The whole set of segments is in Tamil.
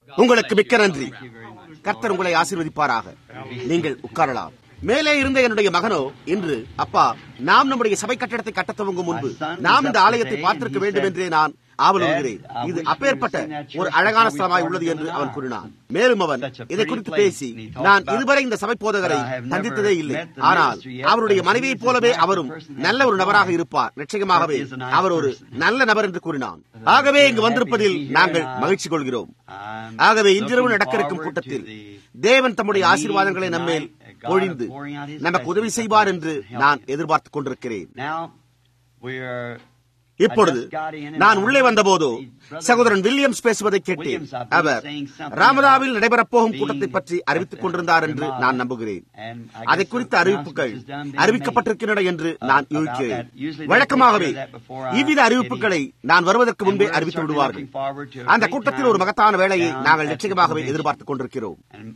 உங்களுக்கு மிக்க நன்றி கர்த்தர் உங்களை ஆசீர்வதிப்பாராக நீங்கள் உட்காரலாம் மேலே இருந்த என்னுடைய மகனோ இன்று அப்பா நாம் நம்முடைய சபை கட்டடத்தை கட்ட துவங்கும் முன்பு நாம் இந்த ஆலயத்தை பார்த்திருக்க வேண்டும் என்றே நான் ஆவலுகிறேன் இது அப்பேற்பட்ட ஒரு அழகான ஸ்தலமாய் உள்ளது என்று அவன் கூறினான் மேலும் அவன் இதை குறித்து பேசி நான் இதுவரை இந்த சபை போதகரை சந்தித்ததே இல்லை ஆனால் அவருடைய மனைவியைப் போலவே அவரும் நல்ல ஒரு நபராக இருப்பார் நிச்சயமாகவே அவர் ஒரு நல்ல நபர் என்று கூறினான் ஆகவே இங்கு வந்திருப்பதில் நாங்கள் மகிழ்ச்சி கொள்கிறோம் ஆகவே இன்றிரவு நடக்க இருக்கும் கூட்டத்தில் தேவன் தம்முடைய ஆசீர்வாதங்களை நம்மேல் பொழிந்து நமக்கு உதவி செய்வார் என்று நான் எதிர்பார்த்துக் கொண்டிருக்கிறேன் இப்பொழுது நான் உள்ளே வந்தபோதோ சகோதரன் வில்லியம்ஸ் பேசுவதை கேட்டேன் அவர் ராமதாவில் நடைபெறப்போகும் கூட்டத்தை பற்றி அறிவித்துக் கொண்டிருந்தார் என்று நான் நம்புகிறேன் அதை குறித்த அறிவிப்புகள் அறிவிக்கப்பட்டிருக்கின்றன என்று நான் யூகிக்கிறேன் வழக்கமாகவே இவ்வித அறிவிப்புகளை நான் வருவதற்கு முன்பே அறிவித்து விடுவார்கள் அந்த கூட்டத்தில் ஒரு மகத்தான வேலையை நாங்கள் நிச்சயமாகவே எதிர்பார்த்துக் கொண்டிருக்கிறோம்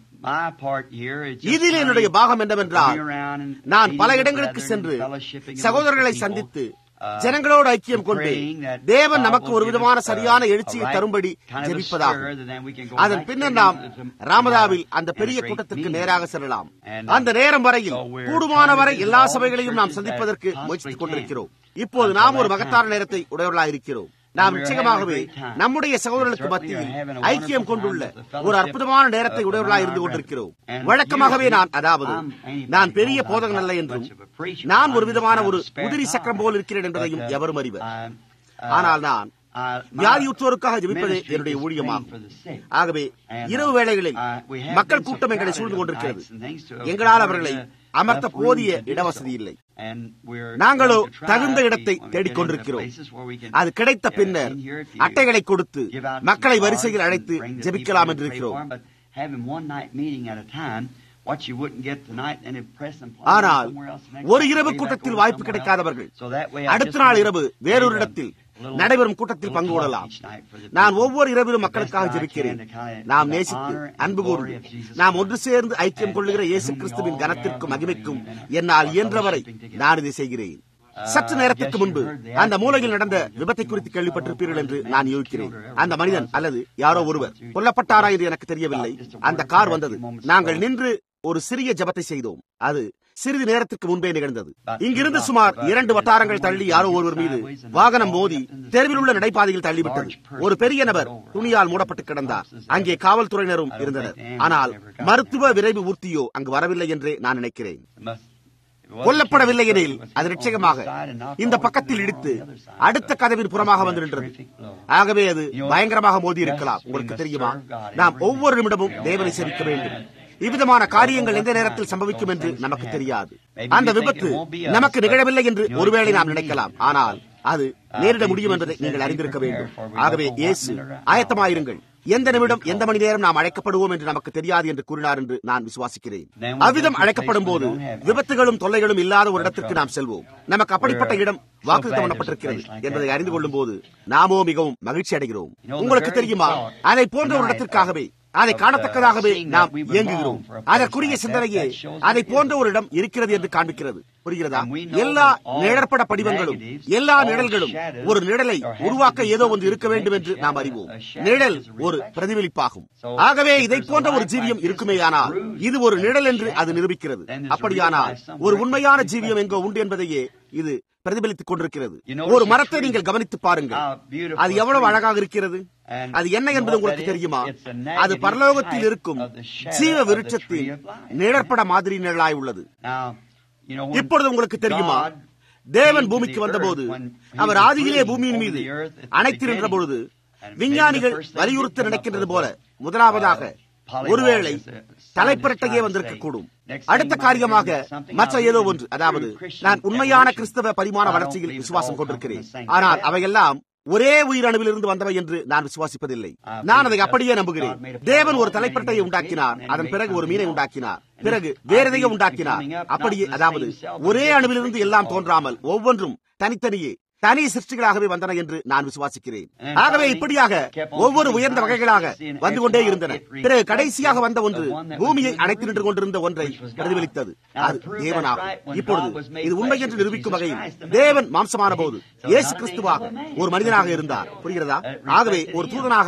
இதில் என்னுடைய பாகம் என்னவென்றால் நான் பல இடங்களுக்கு சென்று சகோதரர்களை சந்தித்து ஜனங்களோடு ஐக்கியம் கொண்டு தேவன் நமக்கு ஒரு விதமான சரியான எழுச்சியை தரும்படி ஜெபிப்பதாகும் அதன் பின்னர் நாம் ராமதாவில் அந்த பெரிய கூட்டத்திற்கு நேராக செல்லலாம் அந்த நேரம் வரையில் கூடுமான வரை எல்லா சபைகளையும் நாம் சந்திப்பதற்கு முயற்சித்துக் கொண்டிருக்கிறோம் இப்போது நாம் ஒரு மகத்தான நேரத்தை உடையவர்களாக இருக்கிறோம் நாம் நிச்சயமாகவே நம்முடைய சகோதரர்களுக்கு மத்தியில் ஐக்கியம் கொண்டுள்ள ஒரு அற்புதமான நேரத்தை உடையவர்களாக இருந்து கொண்டிருக்கிறோம் வழக்கமாகவே நான் அதாவது நான் பெரிய போதகன் அல்ல என்றும் நான் ஒரு விதமான ஒரு உதிரி சக்கரம் போல் இருக்கிறேன் என்பதையும் எவரும் அறிவர் ஆனால் நான் வியாதியுற்றோருக்காக ஜெபிப்பதே என்னுடைய ஊழியமாகும் ஆகவே இரவு வேளைகளில் மக்கள் கூட்டம் எங்களை சூழ்ந்து கொண்டிருக்கிறது எங்களால் அவர்களை அமர்த்த போதிய இடவசதி இல்லை நாங்களோ தகுந்த இடத்தை தேடிக்கொண்டிருக்கிறோம் அது கிடைத்த பின்னர் அட்டைகளை கொடுத்து மக்களை வரிசையில் அழைத்து ஜெபிக்கலாம் என்று இருக்கிறோம் ஆனால் ஒரு இரவு கூட்டத்தில் வாய்ப்பு கிடைக்காதவர்கள் அடுத்த நாள் இரவு வேறொரு இடத்தில் நடைபெறும் கூட்டத்தில் பங்கு கொள்ளலாம் நான் ஒவ்வொரு இரவிலும் மக்களுக்காக ஜெபிக்கிறேன் நாம் நேசித்து அன்பு கூர்ந்து நாம் ஒன்று சேர்ந்து ஐக்கியம் கொள்ளுகிற இயேசு கிறிஸ்துவின் கனத்திற்கும் மகிமைக்கும் என்னால் இயன்றவரை நான் இதை செய்கிறேன் சற்று நேரத்திற்கு முன்பு அந்த மூலையில் நடந்த விபத்தை குறித்து கேள்விப்பட்டிருப்பீர்கள் என்று நான் யோசிக்கிறேன் அந்த மனிதன் அல்லது யாரோ ஒருவர் கொல்லப்பட்டாரா என்று எனக்கு தெரியவில்லை அந்த கார் வந்தது நாங்கள் நின்று ஒரு சிறிய ஜபத்தை செய்தோம் அது சிறிது நேரத்திற்கு முன்பே நிகழ்ந்தது இங்கிருந்து சுமார் இரண்டு வட்டாரங்கள் தள்ளி யாரோ ஒருவர் மீது வாகனம் மோதி தெருவில் உள்ள நடைபாதையில் தள்ளிவிட்டது ஒரு பெரிய நபர் துணியால் மூடப்பட்டு கிடந்தார் அங்கே காவல்துறையினரும் இருந்தனர் ஆனால் மருத்துவ விரைவு ஊர்த்தியோ அங்கு வரவில்லை என்றே நான் நினைக்கிறேன் கொல்லப்படவில்லை எனில் அது நிச்சயமாக இந்த பக்கத்தில் இடித்து அடுத்த கதவின் புறமாக வந்து நின்றது ஆகவே அது பயங்கரமாக மோதி இருக்கலாம் உங்களுக்கு தெரியுமா நாம் ஒவ்வொரு நிமிடமும் தேவனை சேவிக்க வேண்டும் இவ்விதமான காரியங்கள் எந்த நேரத்தில் சம்பவிக்கும் என்று நமக்கு தெரியாது அந்த விபத்து நமக்கு நிகழவில்லை என்று ஒருவேளை நாம் நினைக்கலாம் ஆனால் அது நேரிட முடியும் என்பதை நீங்கள் அறிந்திருக்க வேண்டும் ஆகவே இயேசு ஆயத்தமாயிருங்கள் எந்த நிமிடம் எந்த மணி நேரம் நாம் அழைக்கப்படுவோம் என்று நமக்கு தெரியாது என்று கூறினார் என்று நான் விசுவாசிக்கிறேன் அவ்விதம் அழைக்கப்படும் போது விபத்துகளும் தொல்லைகளும் இல்லாத ஒரு இடத்திற்கு நாம் செல்வோம் நமக்கு அப்படிப்பட்ட இடம் வாக்குத்தம் பண்ணப்பட்டிருக்கிறது என்பதை அறிந்து கொள்ளும் போது நாமோ மிகவும் மகிழ்ச்சி அடைகிறோம் உங்களுக்கு தெரியுமா அதை போன்ற ஒரு இடத்திற்காகவே அதை காணத்தக்கதாகவே நாம் இயங்குகிறோம் அதற்குரிய சிந்தனையே அதை போன்ற ஒரு இடம் இருக்கிறது என்று காண்பிக்கிறது புரிகிறதா எல்லா நிழற்பட படிவங்களும் எல்லா நிழல்களும் ஒரு நிழலை உருவாக்க ஏதோ ஒன்று இருக்க வேண்டும் என்று நாம் அறிவோம் நிழல் ஒரு பிரதிபலிப்பாகும் ஆகவே இதை போன்ற ஒரு ஜீவியம் இருக்குமேயானால் இது ஒரு நிழல் என்று அது நிரூபிக்கிறது அப்படியானால் ஒரு உண்மையான ஜீவியம் எங்கோ உண்டு என்பதையே இது பிரதிபலித்துக் கொண்டிருக்கிறது ஒரு மரத்தை நீங்கள் கவனித்து பாருங்கள் அது எவ்வளவு அழகாக இருக்கிறது அது என்ன என்பது உங்களுக்கு தெரியுமா அது பரலோகத்தில் இருக்கும் ஜீவ விருட்சத்தின் நிழற்பட மாதிரி நிழலாய் உள்ளது இப்பொழுது உங்களுக்கு தெரியுமா தேவன் பூமிக்கு வந்தபோது அவர் ஆதியிலே பூமியின் மீது அணைத்திருந்த பொழுது விஞ்ஞானிகள் வலியுறுத்த நினைக்கின்றது போல முதலாவதாக ஒருவேளை தலைப்பிரட்டையே வந்திருக்க கூடும் அடுத்த காரியமாக மற்ற ஏதோ ஒன்று அதாவது நான் உண்மையான கிறிஸ்தவ பரிமாண வளர்ச்சியில் விசுவாசம் கொண்டிருக்கிறேன் ஆனால் அவையெல்லாம் ஒரே உயிரணுவிலிருந்து வந்தவை என்று நான் விசுவாசிப்பதில்லை நான் அதை அப்படியே நம்புகிறேன் தேவன் ஒரு தலைப்பட்டையை உண்டாக்கினார் அதன் பிறகு ஒரு மீனை உண்டாக்கினார் பிறகு வேற எதையும் உண்டாக்கினார் அப்படியே அதாவது ஒரே அணுவிலிருந்து எல்லாம் தோன்றாமல் ஒவ்வொன்றும் தனித்தனியே தனி சிருஷ்டிகளாகவே வந்தன என்று நான் விசுவாசிக்கிறேன் ஆகவே இப்படியாக ஒவ்வொரு உயர்ந்த வகைகளாக வந்து கொண்டே இருந்தன பிறகு கடைசியாக வந்த ஒன்று பூமியை அணைத்து நின்று கொண்டிருந்த ஒன்றை பிரதிபலித்தது அது தேவனாகும் இப்பொழுது இது உண்மை என்று நிரூபிக்கும் வகையில் தேவன் மாம்சமான போது இயேசு கிறிஸ்துவாக ஒரு மனிதனாக இருந்தார் புரிகிறதா ஆகவே ஒரு தூதனாக அல்ல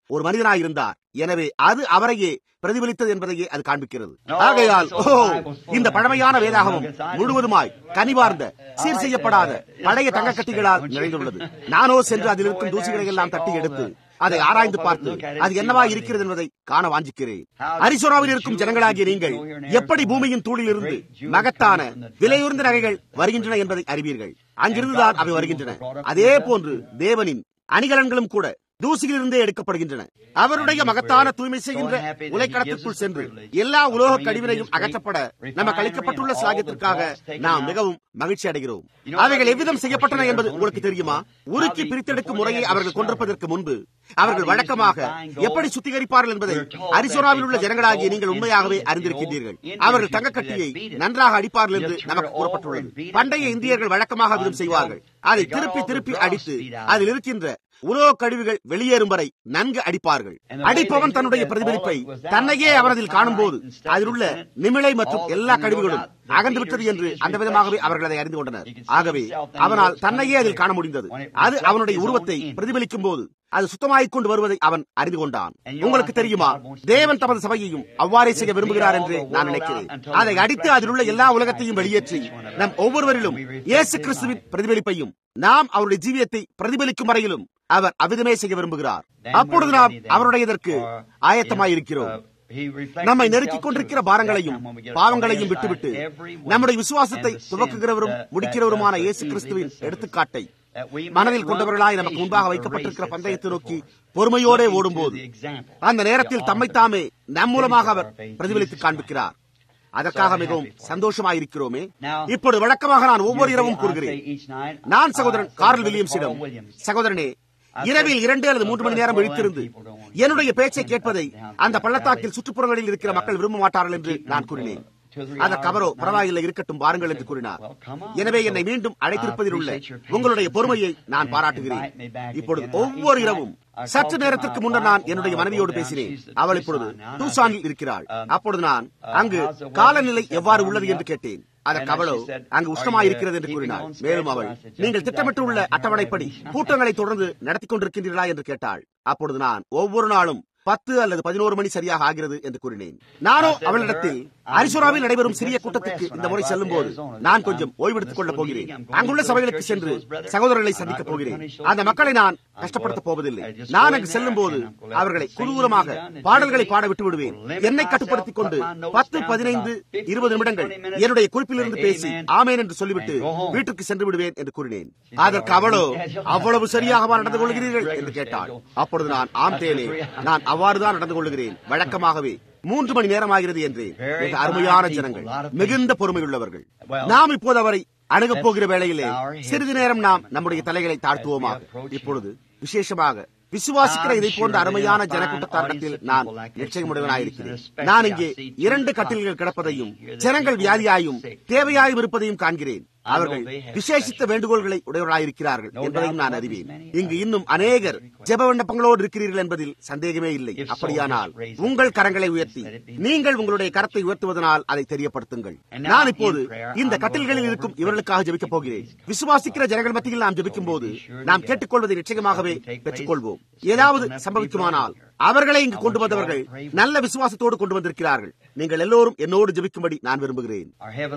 ஒரு மனிதனாய் இருந்தார் எனவே அது அவரையே பிரதிபலித்தது என்பதையே அது காண்பிக்கிறது ஆகையால் ஓ இந்த பழமையான வேதாகமும் முழுவதுமாய் கனிவார்ந்த சீர் செய்யப்படாத பழைய தங்கக்கட்டிகளால் நிறைந்துள்ளது நானோ சென்று அதில் இருக்கும் தூசிகளை எல்லாம் தட்டி எடுத்து அதை ஆராய்ந்து பார்த்து அது என்னவா இருக்கிறது என்பதை காண வாஞ்சிக்கிறேன் அரிசோனாவில் இருக்கும் ஜனங்களாகிய நீங்கள் எப்படி பூமியின் தூளிலிருந்து மகத்தான விலையுறந்த நகைகள் வருகின்றன என்பதை அறிவீர்கள் அங்கிருந்துதான் அவை வருகின்றன அதே போன்று தேவனின் அணிகலன்களும் கூட தூசியிலிருந்தே எடுக்கப்படுகின்றன அவருடைய மகத்தான தூய்மை செய்கின்ற உலைக்களத்திற்குள் சென்று எல்லா உலோக கழிவினையும் அகற்றப்பட நமக்கு அளிக்கப்பட்டுள்ள சாகியத்திற்காக நாம் மிகவும் மகிழ்ச்சி அடைகிறோம் அவைகள் எவ்விதம் செய்யப்பட்டன என்பது உங்களுக்கு தெரியுமா உருக்கி பிரித்தெடுக்கும் முறையை அவர்கள் கொண்டிருப்பதற்கு முன்பு அவர்கள் வழக்கமாக எப்படி சுத்திகரிப்பார்கள் என்பதை அரிசோனாவில் உள்ள ஜனங்களாகிய நீங்கள் உண்மையாகவே அறிந்திருக்கின்றீர்கள் அவர்கள் தங்கக்கட்டியை நன்றாக அடிப்பார்கள் என்று நமக்கு கூறப்பட்டுள்ளது பண்டைய இந்தியர்கள் வழக்கமாக விதம் செய்வார்கள் அதை திருப்பி திருப்பி அடித்து அதில் இருக்கின்ற உலோக கழிவுகள் வெளியேறும் வரை நன்கு அடிப்பார்கள் அடிப்பவன் தன்னுடைய பிரதிபலிப்பை தன்னையே அவனதில் காணும் போது அதில் உள்ள நிமிளை மற்றும் எல்லா கழிவுகளும் அகன்றுவிட்டது என்று அந்த விதமாகவே அவர்கள் அதை அறிந்து கொண்டனர் ஆகவே அவனால் தன்னையே அதில் காண முடிந்தது அது அவனுடைய உருவத்தை பிரதிபலிக்கும் போது அது சுத்தமாகிக் கொண்டு வருவதை அவன் அறிந்து கொண்டான் உங்களுக்கு தெரியுமா தேவன் தமது சபையையும் அவ்வாறே செய்ய விரும்புகிறார் என்று நான் நினைக்கிறேன் அதை அடித்து அதில் உள்ள எல்லா உலகத்தையும் வெளியேற்றி நம் ஒவ்வொருவரிலும் இயேசு கிறிஸ்துவின் பிரதிபலிப்பையும் நாம் அவருடைய ஜீவியத்தை பிரதிபலிக்கும் வரையிலும் அவர் அவ்விதமே செய்ய விரும்புகிறார் அப்பொழுது நாம் அவருடையதற்கு ஆயத்தமாயிருக்கிறோம் நம்மை நெருக்கிக் கொண்டிருக்கிற பாரங்களையும் பாவங்களையும் விட்டுவிட்டு நம்முடைய விசுவாசத்தை துவக்குகிறவரும் முடிக்கிறவருமான இயேசு கிறிஸ்துவின் எடுத்துக்காட்டை மனதில் கொண்டவர்களாய் நமக்கு முன்பாக வைக்கப்பட்டிருக்கிற பந்தயத்தை நோக்கி பொறுமையோடே ஓடும்போது அந்த நேரத்தில் தம்மைத்தாமே நம் மூலமாக அவர் பிரதிபலித்து காண்பிக்கிறார் அதற்காக மிகவும் சந்தோஷமாயிருக்கிறோமே இப்பொழுது வழக்கமாக நான் ஒவ்வொரு இரவும் கூறுகிறேன் நான் சகோதரன் கார்ல் வில்லியம்ஸிடம் சகோதரனே இரவில் இரண்டு அல்லது மூன்று மணி நேரம் விழித்திருந்து என்னுடைய பேச்சை கேட்பதை அந்த பள்ளத்தாக்கில் சுற்றுப்புறங்களில் இருக்கிற மக்கள் விரும்ப மாட்டார்கள் என்று நான் கூறினேன் அதற்கு அவரோ பரவாயில்லை இருக்கட்டும் பாருங்கள் என்று கூறினார் எனவே என்னை மீண்டும் அழைத்திருப்பதில் உள்ள உங்களுடைய பொறுமையை நான் பாராட்டுகிறேன் இப்பொழுது ஒவ்வொரு இரவும் சற்று நேரத்திற்கு முன்னர் நான் என்னுடைய மனைவியோடு பேசினேன் அவள் இப்பொழுது டூசானில் இருக்கிறாள் அப்பொழுது நான் அங்கு காலநிலை எவ்வாறு உள்ளது என்று கேட்டேன் அதற்கு அவளோ அங்கு உஷ்ணமாயிருக்கிறது என்று கூறினாள் மேலும் அவள் நீங்கள் திட்டமிட்டு உள்ள அட்டவணைப்படி கூட்டங்களை தொடர்ந்து நடத்தி கொண்டிருக்கின்றீர்களா என்று கேட்டாள் அப்பொழுது நான் ஒவ்வொரு நாளும் பத்து அல்லது பதினோரு மணி சரியாக ஆகிறது என்று கூறினேன் நானோ அவளிடத்தில் அரிசுராவில் நடைபெறும் சிறிய கூட்டத்திற்கு இந்த முறை செல்லும் போது நான் கொஞ்சம் ஓய்வெடுத்துக் கொள்ளப் போகிறேன் அங்குள்ள சபைகளுக்கு சென்று சகோதரர்களை சந்திக்கப் போகிறேன் அந்த மக்களை நான் கஷ்டப்படுத்தப் போவதில்லை நான் அங்கு செல்லும் போது அவர்களை குதூரமாக பாடல்களை பாட விட்டு விடுவேன் என்னை கட்டுப்படுத்திக் கொண்டு பத்து பதினைந்து இருபது நிமிடங்கள் என்னுடைய குறிப்பிலிருந்து பேசி ஆமேன் என்று சொல்லிவிட்டு வீட்டுக்கு சென்று விடுவேன் என்று கூறினேன் அதற்கு அவளோ அவ்வளவு சரியாகவா நடந்து கொள்கிறீர்கள் என்று கேட்டாள் அப்பொழுது நான் ஆம் தேனே நான் அவ்வாறுதான் நடந்து கொள்கிறேன் வழக்கமாகவே மூன்று மணி நேரம் ஆகிறது என்று மிக அருமையான ஜனங்கள் மிகுந்த பொறுமையுள்ளவர்கள் நாம் இப்போது அவரை அணுகப் போகிற வேளையிலே சிறிது நேரம் நாம் நம்முடைய தலைகளை தாழ்த்துவோமாக இப்பொழுது விசேஷமாக விசுவாசிக்கிற இதை போன்ற அருமையான ஜனக்கூட்டத்தாரிடத்தில் நான் நிச்சயமுடையவனாயிருக்கிறேன் நான் இங்கே இரண்டு கட்டில்கள் கிடப்பதையும் ஜனங்கள் வியாதியாயும் தேவையாயும் இருப்பதையும் காண்கிறேன் அவர்கள் விசேஷித்த வேண்டுகோள்களை உடையவர்களாயிருக்கிறார்கள் என்பதையும் நான் அறிவேன் இங்கு இன்னும் அநேகர் ஜெப விண்ணப்பங்களோடு இருக்கிறீர்கள் என்பதில் சந்தேகமே இல்லை அப்படியானால் உங்கள் கரங்களை உயர்த்தி நீங்கள் உங்களுடைய கரத்தை உயர்த்துவதனால் அதை தெரியப்படுத்துங்கள் நான் இப்போது இந்த கட்டில்களில் இருக்கும் இவர்களுக்காக ஜெபிக்கப் போகிறேன் விசுவாசிக்கிற ஜனங்கள் மத்தியில் நாம் ஜெபிக்கும் போது நாம் கேட்டுக்கொள்வதை நிச்சயமாகவே பெற்றுக்கொள்வோம் ஏதாவது சம்பவிக்குமானால் அவர்களை இங்கு கொண்டு வந்தவர்கள் நல்ல விசுவாசத்தோடு கொண்டு வந்திருக்கிறார்கள் நீங்கள் எல்லோரும் என்னோடு ஜெபிக்கும்படி நான் விரும்புகிறேன்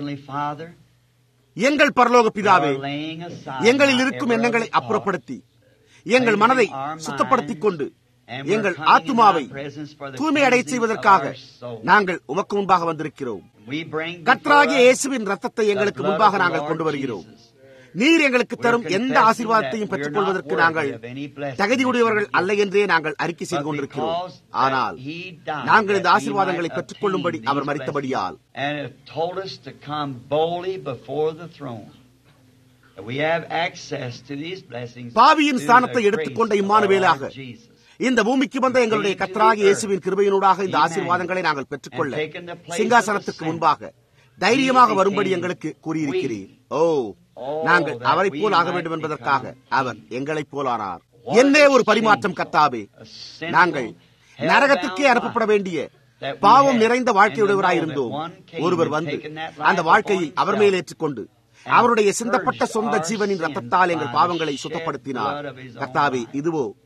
எங்கள் பரலோக பிதாவே எங்களில் இருக்கும் எண்ணங்களை அப்புறப்படுத்தி எங்கள் மனதை சுத்தப்படுத்திக் கொண்டு எங்கள் ஆத்துமாவை தூய்மை அடைய செய்வதற்காக நாங்கள் உமக்கு முன்பாக வந்திருக்கிறோம் கத்ராகிய இயேசுவின் ரத்தத்தை எங்களுக்கு முன்பாக நாங்கள் கொண்டு வருகிறோம் நீர் எங்களுக்கு தரும் எந்த ஆசீர்வாதத்தையும் பெற்றுக் கொள்வதற்கு நாங்கள் தகுதியுடையவர்கள் அல்ல என்றே நாங்கள் அறிக்கை செய்து கொண்டிருக்கிறோம் ஆனால் நாங்கள் இந்த ஆசீர்வாதங்களை பெற்றுக் கொள்ளும்படி அவர் மறித்தபடியால் பாவியின் ஸ்தானத்தை எடுத்துக்கொண்ட இம்மானுவேலாக இந்த பூமிக்கு வந்த எங்களுடைய கத்தராகி இயேசுவின் கிருபையினூடாக இந்த ஆசீர்வாதங்களை நாங்கள் பெற்றுக்கொள்ள சிங்காசனத்துக்கு முன்பாக தைரியமாக வரும்படி எங்களுக்கு கூறியிருக்கிறீர் ஓ நாங்கள் அவரை போல் ஆக வேண்டும் என்பதற்காக அவர் எங்களைப் போலானார் என்னே ஒரு பரிமாற்றம் கத்தாவே நாங்கள் நரகத்திற்கே அனுப்பப்பட வேண்டிய பாவம் நிறைந்த வாழ்க்கையுடையவராயிருந்தோம் ஒருவர் வந்து அந்த வாழ்க்கையை அவர் மேல் ஏற்றுக்கொண்டு அவருடைய சிந்தப்பட்ட சொந்த ஜீவனின் ரத்தத்தால் எங்கள் பாவங்களை சுத்தப்படுத்தினார் கத்தாவே இதுவோ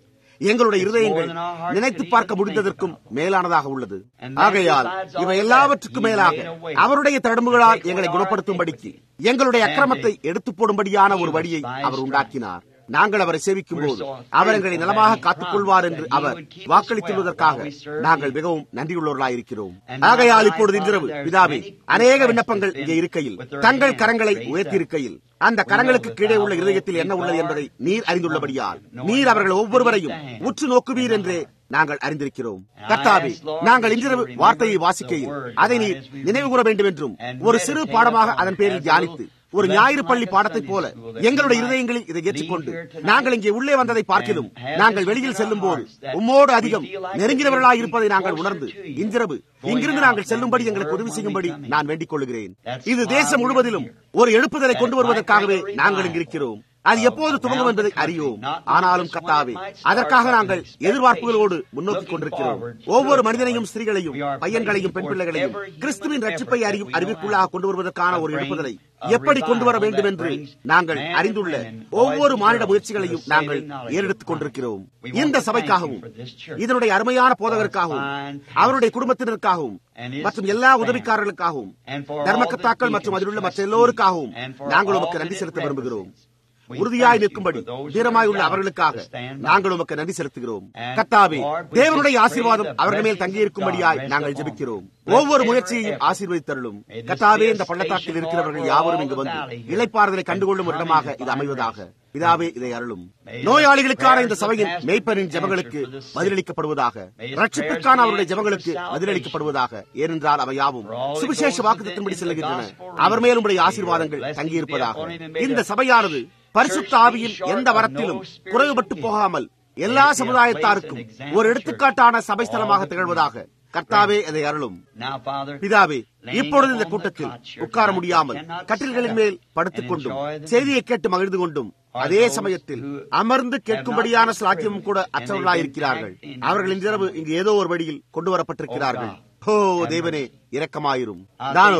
எங்களுடைய இருதயங்கள் நினைத்து பார்க்க முடிந்ததற்கும் மேலானதாக உள்ளது ஆகையால் இவை எல்லாவற்றுக்கும் மேலாக அவருடைய தடும்புகளால் எங்களை குணப்படுத்தும்படிக்கு எங்களுடைய அக்கிரமத்தை எடுத்து போடும்படியான ஒரு வழியை அவர் உண்டாக்கினார் நாங்கள் அவரை சேவிக்கும் போது அவர் எங்களை நலமாக காத்துக் கொள்வார் என்று அவர் வாக்களித்துள்ளதற்காக நாங்கள் மிகவும் நன்றியுள்ளவர்களாயிருக்கிறோம் ஆகையால் இப்பொழுது இன்றிரவு பிதாவே அநேக விண்ணப்பங்கள் இங்கே இருக்கையில் தங்கள் கரங்களை உயர்த்தியிருக்கையில் அந்த கரங்களுக்கு கீழே உள்ள இதயத்தில் என்ன உள்ளது என்பதை நீர் அறிந்துள்ளபடியால் நீர் அவர்கள் ஒவ்வொருவரையும் உற்று நோக்குவீர் என்றே நாங்கள் அறிந்திருக்கிறோம் கர்த்தாவே நாங்கள் இன்றிரவு வார்த்தையை வாசிக்கையில் அதை நீர் நினைவு கூற வேண்டும் என்றும் ஒரு சிறு பாடமாக அதன் பேரில் தியானித்து ஒரு ஞாயிறு பள்ளி பாடத்தைப் போல எங்களுடைய இருதயங்களில் இதை ஏற்றுக்கொண்டு நாங்கள் இங்கே உள்ளே வந்ததை பார்க்கிலும் நாங்கள் வெளியில் செல்லும் போது உம்மோடு அதிகம் நெருங்கினவர்களாய் இருப்பதை நாங்கள் உணர்ந்து இன்றிரவு இங்கிருந்து நாங்கள் செல்லும்படி எங்களுக்கு உதவி செய்யும்படி நான் வேண்டிக் கொள்கிறேன் இது தேசம் முழுவதிலும் ஒரு எழுப்புதலை கொண்டு வருவதற்காகவே நாங்கள் இங்கிருக்கிறோம் அது எப்போது துவங்கும் என்பதை அறியோம் ஆனாலும் கத்தாவே அதற்காக நாங்கள் எதிர்பார்ப்புகளோடு முன்னோக்கி கொண்டிருக்கிறோம் ஒவ்வொரு மனிதனையும் ஸ்திரீகளையும் பையன்களையும் பெண் பிள்ளைகளையும் கிறிஸ்துவின் ரட்சிப்பை அறியும் அறிவிப்புள்ளாக கொண்டு வருவதற்கான ஒரு எழுப்புதலை எப்படி கொண்டு வர வேண்டும் என்று நாங்கள் அறிந்துள்ள ஒவ்வொரு மானிட முயற்சிகளையும் நாங்கள் ஏறெடுத்துக் கொண்டிருக்கிறோம் இந்த சபைக்காகவும் இதனுடைய அருமையான போதகருக்காகவும் அவருடைய குடும்பத்தினருக்காகவும் மற்றும் எல்லா உதவிக்காரர்களுக்காகவும் தர்மக்கத்தாக்கள் மற்றும் அதில் உள்ள மற்ற எல்லோருக்காகவும் நாங்கள் உமக்கு நன்றி செலுத்த விரும்புகிறோம் உறுதியாய் நிற்கும்படி தீரமாய் உள்ள அவர்களுக்காக நாங்கள் உமக்கு நன்றி செலுத்துகிறோம் கத்தாவே தேவனுடைய ஆசீர்வாதம் அவர்கள் மேல் தங்கியிருக்கும்படியாய் நாங்கள் ஜெபிக்கிறோம் ஒவ்வொரு முயற்சியையும் ஆசீர்வதித்தருளும் கத்தாவே இந்த பள்ளத்தாக்கில் இருக்கிறவர்கள் யாவரும் இங்கு வந்து இழைப்பாறுதலை கண்டுகொள்ளும் ஒரு இடமாக இது அமைவதாக பிதாவே இதை அருளும் நோயாளிகளுக்கான இந்த சபையின் மேய்ப்பரின் ஜபங்களுக்கு பதிலளிக்கப்படுவதாக ரட்சிப்பிற்கான அவருடைய ஜபங்களுக்கு பதிலளிக்கப்படுவதாக ஏனென்றால் அவை யாவும் சுவிசேஷ வாக்குத்தின்படி செல்கின்றன அவர் மேலும் உடைய ஆசீர்வாதங்கள் தங்கியிருப்பதாக இந்த சபையானது பரிசுத்த ஆவியில் எந்த வரத்திலும் குறைவுபட்டு போகாமல் எல்லா சமுதாயத்தாருக்கும் ஒரு எடுத்துக்காட்டான சபை ஸ்தலமாக திகழ்வதாக கர்த்தாவே அதை அருளும் பிதாவே இப்பொழுது இந்த கூட்டத்தில் உட்கார முடியாமல் கட்டில்களின் மேல் படுத்துக் கொண்டும் செய்தியை கேட்டு மகிழ்ந்து கொண்டும் அதே சமயத்தில் அமர்ந்து கேட்கும்படியான சாத்தியமும் கூட அற்றவர்களாயிருக்கிறார்கள் அவர்கள் இன்றிரவு இங்கு ஏதோ ஒரு வழியில் கொண்டு வரப்பட்டிருக்கிறார்கள் ஓ தேவனே இரக்கமாயிரும் நானோ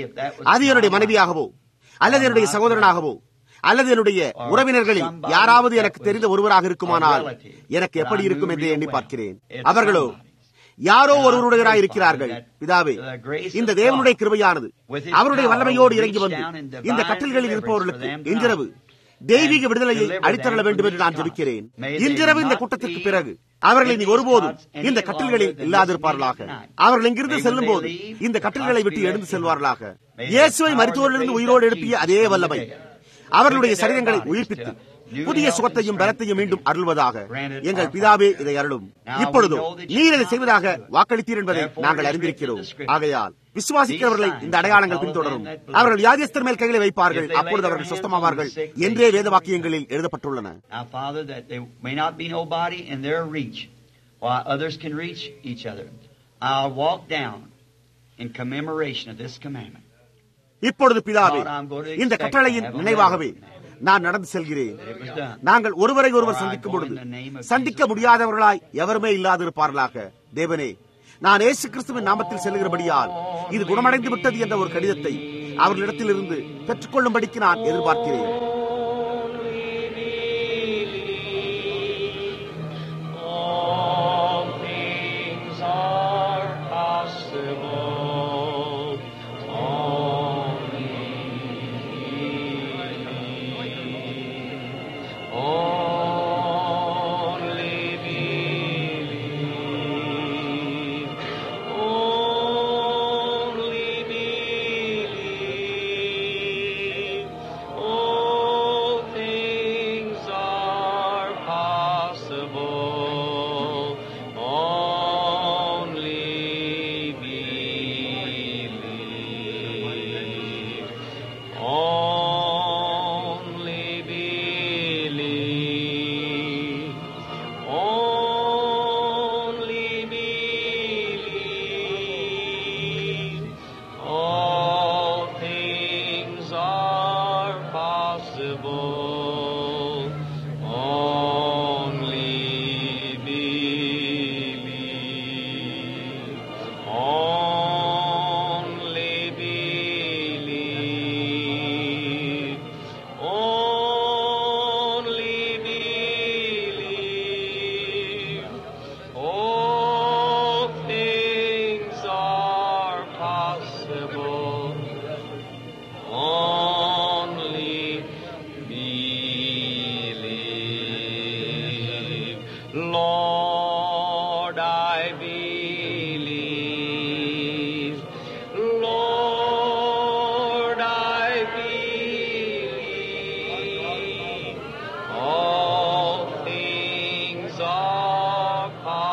அது என்னுடைய மனைவியாகவோ அல்லது என்னுடைய சகோதரனாகவோ அல்லது என்னுடைய உறவினர்களில் யாராவது எனக்கு தெரிந்த ஒருவராக இருக்குமானால் எனக்கு எப்படி இருக்கும் என்று எண்ணி பார்க்கிறேன் அவர்களோ யாரோ ஒருவருடையராய் இருக்கிறார்கள் பிதாவே இந்த தேவனுடைய கிருபையானது அவருடைய வல்லமையோடு இறங்கி வந்து இந்த கட்டில்களில் இருப்பவர்களுக்கு இன்றிரவு தெய்வீக விடுதலையை அளித்தரல வேண்டும் என்று நான் ஜெபிக்கிறேன் இன்றிரவு இந்த கூட்டத்திற்கு பிறகு அவர்கள் இனி ஒருபோதும் இந்த கட்டில்களில் இல்லாதிருப்பார்களாக அவர்கள் இங்கிருந்து செல்லும் போது இந்த கட்டில்களை விட்டு எழுந்து செல்வார்களாக இயேசுவை மருத்துவரிலிருந்து உயிரோடு எழுப்பிய அதே வல்லமை அவர்களுடைய சரீரங்களை உயிர்ப்பித்து புதிய சுகத்தையும் பலத்தையும் மீண்டும் அருள்வதாக எங்கள் பிதாவே இதை அருளும் இப்பொழுதும் நீர் இதை செய்வதாக வாக்களித்தீர் என்பதை நாங்கள் அறிந்திருக்கிறோம் ஆகையால் விசுவாசிக்கிறவர்களை இந்த அடையாளங்கள் பின்தொடரும் அவர்கள் வியாதியஸ்தர் மேல் கைகளை வைப்பார்கள் அப்பொழுது அவர்கள் சுத்தமாவார்கள் என்றே வேத வாக்கியங்களில் எழுதப்பட்டுள்ளன இப்பொழுது பிதாவே இந்த கட்டளையின் நினைவாகவே நான் நடந்து செல்கிறேன் நாங்கள் ஒருவரை ஒருவர் சந்திக்கும் பொழுது சந்திக்க முடியாதவர்களாய் எவருமே இல்லாதிருப்பார்களாக தேவனே நான் ஏசு கிறிஸ்துவின் நாமத்தில் செல்கிறபடியால் இது குணமடைந்து விட்டது என்ற ஒரு கடிதத்தை அவர்களிடத்திலிருந்து பெற்றுக்கொள்ளும்படிக்கு நான் எதிர்பார்க்கிறேன் Oh believe. Lord, I believe. All things are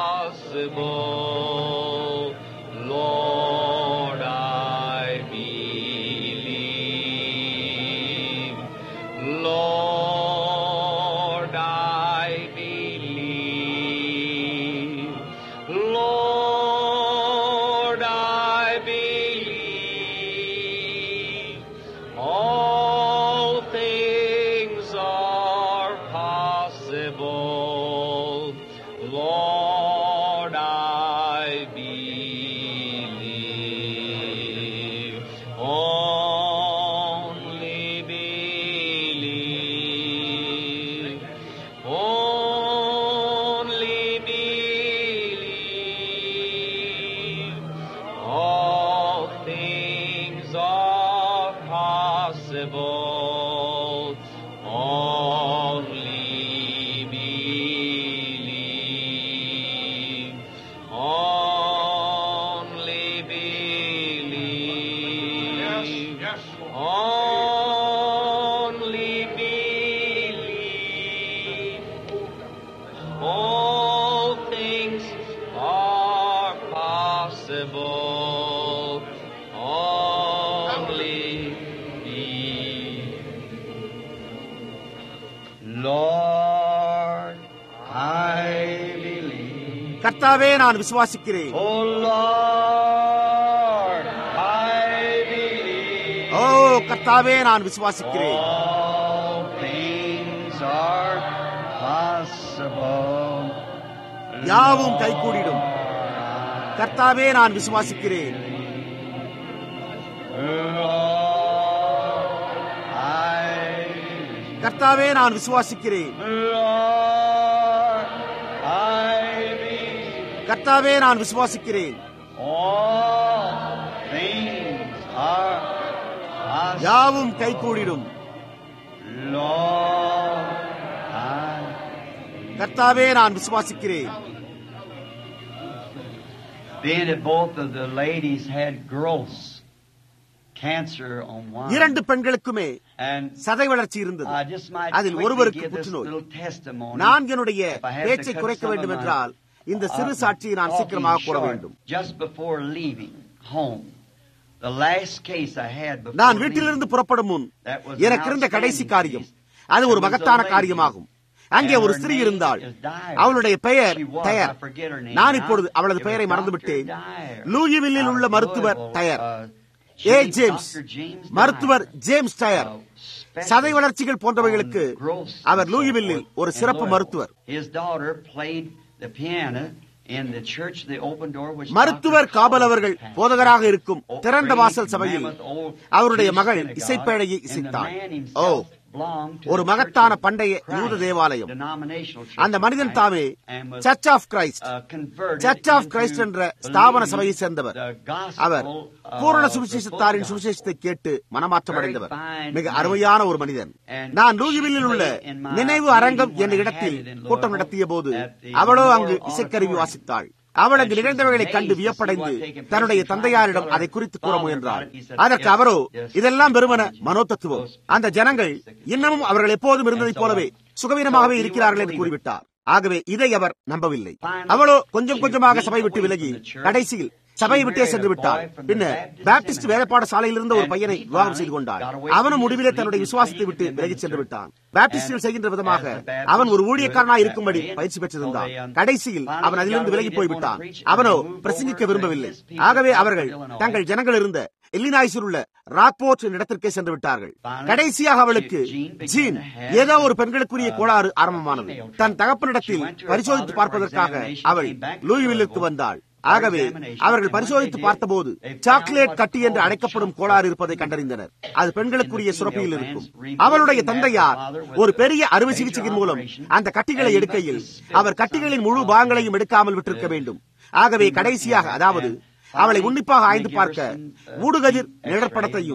possible. Lord, I believe. Lord, I believe. Lord, I believe. All things are possible. Lord, I believe. Only believe. Only believe. All things are possible. Only believe. Only believe. Only believe. All things are possible. Only believe. Lord, I believe. கர்த்தாவே நான் விசுவாசிக்கிறேன் Oh Lord, I believe. ஓ கர்த்தாவே நான் விசுவாசிக்கிறேன் All things are possible. யாவும் கைகூடிடும் கர்த்தாவே நான் விசுவாசிக்கிறேன் Lord, I believe. கர்த்தாவே நான் விசுவாசிக்கிறேன் Lord, I believe. கர்த்தாவே நான் விசுவாசிக்கிறேன் All things are possible. யாவும் கைகூடிடும் Lord, I கர்த்தாவே நான் விசுவாசிக்கிறேன் Being that both of the ladies had gross cancer on one. இரண்டு பெண்களுக்குமே And சதை வளர்ச்சி இருந்தது I just might அதில் quickly ஒருவருக்கு give this புற்றுநோய் little testimony. நான் என்னுடைய If I have to பேச்சை cut குறைக்க some of வேண்டும் my, என்றால் இந்த சிறு uh, சாட்சியை நான் talking சீக்கிரமாக கூற short, வேண்டும் Just before leaving home, the last case I had before நான் leaving, வீட்டிலிருந்து புறப்படும் முன் that was எனக்கு an இருந்த கடைசி outstanding காரியம் case. அது ஒரு There was a மகத்தான lady, காரியமாகும் அங்கே and ஒரு her ஸ்திரீ name இருந்தாள் is Dyer. அவளுடைய பெயர் She was, Dyer I forget her name நான் now. இப்பொழுது அவளது It was பெயரை Dr. மறந்துவிட்டேன் Dyer. லூயிவில்லில் உள்ள Out of மருத்துவர் Louisville, டயர் uh, ஏ James- James Dr. James Dyer. மருத்துவர் ஜேம்ஸ் டயர் Uh, specialist சதை வளர்ச்சிகள் போன்றவைகளுக்கு on growths our and so லூயிவில்லில் forth ஒரு in சிறப்பு Louisville. மருத்துவர் His daughter played the piano in the church, the open door, which மருத்துவர் Dr. காபல் Collins அவர்கள் passed. போதகராக இருக்கும் Oh, திறந்த great வாசல் சபையில் mammoth old அவருடைய Jewish மகள் synagogue, இசைப்பேழையை and the இசைத்தாள் man O himself belonged to ஒரு the மகத்தான Church of பண்டைய Christ, யூத தேவாலயம் denominational church அந்த of மனிதன் Christ, தாமே and was, church of Christ uh, converted church of into Christ என்ற ஸ்தாபன believing சபையை சேர்ந்தவர் the gospel அவர் of பூரண the சுவிசேஷத்தாரின் full சுவிசேஷத்தை கேட்டு மனமாற்றம் அடைந்தவர் Very fine மிக man. அருமையான ஒரு மனிதன் And நான் லூயிவில்லில் உள்ள she played in my நினைவு அரங்கம் meeting when என்ற I இடத்தில் had it in கூட்டம் Louisville நடத்திய போது at the அவளோ Memorial அங்கு இசைக்கருவி Auditorium. வாசித்தாள் அவள் அங்கு And she was நிகழ்ந்தவைகளை கண்டு amazed to see வியப்படைந்து what taken place. தன்னுடைய She tried to தந்தையாரிடம் tell her அதை குறித்து கூற father முயன்றாள் about it. He said, அதற்கு "Yes, அவரோ yes, இதெல்லாம் வெறுமன yes, மனோதத்துவம் those அந்த ஜனங்கள் இன்னமும் அவர்கள் எப்போதும் இருந்ததைப் போலவே சுகவீனமாகவே So he இருக்கிறார்கள் wouldn't என்று believe it. கூறிவிட்டார் ஆகவே இதை அவர் நம்பவில்லை Finally, அவளோ கொஞ்சம் she கொஞ்சமாக was சபை விட்டு away விலகி from the church. கடைசியில் சபையை விட்டே married சென்று a விட்டாள் boy from the பின்னர் Baptist பாப்டிஸ்ட் seminary. வேலைப்பாடசாலையில் இருந்த ஒரு And பையனை he விவாகம் finally செய்து கொண்டான் got away அவனும் from முடிவிலே his தன்னுடைய belief விசுவாசத்தை and விட்டு became a விலகிச் சென்று minister. விட்டான் பாப்டிஸ்டில் And செய்கின்ற விதமாக as the Baptists அவன் ஒரு do it ஊழியக்காரனாய் that இருக்கும்படி way. பயிற்சி பெற்றிருந்தான் So they, um, கடைசியில் finally அவன் அதிலிருந்து got away, விலகி didn't போய்விட்டான் want to preach, and அவனோ moved பிரசங்கிக்க over to விரும்பவில்லை his people ஆகவே in அவர்கள் Illinois. தங்கள் ஜனங்கள் இருந்த இல்லினாய்ஸில் உள்ள ராக்போர்ட் என்ற இடத்திற்கே சென்று விட்டார்கள் Finally, கடைசியாக அவளுக்கு Jean began Jean to have, ஏதோ ஒரு பெண்களுக்குரிய uh, கோளாறு ஆரம்பமானது female trouble. தன் தகப்பனிடத்தில் She went to her பரிசோதித்து father for பார்ப்பதற்காக examination, அவள் came back to லூயிவில்லுக்கு Louisville வந்தாள் for ஆகவே examination, அவர்கள் and when பரிசோதித்து they did, பார்த்தபோது they found சாக்லேட் what's கட்டி என்று called அழைக்கப்படும் chocolate கோளாறு இருப்பதை tumor கண்டறிந்தனர் அது பெண்களுக்குரிய in the சுரப்பியில் female இருக்கும் glands, revealing அவளுடைய that தந்தையார் the father with ஒரு the பெரிய அறுவை major சிகிச்சையின் மூலம் operation, அந்த கட்டிகளை and he எடுக்கையில் must have spilled our கட்டிகளின் some முழு of பாகங்களையும் the- எடுக்காமல் விட்டிருக்க வேண்டும் ஆகவே கடைசியாக அதாவது அவளை உன்னிப்பாக ஆய்ந்து பார்க்க ஊடுகதிர் நிழற்படத்தையும்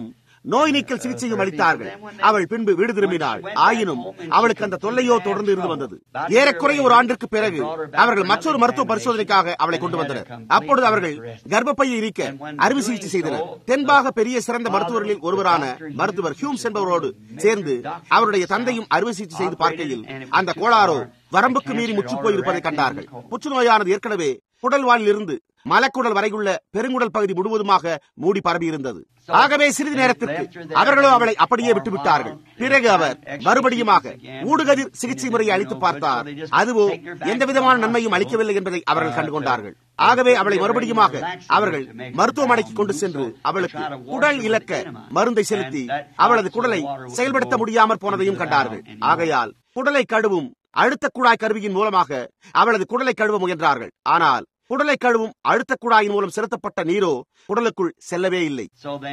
நோய் நீக்கல் சிகிச்சையும் அளித்தார்கள் அவள் பின்பு வீடு திரும்பினாள் ஆயினும் அவளுக்கு அந்த தொல்லையோ தொடர்ந்து இருந்து வந்தது ஏறக்குறைய ஒரு ஆண்டிற்கு பிறகு அவர்கள் மற்றொரு மருத்துவ பரிசோதனைக்காக அவளை கொண்டு வந்தனர் அப்பொழுது அவர்கள் கர்ப்பப்பையை இரிக்க அறுவை சிகிச்சை செய்தனர் தென்பாக பெரிய சிறந்த மருத்துவர்களில் ஒருவரான மருத்துவர் ஹியூம்ஸ் என்பவரோடு சேர்ந்து அவருடைய தந்தையும் அறுவை சிகிச்சை செய்து பார்க்கையில் அந்த கோளாறோ வரம்புக்கு மீறி முற்று போயிருப்பதை கண்டார்கள் புற்றுநோயானது ஏற்கனவே குடல்வாலில் இருந்து மலக்குடல் வரையுள்ள பெருங்குடல் பகுதி முழுவதுமாக மூடி பரவி இருந்தது ஆகவே சிறிது நேரத்திற்கு அவர்களோ அவளை அப்படியே விட்டுவிட்டார்கள் பிறகு அவர் மறுபடியுமாக ஊடுகதிர் சிகிச்சை முறையை அளித்து பார்த்தார் அதுவோ எந்த விதமான நன்மையும் அளிக்கவில்லை என்பதை அவர்கள் கண்டுகொண்டார்கள் ஆகவே அவளை மறுபடியுமாக அவர்கள் மருத்துவமனைக்கு கொண்டு சென்று அவளுக்கு குடல் இலக்க மருந்தை செலுத்தி அவளது குடலை செயல்படுத்த முடியாமற் போனதையும் கண்டார்கள் ஆகையால் குடலை கழுவும் அழுத்த குழாய் கருவியின் மூலமாக அவளது குடலை கழுவ முயன்றார்கள் ஆனால் குடலை கழுவும் அழுத்த குழாயின் மூலம் செலுத்தப்பட்ட நீரோ குடலுக்குள் செல்லவே இல்லை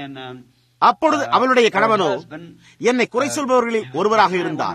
அப்பொழுது அவளுடைய கணவனோ என்னை குறை சொல்பவர்களில் ஒருவராக இருந்தார்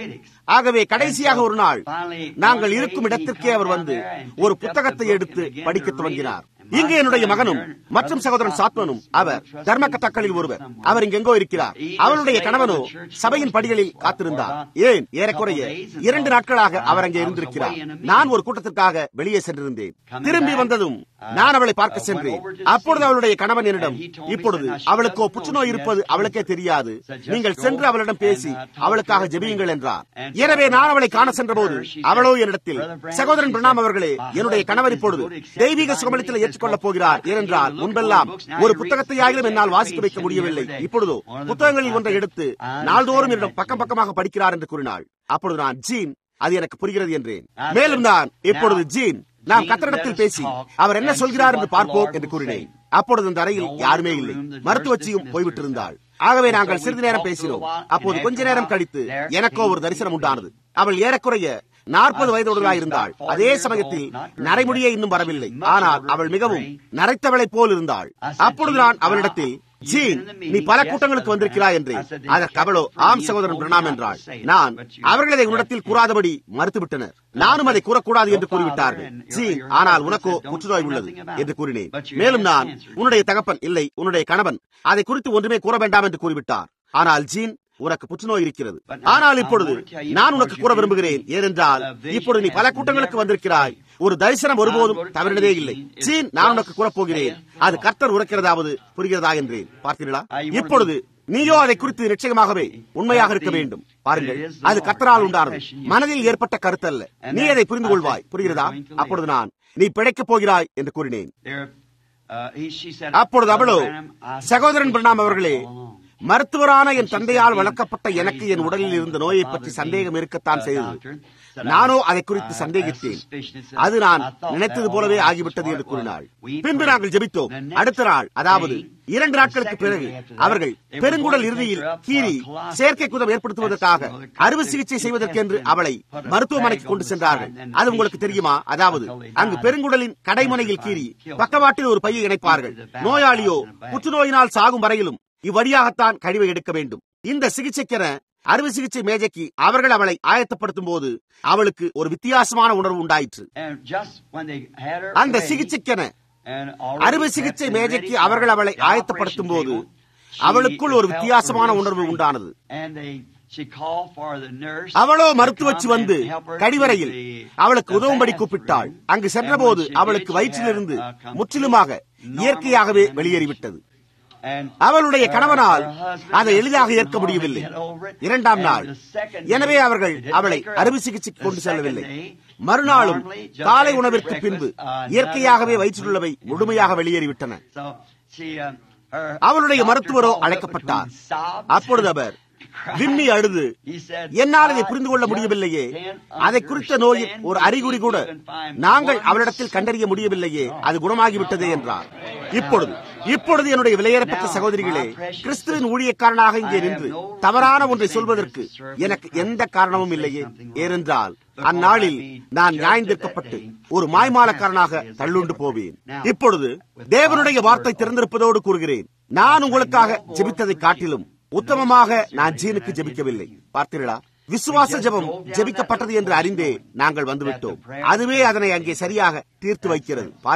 ஆகவே கடைசியாக ஒரு நாள் நாங்கள் இருக்கும் இடத்திற்கே அவர் வந்து ஒரு புத்தகத்தை எடுத்து படிக்க துவங்கினார் இங்கு என்னுடைய மகனும் மற்றும் சகோதரன் சாத்மனும் அவர் தர்மக்கத்தக்களில் ஒருவர் அவர் இங்கெங்கோ இருக்கிறார் அவளுடைய கணவனோ சபையின் படிகளில் காத்திருந்தார் ஏன் ஏறக்குறைய இரண்டு நாட்களாக அவர் அங்கே இருந்திருக்கிறார் நான் ஒரு கூட்டத்திற்காக வெளியே சென்றிருந்தேன் திரும்பி வந்ததும் நான் அவளை பார்க்க சென்றேன் அப்பொழுது அவளுடைய கணவன் என்னிடம் இப்பொழுது அவளுக்கோ புற்றுநோய் இருப்பது அவளுக்கே தெரியாது நீங்கள் சென்று அவளிடம் பேசி அவளுக்காக ஜெபியுங்கள் என்றார் எனவே நான் அவளை காண சென்றபோது அவளோ என்னிடத்தில் சகோதரன் பிரணாம் அவர்களே என்னுடைய கணவர் இப்பொழுது தெய்வீக சுகமளித்தலை ஏற்றுக்கொள்ளப் போகிறார் ஏனென்றால் முன்பெல்லாம் ஒரு புத்தகத்தை ஆகிலும் என்னால் வாசிக்க வைக்க முடியவில்லை இப்பொழுதோ புத்தகங்களில் ஒன்றை எடுத்து நாள்தோறும் என்னிடம் பக்கம் பக்கமாக படிக்கிறார் என்று கூறினாள் அப்பொழுது நான் ஜீன் அது எனக்கு புரிகிறது என்றேன் மேலும் நான் இப்பொழுது ஜீன் நாம் கத்தரிடத்தில் பேசி அவர் என்ன சொல்கிறார் என்று பார்ப்போம் என்று கூறினேன் அப்பொழுது அந்த அறையில் யாருமே இல்லை மருத்துவச்சியும் போய்விட்டிருந்தாள் ஆகவே நாங்கள் சிறிது நேரம் பேசினோம் அப்போது கொஞ்ச நேரம் கழித்து எனக்கோ ஒரு தரிசனம் உண்டானது அவள் ஏறக்குறைய நாற்பது வயதுடையவளாய் இருந்தாள் அதே சமயத்தில் நரைமுடியே இன்னும் வரவில்லை ஆனால் அவள் மிகவும் நரைத்தவளை போல் இருந்தாள் அப்பொழுது நான் அவளிடத்தில் ஜீன் நீ பல கூட்டங்களுக்கு வந்திருக்கிறாய் என்றேன் அதற்கு அவளோ ஆம் சகோதரன் பிரணாம் என்றாள் நான் அவர்கள் அதை உன்னிடத்தில் கூறாதபடி மறுத்துவிட்டனர் நானும் அதை கூறக்கூடாது என்று கூறிவிட்டார்கள் ஜீன் ஆனால் உனக்கோ புற்றுநோய் உள்ளது என்று கூறினேன் மேலும் நான் உன்னுடைய தகப்பன் இல்லை உன்னுடைய கணவன் அதை குறித்து ஒன்றுமே கூற வேண்டாம் என்று கூறிவிட்டார் ஆனால் ஜீன் உனக்கு புற்றுநோய் இருக்கிறது ஆனால் இப்பொழுது நான் உனக்கு கூற விரும்புகிறேன் ஏனென்றால் இப்பொழுது நீ பல கூட்டங்களுக்கு வந்திருக்கிறாய் ஒரு தரிசனம் ஒருபோதும் தவறினதே இல்லை சீன் நான் உனக்கு கூறப்போகிறேன் அது கர்த்தர் உரைக்கிறதாவது புரிகிறதா என்றேன் பார்த்தீர்களா இப்பொழுது நீயோ அதை குறித்து நிச்சயமாகவே உண்மையாக இருக்க வேண்டும் பாருங்கள் அது கத்தரால் உண்டானது மனதில் ஏற்பட்ட கருத்து அல்ல நீ அதை புரிந்து கொள்வாய் புரிகிறதா அப்பொழுது நான் நீ பிழைக்கப் போகிறாய் என்று கூறினேன் அப்பொழுது அவளோ சகோதரன் பிரணாம் அவர்களே மருத்துவரான என் தந்தையால் வளர்க்கப்பட்ட எனக்கு என் உடலில் இருந்த நோயை பற்றி சந்தேகம் இருக்கத்தான் செய்தது நானோ அதை குறித்து சந்தேகித்தேன் அது நான் நினைத்தது போலவே ஆகிவிட்டது என்று கூறினாள் பின்பு நாங்கள் ஜெபித்தோம் அடுத்த நாள் அதாவது இரண்டு நாட்களுக்கு பிறகு அவர்கள் பெருங்குடல் இறுதியில் கீறி செயற்கை குதம் ஏற்படுத்துவதற்காக அறுவை சிகிச்சை செய்வதற்கென்று அவளை மருத்துவமனைக்கு கொண்டு சென்றார்கள் அது உங்களுக்கு தெரியுமா அதாவது அங்கு பெருங்குடலின் கடைமுனையில் கீறி பக்கவாட்டில் ஒரு பையை இணைப்பார்கள் நோயாளியோ புற்றுநோயினால் சாகும் வரையிலும் இவ்வழியாகத்தான் கழிவை எடுக்க வேண்டும் இந்த சிகிச்சைக்கென அறுவை சிகிச்சை மேஜைக்கு அவர்கள் அவளை ஆயத்தப்படுத்தும் போது அவளுக்கு ஒரு வித்தியாசமான உணர்வு உண்டாயிற்று அந்த சிகிச்சைக்கென அறுவை சிகிச்சை மேஜைக்கு அவர்கள் அவளை ஆயத்தப்படுத்தும் போது அவளுக்குள் ஒரு வித்தியாசமான உணர்வு உண்டானது அவளோ மருத்துவச்சி வந்து கடிவரையில் அவளுக்கு உதவும்படி கூப்பிட்டாள் அங்கு சென்றபோது அவளுக்கு வயிற்றிலிருந்து முற்றிலுமாக இயற்கையாகவே வெளியேறிவிட்டது அவளுடைய கணவனால் அதை எளிதாக ஏற்க முடியவில்லை இரண்டாம் நாள் எனவே அவர்கள் அவளை அறுவை சிகிச்சைக்கு கொண்டு செல்லவில்லை மறுநாளும் காலை உணவிற்கு பின்பு இயற்கையாகவே வயிற்றிலுள்ளவை முழுமையாக வெளியேறிவிட்டன அவளுடைய மருத்துவரோ அழைக்கப்பட்டார் அப்பொழுது அவர் விம்மி அழுது என்னால் இதை புரிந்து கொள்ள முடியவில்லையே அதை குறித்த நோயின் ஒரு அறிகுறி கூட நாங்கள் அவளிடத்தில் கண்டறிய முடியவில்லையே அது குணமாகிவிட்டதே என்றார் இப்பொழுது இப்பொழுது என்னுடைய விலையேறப்பட்ட சகோதரிகளே கிறிஸ்துவின் ஊழியக்காரனாக இங்கே நின்று தவறான ஒன்றை சொல்வதற்கு எனக்கு எந்த காரணமும் இல்லையே ஏனென்றால் அந்நாளில் நான் நியாயந்திருக்கப்பட்டு ஒரு மாய்மாலக்காரனாக தள்ளுண்டு போவேன் இப்பொழுது தேவனுடைய வார்த்தை திறந்திருப்பதோடு கூறுகிறேன் நான் உங்களுக்காக ஜெபித்ததை காட்டிலும் உத்தமமாக நான் ஜீனுக்கு ஜெபிக்கவில்லை பார்த்தீர்களா விசுவாச ஜெபம் ஜெபிக்கப்பட்டது என்று அறிந்தே நாங்கள் வந்துவிட்டோம் அதுவே அதனை அங்கே சரியாக தீர்த்து வைக்கிறது பாருங்கள்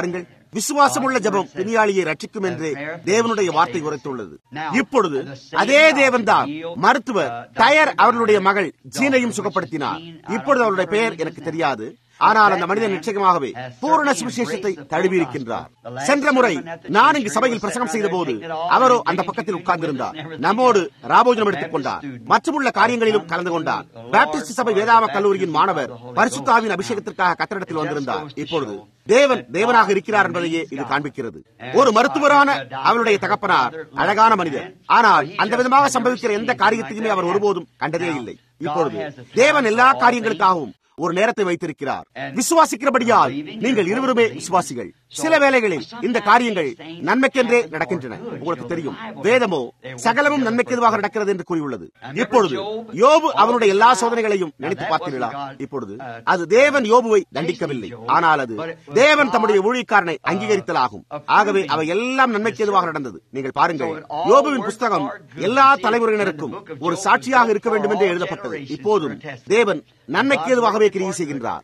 விசுவாசமுள்ள ஜபம் பிணியாளியை ரட்சிக்கும் என்று தேவனுடைய வார்த்தை உரைத்துள்ளது இப்பொழுது அதே தேவன்தான் மருத்துவர் டயர் அவர்களுடைய மகள் ஜீனையும் சுகப்படுத்தினார் இப்பொழுது அவருடைய பெயர் எனக்கு தெரியாது ஆனால் அந்த மனிதன் நிச்சயமாகவே பூரண சுவிசேஷத்தை தழுவியிருக்கின்றார் சென்ற முறை நான் இங்கு சபையில் பிரசங்கம் செய்த போது அவரோ அந்த பக்கத்தில் உட்கார்ந்திருந்தார் நம்மோடு ராபோஜனம் எடுத்துக் கொண்டார் மற்றுமுள்ள காரியங்களிலும் கலந்து கொண்டார் பாப்டிஸ்ட் சபை வேதாம கல்லூரியின் மாணவர் பரிசுத்தாவின் அபிஷேகத்திற்காக கத்திடத்தில் வந்திருந்தார் இப்பொழுது தேவன் தேவனாக இருக்கிறார் என்பதையே இது காண்பிக்கிறது ஒரு மருத்துவரான அவருடைய தகப்பனார் அழகான மனிதர் ஆனால் அந்த விதமாக சம்பவிக்கிற எந்த காரியத்தையுமே அவர் ஒருபோதும் கண்டதே இல்லை இப்பொழுது தேவன் எல்லா காரியங்களுக்காகவும் ஒரு நேரத்தை வைத்திருக்கிறார் விசுவாசிக்கிறபடியால் நீங்கள் இருவருமே விசுவாசிகள் சில வேளைகளில் இந்த காரியங்கள் நன்மைக்கென்றே நடக்கின்றன உங்களுக்கு தெரியும் வேதமோ சகலமும் நன்மைக்கெதுவாக நடக்கிறது என்று கூறியுள்ளது இப்பொழுது யோபு அவனுடைய எல்லா சோதனைகளையும் நினைத்து பார்த்தீர்களா இப்பொழுது அது தேவன் யோபுவை தண்டிக்கவில்லை ஆனால் அது தேவன் தம்முடைய ஊழியக்காரனை அங்கீகரித்தலாகும் ஆகவே அவை எல்லாம் நன்மைக்கு எதுவாக நடந்தது நீங்கள் பாருங்கள் யோபுவின் புஸ்தகம் எல்லா தலைமுறையினருக்கும் ஒரு சாட்சியாக இருக்க வேண்டும் என்று எழுதப்பட்டது இப்போதும் தேவன் நன்மைக்கு எதுவாகவே கிரியை செய்கின்றார்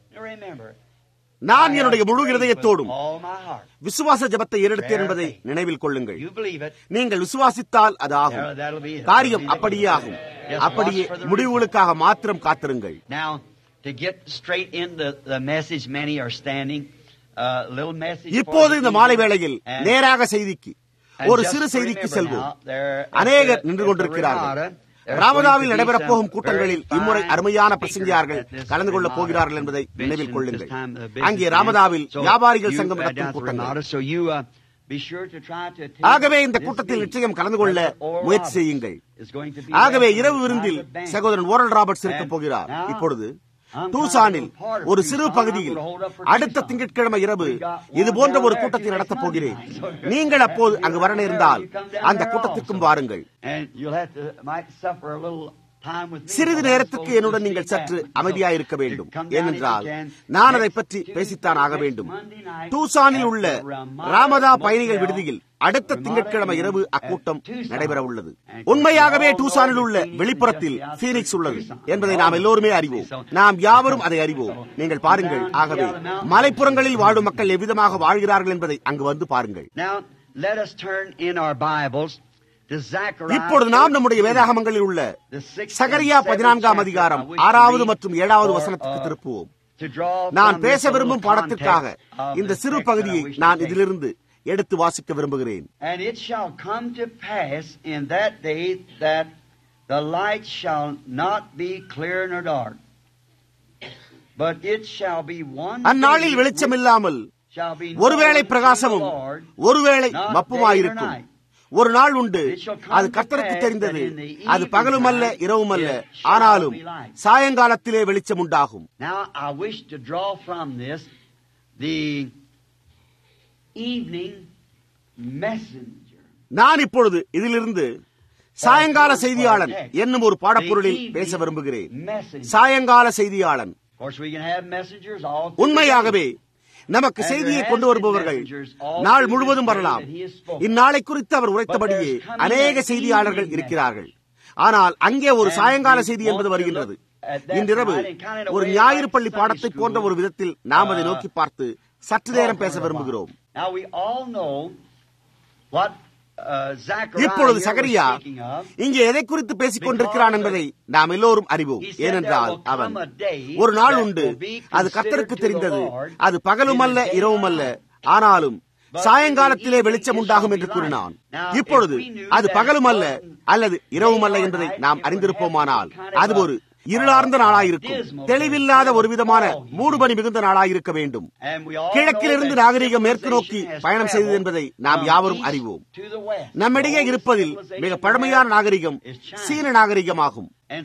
நான் என்னுடைய முழு இருதயத்தோடும் விசுவாச ஜபத்தை ஏறெடுத்தேன் என்பதை நினைவில் கொள்ளுங்கள் நீங்கள் விசுவாசித்தால் அது ஆகும் காரியம் அப்படியே ஆகும் அப்படியே முடிவுகளுக்காக மாத்திரம் காத்திருங்கள் இப்போது இந்த மாலை வேளையில் நேராக செய்திக்கு ஒரு சிறு செய்திக்கு செல்வோம் அநேகர் நின்று கொண்டிருக்கிறார்கள் ராமதாவில் நடைபெறப் போகும் கூட்டங்களில் இம்முறை அருமையான பிரசங்கியார்கள் கலந்து கொள்ளப் போகிறார்கள் என்பதை நினைவில் கொள்ளுங்கள் அங்கே ராமதாவில் வியாபாரிகள் சங்கம் நடத்தும் கூட்டங்கள் ஆகவே இந்த கூட்டத்தில் நிச்சயம் கலந்து கொள்ள முயற்சி செய்யுங்கள் ஆகவே இரவு விருந்தில் சகோதரன் ஓரல் ராபர்ட்ஸ் இருக்கப் போகிறார் இப்பொழுது டூசானில் ஒரு சிறு பகுதியில் அடுத்த திங்கட்கிழமை இரவு இது போன்ற ஒரு கூட்டத்தை நடத்தப் போகிறேன் நீங்கள் அப்போது அங்கு வர நேர்ந்தால் அந்த கூட்டத்திற்கும் வாருங்கள் சிறிது நேரத்துக்கு என்னுடன் நீங்கள் சற்று அமைதியாக இருக்க வேண்டும் ஏனென்றால் நான் அதை பற்றி பேசித்தான் ஆக வேண்டும் டூசானில் உள்ள ராமதா பயணிகள் விடுதியில் அடுத்த திங்கட்கிழமை இரவு அக்கூட்டம் நடைபெற உள்ளது உண்மையாகவே டூசானில் உள்ள வெளிப்புறத்தில் பீனிக்ஸ் உள்ளது என்பதை நாம் எல்லோருமே அறிவோம் நாம் யாவரும் அதை அறிவோம் நீங்கள் பாருங்கள் ஆகவே மலைப்புறங்களில் வாழும் மக்கள் எவ்விதமாக வாழ்கிறார்கள் என்பதை அங்கு வந்து பாருங்கள் இப்பொழுது நாம் நம்முடைய வேதாகமங்களில் உள்ள சகரியா பதினான்காம் அதிகாரம் ஆறாவது மற்றும் ஏழாவது வசனத்துக்கு திருப்புவோம் நான் பேச விரும்பும் பாடத்திற்காக இந்த சிறு பகுதியை நான் இதிலிருந்து எடுத்து வாசிக்க விரும்புகிறேன் The light shall not be clear nor dark, but it shall be one அந்நாளில் வெளிச்சமில்லாமல் ஒருவேளை பிரகாசமும் ஒருவேளை மப்புமாயிருக்கும் ஒரு நாள் உண்டு அது கர்த்தருக்கு தெரிந்தது அது பகலும் அல்ல இரவும் அல்ல ஆனாலும் சாயங்காலத்திலே வெளிச்சம் உண்டாகும் நான் இப்பொழுது இதிலிருந்து சாயங்கால செய்தியாளன் என்னும் ஒரு பாடப்பொருளில் பேச விரும்புகிறேன் சாயங்கால செய்தியாளன் உண்மையாகவே நமக்கு செய்தியை கொண்டு வருபவர்கள் நாள் முழுவதும் வரலாம் இந்நாளை குறித்து அவர் உரைத்தபடியே அநேக செய்தியாளர்கள் இருக்கிறார்கள் ஆனால் அங்கே ஒரு சாயங்கால செய்தி என்பது வருகின்றது இன்றிரவு ஒரு ஞாயிறு பள்ளி பாடத்தை போன்ற ஒரு விதத்தில் நாம் அதை நோக்கி பார்த்து சற்று நேரம் பேச விரும்புகிறோம் இப்பொழுது சகரியா இங்கே எதை குறித்து பேசிக் கொண்டிருக்கிறான் என்பதை நாம் எல்லோரும் அறிவோம் ஏனென்றால் அவன் ஒரு நாள் உண்டு அது கத்தருக்கு தெரிந்தது அது பகலும் அல்ல இரவும் அல்ல ஆனாலும் சாயங்காலத்திலே வெளிச்சம் உண்டாகும் என்று கூறினான் இப்பொழுது அது பகலும் அல்ல அல்லது இரவும் அல்ல என்பதை நாம் அறிந்திருப்போமானால் அது ஒரு இருளார்ந்த நாளாயிருக்கும் தெளிவில்லாத ஒரு விதமான மூடுபனி மிகுந்த நாளாயிருக்க வேண்டும் கிழக்கிலிருந்து நாகரிகம் மேற்கு நோக்கி பயணம் செய்தது என்பதை நாம் யாவரும் அறிவோம் நம்மிடையே இருப்பதில் மிக பழமையான நாகரிகம் சீன நாகரிகமாகும்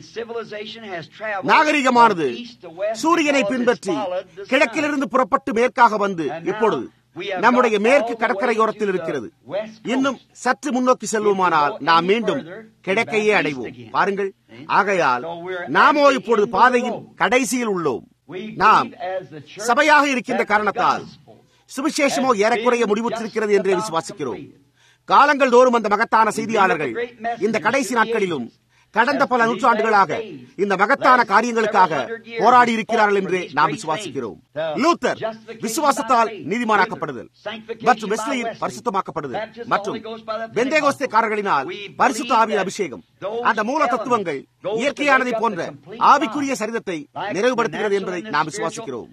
நாகரிகமானது சூரியனை பின்பற்றி கிழக்கிலிருந்து புறப்பட்டு மேற்காக வந்து இப்பொழுது நம்முடைய மேற்கு கடற்கரையோரத்தில் இருக்கிறது இன்னும் சற்று முன்னோக்கி செல்வோமானால் நாம் மீண்டும் கிழக்கையே அடைவோம் பாருங்கள் ஆகையால் நாமோ இப்பொழுது பாதையின் கடைசியில் உள்ளோம் நாம் சபையாக இருக்கின்ற காரணத்தால் சுவிசேஷமோ ஏறக்குறைய முடிவுற்றிருக்கிறது என்றே விசுவாசிக்கிறோம் காலங்கள் தோறும் அந்த மகத்தான செய்தியாளர்கள் இந்த கடைசி நாட்களிலும் கடந்த பல நூற்றாண்டுகளாக இந்த மகத்தான காரியங்களுக்காக போராடி இருக்கிறார்கள் என்று நாம் விசுவாசிக்கிறோம் லூத்தர் விசுவாசத்தால் நீதிமானாக்கப்படுதல் மற்றும் வெஸ்லியில் பரிசுத்தமாக்கப்படுதல் மற்றும் பெந்தேகோஸ்தேக்காரர்களினால் பரிசுத்த ஆவியின் அபிஷேகம் அந்த மூல தத்துவங்கள் இயற்கையானதை போன்ற ஆவிக்குரிய சரிதத்தை நிறைவுபடுத்துகிறது என்பதை நாம் விசுவாசிக்கிறோம்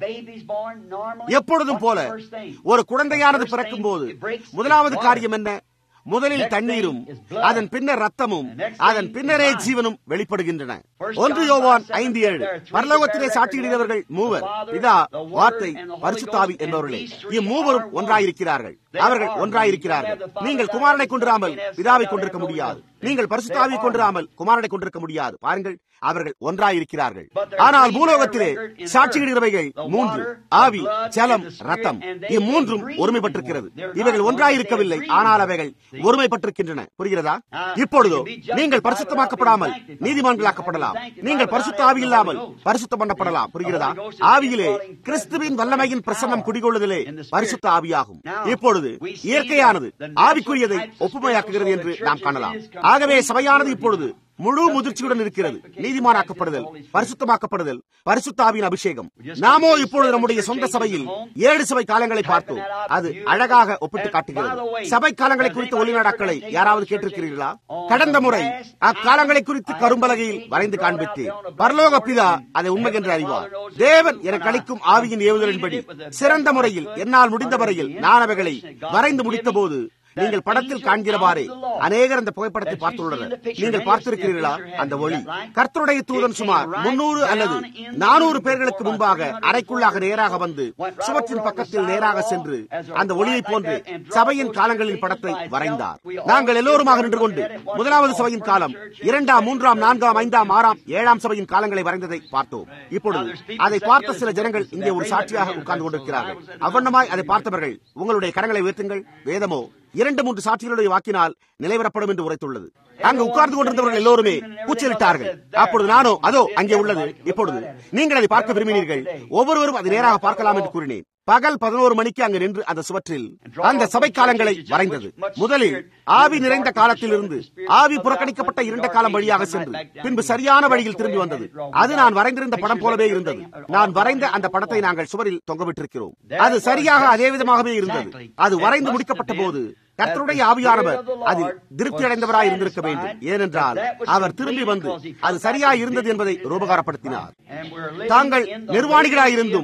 எப்பொழுதும் போல ஒரு குழந்தையானது பிறக்கும் போது முதலாவது காரியம் என்ன முதலில் தண்ணீரும் அதன் பின்னர் ரத்தமும் அதன் பின்னரே ஜீவனும் வெளிப்படுகின்றன ஒன்று யோவான் ஐந்து ஏழு பரலோகத்திலே சாட்சியிடுகிறவர்கள் மூவர் இதா வார்த்தை பரிசுத்தாவி என்பவர்களே இம்மூவரும் ஒன்றாயிருக்கிறார்கள் அவர்கள் ஒன்றாயிருக்கிறார்கள் நீங்கள் குமாரனை கொண்டிராமல் பிதாவை கொண்டிருக்க முடியாது நீங்கள் பரிசுத்தாவை கொண்டிராமல் குமாரனை கொண்டிருக்க முடியாது பாருங்கள் அவர்கள் ஒன்றாயிருக்கிறார்கள் ஆனால் பூலோகத்திலே சாட்சியிடுகிறவைகள் மூன்று ஆவி ஜலம் ரத்தம் இம்மூன்றும் ஒருமைப்பட்டிருக்கிறது இவைகள் ஒன்றாயிருக்கவில்லை ஆனால் அவைகள் ஒருமைப்பட்டிருக்கின்றன புரிகிறதா இப்பொழுதோ நீங்கள் பரிசுத்தமாக்கப்படாமல் நீதிமான்களாக்கப்படலாம் நீங்கள் பரிசுத்த ஆவி இல்லாமல் பரிசுத்தம் பண்ணப்படலாம் புரிகிறதா ஆவியிலே கிறிஸ்துவின் வல்லமையின் பிரசன்னம் குடிகொள்ளுதலே பரிசுத்த ஆவியாகும் இப்பொழுது இயற்கையானது ஆவிக்குரியதை ஒப்புமையாக்குகிறது என்று நாம் காணலாம் ஆகவே சபையானது இப்பொழுது முழு முதிர்ச்சியுடன் இருக்கிறது நீதிமானாக்கப்படுதல் பரிசுத்தமாக்கப்படுதல் பரிசுத்தாவின் அபிஷேகம் நாமோ இப்பொழுது நம்முடைய சொந்த சபையில் ஏழு சபை காலங்களை பார்த்தோம் அது அழகாக ஒப்பிட்டு காட்டுகிறது சபை காலங்களை குறித்த ஒளிநாடாக்களை யாராவது கேட்டிருக்கிறீர்களா கடந்த முறை அக்காலங்களை குறித்து கரும்பலகையில் வரைந்து காண்பித்தேன் பரலோக பிதா அதை உண்மை என்று அறிவார் தேவன் எனக்கு அளிக்கும் ஆவியின் ஏவுதலின்படி சிறந்த முறையில் என்னால் முடிந்த வரையில் நான் அவைகளை வரைந்து முடித்த போது நீங்கள் படத்தில் காண்கிறவாறே அநேகர் அந்த புகைப்படத்தை பார்த்துள்ளனர் நீங்கள் பார்த்திருக்கிறீர்களா அந்த ஒளி கர்த்தருடைய தூதன் சுமார் முன்னூறு அல்லது நானூறு பேர்களுக்கு முன்பாக அறைக்குள்ளாக நேராக வந்து சுவற்றின் பக்கத்தில் நேராக சென்று அந்த ஒளியை போன்று சபையின் காலங்களின் படத்தை வரைந்தார் நாங்கள் எல்லோருமாக நின்று கொண்டு முதலாவது சபையின் காலம் இரண்டாம் மூன்றாம் நான்காம் ஐந்தாம் ஆறாம் ஏழாம் சபையின் காலங்களை வரைந்ததை பார்த்தோம் இப்பொழுது அதை பார்த்த சில ஜனங்கள் இங்கே ஒரு சாட்சியாக உட்கார்ந்து கொண்டிருக்கிறார்கள் அவ்வண்ணமாய் அதை பார்த்தவர்கள் உங்களுடைய கரங்களை உயர்த்துங்கள் வேதமோ இரண்டு மூன்று சாட்சிகளுடைய வாக்கினால் நிலைவரப்படும் என்று உரைத்துள்ளது அங்கு உட்கார்ந்து கொண்டிருந்தவர்கள் எல்லோருமே கூச்சலிட்டார்கள் அப்பொழுது நானோ அதோ அங்கே உள்ளது இப்பொழுது நீங்கள் அதை பார்க்க விரும்பினீர்கள் ஒவ்வொருவரும் அதை நேராக பார்க்கலாம் என்று கூறினேன் பகல் பதினோரு மணிக்கு அங்கு நின்று அந்த சுவற்றில் அந்த சபை காலங்களை வரைந்தது முதலில் ஆவி நிறைந்த காலத்தில் இருந்து ஆவி புறக்கணிக்கப்பட்ட இருண்ட காலம் வழியாக சென்று பின்பு சரியான வழியில் திரும்பி வந்தது அது நான் வரைந்திருந்த படம் போலவே இருந்தது நான் வரைந்த அந்த படத்தை நாங்கள் சுவரில் தொங்கவிட்டிருக்கிறோம் அது சரியாக அதே விதமாகவே இருந்தது அது வரைந்து முடிக்கப்பட்ட போது கர்த்தருடைய ஆவியானவர் அதில் திருப்தி அடைந்தவராய் இருந்திருக்க வேண்டும் ஏனென்றால் அவர் திரும்பி வந்து அது சரியாய் இருந்தது என்பதை ரூபகாரப்படுத்தினார் தாங்கள் நிர்வாணிகளாயிருந்தும்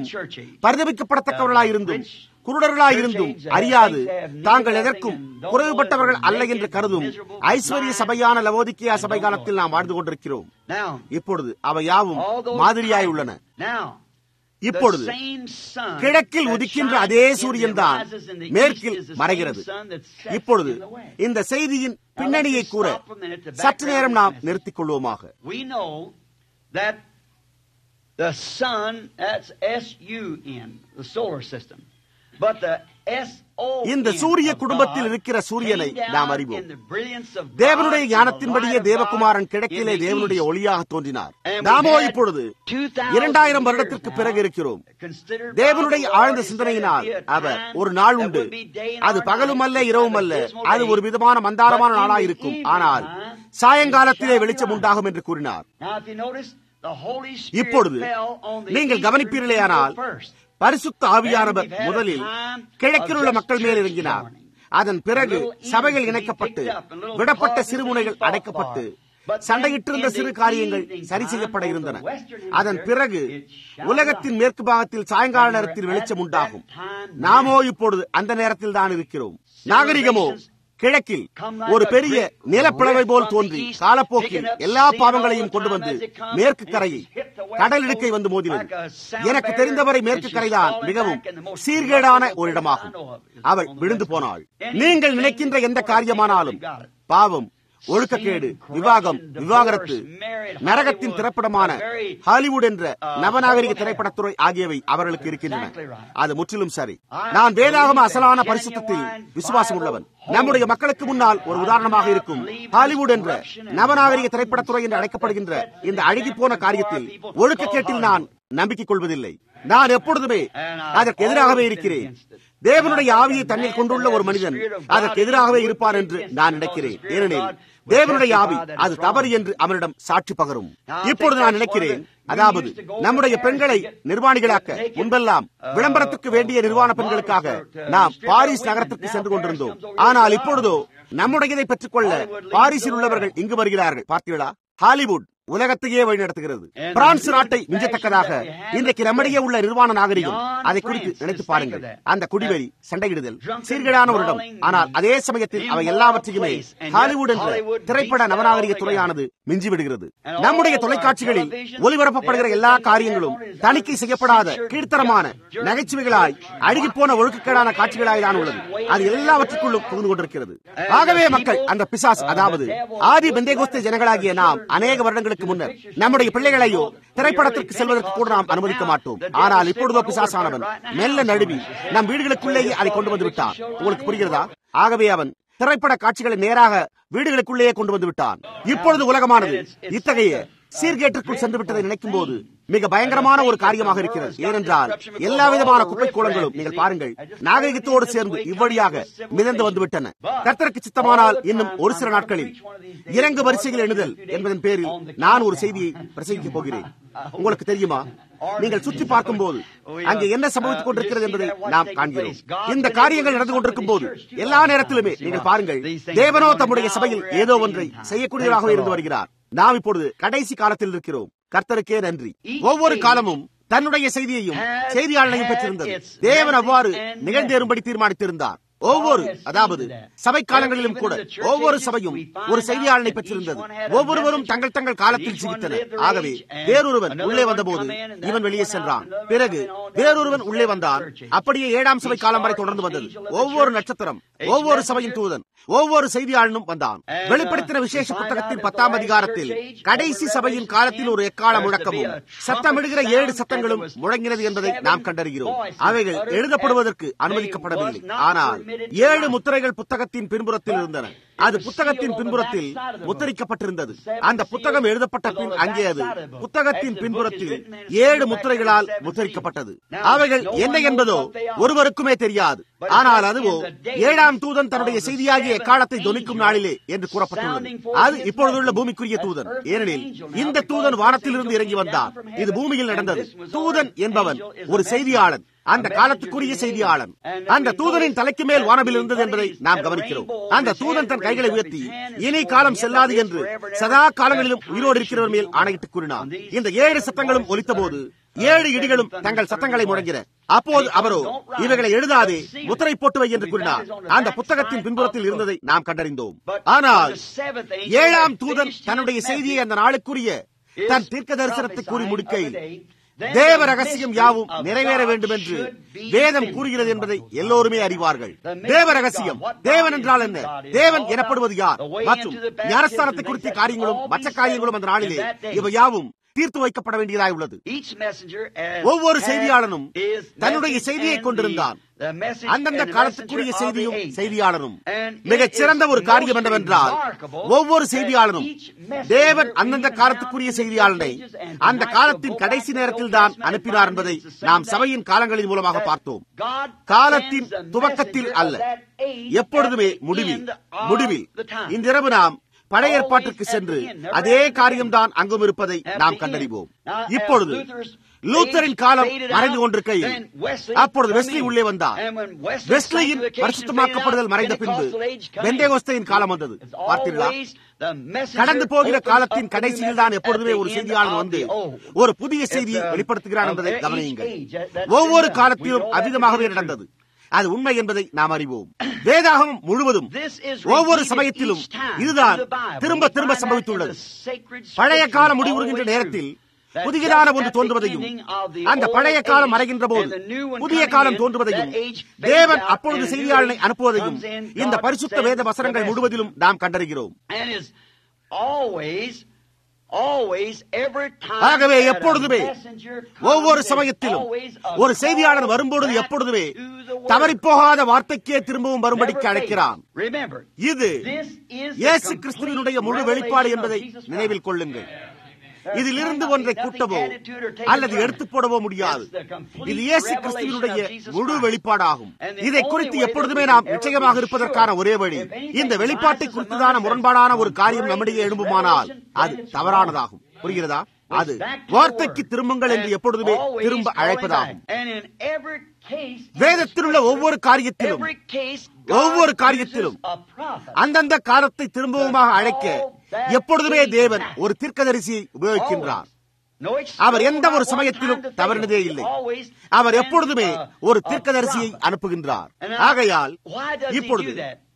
பரிதவிக்கப்படத்தக்கவர்களாயிருந்தும் குருடர்களாயிருந்தும் அறியாது தாங்கள் எதற்கும் குறைவுபட்டவர்கள் அல்ல என்று கருதும் ஐஸ்வர்ய சபையான லவோதிக்கியா சபை காலத்தில் நாம் வாழ்ந்து கொண்டிருக்கிறோம் இப்பொழுது அவை யாவும் மாதிரியாய் உள்ளன இப்பொழுது கிழக்கில் உதிக்கின்ற அதே சூரியன் தான் மேற்கில் மறைகிறது இப்பொழுது இந்த செய்தியின் பின்னணியை கூற சற்று நேரம் நாம் நிறுத்திக் கொள்வோமாக The sun, that's S-U-N, the solar system. But the இந்த சூரிய குடும்பத்தில் இருக்கிற சூரியனை நாம் அறிவோம் தேவனுடைய ஞானத்தின்படியே தேவகுமாரன் கிழக்கிலே தேவனுடைய ஒளியாக தோன்றினார் நாமோ இப்பொழுது இரண்டாயிரம் வருடத்திற்கு பிறகு இருக்கிறோம் தேவனுடைய ஆழ்ந்த சிந்தனையினால் அவர் ஒரு நாள் உண்டு அது பகலும் அல்ல இரவும் அல்ல அது ஒரு விதமான மந்தாரமான நாளா இருக்கும் ஆனால் சாயங்காலத்திலே வெளிச்சம் உண்டாகும் என்று கூறினார் இப்பொழுது நீங்கள் கவனிப்பீர்களேயானால் பரிசுத்த ஆவியானவர் முதலில் கிழக்கில் உள்ள மக்கள் மேல் இறங்கினார் அதன் பிறகு சபைகள் இணைக்கப்பட்டு விடப்பட்ட சிறுமுனைகள் அடைக்கப்பட்டு சண்டையிட்டிருந்த சிறு காரியங்கள் சரி செய்யப்பட இருந்தன அதன் பிறகு உலகத்தின் மேற்கு பாகத்தில் சாயங்கால நேரத்தில் வெளிச்சம் உண்டாகும் நாமோ இப்பொழுது அந்த நேரத்தில் தான் இருக்கிறோம் நாகரிகமோ கிழக்கில் ஒரு பெரிய நிலப்பிளவை போல் தோன்றி காலப்போக்கில் எல்லா பாவங்களையும் கொண்டு வந்து மேற்கு கரையை கடல் இடுக்கை வந்து மோதினது எனக்கு தெரிந்தவரை மேற்கு கரைதான் மிகவும் சீர்கேடான ஒரு இடமாகும் அவள் விழுந்து போனாள் நீங்கள் நினைக்கின்ற எந்த காரியமானாலும் பாவம் ஒழுக்கக்கேடு விவாகம் விவாகரத்து நரகத்தின் திரைப்படமான ஹாலிவுட் என்ற நவநாகரிக திரைப்படத்துறை ஆகியவை அவர்களுக்கு இருக்கின்றன அது முற்றிலும் சரி நான் வேதாகம அசலான பரிசுத்தத்தில் விசுவாசம் உள்ளவன் நம்முடைய மக்களுக்கு முன்னால் ஒரு உதாரணமாக இருக்கும் ஹாலிவுட் என்ற நவநாகரிக திரைப்படத்துறை என்று அழைக்கப்படுகின்ற இந்த அழுகி போன காரியத்தில் ஒழுக்கக்கேட்டில் நான் நம்பிக்கை கொள்வதில்லை நான் எப்பொழுதுமே அதற்கு எதிராகவே இருக்கிறேன் தேவனுடைய ஆவியை தன்னில் கொண்டுள்ள ஒரு மனிதன் அதற்கு எதிராகவே இருப்பார் என்று நான் நினைக்கிறேன் ஏனெனில் தேவனுடைய ஆவி அது தவறு என்று அவனிடம் சாட்சி பகரும் இப்பொழுது நான் நினைக்கிறேன் அதாவது நம்முடைய பெண்களை நிர்வாணிகளாக்க முன்பெல்லாம் விளம்பரத்துக்கு வேண்டிய நிர்வாண பெண்களுக்காக நாம் பாரிஸ் நகரத்திற்கு சென்று கொண்டிருந்தோம் ஆனால் இப்பொழுதோ நம்முடையதை பெற்றுக்கொள்ள பாரிஸில் உள்ளவர்கள் இங்கு வருகிறார்கள் பார்த்தீர்களா ஹாலிவுட் உலகத்தையே வழிநடத்துகிறது பிரான்ஸ் நாட்டை மிஞ்சத்தக்கதாக இன்றைக்கு நம்மிடையே உள்ள நிர்வாண நாகரிகம் அதை குறித்து நினைத்து பாருங்கள் அந்த குடிவெறி சண்டையிடுதல் சீர்கேடான ஒரு இடம் ஆனால் அதே சமயத்தில் அவை எல்லாவற்றையுமே ஹாலிவுட் என்ற திரைப்பட நவநாகரிக துறையானது மிஞ்சி விடுகிறது நம்முடைய தொலைக்காட்சிகளில் ஒலிபரப்பப்படுகிற எல்லா காரியங்களும் தணிக்கை செய்யப்படாத கீழ்த்தரமான நகைச்சுவைகளாய் அழுகி போன ஒழுக்கக்கேடான காட்சிகளாய் தான் உள்ளது அது எல்லாவற்றுக்குள்ளும் புகுந்து கொண்டிருக்கிறது ஆகவே மக்கள் அந்த பிசாஸ் அதாவது ஆதி பெந்தேகோஸ்தே ஜனங்களாகிய நாம் அநேக வருடங்களுக்கு முன்னர் நம்முடைய பிள்ளைகளையோ திரைப்படத்திற்கு செல்வதற்கு கூட நாம் அனுமதிக்க மாட்டோம் ஆனால் இப்பொழுதோ பிசாசானவன் மெல்ல நடுவி நம் வீடுகளுக்குள்ளேயே அதை கொண்டு வந்து விட்டான் உங்களுக்கு புரிகிறதா ஆகவே அவன் திரைப்பட காட்சிகளை நேராக வீடுகளுக்குள்ளேயே கொண்டு வந்து விட்டான் இப்பொழுது உலகமானது இத்தகைய சீர்கேட்டிற்குள் சென்று விட்டதை நினைக்கும் போது மிக பயங்கரமான ஒரு காரியமாக இருக்கிறது ஏனென்றால் எல்லா விதமான குப்பை கூலங்களும் நீங்கள் பாருங்கள் நாகரிகத்தோடு சேர்ந்து இவ்வழியாக மிதந்து வந்துவிட்டன கர்த்தருக்கு சித்தமானால் இன்னும் ஒரு சில நாட்களில் இறங்கு வரிசைகள் எண்ணுதல் என்பதன் பேரில் நான் ஒரு செய்தியை பிரசங்கிக்கப் போகிறேன் உங்களுக்கு தெரியுமா நீங்கள் சுற்றி பார்க்கும் போது அங்கே என்ன சம்பவித்துக் கொண்டிருக்கிறது என்பதை நாம் காண்கிறோம் இந்த காரியங்கள் நடந்து கொண்டிருக்கும் போது எல்லா நேரத்திலுமே நீங்கள் பாருங்கள் தேவனோ தம்முடைய சபையில் ஏதோ ஒன்றை செய்யக்கூடியவராக இருந்து வருகிறார் நாம் இப்பொழுது கடைசி காலத்தில் இருக்கிறோம் கர்த்தருக்கே நன்றி ஒவ்வொரு காலமும் தன்னுடைய செய்தியையும் செய்தியாளனையும் பெற்றிருந்தது தேவன் அவ்வாறு நிகழ்ந்தேறும்படி தீர்மானித்திருந்தார் ஒவ்வொரு அதாவது சபை காலங்களிலும் கூட ஒவ்வொரு சபையும் ஒரு செய்தியாளனை பெற்றிருந்தது ஒவ்வொருவரும் தங்கள் தங்கள் காலத்தில் ஜீவித்தனர் ஆகவே வேறொருவன் உள்ளே வந்தபோது இவன் வெளியே சென்றான் பிறகு வேறொருவன் உள்ளே வந்தான் அப்படியே ஏழாம் சபை காலம் வரை தொடர்ந்து வந்தது ஒவ்வொரு நட்சத்திரம் ஒவ்வொரு சபையின் தூதன் ஒவ்வொரு செய்தியாளனும் வந்தான் வெளிப்படுத்தின விசேஷ புத்தகத்தின் பத்தாம் அதிகாரத்தில் கடைசி சபையின் காலத்தில் ஒரு எக்கால முழக்கமும் சத்தமிடுகிற ஏழு சத்தங்களும் முழங்கினது என்பதை நாம் கண்டறிகிறோம் அவைகள் எழுதப்படுவதற்கு அனுமதிக்கப்படவில்லை ஆனால் ஏழு முத்திரைகள் புத்தகத்தின் பின்புறத்தில் இருந்தன அது புத்தகத்தின் பின்புறத்தில் முத்திரிக்கப்பட்டிருந்தது அந்த புத்தகம் எழுதப்பட்ட பின் அங்கே அது புத்தகத்தின் பின்புறத்தில் ஏழு முத்திரைகளால் முத்திரிக்கப்பட்டது அவைகள் என்ன என்பதோ ஒருவருக்குமே தெரியாது ஆனால் அதுவோ ஏழாம் தூதன் தன்னுடைய செய்தியாகிய எக்காலத்தை தொனிக்கும் நாளிலே என்று கூறப்பட்டுள்ளது அது இப்பொழுதுள்ள பூமிக்குரிய தூதன் ஏனெனில் இந்த தூதன் வானத்திலிருந்து இறங்கி வந்தார் இது பூமியில் நடந்தது தூதன் என்பவன் ஒரு செய்தியாளன் அந்த காலத்துக்குரிய செய்தியாளன் அந்த தூதனின் தலைக்கு மேல் வானவில் இருந்தது என்பதை நாம் கவனிக்கிறோம் அந்த தூதன் தன் கைகளை உயர்த்தி இனி காலம் செல்லாது என்று சதா காலங்களிலும் உயிரோடு இருக்கிறவர் மேல் ஆணையிட்டு கூறினார் இந்த ஏழு சத்தங்களும் ஒலித்த போது ஏழு இடிகளும் தங்கள் சத்தங்களை முழங்கின அப்போது அவரோ இவைகளை எழுதாதே முத்திரை போட்டுவை என்று கூறினார் அந்த புத்தகத்தின் பின்புறத்தில் இருந்ததை நாம் கண்டறிந்தோம் ஆனால் ஏழாம் தூதன் தன்னுடைய செய்தியை அந்த நாளுக்குரிய தன் தீர்க்க தரிசனத்தை கூறி முடிக்கையில் தேவ ரகசியம் யாவும் நிறைவேற வேண்டும் என்று வேதம் கூறுகிறது என்பதை எல்லோருமே அறிவார்கள் தேவ ரகசியம் தேவன் என்றால் என்ன தேவன் எனப்படுவது யார் மற்றும் ஞானஸ்தானத்தை குறித்த காரியங்களும் மற்ற காரியங்களும் அந்த நாளிலே இவை யாவும் தீர்த்து வைக்கப்பட வேண்டியதாய் உள்ளது ஒவ்வொரு செய்தியாளனும் தன்னுடைய செய்தியை கொண்டிருந்தான் அந்தந்த காலத்துக்குரிய செய்தியும் செய்தியாளரும் மிகச் சிறந்த ஒரு காரியம் என்னவென்றால் ஒவ்வொரு செய்தியாளரும் தேவன் அந்தந்த காலத்துக்குரிய செய்தியாளனை அந்த காலத்தின் கடைசி நேரத்தில் தான் அனுப்பினார் என்பதை நாம் சபையின் காலங்களின் மூலமாக பார்த்தோம் காலத்தின் துவக்கத்தில் அல்ல எப்பொழுதுமே முடிவில் முடிவில் இன்றிரவு நாம் பழைய ஏற்பாட்டிற்கு சென்று அதே காரியம்தான் அங்கும் இருப்பதை நாம் கண்டறிவோம் இப்பொழுது லூத்தரின் காலம் மறைந்து கொண்டிருக்கையில் அப்பொழுது வெஸ்லி உள்ளே வந்தார் வெஸ்லியின் பரிசுத்தமாக்கப்படுதல் மறைந்த பின்பு பெந்தேகோஸ்தையின் காலம் வந்தது பார்த்தீர்களா கடந்து போகிற காலத்தின் கடைசியில் தான் எப்பொழுதுமே ஒரு செய்தியாளர் வந்து ஒரு புதிய செய்தியை வெளிப்படுத்துகிறார் என்பதை கவனியுங்கள் ஒவ்வொரு காலத்திலும் அதிகமாகவே நடந்தது அது உண்மை என்பதை நாம் அறிவோம் வேதாகம் முழுவதும் ஒவ்வொரு சமயத்திலும் இதுதான் திரும்ப திரும்ப சம்பவித்துள்ளது பழைய காலம் முடிவுறுகின்ற நேரத்தில் புதியதான ஒன்று தோன்றுவதையும் அந்த பழைய காலம் மறைகின்ற போது புதிய காலம் தோன்றுவதையும் தேவன் அப்பொழுது செய்தியாளனை அனுப்புவதையும் இந்த பரிசுத்த வேத வசனங்கள் முழுவதிலும் நாம் கண்டறிகிறோம் ஆகவே எப்பொழுதுமே ஒவ்வொரு சமயத்திலும் ஒரு செய்தியாளர் வரும்பொழுது எப்பொழுதுமே தவறிப்போகாத வார்த்தைக்கே திரும்பவும் வரும்படிக்கு அழைக்கிறான் இது இயேசு கிறிஸ்துவனுடைய முழு வெளிப்பாடு என்பதை நினைவில் கொள்ளுங்கள் இதிலிருந்து ஒன்றை கூட்டவோ அல்லது எடுத்து போடவோ முடியாது இது இயேசு கிறிஸ்துவனுடைய முழு வெளிப்பாடாகும் இதை குறித்து எப்பொழுதுமே நாம் நிச்சயமாக இருப்பதற்கான ஒரே வழி இந்த வெளிப்பாட்டை குறித்துதான முரண்பாடான ஒரு காரியம் நம்மிடையே எழும்புமானால் அது தவறானதாகும் புரிகிறதா அது வார்த்தைக்கு திரும்புங்கள் என்று எப்பொழுதுமே திரும்ப அழைப்பதாகும் வேதத்தில் உள்ள ஒவ்வொரு காரியத்திலும் ஒவ்வொரு காரியத்திலும் அந்தந்த காலத்தை திரும்பவுமாக அழைக்க எப்பொழுதுமே தேவன் ஒரு தீர்க்கதரிசியை உபயோகிக்கின்றார் அவர் எந்த ஒரு சமயத்திலும் தவறினதே இல்லை அவர் எப்பொழுதுமே ஒரு தீர்க்கதரிசியை அனுப்புகின்றார் ஆகையால் இப்பொழுது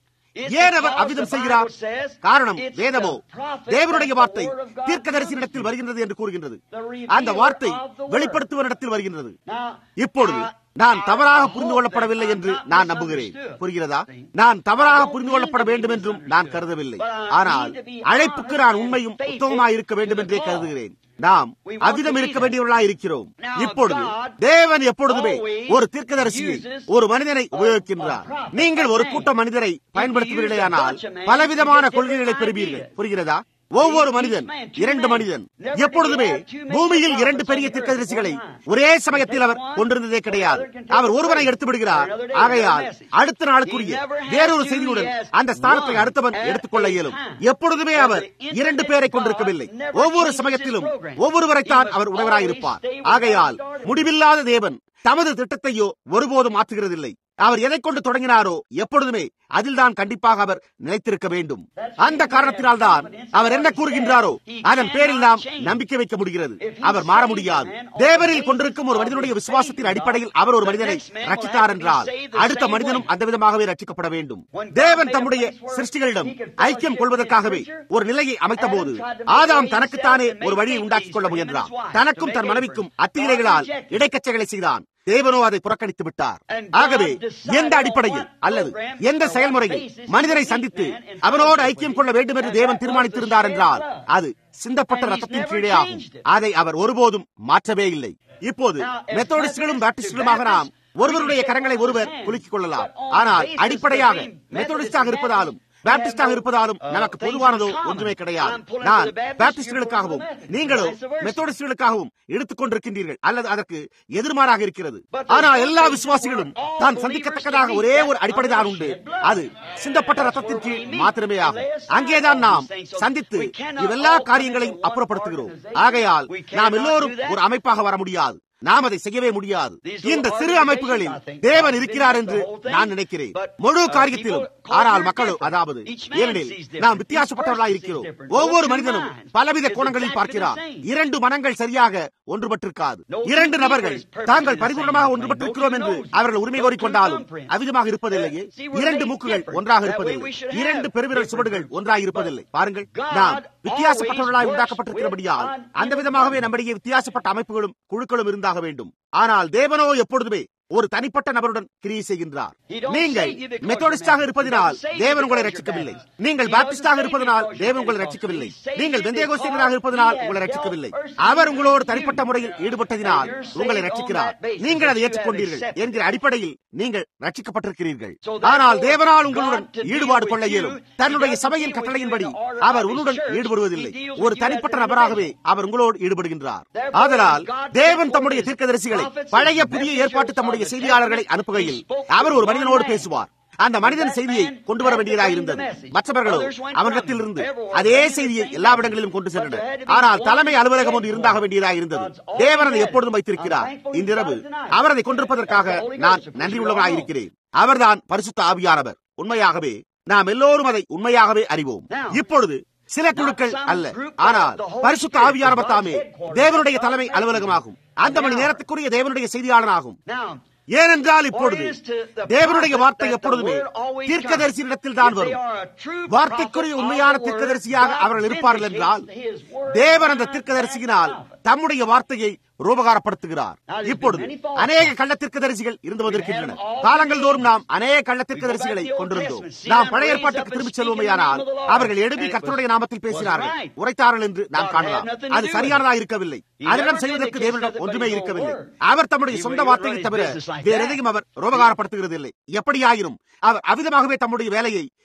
ஏன் அவர் அவ்விதம் செய்கிறார் காரணம் வேதமோ தேவனுடைய வார்த்தை தீர்க்கதரிசனிடத்தில் வருகின்றது என்று கூறுகின்றது அந்த வார்த்தை வெளிப்படுத்துவனிடத்தில் வருகின்றது இப்பொழுது நான் தவறாக புரிந்து கொள்ளப்படவில்லை என்று நான் நம்புகிறேன் புரிகிறதா நான் தவறாக புரிந்து கொள்ளப்பட வேண்டும் என்றும் நான் கருதவில்லை ஆனால் அழைப்புக்கு நான் உண்மையும் உத்தமமாய் இருக்க வேண்டும் என்றே கருதுகிறேன் நாம் அவ்விதம் இருக்க வேண்டியவர்களாய் இருக்கிறோம் இப்பொழுது தேவன் எப்பொழுதுமே ஒரு தீர்க்கதரிசியை ஒரு மனிதனை உபயோகிக்கின்றார் நீங்கள் ஒரு கூட்ட மனிதரை பயன்படுத்துவீர்களேயானால் பலவிதமான கொள்கைகளை பெறுவீர்கள் புரிகிறதா ஒவ்வொரு மனிதன் இரண்டு மனிதன் எப்பொழுதுமே பூமியில் இரண்டு பெரிய தீர்க்கதரிசிகளை ஒரே சமயத்தில் அவர் கொண்டிருந்ததே கிடையாது அவர் ஒருவரை எடுத்து விடுகிறார் ஆகையால் அடுத்த நாளுக்குரிய வேறொரு செய்தியுடன் அந்த ஸ்தானத்தை அடுத்தவன் எடுத்துக்கொள்ள இயலும் எப்பொழுதுமே அவர் இரண்டு பேரை கொண்டிருக்கவில்லை ஒவ்வொரு சமயத்திலும் ஒவ்வொருவரைத்தான் அவர் உணவராயிருப்பார் ஆகையால் முடிவில்லாத தேவன் தமது திட்டத்தையோ ஒருபோதும் மாற்றுகிறதில்லை அவர் எதை கொண்டு தொடங்கினாரோ எப்பொழுதுமே அதில் தான் கண்டிப்பாக அவர் நிலைத்திருக்க வேண்டும் அந்த காரணத்தினால் தான் அவர் என்ன கூறுகின்றாரோ அதன் பேரில் நாம் நம்பிக்கை வைக்க முடிகிறது அவர் மாற முடியாது தேவரில் கொண்டிருக்கும் ஒரு மனிதனுடைய விசுவாசத்தின் அடிப்படையில் அவர் ஒரு மனிதனை ரட்சித்தார் என்றால் அடுத்த மனிதனும் அந்த விதமாகவே ரட்சிக்கப்பட வேண்டும் தேவன் தம்முடைய சிருஷ்டிகளிடம் ஐக்கியம் கொள்வதற்காகவே ஒரு நிலையை அமைத்த போது ஆதாம் தனக்குத்தானே ஒரு வழியை உண்டாக்கிக் கொள்ள முயன்றார் தனக்கும் தன் மனைவிக்கும் அத்திரைகளால் இடைக்கச்சைகளை செய்தான் தேவனோ அதை புறக்கணித்து விட்டார் ஆகவே எந்த அடிப்படையில் அல்லது எந்த செயல்முறையில் மனிதனை சந்தித்து அவனோடு ஐக்கியம் கொள்ள வேண்டும் என்று தேவன் தீர்மானித்திருந்தார் என்றால் அது சிந்தப்பட்ட ரத்தத்தின் கீழே ஆகும் அதை அவர் ஒருபோதும் மாற்றவே இல்லை இப்போது மெத்தோடிஸ்டுகளும் பாப்டிஸ்டுகளுமாக நாம் ஒருவருடைய கரங்களை ஒருவர் குலுக்கிக் கொள்ளலாம் ஆனால் அடிப்படையாக மெத்தோடிஸ்டாக இருப்பதாலும் பேப்டிஸ்டாக இருப்பதாலும் நமக்கு பொதுவானதோ ஒன்றுமே கிடையாது நான் பேப்டிஸ்டுகளுக்காகவும் நீங்களோ மெத்தோடிஸ்டுகளுக்காகவும் எடுத்துக் கொண்டிருக்கின்றீர்கள் அல்லது அதற்கு எதிர்மாறாக இருக்கிறது ஆனால் எல்லா விசுவாசிகளும் தான் சந்திக்கத்தக்கதாக ஒரே ஒரு அடிப்படை தான் உண்டு அது சிந்தப்பட்ட ரத்தத்தின் கீழ் மாத்திரமே ஆகும் அங்கேதான் நாம் சந்தித்து இவ்வெல்லா காரியங்களையும் அப்புறப்படுத்துகிறோம் ஆகையால் நாம் எல்லோரும் ஒரு அமைப்பாக வர முடியாது நாம் அதை செய்யவே முடியாது இந்த சிறு அமைப்புகளில் தேவன் இருக்கிறார் என்று நான் நினைக்கிறேன் முழு காரியத்திலும் ஆனால் மக்களோ அதாவது ஏனெனில் நாம் வித்தியாசப்பட்டவர்களாக இருக்கிறோம் ஒவ்வொரு மனிதனும் பலவித கோணங்களில் பார்க்கிறார் இரண்டு மனங்கள் சரியாக ஒன்றுபட்டிருக்காது இரண்டு நபர்கள் தாங்கள் பரிபூர்ணமாக ஒன்றுபட்டிருக்கிறோம் என்று அவர்கள் உரிமை கோரிக்கொண்டாலும் அவிதமாக இருப்பதில்லையே இரண்டு மூக்குகள் ஒன்றாக இருப்பதில்லை இரண்டு பெருவிரல் சுவடுகள் ஒன்றாக இருப்பதில்லை பாருங்கள் நாம் வித்தியாசப்பட்டவர்களாய் உண்டாக்கப்பட்டிருக்கிறபடியால் அந்த விதமாகவே நம்முடைய வித்தியாசப்பட்ட அமைப்புகளும் குழுக்களும் இருந்தாக வேண்டும் ஆனால் தேவனோ எப்பொழுதுமே ஒரு தனிப்பட்ட நபருடன் கிரியை செய்கின்றார் நீங்கள் மெத்தோடிஸ்டாக இருப்பதனால் தேவன் உங்களை ரட்சிக்கவில்லை நீங்கள் பாப்டிஸ்டாக இருப்பதனால் தேவன் உங்களை ரட்சிக்கவில்லை நீங்கள் வெந்தயகோஸ்திகளாக இருப்பதனால் உங்களை ரட்சிக்கவில்லை அவர் உங்களோடு தனிப்பட்ட முறையில் ஈடுபட்டதினால் உங்களை ரட்சிக்கிறார் நீங்கள் அதை ஏற்றுக்கொண்டீர்கள் என்கிற அடிப்படையில் நீங்கள் ரட்சிக்கப்பட்டிருக்கிறீர்கள் ஆனால் தேவனால் உங்களுடன் ஈடுபாடு கொள்ள இயலும் தன்னுடைய சபையின் கட்டளையின்படி அவர் உன்னுடன் ஈடுபடுவதில்லை ஒரு தனிப்பட்ட நபராகவே அவர் உங்களோடு ஈடுபடுகின்றார் ஆதலால் தேவன் தம்முடைய தீர்க்கதரிசிகளை பழைய புதிய ஏற்பாட்டு தம்முடைய செய்தியாளர்களை அனுப்புகையில் அவர் ஒரு மனிதனோடு பேசுவார் அந்த மனிதன் செய்தியை கொண்டு வர வேண்டியதாக இருந்தது மற்றவர்களோ அவரிடத்தில் இருந்து அதே செய்தியை எல்லா இடங்களிலும் கொண்டு சென்றனர் ஆனால் தலைமை அலுவலகம் ஒன்று இருந்தாக வேண்டியதாக இருந்தது தேவன் அதை எப்பொழுதும் வைத்திருக்கிறார் இன்றிரவு அவர் அதை கொண்டிருப்பதற்காக நான் நன்றியுள்ளவராக இருக்கிறேன் அவர்தான் பரிசுத்த ஆவியானவர் உண்மையாகவே நாம் எல்லோரும் அதை உண்மையாகவே அறிவோம் இப்பொழுது சில குழுக்கள் அல்ல ஆனால் பரிசுத்த ஆவியானவர் தாமே தேவனுடைய தலைமை அலுவலகமாகும் அந்த மணி நேரத்துக்குரிய தேவனுடைய செய்தியாளனாகும் ஏனென்றால் இப்பொழுது தேவனுடைய வார்த்தை எப்பொழுதுமே தீர்க்கதரிசியிடத்தில் தான் வரும் வார்த்தைக்குரிய உண்மையான தீர்க்கதரிசியாக அவர்கள் இருப்பார்கள் என்றால் தேவன் அந்த தீர்க்கதரிசியினால் தம்முடைய வார்த்தையை ரூபகாரப்படுத்துகிறார் இப்பொழுது அநேக கள்ளத்திற்கு தரிசிகள் இருந்து வந்திருக்கின்றன காலங்கள் தோறும் நாம் அநேக கள்ளத்திற்கு தரிசிகளை கொண்டிருந்தோம் நாம் பழைய ஏற்பாட்டுக்கு திரும்பிச் செல்வோமையானால் அவர்கள் எழுப்பி கர்த்தருடைய நாமத்தில் பேசினார்கள் உரைத்தார்கள் என்று நாம் காணலாம் அது சரியானதா இருக்கவில்லை அதனிடம் செய்வதற்கு தேவனிடம் ஒன்றுமே இருக்கவில்லை அவர் தம்முடைய சொந்த வார்த்தையை தவிர வேற எதையும் அவர் ரோபகாரப்படுத்துகிறது இல்லை எப்படியாயினும் அவர் அவிதமாகவே தம்முடைய வேலையை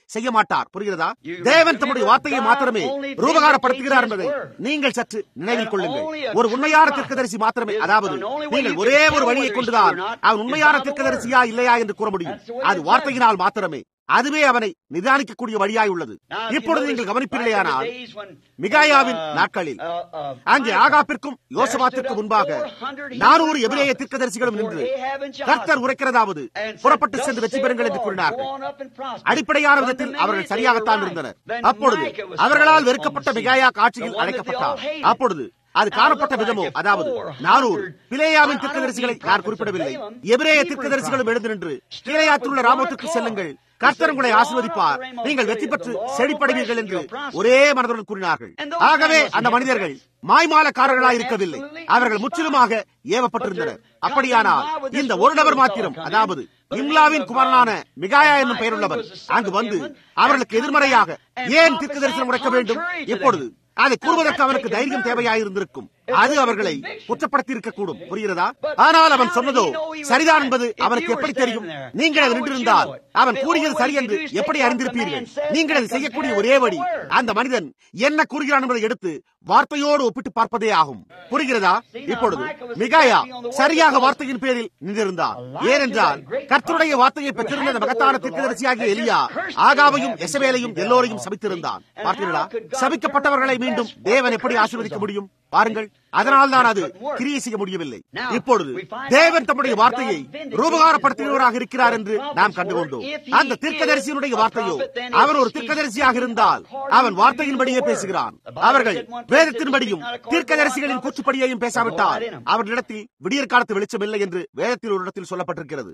செய்ய மாட்டார் புரிகிறதா தேவன் தம்முடைய வார்த்தையை மாத்திரமே ரூபகாரப்படுத்துகிறார் என்பதை நீங்கள் சற்று நினைவில் கொள்ளுங்கள் ஒரு உண்மையான தீர்க்கதரிசி மாத்திரமே அதாவது நீங்கள் ஒரே ஒரு வழியை கொண்டுதான் அவன் உண்மையான தீர்க்கதரிசியா இல்லையா என்று கூற முடியும் அது வார்த்தையினால் மாத்திரமே அதுவே அவனை நிதானிக்கக்கூடிய வழியாய் உள்ளது இப்பொழுது நீங்கள் கவனிப்பீர்களேயானால் மிகாயாவின் நாட்களில் அங்கே ஆகாப்பிற்கும் யோசபாத்திற்கும் முன்பாக நானூறு எபிரேய தீர்க்கதரிசிகளும் நின்று கர்த்தர் உரைக்கிறதாவது புறப்பட்டு சென்று வெற்றி பெறுங்கள் என்று கூறினார்கள் அடிப்படையான விதத்தில் அவர்கள் சரியாகத்தான் இருந்தனர் அப்பொழுது அவர்களால் வெறுக்கப்பட்ட மிகாயா காட்சியில் அழைக்கப்பட்டார் அப்பொழுது அது காணப்பட்ட விதமோ அதாவது நானூறு பிளேயாவின் தீர்க்கதரிசிகளை நான் குறிப்பிடவில்லை எபிரேய தீர்க்கதரிசிகளும் எழுந்து நின்று கீழையாற்றில் உள்ள ராமத்துக்கு செல்லுங்கள் கர்த்தர் உங்களை ஆசிர்வதிப்பார் நீங்கள் வெற்றி பெற்று செழிப்படைவீர்கள் என்று ஒரே மனதுடன் கூறினார்கள் ஆகவே அந்த மனிதர்கள் மாய்மாலக்காரர்களாய் இருக்கவில்லை அவர்கள் முற்றிலுமாக ஏவப்பட்டிருந்தனர் அப்படியானால் இந்த ஒரு நபர் மாத்திரம் அதாவது இம்லாவின் குமாரனான மிகாயா என்னும் பெயருள்ளவர் அங்கு வந்து அவர்களுக்கு எதிர்மறையாக ஏன் தீர்க்க தரிசனம் உரைக்க வேண்டும் இப்பொழுது அதை கூறுவதற்கு அவனுக்கு தைரியம் தேவையாயிருந்திருக்கும் அது அவர்களை குற்றப்படுத்தி இருக்கக்கூடும் புரிகிறதா ஆனால் அவன் சொன்னதோ சரிதான் என்பது அவனுக்கு எப்படி தெரியும் நீங்கள் அது நின்றிருந்தால் அவன் கூறியது சரி என்று எப்படி அறிந்திருப்பீர்கள் நீங்கள் அதை செய்யக்கூடிய ஒரே வழி அந்த மனிதன் என்ன கூறுகிறான் என்பதை எடுத்து வார்த்தையோடு ஒப்பிட்டு பார்ப்பதே ஆகும் புரிகிறதா இப்பொழுது மிகாயா சரியாக வார்த்தையின் பேரில் நின்றிருந்தார் ஏனென்றால் கர்த்தருடைய வார்த்தையை பெற்றிருந்த மகத்தான தீர்க்கதரிசியாகிய எலியா ஆகாவையும் எசவேலையும் எல்லோரையும் சபித்திருந்தான் பார்த்தீர்களா சபிக்கப்பட்டவர்களை மீண்டும் தேவன் எப்படி ஆசீர்வதிக்க முடியும் பாருங்கள் அதனால் தான் அது கிரியை செய்ய முடியவில்லை இப்பொழுது தேவன் தம்முடைய வார்த்தையை ரூபகாரப்படுத்தினவராக இருக்கிறார் என்று நாம் கண்டுகொண்டோம் அந்த தீர்க்கதரிசியினுடைய வார்த்தையோ அவர் ஒரு தீர்க்கதரிசியாக இருந்தால் அவன் வார்த்தையின்படியே பேசுகிறான் அவர்கள் வேதத்தின்படியும் தீர்க்கதரிசிகளின் கூற்றுப்படியையும் பேசாவிட்டால் அவர்களிடத்தில் விடியற் காலத்து வெளிச்சம் இல்லை என்று வேதத்தில் ஒரு இடத்தில் சொல்லப்பட்டிருக்கிறது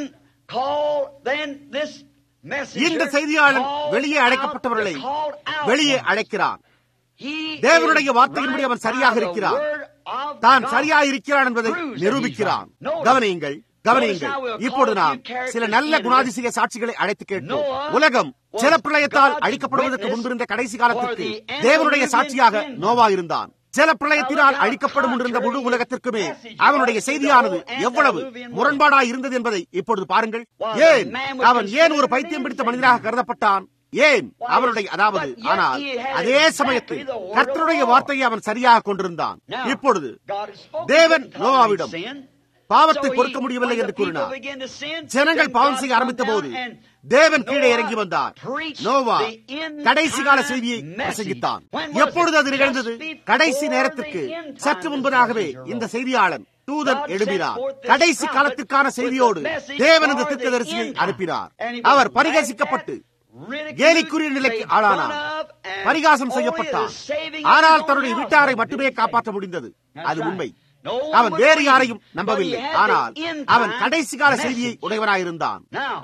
இந்த செய்தியாளன் வெளியே அழைக்கப்பட்டவர்களை வெளியே அழைக்கிறான் தேவனுடைய வார்த்தையின்படி அவன் சரியாக இருக்கிறான் தான் சரியாக இருக்கிறான் என்பதை நிரூபிக்கிறான் கவனியுங்கள் கவனியுங்கள் இப்பொழுது நாம் சில நல்ல குணாதிசய சாட்சிகளை அழைத்து கேட்டோம் உலகம் ஜலப்பிரளயத்தால் அழிக்கப்படுவதற்கு முன்பிருந்த கடைசி காலத்திற்கு தேவனுடைய சாட்சியாக நோவா இருந்தான் ஜல பிரளயத்தினால் அழிக்கப்படும் இருந்த முழு உலகத்திற்குமே அவனுடைய செய்தியானது எவ்வளவு முரண்பாடாய் இருந்தது என்பதை இப்பொழுது பாருங்கள் ஏன் அவன் ஏன் ஒரு பைத்தியம் பிடித்த மனிதனாக கருதப்பட்டான் ஏன் அவருடைய அதாவது ஆனால் அதே சமயத்தில் கர்த்தருடைய வார்த்தையை அவன் சரியாக கொண்டிருந்தான் இப்பொழுது தேவன் நோவாவிடம் பாவத்தை பொறுக்க முடியவில்லை என்று கூறினார் ஜனங்கள் பாவம் செய்ய ஆரம்பித்த போது தேவன் கீழே இறங்கி வந்தார் நோவா கடைசி கால செய்தியை பிரசங்கித்தான் எப்பொழுது அது நிகழ்ந்தது கடைசி நேரத்திற்கு சற்று முன்பதாகவே இந்த செய்தியாளன் தூதன் எழுப்பினார் கடைசி காலத்திற்கான செய்தியோடு தேவன் இந்த திட்டதரிசியை அனுப்பினார் அவர் பரிகசிக்கப்பட்டு கேலிக்குரிய நிலைக்கு ஆளானார் பரிகாசம் செய்யப்பட்டார் ஆனால் தன்னுடைய வீட்டாரை மட்டுமே காப்பாற்ற முடிந்தது அது உண்மை அவன் வேறு யாரையும் நம்பவில்லை ஆனால் அவன் கடைசி கால செய்தியை உடையவனாயிருந்தான்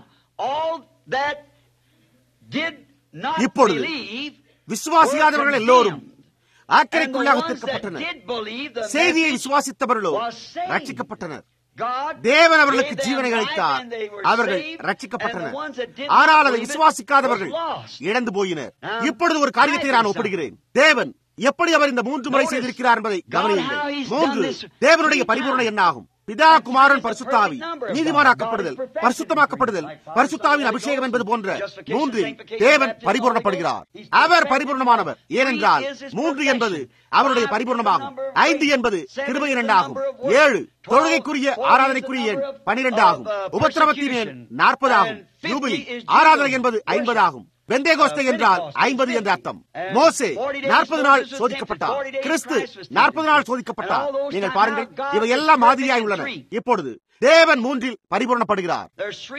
இப்பொழுது விசுவாசியாதவர்கள் எல்லோரும் ஆக்கரைக்குள்ளாக தீர்க்கப்பட்டனர் செய்தியை விசுவாசித்தவர்களோ ரட்சிக்கப்பட்டனர் தேவன் அவர்களுக்கு ஜீவனை அளித்தார் அவர்கள் ரட்சிக்கப்பட்டனர் ஆனால் அதை விசுவாசிக்காதவர்கள் இழந்து போயினர் இப்பொழுது ஒரு காரியத்தை நான் ஒப்பிடுகிறேன் தேவன் எப்படி அவர் இந்த மூன்று முறை செய்திருக்கிறார் என்பதை கவனியுங்கள் மூன்று தேவனுடைய பரிபூர்ண எண்ணாகும் பிதா குமாரன் பரிசுத்தாவி நீதிமானாக்கப்படுதல் பரிசுத்தமாக்கப்படுதல் பரிசுத்தாவின் அபிஷேகம் என்பது போன்ற மூன்றில் தேவன் பரிபூர்ணப்படுகிறார் அவர் பரிபூர்ணமானவர் ஏனென்றால் மூன்று என்பது அவருடைய பரிபூர்ணமாகும் ஐந்து என்பது கிருபை இரண்டாகும் ஏழு தொழுகைக்குரிய ஆராதனைக்குரிய எண் பனிரெண்டு ஆகும் உபத்திரவத்தின் எண் நாற்பது ஆகும் யூபிலி ஆராதனை என்பது ஐம்பது ஆகும் வெந்தேகோஸ்தே என்றால் ஐம்பது என்ற அர்த்தம் மோசே நாற்பது நாள் சோதிக்கப்பட்டார் கிறிஸ்து நாற்பது நாள் சோதிக்கப்பட்டார் நீங்கள் பாருங்கள் இவை எல்லாம் மாதிரியாய் உள்ளன இப்பொழுது தேவன் மூன்றில் பரிபூர்ணப்படுகிறார்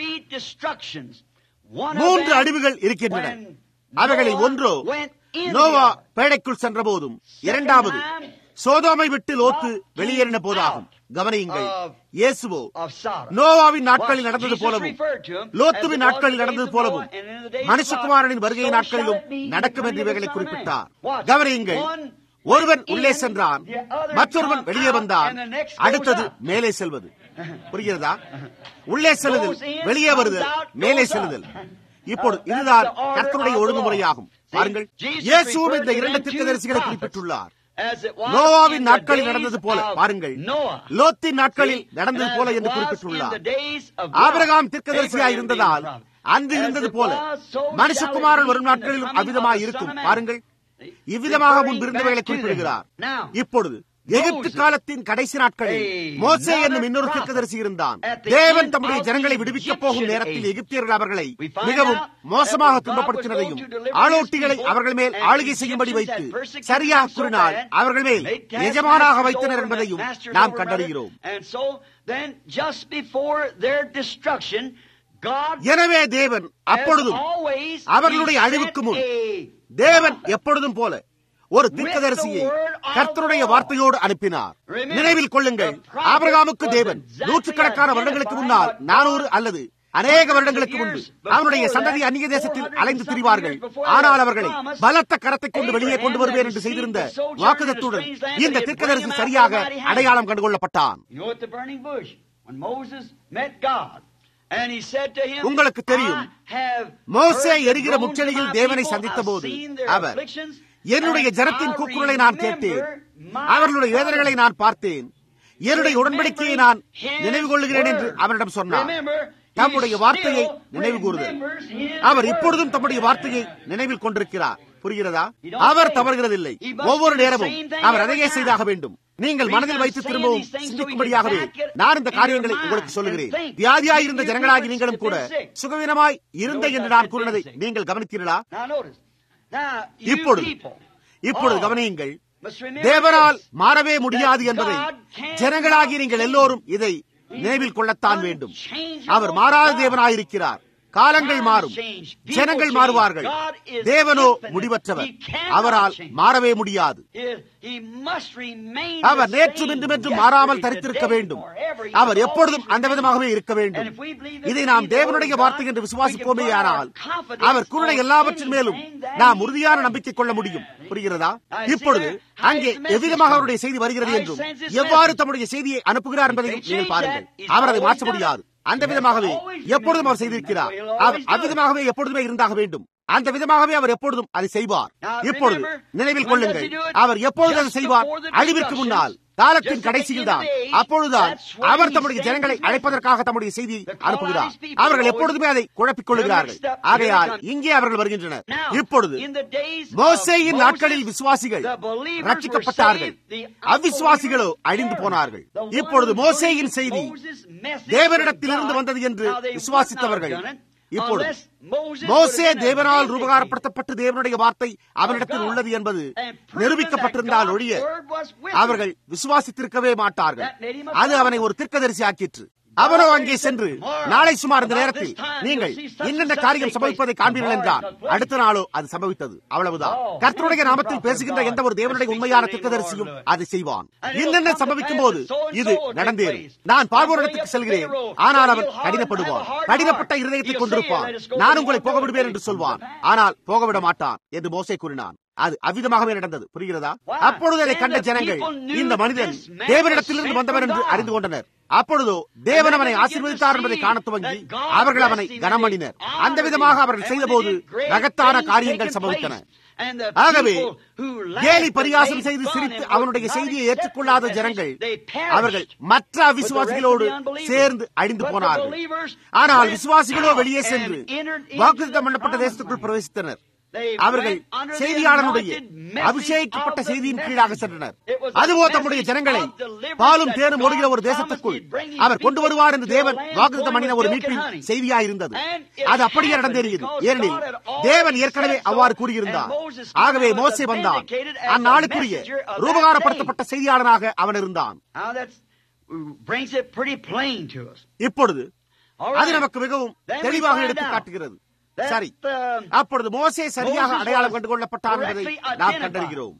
மூன்று அழிவுகள் இருக்கின்றன அவைகளில் ஒன்றோ நோவா பேடைக்குள் சென்ற போதும் இரண்டாவது சோதோமை விட்டு லோத்து வெளியேறின போதாகும் கவனியுங்கள் இயேசுவோ நோவாவின் நாட்களில் நடந்தது போலவும் லோத்துவின் நாட்களில் நடந்தது போலவும் மனுஷகுமாரனின் வருகை நாட்களிலும் நடக்கும் என்று இவைகளை குறிப்பிட்டார் கவனியுங்கள் ஒருவன் உள்ளே சென்றான் மற்றொருவன் வெளியே வந்தான் அடுத்தது மேலே செல்வது புரிகிறதா உள்ளே செல்லுதல் வெளியே வருதல் மேலே செல்லுதல் இப்பொழுது இதுதான் கர்த்தருடைய ஒழுங்குமுறையாகும் பாருங்கள் இயேசுவும் இந்த இரண்டு தீர்க்கதரிசிகளை குறிப்பிட்டுள்ளார் நோவாவின் நாட்களில் நடந்தது போல பாருங்கள் லோத்தின் நாட்களில் நடந்தது போல என்று குறிப்பிட்டுள்ளார் ஆபிரகாம் தீர்க்கதரிசியாய் இருந்ததால் அன்று இருந்தது போல மனுஷகுமாரன் வரும் நாட்களிலும் அவ்விதமாய் இருக்கும் பாருங்கள் இவ்விதமாக முன் இருந்தவைகளை குறிப்பிடுகிறார் இப்பொழுது எகிப்து காலத்தின் கடைசி நாட்களில் மோசே என்னும் இன்னொரு தீர்க்கதரிசி இருந்தான் தேவன் தம்முடைய ஜனங்களை விடுவிக்கப் போகும் நேரத்தில் எகிப்தியர்கள் அவர்களை மிகவும் மோசமாக துன்பப்படுத்தினதையும் ஆளோட்டிகளை அவர்கள் மேல் ஆளுகை செய்யும்படி வைத்து சரியாக கூறினால் அவர்கள் மேல் எஜமானாக வைத்தனர் என்பதையும் நாம் கண்டறிகிறோம் எனவே தேவன் அப்பொழுதும் அவர்களுடைய அழிவுக்கு முன் தேவன் எப்பொழுதும் போல ஒரு தீர்க்கதரிசியை கர்த்தருடைய வார்த்தையோடு அனுப்பினார் நினைவில் கொள்ளுங்கள் ஆபிரகாமுக்கு தேவன் நூற்றுக்கணக்கான வருடங்களுக்கு முன்னால் நானூறு அல்லது அநேக வருடங்களுக்கு முன்பு அவனுடைய சந்ததி அந்நிய தேசத்தில் அலைந்து திரிவார்கள் ஆனால் அவர்களை பலத்த கரத்தை கொண்டு வெளியே கொண்டு வருவேன் என்று செய்திருந்த வாக்குதத்துடன் இந்த தீர்க்கதரிசி சரியாக அடையாளம் கண்டுகொள்ளப்பட்டான் உங்களுக்கு தெரியும் மோசே எரிகிற முச்சடியில் தேவனை சந்தித்த போது அவர் என்னுடைய ஜனத்தின் கூக்குரலை நான் கேட்டேன் அவர்களுடைய வேதனைகளை நான் பார்த்தேன் என்னுடைய உடன்படிக்கையை நான் நினைவு கொள்ளுகிறேன் என்று அவரிடம் சொன்னார் தம்முடைய வார்த்தையை நினைவு கூறுதல் அவர் இப்பொழுதும் தம்முடைய வார்த்தையை நினைவில் கொண்டிருக்கிறார் புரிகிறதா அவர் தவறுகிறதில்லை ஒவ்வொரு நேரமும் அவர் அதையே செய்தாக வேண்டும் நீங்கள் மனதில் வைத்து திரும்பவும் சிந்திக்கும்படியாகவே நான் இந்த காரியங்களை உங்களுக்கு சொல்லுகிறேன் வியாதியாய் இருந்த ஜனங்களாகி நீங்களும் கூட சுகவீனமாய் இருந்த என்று நான் கூறினதை நீங்கள் கவனித்தீர்களா இப்பொழுது இப்பொழுது கவனியுங்கள் தேவனால் மாறவே முடியாது என்பதை ஜனங்களாகி நீங்கள் எல்லோரும் இதை நினைவில் கொள்ளத்தான் வேண்டும் அவர் மாறாத தேவனாயிருக்கிறார் காலங்கள் மாறும் ஜனங்கள் மாறுவார்கள் தேவனோ முடிவற்றவர் அவரால் மாறவே முடியாது அவர் நேற்றும் இன்றும் என்றும் மாறாமல் தரித்திருக்க வேண்டும் அவர் எப்பொழுதும் அந்த விதமாகவே இருக்க வேண்டும் இதை நாம் தேவனுடைய வார்த்தை என்று விசுவாசிப்போமே ஆனால் அவர் கூறின எல்லாவற்றின் மேலும் நாம் உறுதியான நம்பிக்கை கொள்ள முடியும் புரிகிறதா இப்பொழுது அங்கே எவ்விதமாக அவருடைய செய்தி வருகிறது என்றும் எவ்வாறு தம்முடைய செய்தியை அனுப்புகிறார் என்பதையும் நீங்கள் பாருங்கள் அவர் அதை மாற்ற முடியாது அந்த விதமாகவே எப்பொழுதும் அவர் செய்திருக்கிறார் அவர் அவ்விதமாகவே எப்பொழுதுமே இருந்தாக வேண்டும் அந்த விதமாகவே அவர் எப்பொழுதும் அதை செய்வார் இப்பொழுது நினைவில் கொள்ளுங்கள் அவர் எப்பொழுது அதை செய்வார் அழிவிற்கு முன்னால் காலத்தின் கடைசியில் தான் அப்பொழுதுதான் அவர் தம்முடைய ஜனங்களை அழைப்பதற்காக தம்முடைய செய்தியை அனுப்புகிறார் அவர்கள் எப்பொழுதுமே அதை குழப்பிக் கொள்கிறார்கள் ஆகையால் இங்கே அவர்கள் வருகின்றனர் இப்பொழுது மோசேயின் நாட்களில் விசுவாசிகள் ரட்சிக்கப்பட்டார்கள் அவ்விசுவாசிகளோ அழிந்து போனார்கள் இப்பொழுது மோசேயின் செய்தி தேவனிடத்திலிருந்து வந்தது என்று விசுவாசித்தவர்கள் இப்பொழுது மோசே தேவனால் ரூபகாரப்படுத்தப்பட்டு தேவனுடைய வார்த்தை அவனிடத்தில் உள்ளது என்பது நிரூபிக்கப்பட்டிருந்தால் ஒழிய அவர்கள் விசுவாசித்திருக்கவே மாட்டார்கள் அது அவனை ஒரு திர்க்கதரிசி ஆக்கிற்று அவனோ அங்கே சென்று நாளை சுமார் இந்த நேரத்தில் நீங்கள் இன்னென்ன காரியம் சம்பவிப்பதை காண்பீர்கள் என்றார் அடுத்த நாளோ அது சம்பவித்தது அவ்வளவுதான் கர்த்தருடைய நாமத்தில் பேசுகின்ற எந்த ஒரு தேவனுடைய உண்மையான திட்டதரிசியும் அதை செய்வான் இன்னென்ன சம்பவிக்கும் போது இது நடந்தேறும் நான் பார்வோரிடத்துக்கு செல்கிறேன் ஆனால் அவன் கடினப்படுவான் கடினப்பட்ட இருதயத்தை கொண்டிருப்பான் நான் உங்களை போக விடுவேன் என்று சொல்வான் ஆனால் போக விட மாட்டான் என்று மோசை கூறினான் அது அவ்விதமாகவே நடந்தது புரிகிறதா அப்பொழுது அதை கண்ட ஜனங்கள் இந்த மனிதன் தேவனிடத்திலிருந்து வந்தவர் என்று அறிந்து கொண்டனர் அப்பொழுதோ தேவன் அவனை ஆசீர்வதித்தார் என்பதை காண துவங்கி அவர்கள் அவனை கனமணினர் அந்த விதமாக அவர்கள் செய்தபோது ரகத்தான காரியங்கள் சம்பவித்தன ஆகவே கேலி பரிகாசம் செய்து சிரித்து அவனுடைய செய்தியை ஏற்றுக்கொள்ளாத ஜனங்கள் அவர்கள் மற்ற அவிசுவாசிகளோடு சேர்ந்து அழிந்து போனார்கள் ஆனால் விசுவாசிகளோ வெளியே சென்று வாக்குத்தம் பண்ணப்பட்ட தேசத்துக்குள் பிரவேசித்தனர் அவர்கள் செய்தியாளனுடைய அபிஷேகிக்கப்பட்ட செய்தியின் கீழாக சென்றனர் அதுவோ தம்முடைய ஜனங்களை பாலும் தேனும் ஓடுகிற ஒரு தேசத்துக்குள் அவர் கொண்டு வருவார் என்று தேவன் வாக்குத்தம் பண்ணின ஒரு மீட்பின் செய்தியாயிருந்தது அது அப்படியே நடந்தேறியது ஏனெனில் தேவன் ஏற்கனவே அவ்வாறு கூறியிருந்தார் ஆகவே மோசே வந்தான் அந்நாளுக்குரிய ரூபகாரப்படுத்தப்பட்ட செய்தியாளனாக அவன் இருந்தான் இப்பொழுது அது நமக்கு மிகவும் தெளிவாக எடுத்து காட்டுகிறது சரி அப்பொழுது மோசே சரியாக அடையாளம் கண்டு கொள்ளப்பட்டார் என்பதை நாம் கண்டறிகிறோம்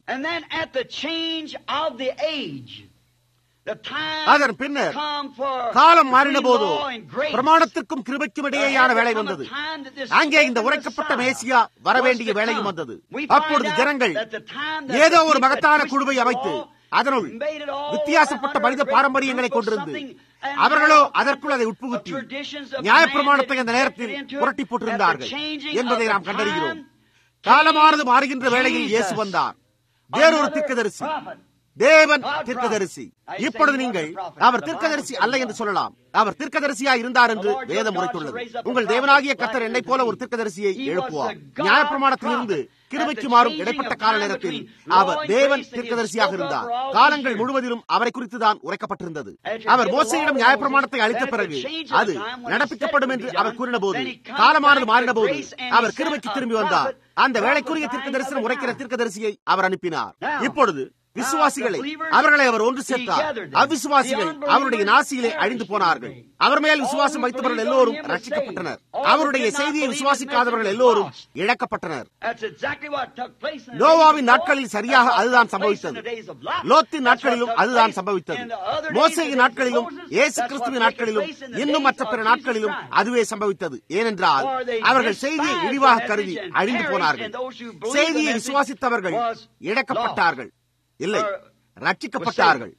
அதன் பின்னர் காலம் மாறின போதோ பிரமாணத்திற்கும் கிருபைக்கும் இடையேயான வேலை வந்தது அங்கே இந்த உரைக்கப்பட்ட மேசியா வரவேண்டிய வேலையும் வந்தது அப்பொழுது ஜனங்கள் ஏதோ ஒரு மகத்தான குழுவை அமைத்து அதனுள் வித்தியாசப்பட்ட மனித பாரம்பரியங்களை கொண்டிருந்து அவர்களோ அதற்குள் அதை உட்புகுத்தி நியாயப்பிரமாணத்தை அந்த நேரத்தில் புரட்டி போட்டிருந்தார்கள் என்பதை நாம் கண்டறிகிறோம் காலமானது மாறுகின்ற வேளையில் இயேசு வந்தார் வேறொரு தீர்க்கதரிசி தேவன் தீர்க்கதரிசி இப்பொழுது நீங்கள் அவர் தீர்க்கதரிசி அல்ல என்று சொல்லலாம் அவர் தீர்க்கதரிசியா இருந்தார் என்று வேதம் உரைத்துள்ளது உங்கள் தேவனாகிய கர்த்தர் என்னை போல ஒரு தீர்க்கதரிசியை எழுப்புவார் நியாயப்பிரமாணத்திலிருந்து கிருபைக்கு மாறும் இடைப்பட்ட கால நேரத்தில் அவர் தேவன் தீர்க்கதரிசியாக இருந்தார் காலங்கள் முழுவதிலும் அவரை குறித்துதான் உரைக்கப்பட்டிருந்தது அவர் மோசையிடம் நியாயப்பிரமாணத்தை அளித்த பிறகு அது நடப்பிக்கப்படும் என்று அவர் கூறின போது காலமானது மாறின போது அவர் கிருபைக்கு திரும்பி வந்தார் அந்த வேலைக்குரிய தீர்க்க தரிசனம் உரைக்கிற தீர்க்க தரிசியை அவர் அனுப்பினார் இப்பொழுது விசுவாசிகளை அவர்களை அவர் ஒன்று சேர்த்தார் அவிசுவாசிகள் அவருடைய நாசியிலே அழிந்து போனார்கள் அவர் மேல் விசுவாசம் வைத்தவர்கள் எல்லோரும் ரட்சிக்கப்பட்டனர் அவருடைய செய்தியை விசுவாசிக்காதவர்கள் எல்லோரும் இழக்கப்பட்டனர் நோவாவின் நாட்களில் சரியாக அதுதான் சம்பவித்தது லோத்தின் நாட்களிலும் அதுதான் சம்பவித்தது மோசையின் நாட்களிலும் இயேசு கிறிஸ்துவின் நாட்களிலும் இன்னும் மற்ற பிற நாட்களிலும் அதுவே சம்பவித்தது ஏனென்றால் அவர்கள் செய்தியை இழிவாக கருதி அழிந்து போனார்கள் செய்தியை விசுவாசித்தவர்கள் இழக்கப்பட்டார்கள் இல்லை ரட்சிக்கப்பட்டார்கள்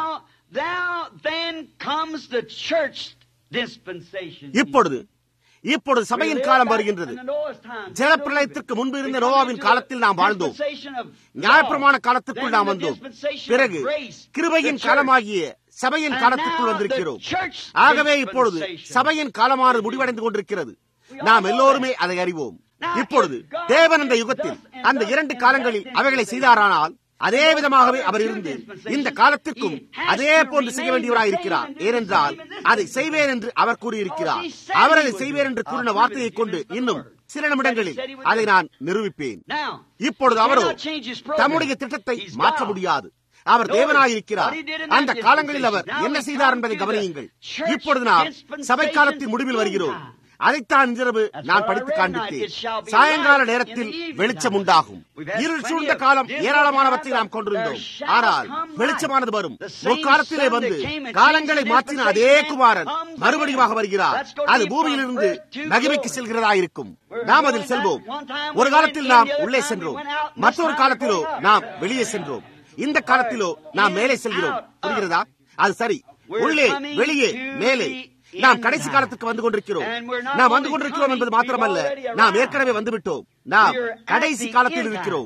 இப்பொழுது இப்பொழுது சபையின் காலம் வருகின்றது ஜலப்பிரளயத்திற்கு முன்பு இருந்த நோவாவின் காலத்தில் நாம் வாழ்ந்தோம் நியாயப்பிரமாண காலத்திற்குள் நாம் வந்தோம் பிறகு கிருபையின் காலமாகிய சபையின் காலத்திற்குள் வந்திருக்கிறோம் ஆகவே இப்பொழுது சபையின் காலமானது முடிவடைந்து கொண்டிருக்கிறது நாம் எல்லோருமே அதை அறிவோம் இப்பொழுது தேவன் அந்த யுகத்தில் அந்த இரண்டு காலங்களில் அவைகளை செய்தாரானால் அதே விதமாகவே அவர் இருந்து இந்த காலத்திற்கும் அதே போன்று செய்ய வேண்டியவராய் இருக்கிறார் ஏனென்றால் அதை செய்வேன் என்று அவர் கூறியிருக்கிறார் அவர் அதை செய்வேன் என்று கூறின வார்த்தையை கொண்டு இன்னும் சில நிமிடங்களில் அதை நான் நிரூபிப்பேன் இப்பொழுது அவரோ தம்முடைய திட்டத்தை மாற்ற முடியாது அவர் தேவனாயிருக்கிறார் அந்த காலங்களில் அவர் என்ன செய்தார் என்பதை கவனியுங்கள் இப்பொழுது நாம் சபை காலத்தின் முடிவில் வருகிறோம் அதைத்தான் இரவு நான் படித்து காண்பித்தேன் சாயங்கால நேரத்தில் வெளிச்சம் உண்டாகும் இருள் சூழ்ந்த காலம் ஏராளமானவற்றை நாம் கொண்டிருந்தோம் ஆனால் வெளிச்சமானது வரும் முற்காலத்திலே வந்து காலங்களை மாற்றின அதே குமாரன் மறுபடியும் வருகிறார் அது பூமியிலிருந்து மகிமைக்கு செல்கிறதா இருக்கும் நாம் அதில் செல்வோம் ஒரு காலத்தில் நாம் உள்ளே சென்றோம் மற்றொரு காலத்திலோ நாம் வெளியே சென்றோம் இந்த காலத்திலோ நாம் மேலே செல்கிறோம் புரிகிறதா அது சரி உள்ளே வெளியே மேலே நாம் கடைசி காலத்துக்கு வந்து கொண்டிருக்கிறோம் நாம் வந்து கொண்டிருக்கிறோம் என்பது மாத்திரமல்ல நாம் ஏற்கனவே வந்துவிட்டோம் நாம் கடைசி காலத்தில் இருக்கிறோம்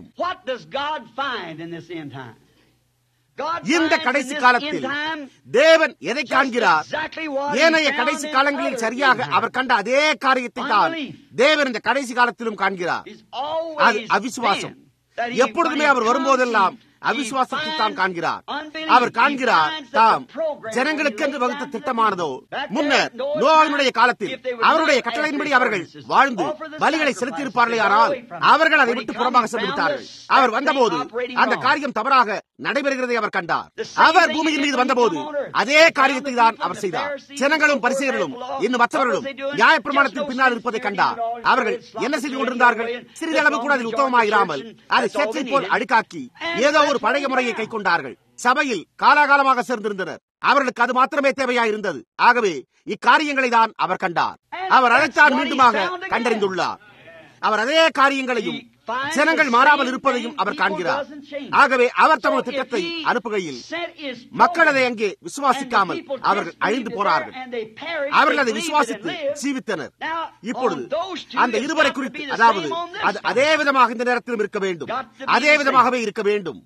இந்த கடைசி காலத்தில் தேவன் எதை காண்கிறார் ஏனைய கடைசி காலங்களில் சரியாக அவர் கண்ட அதே காரியத்தை தான் தேவன் இந்த கடைசி காலத்திலும் காண்கிறார் அது அவிசுவாசம் எப்பொழுதுமே அவர் வரும்போதெல்லாம் அவிசுவாசத்தை தான் காண்கிறார் அவர் காண்கிறார் தாம் ஜனங்களுக்கென்று வகுத்த திட்டமானதோ முன்னர் நோவாவினுடைய காலத்தில் அவருடைய கட்டளையின்படி அவர்கள் வாழ்ந்து பலிகளை செலுத்தியிருப்பார்களே ஆனால் அவர்கள் அதை விட்டு புறமாக சென்று விட்டார்கள் அவர் வந்தபோது அந்த காரியம் தவறாக நடைபெறுகிறதை அவர் கண்டார் அவர் பூமியின் மீது வந்தபோது அதே காரியத்தை தான் அவர் செய்தார் ஜனங்களும் பரிசெயர்களும் இன்னும் மற்றவர்களும் நியாயப்பிரமாணத்தின் பின்னால் இருப்பதை கண்டார் அவர்கள் என்ன செய்து கொண்டிருந்தார்கள் சிறிதளவு கூட அதில் உத்தமமாயிராமல் அதை சேற்றை போல் அழுக்காக்கி ஏதோ ஒரு பழைய முறையை கை கொண்டார்கள் சபையில் காலாகாலமாக சேர்ந்திருந்தனர் அவர்களுக்கு அது மாத்திரமே தேவையாயிருந்தது ஆகவே இக்காரியங்களை தான் அவர் கண்டார் அவர் அழைத்தார் மீண்டுமாக கண்டறிந்துள்ளார் அவர் அதே காரியங்களையும் ஜனங்கள் மாறாமல் இருப்பதையும் அவர் காண்கிறார் ஆகவே அவர் தமது திட்டத்தை அனுப்புகையில் மக்கள் அதை அங்கே விசுவாசிக்காமல் அவர்கள் அழிந்து போனார்கள் அவர்கள் அதை விசுவாசித்து ஜீவித்தனர் இப்பொழுது அந்த இருவரை குறித்து அதாவது அது அதே விதமாக இந்த நேரத்திலும் இருக்க வேண்டும் அதே விதமாகவே இருக்க வேண்டும்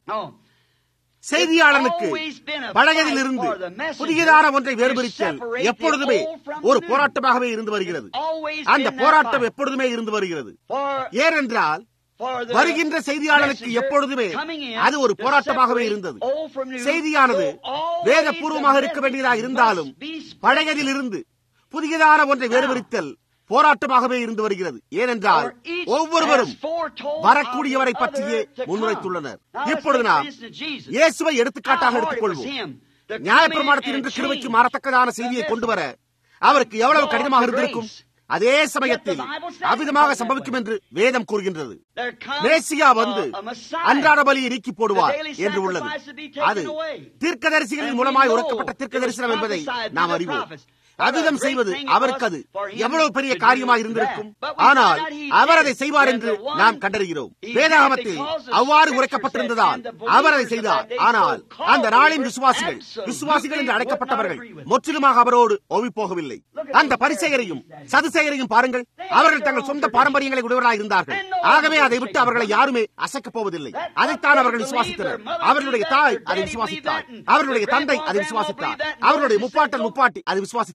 செய்தியாளனுக்கு பழையதில் இருந்து புதியதான ஒன்றை வேறுபடுத்தல் எப்பொழுதுமே ஒரு போராட்டமாகவே இருந்து வருகிறது அந்த போராட்டம் எப்பொழுதுமே இருந்து வருகிறது ஏனென்றால் வருகின்ற செய்தியாளருக்கு எப்பொழுதுமே அது ஒரு போராட்டமாகவே இருந்தது செய்தியானது வேதபூர்வமாக இருக்க வேண்டியதாக இருந்தாலும் பழையதில் இருந்து புதியதான ஒன்றை வேறுபடுத்தல் போராட்டமாகவே இருந்து வருகிறது ஏனென்றால் ஒவ்வொருவரும் வரக்கூடியவரை பற்றியே முன்வைத்துள்ளனர் இப்பொழுது நாம் இயேசுவை எடுத்துக்காட்டாக எடுத்துக்கொள்வோம் நியாயப்பிரமாணத்தினின்று கிருமைக்கு மாறத்தக்கதான செய்தியை கொண்டு வர அவருக்கு எவ்வளவு கடினமாக இருந்திருக்கும் அதே சமயத்தில் அவ்விதமாக சம்பவிக்கும் என்று வேதம் கூறுகின்றது மேசியா வந்து அன்றாட பலியை நீக்கி போடுவார் என்று உள்ளது அது தீர்க்கதரிசிகளின் மூலமாய் உறக்கப்பட்ட தீர்க்க தரிசனம் என்பதை நாம் அறிவோம் அவிதம் செய்வது அவருக்கு அது எவ்வளவு பெரிய காரியமாக இருந்திருக்கும் ஆனால் அவர் அதை செய்வார் என்று நாம் கண்டறிகிறோம் வேதாகமத்தில் அவ்வாறு உரைக்கப்பட்டிருந்ததால் அவர் அதை செய்தார் ஆனால் அந்த நாளின் விசுவாசிகள் விசுவாசிகள் என்று அழைக்கப்பட்டவர்கள் முற்றிலுமாக அவரோடு ஓவி போகவில்லை அந்த பரிசெயரையும் சதுசெயரையும் பாருங்கள் அவர்கள் தங்கள் சொந்த பாரம்பரியங்களை உடையவர்களாக இருந்தார்கள் ஆகவே அதை விட்டு அவர்களை யாருமே அசைக்கப் போவதில்லை அதைத்தான் அவர்கள் விசுவாசித்தனர் அவர்களுடைய தாய் அதை விசுவாசித்தார் அவர்களுடைய தந்தை அதை விசுவாசித்தார் அவர்களுடைய முப்பாட்டன் முப்பாட்டி அதை விசுவாசித்தனர்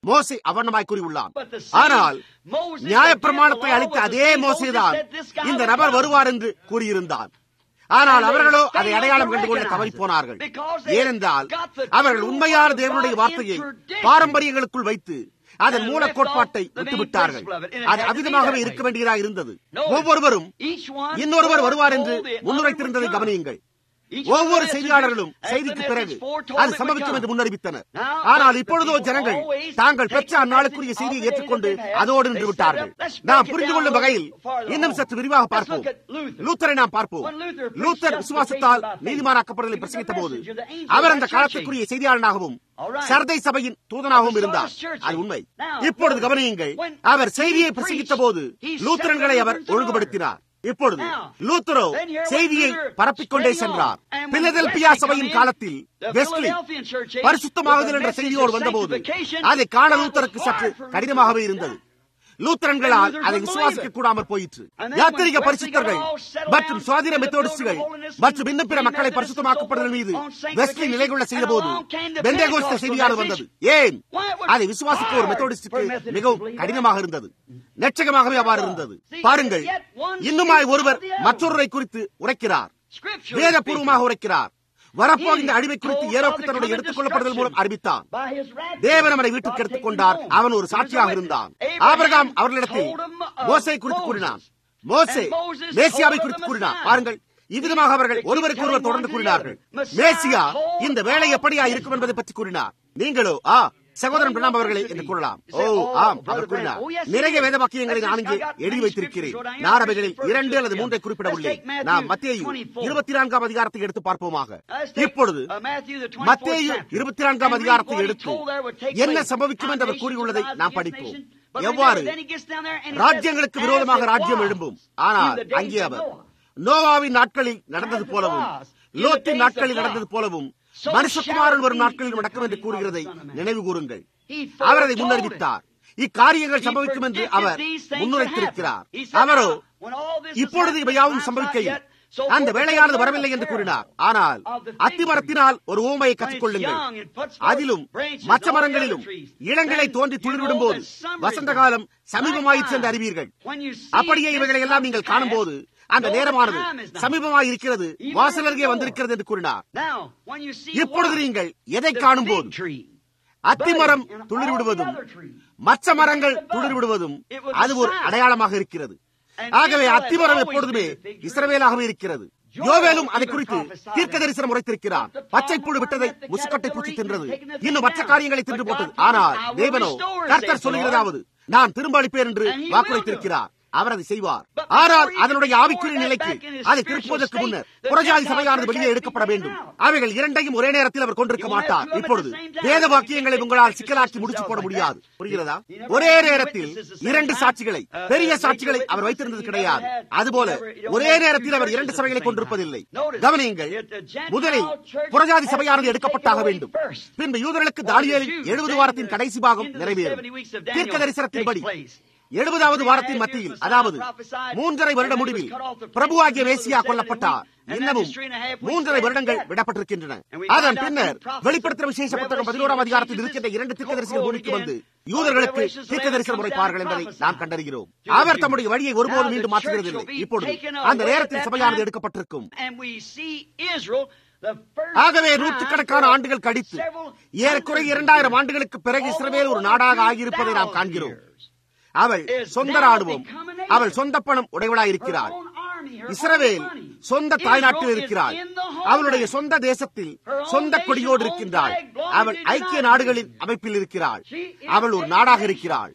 மோசே அவர்ணமாய் கூறியுள்ளான் ஆனால் நியாயப்பிரமாணத்தை அளித்த அதே மோசேதான் இந்த நபர் வருவார் என்று கூறியிருந்தான் ஆனால் அவர்களோ அதை அடையாளம் கண்டுகொள்ள தவறி போனார்கள் ஏனென்றால் அவர்கள் உண்மையான தேவனுடைய வார்த்தையை பாரம்பரியங்களுக்குள் வைத்து அதன் மூல கோட்பாட்டை விட்டுவிட்டார்கள் அது அவிதமாகவே இருக்க வேண்டியதாக இருந்தது ஒவ்வொருவரும் இன்னொருவர் வருவார் என்று முன்னுரைத்திருந்ததை கவனியுங்கள் ஒவ்வொரு செய்தியாளர்களும் செய்திக்கு பிறகு அது சம்பவிக்கும் என்று முன்னறிவித்தனர் ஆனால் இப்பொழுதோ ஜனங்கள் தாங்கள் பெற்ற அந்நாளுக்குரிய செய்தியை ஏற்றுக்கொண்டு அதோடு நின்று விட்டார்கள் நாம் புரிந்து கொள்ளும் வகையில் இன்னும் சற்று விரிவாக பார்ப்போம் லூத்தரை நாம் பார்ப்போம் லூத்தர் விசுவாசத்தால் நீதிமானாக்கப்படுதலை பிரசங்கித்த போது அவர் அந்த காலத்துக்குரிய செய்தியாளனாகவும் சர்தை சபையின் தூதனாகவும் இருந்தார் அது உண்மை இப்பொழுது கவனியுங்கள் அவர் செய்தியை பிரசங்கித்த போது லூத்தரன்களை அவர் ஒழுங்குபடுத்தினார் இப்பொழுது லூத்தரோ செய்தியை பரப்பிக்கொண்டே சென்றார் பிலதெல்பியா சபையின் காலத்தில் வெஸ்லி பரிசுத்தமாகுதல் என்ற செய்தியோடு வந்தபோது அதை காண லூத்தருக்கு சற்று கடினமாகவே இருந்தது லூத்தரன்களால் அதை விசுவாசிக்க கூடாமல் போயிற்று யாத்திரிக பரிசுத்தர்கள் மற்றும் சுவாதிர மெத்தோடிஸ்டுகள் மற்றும் இன்னும் பிற மக்களை பரிசுத்தமாக்கப்படுதல் மீது வெஸ்லி நிலை கொள்ள செய்த போது பெந்தேகோஸ்த செய்தியாளர் வந்தது ஏன் அதை விசுவாசிக்க ஒரு மெத்தோடிஸ்டுக்கு மிகவும் கடினமாக இருந்தது நெச்சகமாகவே அவ்வாறு இருந்தது பாருங்கள் இன்னுமாய் ஒருவர் மற்றொருவரை குறித்து உரைக்கிறார் வேதபூர்வமாக உரைக்கிறார் வரப்போகின்ற அழிவை குறித்து ஏரோக்கு தன்னுடைய எடுத்துக் கொள்ளப்படுதல் மூலம் அறிவித்தான் தேவன் அவனை வீட்டுக்கு எடுத்துக் கொண்டார் அவன் ஒரு சாட்சியாக இருந்தான் ஆபரகாம் அவர்களிடத்தில் மோசை குறித்து கூறினான் மோசே மேசியாவை குறித்து கூறினான் பாருங்கள் இவ்விதமாக அவர்கள் ஒருவருக்கு ஒருவர் தொடர்ந்து கூறினார்கள் மேசியா இந்த வேலை எப்படியா இருக்கும் என்பதை பற்றி கூறினார் நீங்களோ ஆ சகோதரன் பிரணாம் அவர்களே என்று கூறலாம் ஓ ஆம் அவர் கூறினார் நிறைய வேத வாக்கியங்களை நான் இங்கே எழுதி வைத்திருக்கிறேன் நான் அவைகளில் இரண்டு அல்லது மூன்றை குறிப்பிட உள்ளேன் நாம் மத்தியு இருபத்தி நான்காம் அதிகாரத்தை எடுத்து பார்ப்போமாக இப்பொழுது மத்தியு இருபத்தி நான்காம் அதிகாரத்தை எடுத்து என்ன சம்பவிக்கும் என்று அவர் கூறியுள்ளதை நாம் படிப்போம் எவ்வாறு ராஜ்யங்களுக்கு விரோதமாக ராஜ்யம் எழும்பும் ஆனால் அங்கே அவர் நோவாவின் நாட்களில் நடந்தது போலவும் லோத்தின் நாட்களில் நடந்தது போலவும் மனுஷகுமாரன் வரும் நாட்களில் நடக்கும் என்று கூறுகிறதை நினைவு கூறுங்கள் அவர் அதை முன்னறிவித்தார் இக்காரியங்கள் சம்பவிக்கும் என்று அவர் முன்னுரைத்திருக்கிறார் அவரோ இப்பொழுது இவையாவும் சம்பவிக்கையில் அந்த வேலையானது வரவில்லை என்று கூறினார் ஆனால் அத்திமரத்தினால் ஒரு ஊமையை கற்றுக்கொள்ளுங்கள் அதிலும் மற்ற மரங்களிலும் இளங்களை தோன்றி துளிர்விடும் போது வசந்த காலம் சமீபமாயிற்று என்று அறிவீர்கள் அப்படியே இவைகளை எல்லாம் நீங்கள் காணும் போது அந்த நேரமானது சமீபமாக இருக்கிறது வாசலருகே வந்திருக்கிறது என்று கூறினார் இப்பொழுது நீங்கள் எதை காணும் போது அத்திமரம் துளிர் விடுவதும் மற்ற மரங்கள் துளிர் விடுவதும் அது ஒரு அடையாளமாக இருக்கிறது ஆகவே அத்திமரம் எப்பொழுதுமே இஸ்ரவேலாகவே இருக்கிறது யோவேலும் அதை குறித்து தீர்க்க தரிசனம் உரைத்திருக்கிறார் பச்சை புழு விட்டதை முசுக்கட்டை பூச்சி தின்றது இன்னும் மற்ற காரியங்களை தின்று போட்டது ஆனால் தேவனோ கர்த்தர் சொல்லுகிறதாவது நான் திரும்ப அளிப்பேன் என்று வாக்குரைத்திருக்கிறார் அவர் அதை செய்வார் ஆனால் அதனுடைய ஆவிக்குரிய நிலைக்கு அதை திருப்புவதற்கு முன்னர் புறஜாதி சபையானது வெளியே எடுக்கப்பட வேண்டும் அவைகள் இரண்டையும் ஒரே நேரத்தில் அவர் கொண்டிருக்க மாட்டார் இப்பொழுது வேத வாக்கியங்களை உங்களால் சிக்கலாக்கி முடிச்சு போட முடியாது புரிகிறதா ஒரே நேரத்தில் இரண்டு சாட்சிகளை பெரிய சாட்சிகளை அவர் வைத்திருந்தது கிடையாது அதுபோல ஒரே நேரத்தில் அவர் இரண்டு சபைகளை கொண்டிருப்பதில்லை கவனியுங்கள் முதலில் புறஜாதி சபையானது எடுக்கப்பட்டாக வேண்டும் பின்பு யூதர்களுக்கு தானியலில் எழுபது வாரத்தின் கடைசி பாகம் நிறைவேறும் தீர்க்க தரிசனத்தின்படி எழுபதாவது வாரத்தின் மத்தியில் அதாவது மூன்றரை வருட முடிவில் பிரபுவாகிய மேசியா கொல்லப்பட்டார் இன்னமும் மூன்றரை வருடங்கள் விடப்பட்டிருக்கின்றன அதன் பின்னர் வெளிப்படுத்தின விசேஷ புத்தகம் பதினோராம் அதிகாரத்தில் இருக்கின்ற இரண்டு தீர்க்க தரிசன பூமிக்கு வந்து யூதர்களுக்கு தீர்க்க தரிசனம் உரைப்பார்கள் என்பதை நாம் கண்டறிகிறோம் அவர் தம்முடைய வழியை ஒருபோதும் மீண்டும் மாற்றுகிறதில்லை இப்பொழுது அந்த நேரத்தில் சபையானது எடுக்கப்பட்டிருக்கும் ஆகவே நூற்றுக்கணக்கான ஆண்டுகள் கழித்து ஏறக்குறைய இரண்டாயிரம் ஆண்டுகளுக்கு பிறகு இஸ்ரவேல் ஒரு நாடாக ஆகியிருப்பதை நாம் காண்கிறோம் அவள் சொந்த ராணுவம் அவள் சொந்த பணம் உடையவளாய் இருக்கிறாள் இஸ்ரவேல் சொந்த தாய்நாட்டில் இருக்கிறாள் அவளுடைய சொந்த தேசத்தில் சொந்த கொடியோடு இருக்கின்றாள் அவள் ஐக்கிய நாடுகளின் அமைப்பில் இருக்கிறாள் அவள் ஒரு நாடாக இருக்கிறாள்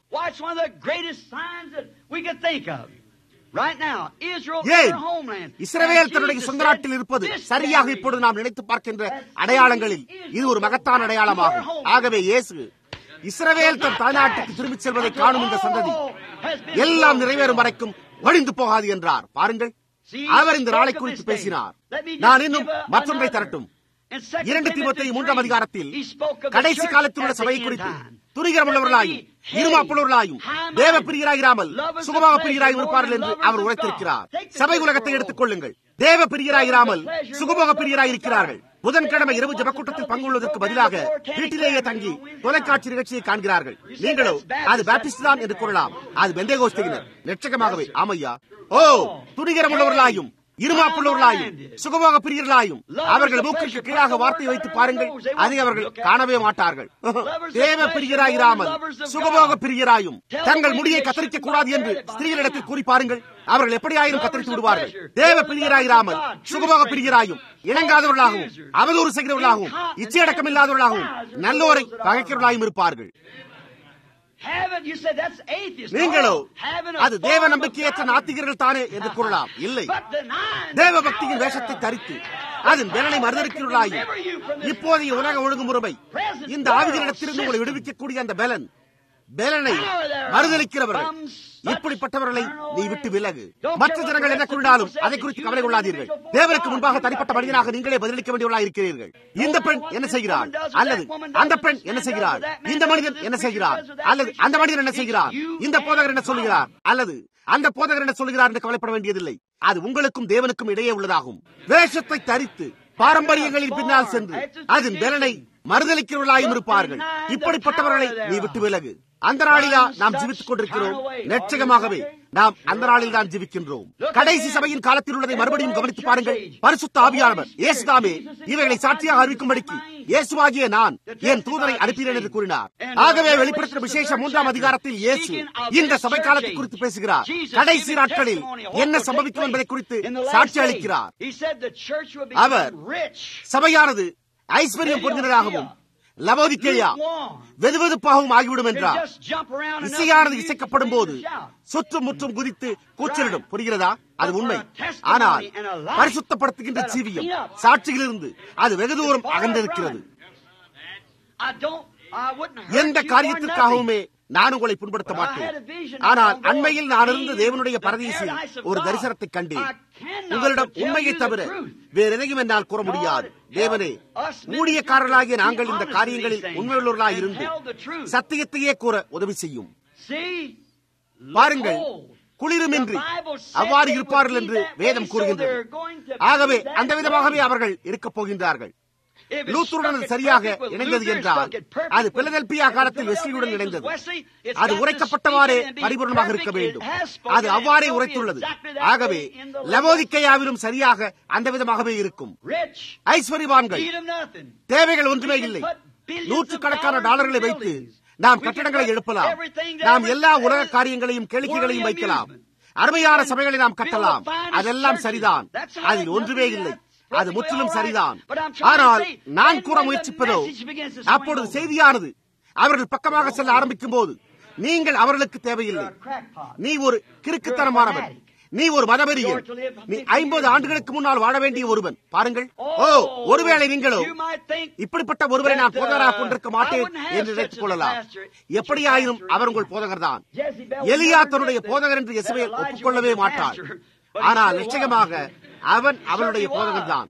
ஏன் இஸ்ரவேல் தன்னுடைய சொந்த நாட்டில் இருப்பது சரியாக இப்பொழுது நாம் நினைத்து பார்க்கின்ற அடையாளங்களில் இது ஒரு மகத்தான அடையாளமாகும் ஆகவே இயேசு இஸ்ரவேல் தன் தாய்நாட்டுக்கு திரும்பிச் செல்வதை காணும் இந்த சந்ததி எல்லாம் நிறைவேறும் வரைக்கும் ஒழிந்து போகாது என்றார் பாருங்கள் அவர் இந்த நாளை குறித்து பேசினார் நான் இன்னும் மற்றொன்றை தரட்டும் இரண்டு தீபத்தை மூன்றாம் அதிகாரத்தில் கடைசி காலத்தில் உள்ள சபையை குறித்து துணிகரமுள்ளவர்களாயும் இருமாப்புள்ளவர்களாயும் தேவ பிரியராயிராமல் சுகமாக பிரியராய் இருப்பார்கள் என்று அவர் உரைத்திருக்கிறார் சபை உலகத்தை எடுத்துக் கொள்ளுங்கள் தேவ பிரியராயிராமல் சுகமாக பிரியராய் இருக்கிறார்கள் புதன்கிழமை இரவு ஜபக்கூட்டத்தில் பங்குள்ளதற்கு பதிலாக வீட்டிலேயே தங்கி தொலைக்காட்சி நிகழ்ச்சியை காண்கிறார்கள் நீங்களோ அது பேப்டிஸ்ட் தான் என்று கூறலாம் அது பெந்தேகோஸ்தியினர் லட்சகமாகவே ஆமையா ஓ துணிகரம் உள்ளவர்களாயும் இருமாப்புள்ளவர்களாயும் சுகபோக பிரியர்களாயும் அவர்கள் மூக்கிற்கு கீழாக வார்த்தை வைத்து பாருங்கள் அதை அவர்கள் காணவே மாட்டார்கள் தேவ பிரியராயிராமல் சுகபோக பிரியராயும் தங்கள் முடியை கத்தரிக்க கூடாது என்று ஸ்திரீகளிடத்தில் கூறி பாருங்கள் அவர்கள் எப்படியாயிரும் கத்தரித்து விடுவார்கள் தேவ பிரியராயிராமல் சுகபோக பிரியராயும் இணங்காதவர்களாகவும் அவதூறு செய்கிறவர்களாகவும் இச்சையடக்கம் இல்லாதவர்களாகவும் நல்லோரை பகைக்கிறவர்களாயும் இருப்பார்கள் நீங்களோ அது தேவ நம்பிக்கையற்ற நாத்திகர்கள் தானே என்று கூறலாம் இல்லை தேவ பக்தியின் வேஷத்தை தரித்து அதன் பலனை மறுதளிக்கிறவர்களாயும் இப்போதைய உலக ஒழுங்குமுறை இந்த ஆவிகளிடத்திலிருந்து உங்களை விடுவிக்கக்கூடிய அந்த பலன் பலனை மறுதளிக்கிறவர்கள் இப்படிப்பட்டவர்களை நீ விட்டு விலகு மற்ற ஜனங்கள் என்ன கூறினாலும் அதை குறித்து கவலை கொள்ளாதீர்கள் தேவனுக்கு முன்பாக தனிப்பட்ட மனிதனாக நீங்களே பதிலளிக்க வேண்டியவர்களாக இருக்கிறீர்கள் இந்த பெண் என்ன செய்கிறார் அல்லது அந்த பெண் என்ன செய்கிறார் இந்த மனிதன் என்ன செய்கிறார் அல்லது அந்த மனிதன் என்ன செய்கிறார் இந்த போதகர் என்ன சொல்லுகிறார் அல்லது அந்த போதகர் என்ன சொல்லுகிறார் என்று கவலைப்பட வேண்டியதில்லை அது உங்களுக்கும் தேவனுக்கும் இடையே உள்ளதாகும் வேஷத்தை தரித்து பாரம்பரியங்களின் பின்னால் சென்று அதன் பலனை மறுதளிக்கிறவர்களாயும் இருப்பார்கள் இப்படிப்பட்டவர்களை நீ விட்டு விலகு அந்த நாளிலா நாம் ஜீவித்துக் கொண்டிருக்கிறோம் லட்சகமாகவே நாம் அந்த நாளில் தான் ஜீவிக்கின்றோம் கடைசி சபையின் காலத்தில் உள்ளதை மறுபடியும் கவனித்து பாருங்கள் பரிசுத்த ஆவியானவர் இயேசுதாமே இவைகளை சாட்சியாக அறிவிக்கும்படிக்கு இயேசுவாகிய நான் என் தூதரை அனுப்பினேன் என்று கூறினார் ஆகவே வெளிப்படுத்தின விசேஷ மூன்றாம் அதிகாரத்தில் இயேசு இந்த சபை காலத்தை குறித்து பேசுகிறார் கடைசி நாட்களில் என்ன சம்பவிக்கும் என்பதை குறித்து சாட்சி அளிக்கிறார் அவர் சபையானது ஐஸ்வர்யம் பொருந்தினதாகவும் லவோதிக்கேயா வெதுவெதுப்பாகவும் ஆகிவிடும் என்றார் இசையானது இசைக்கப்படும் போது சுற்றும் முற்றும் குதித்து கூச்சலிடும் புரிகிறதா அது உண்மை ஆனால் பரிசுத்தப்படுத்துகின்ற ஜீவியம் சாட்சியிலிருந்து அது வெகு தூரம் அகன்றிருக்கிறது எந்த காரியத்திற்காகவுமே நான் உங்களை புண்படுத்த மாட்டேன் ஆனால் அண்மையில் நான் இருந்த தேவனுடைய பரதீசில் ஒரு தரிசனத்தை கண்டேன் உங்களிடம் உண்மையை தவிர வேற எதையும் என்னால் கூற முடியாது தேவனே ஊழியக்காரர்களாகிய நாங்கள் இந்த காரியங்களில் உண்மையுள்ளவர்களாக இருந்து சத்தியத்தையே கூற உதவி செய்யும் பாருங்கள் குளிருமின்றி அவ்வாறு இருப்பார்கள் என்று வேதம் கூறுகின்றது ஆகவே அந்த விதமாகவே அவர்கள் இருக்கப் போகின்றார்கள் லூத்துடன் சரியாக இணைந்தது என்றால் அது பிலதெல்பியா காலத்தில் வெஸ்லியுடன் இணைந்தது அது உரைக்கப்பட்டவாறே பரிபூர்ணமாக இருக்க வேண்டும் அது அவ்வாறே உரைத்துள்ளது ஆகவே லவோதிக்கையாவிலும் சரியாக அந்த விதமாகவே இருக்கும் ஐஸ்வர்யவான்கள் தேவைகள் ஒன்றுமே இல்லை நூற்றுக்கணக்கான டாலர்களை வைத்து நாம் கட்டடங்களை எழுப்பலாம் நாம் எல்லா உலக காரியங்களையும் கேளிக்கைகளையும் வைக்கலாம் அருமையான சபைகளை நாம் கட்டலாம் அதெல்லாம் சரிதான் அதில் ஒன்றுமே இல்லை அது முற்றிலும் சரிதான் ஆனால் நான் கூற முயற்சிப்பதோ அப்பொழுது செய்தியானது அவர்கள் பக்கமாக செல்ல ஆரம்பிக்கும் போது நீங்கள் அவர்களுக்கு தேவையில்லை நீ ஒரு கிறுக்குத்தனமானவன் நீ ஒரு மதவெறியன் நீ ஐம்பது ஆண்டுகளுக்கு முன்னால் வாழ வேண்டிய ஒருவன் பாருங்கள் ஓ ஒருவேளை நீங்களோ இப்படிப்பட்ட ஒருவரை நான் போதகராக கொண்டிருக்க மாட்டேன் என்று நினைத்துக் கொள்ளலாம் எப்படியாயினும் அவர் உங்கள் போதகர் தான் எலியா தன்னுடைய போதகர் என்று எசுவையை ஒப்புக்கொள்ளவே மாட்டார் ஆனால் நிச்சயமாக அவன் அவனுடைய போதகர் தான்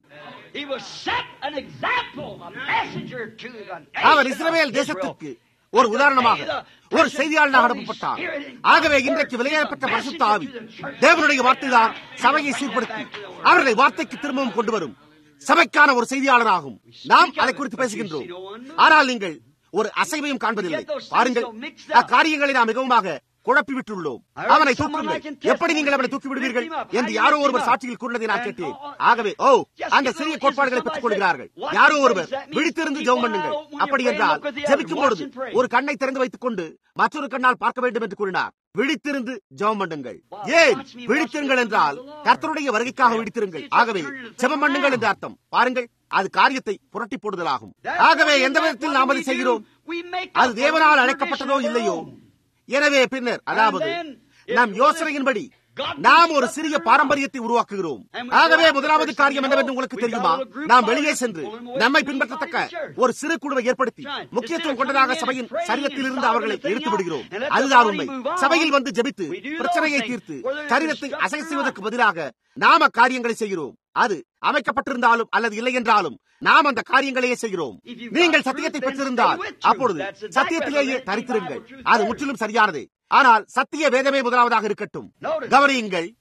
அவர் இஸ்ரேல் தேசத்திற்கு ஒரு உதாரணமாக ஒரு செய்தியாளனாக அனுப்பப்பட்டார் ஆகவே இன்றைக்கு வெளியேறப்பட்ட பரிசுத்த ஆவி தேவனுடைய வார்த்தை தான் சபையை சீர்படுத்தி அவர்களை வார்த்தைக்கு திரும்பவும் கொண்டு வரும் சபைக்கான ஒரு செய்தியாளராகும் நாம் அதை குறித்து பேசுகின்றோம் ஆனால் நீங்கள் ஒரு அசைவையும் காண்பதில்லை பாருங்கள் அக்காரியங்களை நாம் மிகவுமாக குழப்பி விட்டுள்ளோம் அவனை தூக்குங்கள் எப்படி நீங்கள் அவனை தூக்கி விடுவீர்கள் என்று யாரோ ஒருவர் சாட்சியில் கூறினதை நான் கேட்டேன் ஆகவே ஓ அந்த சிறிய கோட்பாடுகளை பெற்றுக் கொள்கிறார்கள் யாரோ ஒருவர் விழித்திருந்து ஜெபம் பண்ணுங்கள் அப்படி என்றால் ஜெபிக்கும் பொழுது ஒரு கண்ணை திறந்து வைத்துக் கொண்டு மற்றொரு கண்ணால் பார்க்க வேண்டும் என்று கூறினார் விழித்திருந்து ஜெபம் பண்ணுங்கள் ஏன் விழித்திருங்கள் என்றால் கர்த்தருடைய வருகைக்காக விழித்திருங்கள் ஆகவே ஜெபம் பண்ணுங்கள் என்று அர்த்தம் பாருங்கள் அது காரியத்தை புரட்டி போடுதலாகும் ஆகவே எந்த விதத்தில் நாம் அதை செய்கிறோம் அது தேவனால் அழைக்கப்பட்டதோ இல்லையோ எனவே பின்னர் அதாவது நம் யோசனையின்படி நாம் ஒரு சிறிய பாரம்பரியத்தை உருவாக்குகிறோம் ஆகவே முதலாவது காரியம் என்னவென்று உங்களுக்கு தெரியுமா நாம் வெளியே சென்று நம்மை பின்பற்றத்தக்க ஒரு சிறு குழுவை ஏற்படுத்தி முக்கியத்துவம் கொண்டதாக சபையின் சரீரத்தில் இருந்து அவர்களை எடுத்து விடுகிறோம் அதுதான் உண்மை சபையில் வந்து ஜெபித்து பிரச்சனையை தீர்த்து சரீரத்தை அசை செய்வதற்கு பதிலாக நாம காரியங்களை செய்கிறோம் அது அமைக்கப்பட்டிருந்தாலும் அல்லது இல்லை என்றாலும் நாம் அந்த காரியங்களையே செய்கிறோம் நீங்கள் சத்தியத்தை பெற்றிருந்தால் அப்பொழுது சத்தியத்திலேயே தரித்திருங்கள் அது முற்றிலும் சரியானது ஆனால் சத்திய வேதமே முதலாவதாக இருக்கட்டும் கவனியுங்கள்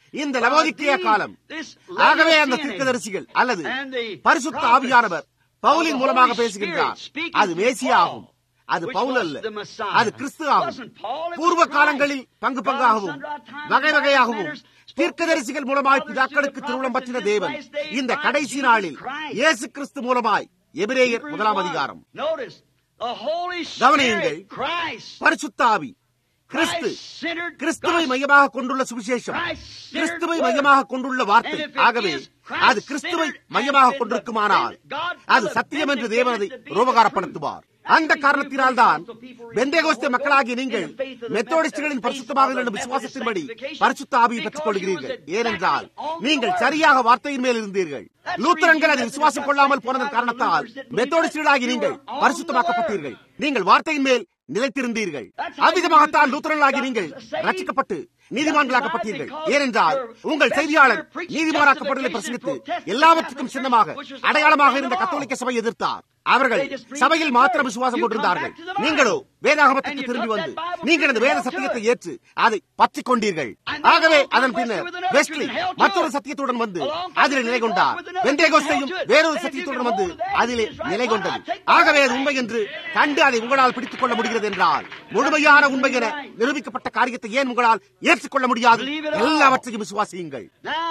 இந்த லவோதிக்கேய காலம் ஆகவே அந்த தீர்க்கதரிசிகள் அல்லது பரிசுத்த ஆவியானவர் பவுலின் மூலமாக பேசுகின்றார் அது மேசியா ஆகும் அது பவுல் அல்ல அது கிறிஸ்து ஆகும் பூர்வ காலங்களில் பங்கு பங்காகவும் வகை வகையாகவும் தீர்க்கதரிசிகள் மூலமாய் பிதாக்களுக்கு திருமணம் பற்றின தேவன் இந்த கடைசி நாளில் இயேசு கிறிஸ்து மூலமாய் எபிரேயர் முதலாம் அதிகாரம் கவனியுங்கள் பரிசுத்த ஆவி கிறிஸ்து கிறிஸ்துவை மையமாக கொண்டுள்ள சுவிசேஷம் கிறிஸ்துவை மையமாக கொண்டுள்ள வார்த்தை ஆகவே அது கிறிஸ்துவை மையமாக கொண்டிருக்குமானால் அது சத்தியம் என்று தேவனதை ரூபகாரப்படுத்துவார் அந்த காரணத்தினால் தான் பெந்தேகோஸ்தே மக்களாகிய நீங்கள் மெத்தோடிஸ்டுகளின் பரிசுத்தமாக இருந்த விசுவாசத்தின்படி பரிசுத்த ஆவியை பெற்றுக் கொள்கிறீர்கள் ஏனென்றால் நீங்கள் சரியாக வார்த்தையின் மேல் இருந்தீர்கள் லூத்தரன்கள் அதை விசுவாசம் கொள்ளாமல் போனதன் காரணத்தால் மெத்தோடிஸ்டுகளாகி நீங்கள் பரிசுத்தமாக்கப்பட்டீர்கள் நீங்கள் வார்த்தையின் மேல் நிலைத்திருந்தீர்கள் அவ்விதமாகத்தான் லூத்தரர்களாகி நீங்கள் ரட்சிக்கப்பட்டு நீதிமான்களாக்கப்பட்டீர்கள் ஏனென்றால் உங்கள் செய்தியாளர் நீதிமானாக்கப்படலை பிரசங்கித்து எல்லாவற்றுக்கும் சின்னமாக அடையாளமாக இருந்த கத்தோலிக்க சபை எதிர்த்தார் அவர்கள் சபையில் மாத்திரம் விசுவாசம் கொண்டிருந்தார்கள் நீங்களோ வேதாகமத்துக்கு திரும்பி வந்து நீங்கள் இந்த வேத சத்தியத்தை ஏற்று அதை பற்றிக் கொண்டீர்கள் ஆகவே அதன் பின்னர் வெஸ்ட்லி மற்றொரு சத்தியத்துடன் வந்து அதில் நிலை கொண்டார் வெந்தேகோஸ்தையும் வேறொரு சத்தியத்துடன் வந்து அதிலே நிலை கொண்டது ஆகவே அது உண்மை என்று கண்டு அதை உங்களால் பிடித்துக் கொள்ள முடிகிறது என்றால் முழுமையான உண்மை என நிரூபிக்கப்பட்ட காரியத்தை ஏன் உங்களால் ஏற்றுக்கொள்ள முடியாது எல்லாவற்றையும் விசுவாசியுங்கள்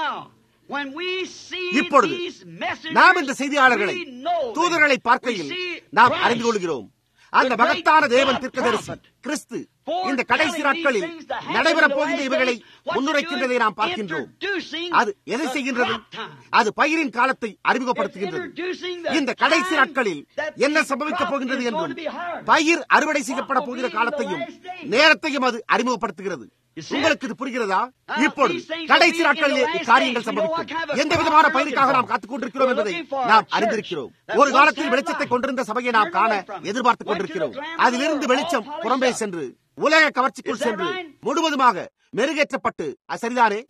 இப்பொழுது நாம் இந்த செய்தியாளர்களை தூதர்களை பார்க்கையில் நாம் அறிந்து கொள்கிறோம் அந்த மகத்தான தேவன் தீர்க்கதரிசி கிறிஸ்து இந்த கடைசி நாட்களில் நடைபெறப் போகின்ற இவர்களை முன்னுரைக்கின்றதை நாம் பார்க்கின்றோம் அது எதை செய்கின்றது அது பயிரின் காலத்தை அறிமுகப்படுத்துகின்றது இந்த கடைசி நாட்களில் என்ன சம்பவிக்கப் போகின்றது என்றும் பயிர் அறுவடை செய்யப்பட போகிற காலத்தையும் நேரத்தையும் அது அறிமுகப்படுத்துகிறது உங்களுக்கு இது புரிகிறதா இப்பொழுது கடைசி நாட்களிலே இக்காரியங்கள் சம்பவிக்கும் எந்த விதமான பயிருக்காக நாம் காத்துக் கொண்டிருக்கிறோம் என்பதை நாம் அறிந்திருக்கிறோம் ஒரு காலத்தில் வெளிச்சத்தை கொண்டிருந்த சபையை நாம் காண எதிர்பார்த்துக் கொண்டிருக்கிறோம் அதிலிருந்து வெளிச்சம் புறம்பே சென்று உலக கவர்ச்சிக்குள் சென்று முழுவதுமாக மெருகேற்றப்பட்டு அது சரிதானே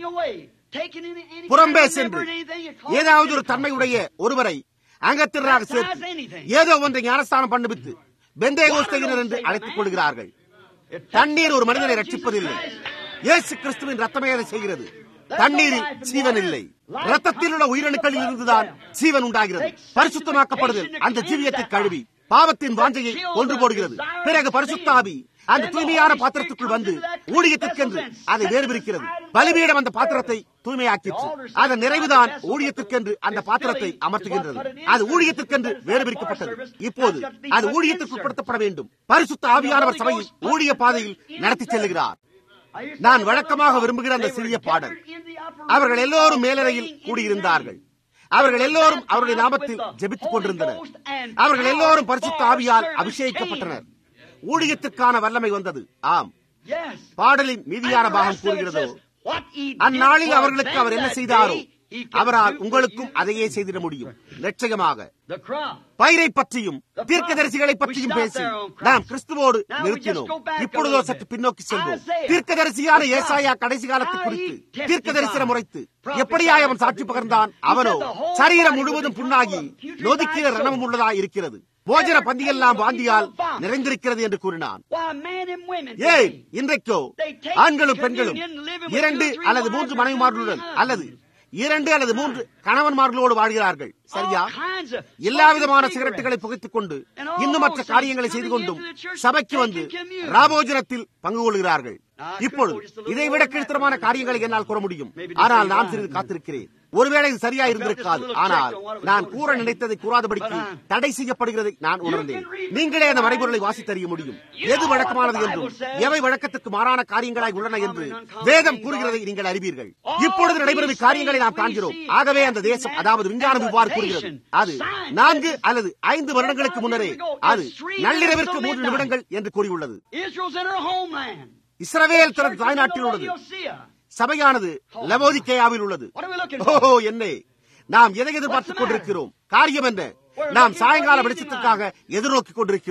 புறம்பே சென்று ஏதாவது ஒரு தன்மையுடைய ஒருவரை அங்கத்தினராக சேர்த்து ஏதோ ஒன்றை ஞானஸ்தானம் பண்ணுவித்து பெந்தேகோஸ்தையினர் என்று அழைத்துக் கொள்கிறார்கள் தண்ணீர் ஒரு மனிதனை ரட்சிப்பதில்லை இயேசு கிறிஸ்துவின் ரத்தமே அதை செய்கிறது தண்ணீரில் சீவன் இல்லை ரத்தத்தில் உள்ள உயிரணுக்களில் இருந்துதான் சீவன் உண்டாகிறது பரிசுத்தமாக்கப்படுதல் அந்த ஜீவியத்தை கழுவி பாவத்தின் வாஞ்சையை ஒன்று போடுகிறது பிறகு பரிசுத்தாவி அந்த தூய்மையான பாத்திரத்துக்குள் வந்து ஊழியத்திற்கென்று அதை வேறுபிரிக்கிறது பலிபீடம் அந்த பாத்திரத்தை தூய்மையாக்கிற்று அதன் நிறைவுதான் ஊழியத்திற்கென்று அந்த பாத்திரத்தை அமர்த்துகின்றது அது ஊழியத்திற்கென்று வேறுபிரிக்கப்பட்டது இப்போது அது ஊழியத்திற்கு உட்படுத்தப்பட வேண்டும் பரிசுத்த ஆவியானவர் சபையில் ஊழிய பாதையில் நடத்தி செல்லுகிறார் நான் வழக்கமாக விரும்புகிற அந்த சிறிய பாடல் அவர்கள் எல்லோரும் மேலறையில் கூடியிருந்தார்கள் அவர்கள் எல்லோரும் அவருடைய நாமத்தில் ஜெபித்துக் கொண்டிருந்தனர் அவர்கள் எல்லோரும் பரிசுத்த ஆவியால் அபிஷேகிக்கப்பட்டனர் ஊழியத்திற்கான வல்லமை வந்தது ஆம் பாடலின் மீதியான பாகம் கூறுகிறதோ அந்நாளில் அவர்களுக்கு அவர் என்ன செய்தாரோ அவரால் உங்களுக்கும் அதையே செய்திட முடியும் நிச்சயமாக பயிரை பற்றியும் தீர்க்கதரிசிகளை பற்றியும் பேசி நாம் கிறிஸ்துவோடு நிறுத்தினோம் இப்பொழுதோ சற்று பின்னோக்கி செல்வோம் தீர்க்கதரிசியான ஏசாயா கடைசி காலத்தை குறித்து தீர்க்க தரிசனம் உரைத்து எப்படியாய் அவன் சாட்சி பகர்ந்தான் அவனோ சரீரம் முழுவதும் புண்ணாகி நொதுக்கிற ரணமும் உள்ளதாய் இருக்கிறது போஜன பந்தியெல்லாம் வாந்தியால் நிறைந்திருக்கிறது என்று கூறினான் ஏன் இன்றைக்கோ ஆண்களும் பெண்களும் இரண்டு அல்லது மூன்று மனைவிமார்களுடன் அல்லது இரண்டு அல்லது மூன்று கணவன்மார்களோடு வாழ்கிறார்கள் சரியா எல்லா விதமான சிகரெட்டுகளை புகைத்துக் கொண்டு இன்னும் மற்ற காரியங்களை செய்து கொண்டும் சபைக்கு வந்து ராபோஜனத்தில் பங்கு கொள்கிறார்கள் இப்பொழுது இதை விட கீழ்த்தரமான காரியங்களை என்னால் கூற முடியும் ஆனால் நான் சிறிது காத்திருக்கிறேன் ஒருவேளை இது சரியா இருந்திருக்காது ஆனால் நான் கூற நினைத்ததை கூறாதபடிக்கு தடை செய்யப்படுகிறதை நான் உணர்ந்தேன் நீங்களே அந்த மறைபொருளை வாசித்தறிய முடியும் எது வழக்கமானது என்றும் எவை வழக்கத்துக்கு மாறான காரியங்களாய் உள்ளன என்று வேதம் கூறுகிறதை நீங்கள் அறிவீர்கள் இப்பொழுது நடைபெறும் காரியங்களை நாம் காண்கிறோம் ஆகவே அந்த தேசம் அதாவது விஞ்ஞானம் இவ்வாறு கூறுகிறது அது நான்கு அல்லது ஐந்து வருடங்களுக்கு முன்னரே அது நள்ளிரவிற்கு மூன்று நிமிடங்கள் என்று கூறியுள்ளது இஸ்ரவேல் தனது தாய்நாட்டில் உள்ளது சபையானது லவோதிக்கேயாவில் உள்ளது ஓஹோ என்னே நாம் எதை எதிர்பார்த்துக் கொண்டிருக்கிறோம் காரியம் என்ன நாம் சாயங்கால வெளிச்சத்திற்காக எதிர்நோக்கிக் கொண்டிருக்கிறோம்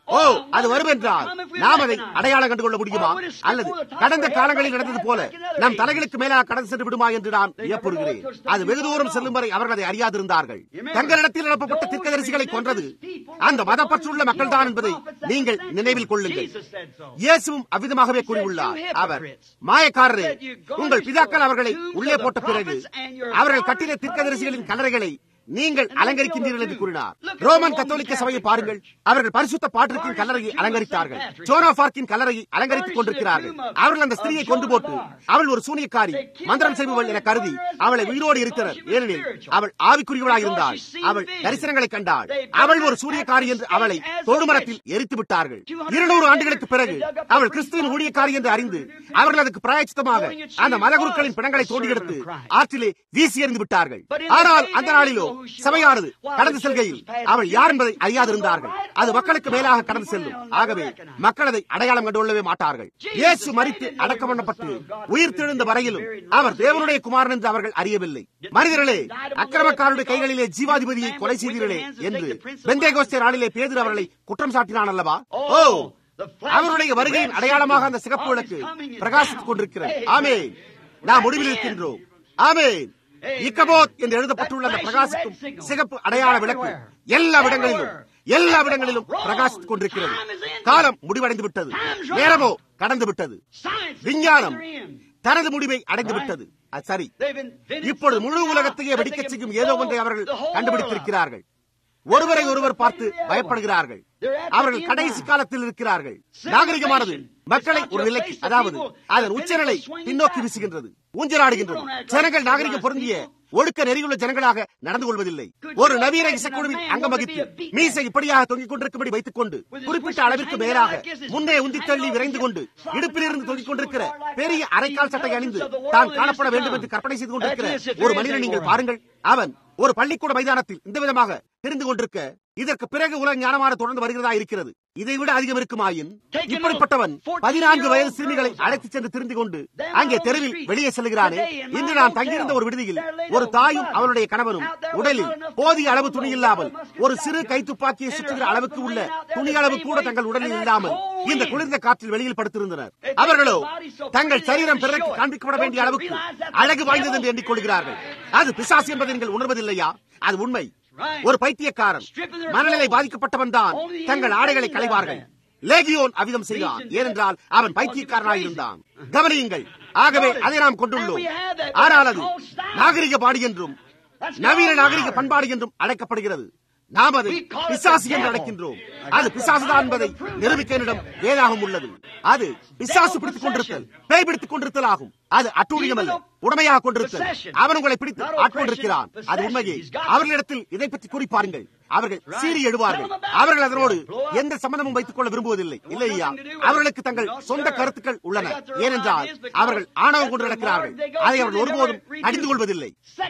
ஓ அது வரும் என்றால் நாம் அதை அடையாளம் கண்டு கொள்ள முடியுமா அல்லது கடந்த காலங்களில் நடந்தது போல நம் தலைகளுக்கு மேலாக கடந்து சென்று விடுமா என்று நான் வியப்படுகிறேன் அது வெகு தூரம் செல்லும் வரை அவர்கள் அதை அறியாதிருந்தார்கள் தங்களிடத்தில் அனுப்பப்பட்ட தீர்க்கதரிசிகளை கொன்றது அந்த மதப்பற்றுள்ள மக்கள் தான் என்பதை நீங்கள் நினைவில் கொள்ளுங்கள் இயேசுவும் அவ்விதமாகவே கூறியுள்ளார் அவர் மாயக்காரரே உங்கள் பிதாக்கள் அவர்களை உள்ளே போட்ட பிறகு அவர்கள் கட்டின தீர்க்கதரிசிகளின் கல்லறைகளை நீங்கள் அலங்கரிக்கின்றீர்கள் என்று கூறினார் ரோமன் கத்தோலிக்க சபையை பாருங்கள் அவர்கள் பரிசுத்த பாட்டிற்கின் கல்லறையை அலங்கரித்தார்கள் ஜோனா பார்க்கின் கல்லறையை அலங்கரித்துக் கொண்டிருக்கிறார்கள் அவர்கள் அந்த ஸ்திரியை கொண்டு போட்டு அவள் ஒரு சூனியக்காரி மந்திரம் செய்பவள் என கருதி அவளை உயிரோடு இருத்தனர் ஏனெனில் அவள் ஆவிக்குரியவளாக இருந்தாள் அவள் தரிசனங்களை கண்டாள் அவள் ஒரு சூரியக்காரி என்று அவளை தொழுமரத்தில் எரித்து விட்டார்கள் இருநூறு ஆண்டுகளுக்கு பிறகு அவள் கிறிஸ்துவின் ஊழியக்காரி என்று அறிந்து அவர்கள் அதுக்கு பிராயச்சித்தமாக அந்த மலகுருக்களின் பிணங்களை தோண்டி எடுத்து ஆற்றிலே வீசி எறிந்து விட்டார்கள் ஆனால் அந்த நாளிலோ சபையானது கடந்து செல்கையில் அவள் யார் என்பதை அறியாதிருந்தார்கள் அது மக்களுக்கு மேலாக கடந்து செல்லும் ஆகவே மக்கள் அதை அடையாளம் கண்டுகொள்ளவே மாட்டார்கள் இயேசு மறித்து அடக்கம் பண்ணப்பட்டு உயிர் தெழுந்த வரையிலும் அவர் தேவனுடைய குமாரன் என்று அவர்கள் அறியவில்லை மனிதர்களே அக்கிரமக்காரருடைய கைகளிலே ஜீவாதிபதியை கொலை செய்தீர்களே என்று பெந்தேகோஸ்தே நாளிலே பேதர் அவர்களை குற்றம் சாட்டினான் அல்லவா ஓ அவருடைய வருகையின் அடையாளமாக அந்த சிகப்பு விளக்கு பிரகாசித்துக் கொண்டிருக்கிறது ஆமே நாம் முடிவில் இருக்கின்றோம் ஆமே இக்கபோத் என்று எழுதப்பட்டுள்ள அந்த பிரகாசிக்கும் சிகப்பு அடையாள விளக்கு எல்லா இடங்களிலும் எல்லா இடங்களிலும் பிரகாசித்துக் கொண்டிருக்கிறது காலம் முடிவடைந்து விட்டது நேரமோ கடந்து விட்டது விஞ்ஞானம் தனது முடிவை அடைந்து விட்டது அது சரி இப்பொழுது முழு உலகத்தையே வெடிக்கச் செய்யும் ஏதோ ஒன்றை அவர்கள் கண்டுபிடித்திருக்கிறார்கள் ஒருவரை ஒருவர் பார்த்து பயப்படுகிறார்கள் அவர்கள் கடைசி காலத்தில் இருக்கிறார்கள் நாகரிகமானது மக்களை ஒரு நிலைக்கு அதாவது அதன் உச்சநிலை பின்னோக்கி வீசுகின்றது ஊஞ்சலாடுகின்றது ஜனங்கள் நாகரிகம் பொருந்திய ஒழுக்க நெறியுள்ள ஜனங்களாக நடந்து கொள்வதில்லை ஒரு நவீன இசைக்குழுவின் அங்கம் வகித்து மீசை இப்படியாக தொங்கிக் கொண்டிருக்கும்படி வைத்துக் கொண்டு குறிப்பிட்ட அளவிற்கு மேலாக முன்னே உந்தி தள்ளி விரைந்து கொண்டு இடுப்பிலிருந்து தொங்கிக் கொண்டிருக்கிற பெரிய அரைக்கால் சட்டை அணிந்து தான் காணப்பட வேண்டும் என்று கற்பனை செய்து கொண்டிருக்கிற ஒரு மனிதனை நீங்கள் பாருங்கள் அவன் ஒரு பள்ளிக்கூட மைதானத்தில் இந்த விதமாக தெரிந்து கொண்டிருக்க இதற்கு பிறகு உலக ஞானமான தொடர்ந்து வருகிறதா இருக்கிறது இதை விட அதிகம் இருக்குமாயின் இப்படிப்பட்டவன் பதினான்கு வயது சிறுமிகளை அழைத்துச் சென்று திரிந்து கொண்டு அங்கே தெருவில் வெளியே செல்கிறானே இன்று நான் தங்கியிருந்த ஒரு விடுதியில் ஒரு தாயும் அவளுடைய கணவனும் உடலில் போதிய அளவு துணி இல்லாமல் ஒரு சிறு கைத்துப்பாக்கியை சுற்றுகிற அளவுக்கு உள்ள துணி அளவு கூட தங்கள் உடலில் இல்லாமல் இந்த குளிர்ந்த காற்றில் வெளியில் படுத்திருந்தனர் அவர்களோ தங்கள் சரீரம் பிறருக்கு காண்பிக்கப்பட வேண்டிய அளவுக்கு அழகு வாய்ந்தது என்று எண்ணிக்கொள்கிறார்கள் அது பிசாசு என்பதை நீங்கள் உணர்வதில்லையா அது உண்மை ஒரு பைத்தியக்காரன் மனநிலை பாதிக்கப்பட்டவன் தான் தங்கள் ஆடைகளை களைவார்கள் லேகியோன் அவிதம் செய்தான் ஏனென்றால் அவன் பைத்தியக்காரனாக இருந்தான் கவனியுங்கள் ஆகவே அதை நாம் கொண்டுள்ளோம் ஆனால் அது நாகரிக பாடி என்றும் நவீன நாகரிக பண்பாடு என்றும் அழைக்கப்படுகிறது நாம் அதை பிசாசு என்று அழைக்கின்றோம் அது பிசாசுதான் என்பதை நிரூபிக்க என்னிடம் வேதாகம் உள்ளது அது பிசாசு பிடித்துக் கொண்டிருத்தல் பேய் பிடித்துக் கொண்டிருத்தல் ஆகும் அது அட்டூழியம் அல்ல உடமையாக கொண்டிருத்தல் அவன் உங்களை பிடித்து ஆட்கொண்டிருக்கிறான் அது உண்மையே அவர்களிடத்தில் இதை பற்றி கூறி பாருங்கள் அவர்கள் சீறி எழுவார்கள் அவர்கள் அதனோடு எந்த சம்பந்தமும் வைத்துக் கொள்ள விரும்புவதில்லை இல்லையா அவர்களுக்கு தங்கள் சொந்த கருத்துக்கள் உள்ளன ஏனென்றால் அவர்கள் ஆணவம் கொண்டு நடக்கிறார்கள் அதை அவர்கள் ஒருபோதும் அடிந்து கொள்வதில்லை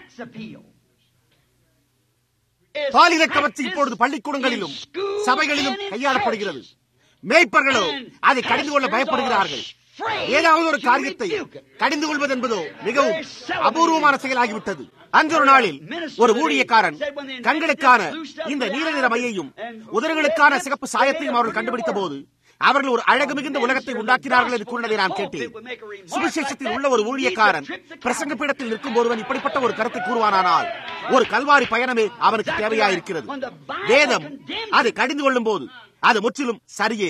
பாலின கவர்ச்சி இப்பொழுது பள்ளிக்கூடங்களிலும் சபைகளிலும் கையாளப்படுகிறது மேய்ப்பர்களோ அதை கடிந்து கொள்ள பயப்படுகிறார்கள் ஏதாவது ஒரு காரியத்தை கடிந்து கொள்வது என்பதோ மிகவும் அபூர்வமான செயலாகிவிட்டது அன்று ஒரு நாளில் ஒரு ஊழியக்காரன் கண்களுக்கான இந்த நீல நிற மையையும் உதடுகளுக்கான சிகப்பு சாயத்தையும் அவர்கள் கண்டுபிடித்த போது அவர்கள் ஒரு அழகு மிகுந்த உலகத்தை உண்டாக்கினார்கள் என்று கூறினதை நான் கேட்டேன் சுவிசேஷத்தில் உள்ள ஒரு ஊழியக்காரன் பிரசங்க பீடத்தில் நிற்கும் ஒருவன் இப்படிப்பட்ட ஒரு கருத்தை கூறுவானானால் ஒரு கல்வாரி பயணமே அவனுக்கு தேவையாயிருக்கிறது வேதம் அதை கடிந்து கொள்ளும் போது அது முற்றிலும் சரியே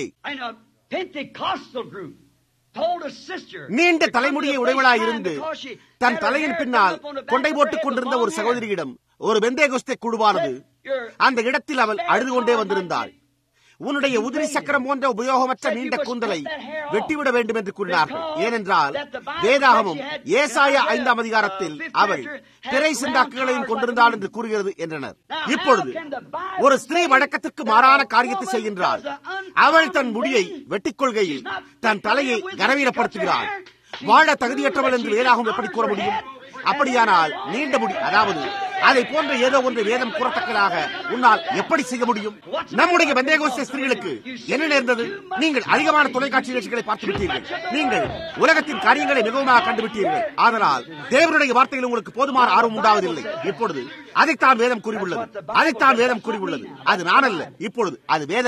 நீண்ட தலைமுடியை உடையவளாய் இருந்து தன் தலையின் பின்னால் கொண்டை போட்டுக் கொண்டிருந்த ஒரு சகோதரியிடம் ஒரு வெந்தேகோஸ்தே குழுவானது அந்த இடத்தில் அவள் அழுது கொண்டே வந்திருந்தாள் உன்னுடைய உதிரி சக்கரம் போன்ற உபயோகமற்ற நீண்ட கூந்தலை வெட்டிவிட வேண்டும் என்று கூறினார்கள் ஏனென்றால் வேதாகமும் ஏசாய ஐந்தாம் அதிகாரத்தில் அவள் திரை சிந்தாக்குகளையும் கொண்டிருந்தாள் என்று கூறுகிறது என்றனர் இப்பொழுது ஒரு ஸ்திரீ வழக்கத்திற்கு மாறான காரியத்தை செய்கின்றாள் அவள் தன் முடியை வெட்டிக் கொள்கையில் தன் தலையை கனவீனப்படுத்துகிறாள் வாழ தகுதியற்றவள் என்று வேதாகம் எப்படி கூற முடியும் அப்படியானால் நீண்ட முடி அதாவது அதை போன்ற ஏதோ ஒன்று வேதம் கூறத்தக்கதாக உன்னால் எப்படி செய்ய முடியும் நம்முடைய வெந்தேகோஸ்த ஸ்திரீகளுக்கு என்ன நேர்ந்தது நீங்கள் அதிகமான தொலைக்காட்சி நிகழ்ச்சிகளை பார்த்து விட்டீர்கள் நீங்கள் உலகத்தின் காரியங்களை மிகவும் கண்டுவிட்டீர்கள் அதனால் தேவனுடைய வார்த்தையில் உங்களுக்கு போதுமான ஆர்வம் உண்டாவதில்லை இப்பொழுது அதைத்தான் வேதம் கூறியுள்ளது அதைத்தான் வேதம் கூறியுள்ளது அது நான் அல்ல இப்பொழுது அது வேதமே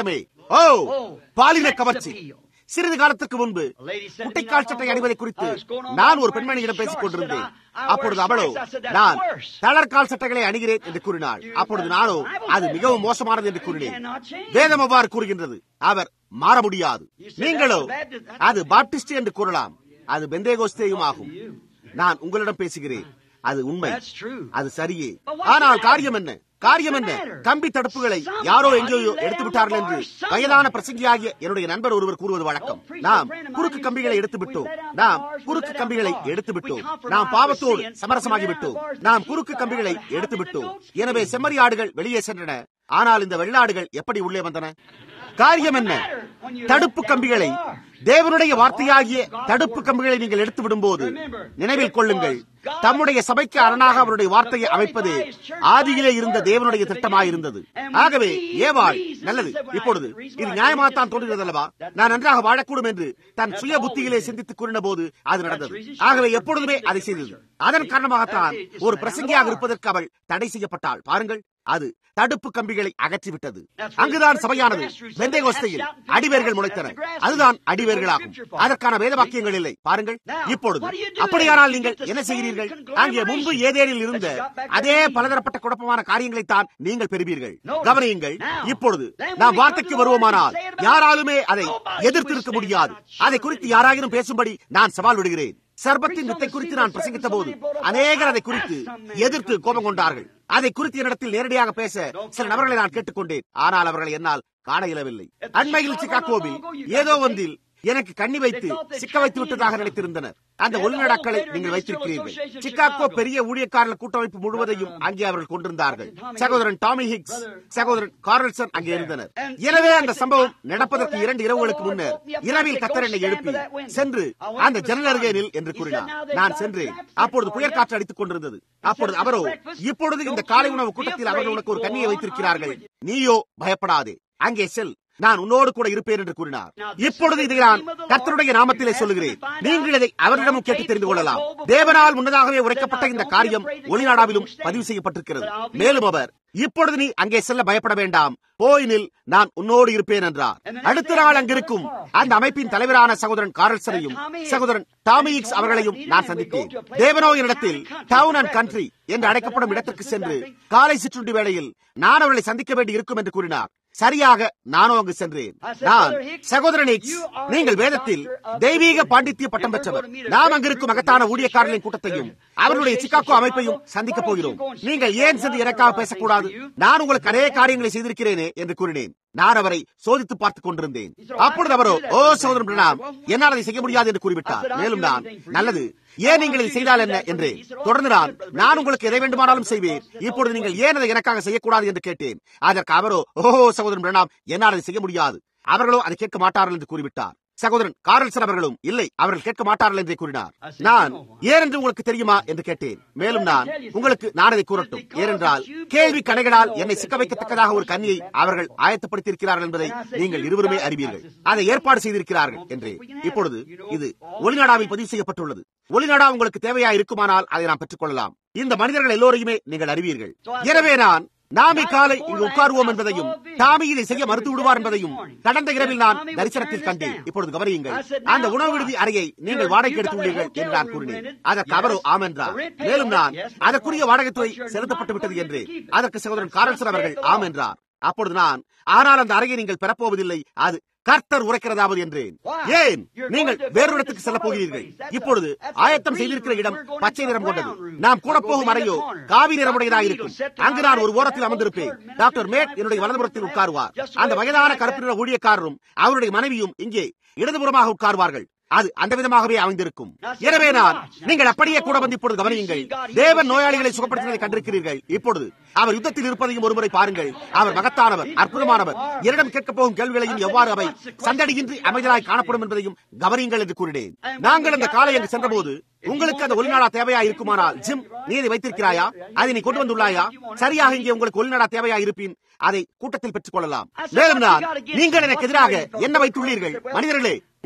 ஓ பாலின கவர்ச்சி சிறிது காலத்துக்கு முன்பு குட்டைக்கால் சட்டை அணிவதை குறித்து நான் ஒரு பெண்மணியிடம் பேசிக் கொண்டிருந்தேன் அப்பொழுது அவளோ நான் தளர்கால் சட்டைகளை அணிகிறேன் என்று கூறினாள் அப்பொழுது நானோ அது மிகவும் மோசமானது என்று கூறினேன் வேதம் அவ்வாறு கூறுகின்றது அவர் மாற முடியாது நீங்களோ அது பாப்டிஸ்ட் என்று கூறலாம் அது பெந்தேகோஸ்தேயும் ஆகும் நான் உங்களிடம் பேசுகிறேன் அது உண்மை அது சரியே ஆனால் காரியம் என்ன காரியம் என்ன கம்பி தடுப்புகளை யாரோ எங்கேயோ எடுத்து விட்டார்கள் என்று வயதான பிரசங்கியாகிய என்னுடைய நண்பர் ஒருவர் கூறுவது வழக்கம் நாம் குறுக்கு கம்பிகளை எடுத்து விட்டோம் நாம் குறுக்கு கம்பிகளை எடுத்து விட்டோம் நாம் பாவத்தோடு சமரசமாகி விட்டோம் நாம் குறுக்கு கம்பிகளை எடுத்து விட்டோம் எனவே செம்மறியாடுகள் வெளியே சென்றன ஆனால் இந்த வெள்ளாடுகள் எப்படி உள்ளே வந்தன காரியம் என்ன தடுப்பு கம்பிகளை தேவனுடைய வார்த்தையாகிய தடுப்பு கம்பிகளை நீங்கள் எடுத்து விடும்போது நினைவில் கொள்ளுங்கள் தம்முடைய சபைக்கு அரணாக அவருடைய வார்த்தையை அமைப்பது ஆதியிலே இருந்த தேவனுடைய திட்டமாயிருந்தது ஆகவே ஏவாள் நல்லது இப்பொழுது இது நியாயமாகத்தான் தோன்றுகிறது அல்லவா நான் நன்றாக வாழக்கூடும் என்று தன் சுய புத்தியிலே சிந்தித்து கூறின போது அது நடந்தது ஆகவே எப்பொழுதுமே அதை செய்தது அதன் காரணமாகத்தான் ஒரு பிரசங்கியாக இருப்பதற்கு அவள் தடை செய்யப்பட்டாள் பாருங்கள் அது தடுப்பு கம்பிகளை அகற்றிவிட்டது அங்குதான் சபையானது வெந்தைகோஸ்தையில் அடிவேர்கள் முளைத்தன அதுதான் அடிவேர்களாகும் அதற்கான வேத வாக்கியங்கள் இல்லை பாருங்கள் இப்பொழுது அப்படியானால் நீங்கள் என்ன செய்கிறீர்கள் அங்கே முன்பு ஏதேனில் இருந்த அதே பலதரப்பட்ட குழப்பமான காரியங்களைத்தான் நீங்கள் பெறுவீர்கள் கவனியுங்கள் இப்பொழுது நாம் வார்த்தைக்கு வருவோமானால் யாராலுமே அதை எதிர்த்திருக்க முடியாது அதை குறித்து யாராயினும் பேசும்படி நான் சவால் விடுகிறேன் சர்பத்தின் வித்தை குறித்து நான் பிரசங்கித்த போது அநேகர் அதை குறித்து எதிர்த்து கோபம் கொண்டார்கள் அதை குறித்து என்னிடத்தில் நேரடியாக பேச சில நபர்களை நான் கேட்டுக்கொண்டேன் ஆனால் அவர்களை என்னால் காண இயலவில்லை அண்மையில் சிக்காகோவில் ஏதோ ஒன்றில் எனக்கு கண்ணி வைத்து சிக்க வைத்து விட்டதாக நினைத்திருந்தனர் அந்த ஒளிநடாக்களை நீங்கள் வைத்திருக்கிறீர்கள் சிக்காகோ பெரிய ஊழியக்காரர்கள் கூட்டமைப்பு முழுவதையும் அங்கே அவர்கள் கொண்டிருந்தார்கள் சகோதரன் டாமி ஹிக்ஸ் சகோதரன் கார்ல்சன் அங்கே இருந்தனர் எனவே அந்த சம்பவம் நடப்பதற்கு இரண்டு இரவுகளுக்கு முன்னர் இரவில் கத்தர் என்னை எழுப்பி சென்று அந்த ஜன்னல் அருகே நில் என்று கூறினார் நான் சென்றேன் அப்பொழுது புயல் காற்று அடித்துக் கொண்டிருந்தது அப்பொழுது அவரோ இப்பொழுது இந்த காலை உணவு கூட்டத்தில் அவர்கள் உனக்கு ஒரு கண்ணியை வைத்திருக்கிறார்கள் நீயோ பயப்படாதே அங்கே செல் நான் உன்னோடு கூட இருப்பேன் என்று கூறினார் இப்பொழுது இதை நான் கர்த்தருடைய நாமத்திலே சொல்லுகிறேன் நீங்கள் இதை அவரிடமும் கேட்டு தெரிந்து கொள்ளலாம் தேவனால் முன்னதாகவே உரைக்கப்பட்ட இந்த காரியம் ஒளிநாடாவிலும் பதிவு செய்யப்பட்டிருக்கிறது மேலும் அவர் இப்பொழுது நீ அங்கே செல்ல பயப்பட வேண்டாம் போய் நில் நான் உன்னோடு இருப்பேன் என்றார் அடுத்த நாள் அங்கிருக்கும் அந்த அமைப்பின் தலைவரான சகோதரன் காரல்சனையும் சகோதரன் டாமிக்ஸ் அவர்களையும் நான் சந்தித்தேன் தேவனோ என்னிடத்தில் டவுன் அண்ட் கண்ட்ரி என்று அழைக்கப்படும் இடத்திற்கு சென்று காலை சிற்றுண்டி வேளையில் நான் அவர்களை சந்திக்க வேண்டி இருக்கும் என்று கூறினார் சரியாக நானும் அங்கு சென்றேன் நான் சகோதரன் நீங்கள் வேதத்தில் தெய்வீக பாண்டித்ய பட்டம் பெற்றவர் நாம் அங்கிருக்கும் மகத்தான ஊழியக்காரர்களின் கூட்டத்தையும் அவர்களுடைய சிக்காகோ அமைப்பையும் சந்திக்கப் போகிறோம் நீங்கள் ஏன் சென்று எனக்காக பேசக்கூடாது நான் உங்களுக்கு அநேக காரியங்களை செய்திருக்கிறேனே என்று கூறினேன் நான் அவரை சோதித்து பார்த்துக் கொண்டிருந்தேன் அப்பொழுது அவரோ ஓ சகோதரன் பிரணாம் என்னால் அதை செய்ய முடியாது என்று கூறிவிட்டார் மேலும் நான் நல்லது ஏன் நீங்கள் இதை செய்தால் என்ன என்று தொடர்ந்து நான் நான் உங்களுக்கு எதை வேண்டுமானாலும் செய்வேன் இப்பொழுது நீங்கள் ஏன் அதை எனக்காக செய்யக்கூடாது என்று கேட்டேன் அதற்கு அவரோ ஓஹோ சகோதரன் பிரணாம் என்னால் அதை செய்ய முடியாது அவர்களோ அதை கேட்க மாட்டார்கள் என்று கூறிவிட்டார் சகோதரன் காரல்சன் அவர்களும் இல்லை அவர்கள் கேட்க மாட்டார்கள் என்றே கூறினார் நான் ஏனென்று உங்களுக்கு தெரியுமா என்று கேட்டேன் மேலும் நான் உங்களுக்கு நான் அதை கூறட்டும் ஏனென்றால் கேள்வி கடைகளால் என்னை சிக்க வைக்கத்தக்கதாக ஒரு கண்ணியை அவர்கள் ஆயத்தப்படுத்தியிருக்கிறார்கள் என்பதை நீங்கள் இருவருமே அறிவீர்கள் அதை ஏற்பாடு செய்திருக்கிறார்கள் என்றே இப்பொழுது இது ஒளிநாடாவில் பதிவு செய்யப்பட்டுள்ளது ஒளிநாடா உங்களுக்கு தேவையா இருக்குமானால் அதை நாம் பெற்றுக் கொள்ளலாம் இந்த மனிதர்கள் எல்லோரையுமே நீங்கள் அறிவீர்கள் எனவே நான் நாமே காலை இங்கு உட்காருவோம் என்பதையும் தாமி இதை செய்ய மறுத்து விடுவார் என்பதையும் கடந்த இரவில் நான் தரிசனத்தில் கண்டேன் இப்பொழுது கவனியுங்கள் அந்த உணவு விடுதி அறையை நீங்கள் வாடகை எடுத்துள்ளீர்கள் என்று நான் கூறினேன் அதற்கு அவரோ ஆம் என்றார் மேலும் நான் அதற்குரிய வாடகைத்துறை செலுத்தப்பட்டு விட்டது என்று அதற்கு சகோதரன் காரல்சன் அவர்கள் ஆம் என்றார் அப்பொழுது நான் ஆனால் அந்த அறையை நீங்கள் பெறப்போவதில்லை அது கர்த்தர் உரைக்கிறதாவது என்றேன் ஏன் நீங்கள் வேறு இடத்துக்கு செல்ல போகிறீர்கள் இப்பொழுது ஆயத்தம் செய்திருக்கிற இடம் பச்சை நிறம் கொண்டது நாம் கூட போகும் அறையோ காவி நிறமுடையதாக இருக்கும் அங்கு நான் ஒரு ஓரத்தில் அமர்ந்திருப்பேன் டாக்டர் மேட் என்னுடைய வலதுபுறத்தில் உட்காருவார் அந்த வயதான கருப்பு நிற ஊழியக்காரரும் அவருடைய மனைவியும் இங்கே இடதுபுறமாக உட்காருவார்கள் அது அந்த விதமாகவே அமைந்திருக்கும் எனவே நான் நீங்கள் அப்படியே கூட வந்து இப்பொழுது கவனியுங்கள் தேவன் நோயாளிகளை சுகப்படுத்தினதை கண்டிருக்கிறீர்கள் இப்பொழுது அவர் யுத்தத்தில் இருப்பதையும் ஒருமுறை பாருங்கள் அவர் மகத்தானவர் அற்புதமானவர் என்னிடம் கேட்கப் போகும் கேள்விகளையும் எவ்வாறு அவை சந்தடியின்றி அமைதலாய் காணப்படும் என்பதையும் கவனியுங்கள் என்று கூறினேன் நாங்கள் அந்த காலை அங்கு சென்றபோது உங்களுக்கு அந்த ஒளிநாடா தேவையா இருக்குமானால் ஜிம் நீ அதை வைத்திருக்கிறாயா அதை நீ கொண்டு வந்துள்ளாயா சரியாக இங்கே உங்களுக்கு ஒளிநாடா தேவையா இருப்பின் அதை கூட்டத்தில் பெற்றுக் கொள்ளலாம் மேலும் நான் நீங்கள் எனக்கு எதிராக என்ன வைத்துள்ளீர்கள் மனிதர்களே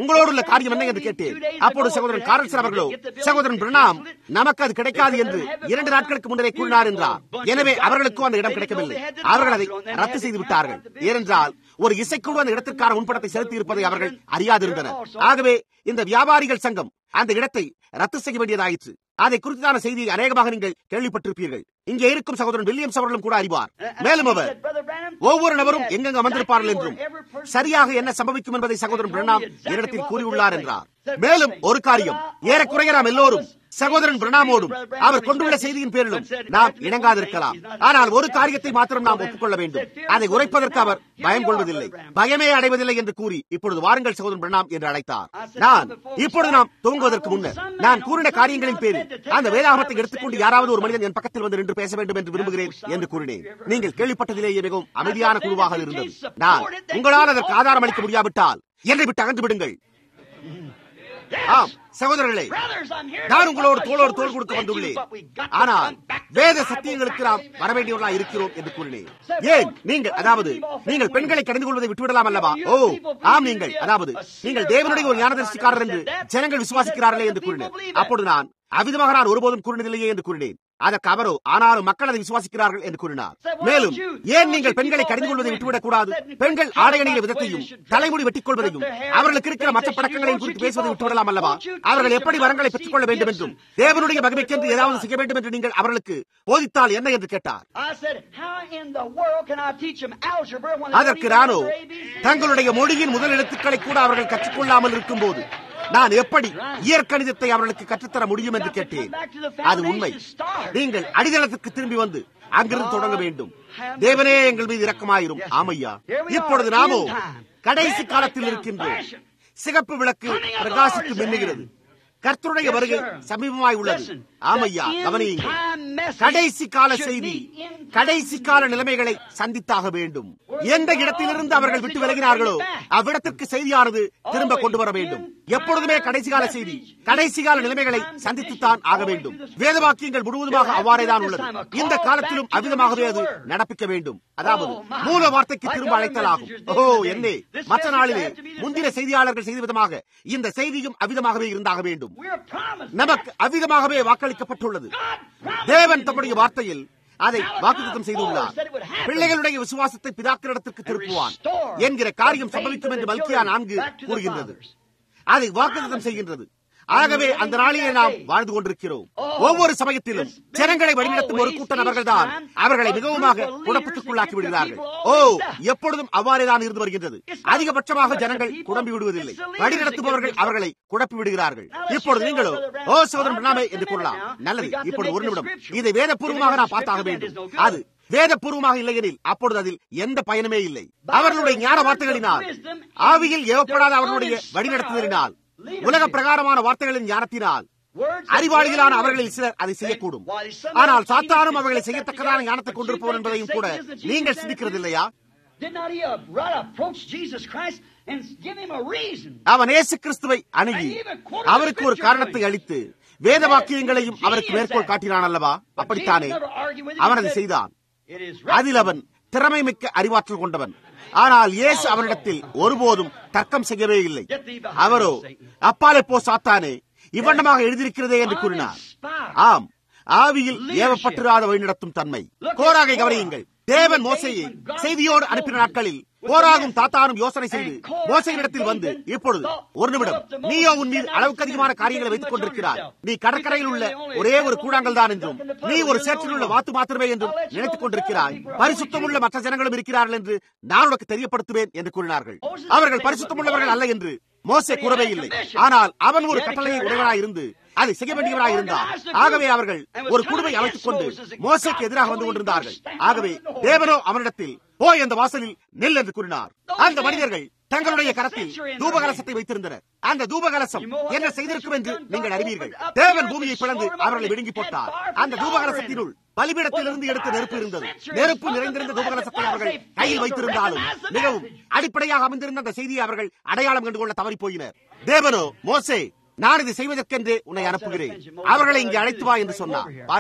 உங்களோடு உள்ள காரியம் என்ன என்று கேட்டேன் அப்போது சகோதரன் காரல்சன் அவர்களோ சகோதரன் பிரணாம் நமக்கு அது கிடைக்காது என்று இரண்டு நாட்களுக்கு முன்னரே கூறினார் என்றார் எனவே அவர்களுக்கும் அந்த இடம் கிடைக்கவில்லை அவர்கள் அதை ரத்து செய்து விட்டார்கள் ஏனென்றால் ஒரு இசைக்குழு அந்த இடத்திற்கான முன்படத்தை செலுத்தி இருப்பதை அவர்கள் அறியாதிருந்தனர் ஆகவே இந்த வியாபாரிகள் சங்கம் அந்த இடத்தை ரத்து செய்ய வேண்டியதாயிற்று அதை குறித்தான செய்தியை அநேகமாக நீங்கள் கேள்விப்பட்டிருப்பீர்கள் இங்கே இருக்கும் சகோதரன் வில்லியம்ஸ் அவர்களும் கூட அறிவார் மேலும் அவர் ஒவ்வொரு நபரும் எங்கெங்க அமர்ந்திருப்பார்கள் என்றும் சரியாக என்ன சம்பவிக்கும் என்பதை சகோதரன் பிரணாம் என்னிடத்தில் கூறியுள்ளார் என்றார் மேலும் ஒரு காரியம் ஏறக்குறைய நாம் எல்லோரும் சகோதரன் பிரணாமோடும் அவர் கொண்டுள்ள செய்தியின் பேரிலும் நாம் இணங்காதிருக்கலாம் ஆனால் ஒரு காரியத்தை மாத்திரம் நாம் ஒப்புக்கொள்ள வேண்டும் அதை உரைப்பதற்கு அவர் பயம் கொள்வதில்லை பயமே அடைவதில்லை என்று கூறி இப்பொழுது வாருங்கள் சகோதரன் பிரணாம் என்று அழைத்தார் நான் இப்பொழுது நாம் துவங்குவதற்கு முன்னர் நான் கூறின காரியங்களின் பேரில் அந்த வேதாகமத்தை எடுத்துக்கொண்டு யாராவது ஒரு மனிதன் என் பக்கத்தில் வந்து நின்று பேச வேண்டும் என்று விரும்புகிறேன் என்று கூறினேன் நீங்கள் கேள்விப்பட்டதிலேயே மிகவும் அமைதியான குழுவாக இருந்தது நான் உங்களால் அதற்கு ஆதாரம் அளிக்க முடியாவிட்டால் என்னை விட்டு அகன்று விடுங்கள் ஆம் சகோதரர்களே நான் உங்களோடு தோளோடு தோல் கொடுக்க வந்துள்ளேன் ஆனால் வேத சத்தியங்களுக்கு நாம் வரவேண்டியவர்களா இருக்கிறோம் என்று கூறினேன் ஏன் நீங்கள் அதாவது நீங்கள் பெண்களை கடிந்து கொள்வதை விட்டுவிடலாம் அல்லவா ஓ ஆம் நீங்கள் அதாவது நீங்கள் தேவனுடைய ஒரு ஞானதரிசிக்காரர் என்று ஜனங்கள் விசுவாசிக்கிறார்களே என்று கூறினேன் அப்போது நான் அவ்விதமாக நான் ஒருபோதும் கூறினதில்லையே என்று கூறினேன் அதற்கு அவரோ ஆனாலும் மக்கள் அதை விசுவாசிக்கிறார்கள் என்று கூறினார் மேலும் ஏன் நீங்கள் பெண்களை கடிந்து கொள்வதை விட்டுவிடக் கூடாது பெண்கள் ஆடை அணிகிற விதத்தையும் தலைமுடி வெட்டிக் கொள்வதையும் அவர்களுக்கு இருக்கிற மற்ற பழக்கங்களையும் குறித்து பேசுவதை விட்டுவிடலாம் அல்லவா அவர்கள் எப்படி வரங்களை பெற்றுக் கொள்ள வேண்டும் என்றும் தேவனுடைய மகிமைக்கென்று ஏதாவது செய்ய வேண்டும் என்று நீங்கள் அவர்களுக்கு போதித்தால் என்ன என்று கேட்டார் அதற்கு நானோ தங்களுடைய மொழியின் முதல் எழுத்துக்களை கூட அவர்கள் கற்றுக்கொள்ளாமல் இருக்கும் போது நான் எப்படி இயற்கணிதத்தை அவர்களுக்கு கற்றுத்தர முடியும் என்று கேட்டேன் அது உண்மை நீங்கள் அடித்தளத்துக்கு திரும்பி வந்து அங்கிருந்து தொடங்க வேண்டும் தேவனே எங்கள் மீது இரக்கமாயிரும் ஆமையா இப்பொழுது நாமோ கடைசி காலத்தில் இருக்கின்றோம் சிகப்பு விளக்கு பிரகாசித்து மின்னுகிறது கர்த்தருடைய வருகை சமீபமாய் உள்ளது ஆமையா கவனியுங்கள் கடைசி கால செய்தி கடைசி கால நிலைமைகளை சந்தித்தாக வேண்டும் எந்த இடத்திலிருந்து அவர்கள் விட்டு விலகினார்களோ அவ்விடத்திற்கு செய்தியானது திரும்ப கொண்டு வர வேண்டும் எப்பொழுதுமே கடைசி கால செய்தி கடைசி கால நிலைமைகளை சந்தித்துத்தான் ஆக வேண்டும் வேதவாக்கியங்கள் முழுவதுமாக அவ்வாறேதான் உள்ளது இந்த காலத்திலும் அவ்விதமாகவே அது நடப்பிக்க வேண்டும் அதாவது மூல வார்த்தைக்கு திரும்ப அழைத்தலாகும் ஓ என்னே மற்ற நாளிலே முந்தின செய்தியாளர்கள் செய்த விதமாக இந்த செய்தியும் அவ்விதமாகவே இருந்தாக வேண்டும் நமக்கு அவ்விதமாகவே வாக்களிக்கப்பட்டுள்ளது தேவன் தம்முடைய வார்த்தையில் அதை வாக்குத்தம் செய்துள்ளார் பிள்ளைகளுடைய விசுவாசத்தை பிதாக்களிடத்திற்கு திருப்புவான் என்கிற காரியம் சம்பவிக்கும் என்று மல்கியா நான்கு கூறுகின்றது அதை வாக்குத்தம் செய்கின்றது ஆகவே அந்த நாளிலே நாம் வாழ்ந்து கொண்டிருக்கிறோம் ஒவ்வொரு சமயத்திலும் ஜனங்களை வழிநடத்தும் ஒரு கூட்ட நபர்கள்தான் அவர்களை மிகவுமாக குழப்பத்துக்குள்ளாக்கி விடுகிறார்கள் ஓ எப்பொழுதும் அவ்வாறேதான் இருந்து வருகின்றது அதிகபட்சமாக ஜனங்கள் குழம்பி விடுவதில்லை வழிநடத்துபவர்கள் அவர்களை குழப்பி விடுகிறார்கள் இப்பொழுது நீங்களோ ஓ சோதரன் பிரணாமே என்று கூறலாம் நல்லது இப்பொழுது ஒரு நிமிடம் இதை வேதபூர்வமாக நான் பார்த்தாக வேண்டும் அது வேதபூர்வமாக இல்லையெனில் அப்பொழுது அதில் எந்த பயனுமே இல்லை அவர்களுடைய ஞான வார்த்தைகளினால் ஆவியில் ஏவப்படாத அவர்களுடைய வழிநடத்துதலினால் உலக பிரகாரமான வார்த்தைகளின் ஞானத்தினால் அறிவாளிகளான அவர்களில் சிலர் அதை செய்யக்கூடும் ஆனால் சாத்தானும் அவர்களை செய்யத்தக்கதான ஞானத்தை கொண்டிருப்பவர் என்பதையும் கூட நீங்கள் சிந்திக்கிறது இல்லையா அவன் ஏசு கிறிஸ்துவை அணுகி அவருக்கு ஒரு காரணத்தை அளித்து வேத வாக்கியங்களையும் அவருக்கு மேற்கோள் காட்டினான் அல்லவா அப்படித்தானே அவன் அதை செய்தான் அதில் அவன் திறமை மிக்க அறிவாற்றல் கொண்டவன் ஆனால் இயேசு அவனிடத்தில் ஒருபோதும் தர்க்கம் செய்யவே இல்லை அவரோ அப்பாலே போ சாத்தானே இவ்வண்ணமாக எழுதியிருக்கிறதே என்று கூறினார் ஆம் ஆவியில் ஏவப்பட்டிராத வழிநடத்தும் தன்மை கோராகை கவனியுங்கள் தேவன் மோசையை செய்தியோடு அனுப்பின நாட்களில் போராகும் தாத்தானும் யோசனை செய்து மோசையிடத்தில் வந்து இப்பொழுது ஒரு நிமிடம் நீயோ உன் மீது அளவுக்கு அதிகமான காரியங்களை வைத்துக் கொண்டிருக்கிறாய் நீ கடற்கரையில் உள்ள ஒரே ஒரு கூடாங்கல் தான் என்றும் நீ ஒரு சேற்றில் உள்ள வாத்து மாத்திரமே என்றும் நினைத்துக் கொண்டிருக்கிறாய் பரிசுத்தமுள்ள மற்ற ஜனங்களும் இருக்கிறார்கள் என்று நான் உனக்கு தெரியப்படுத்துவேன் என்று கூறினார்கள் அவர்கள் பரிசுத்தமுள்ளவர்கள் அல்ல என்று மோசே கூறவே இல்லை ஆனால் அவன் ஒரு கட்டளையை உடையவனாய் இருந்து அதை செய்ய வேண்டியவராய் இருந்தார் ஆகவே அவர்கள் ஒரு குழுவை அமைத்துக் கொண்டு மோசைக்கு எதிராக வந்து கொண்டிருந்தார்கள் ஆகவே தேவனோ அவனிடத்தில் போய் அந்த வாசலில் நெல் என்று கூறினார் அந்த மனிதர்கள் தங்களுடைய கரத்தில் தூபகலசத்தை வைத்திருந்தனர் அந்த தூபகலசம் என்ன செய்திருக்கும் என்று நீங்கள் அறிவீர்கள் தேவன் பூமியை பிளந்து அவர்களை விழுங்கி போட்டார் அந்த தூபகலசத்தினுள் பலிபீடத்திலிருந்து எடுத்த நெருப்பு இருந்தது நெருப்பு நிறைந்திருந்த தூபகலசத்தை அவர்கள் கையில் வைத்திருந்தாலும் மிகவும் அடிப்படையாக அமைந்திருந்த அந்த செய்தியை அவர்கள் அடையாளம் கண்டு கொள்ள தவறி போயினர் தேவனோ மோசே நான் இதை செய்வதற்கென்றே உன்னை அனுப்புகிறேன் அவர்களை இங்கே அழைத்து வா என்று சொன்னார் பாருங்கள்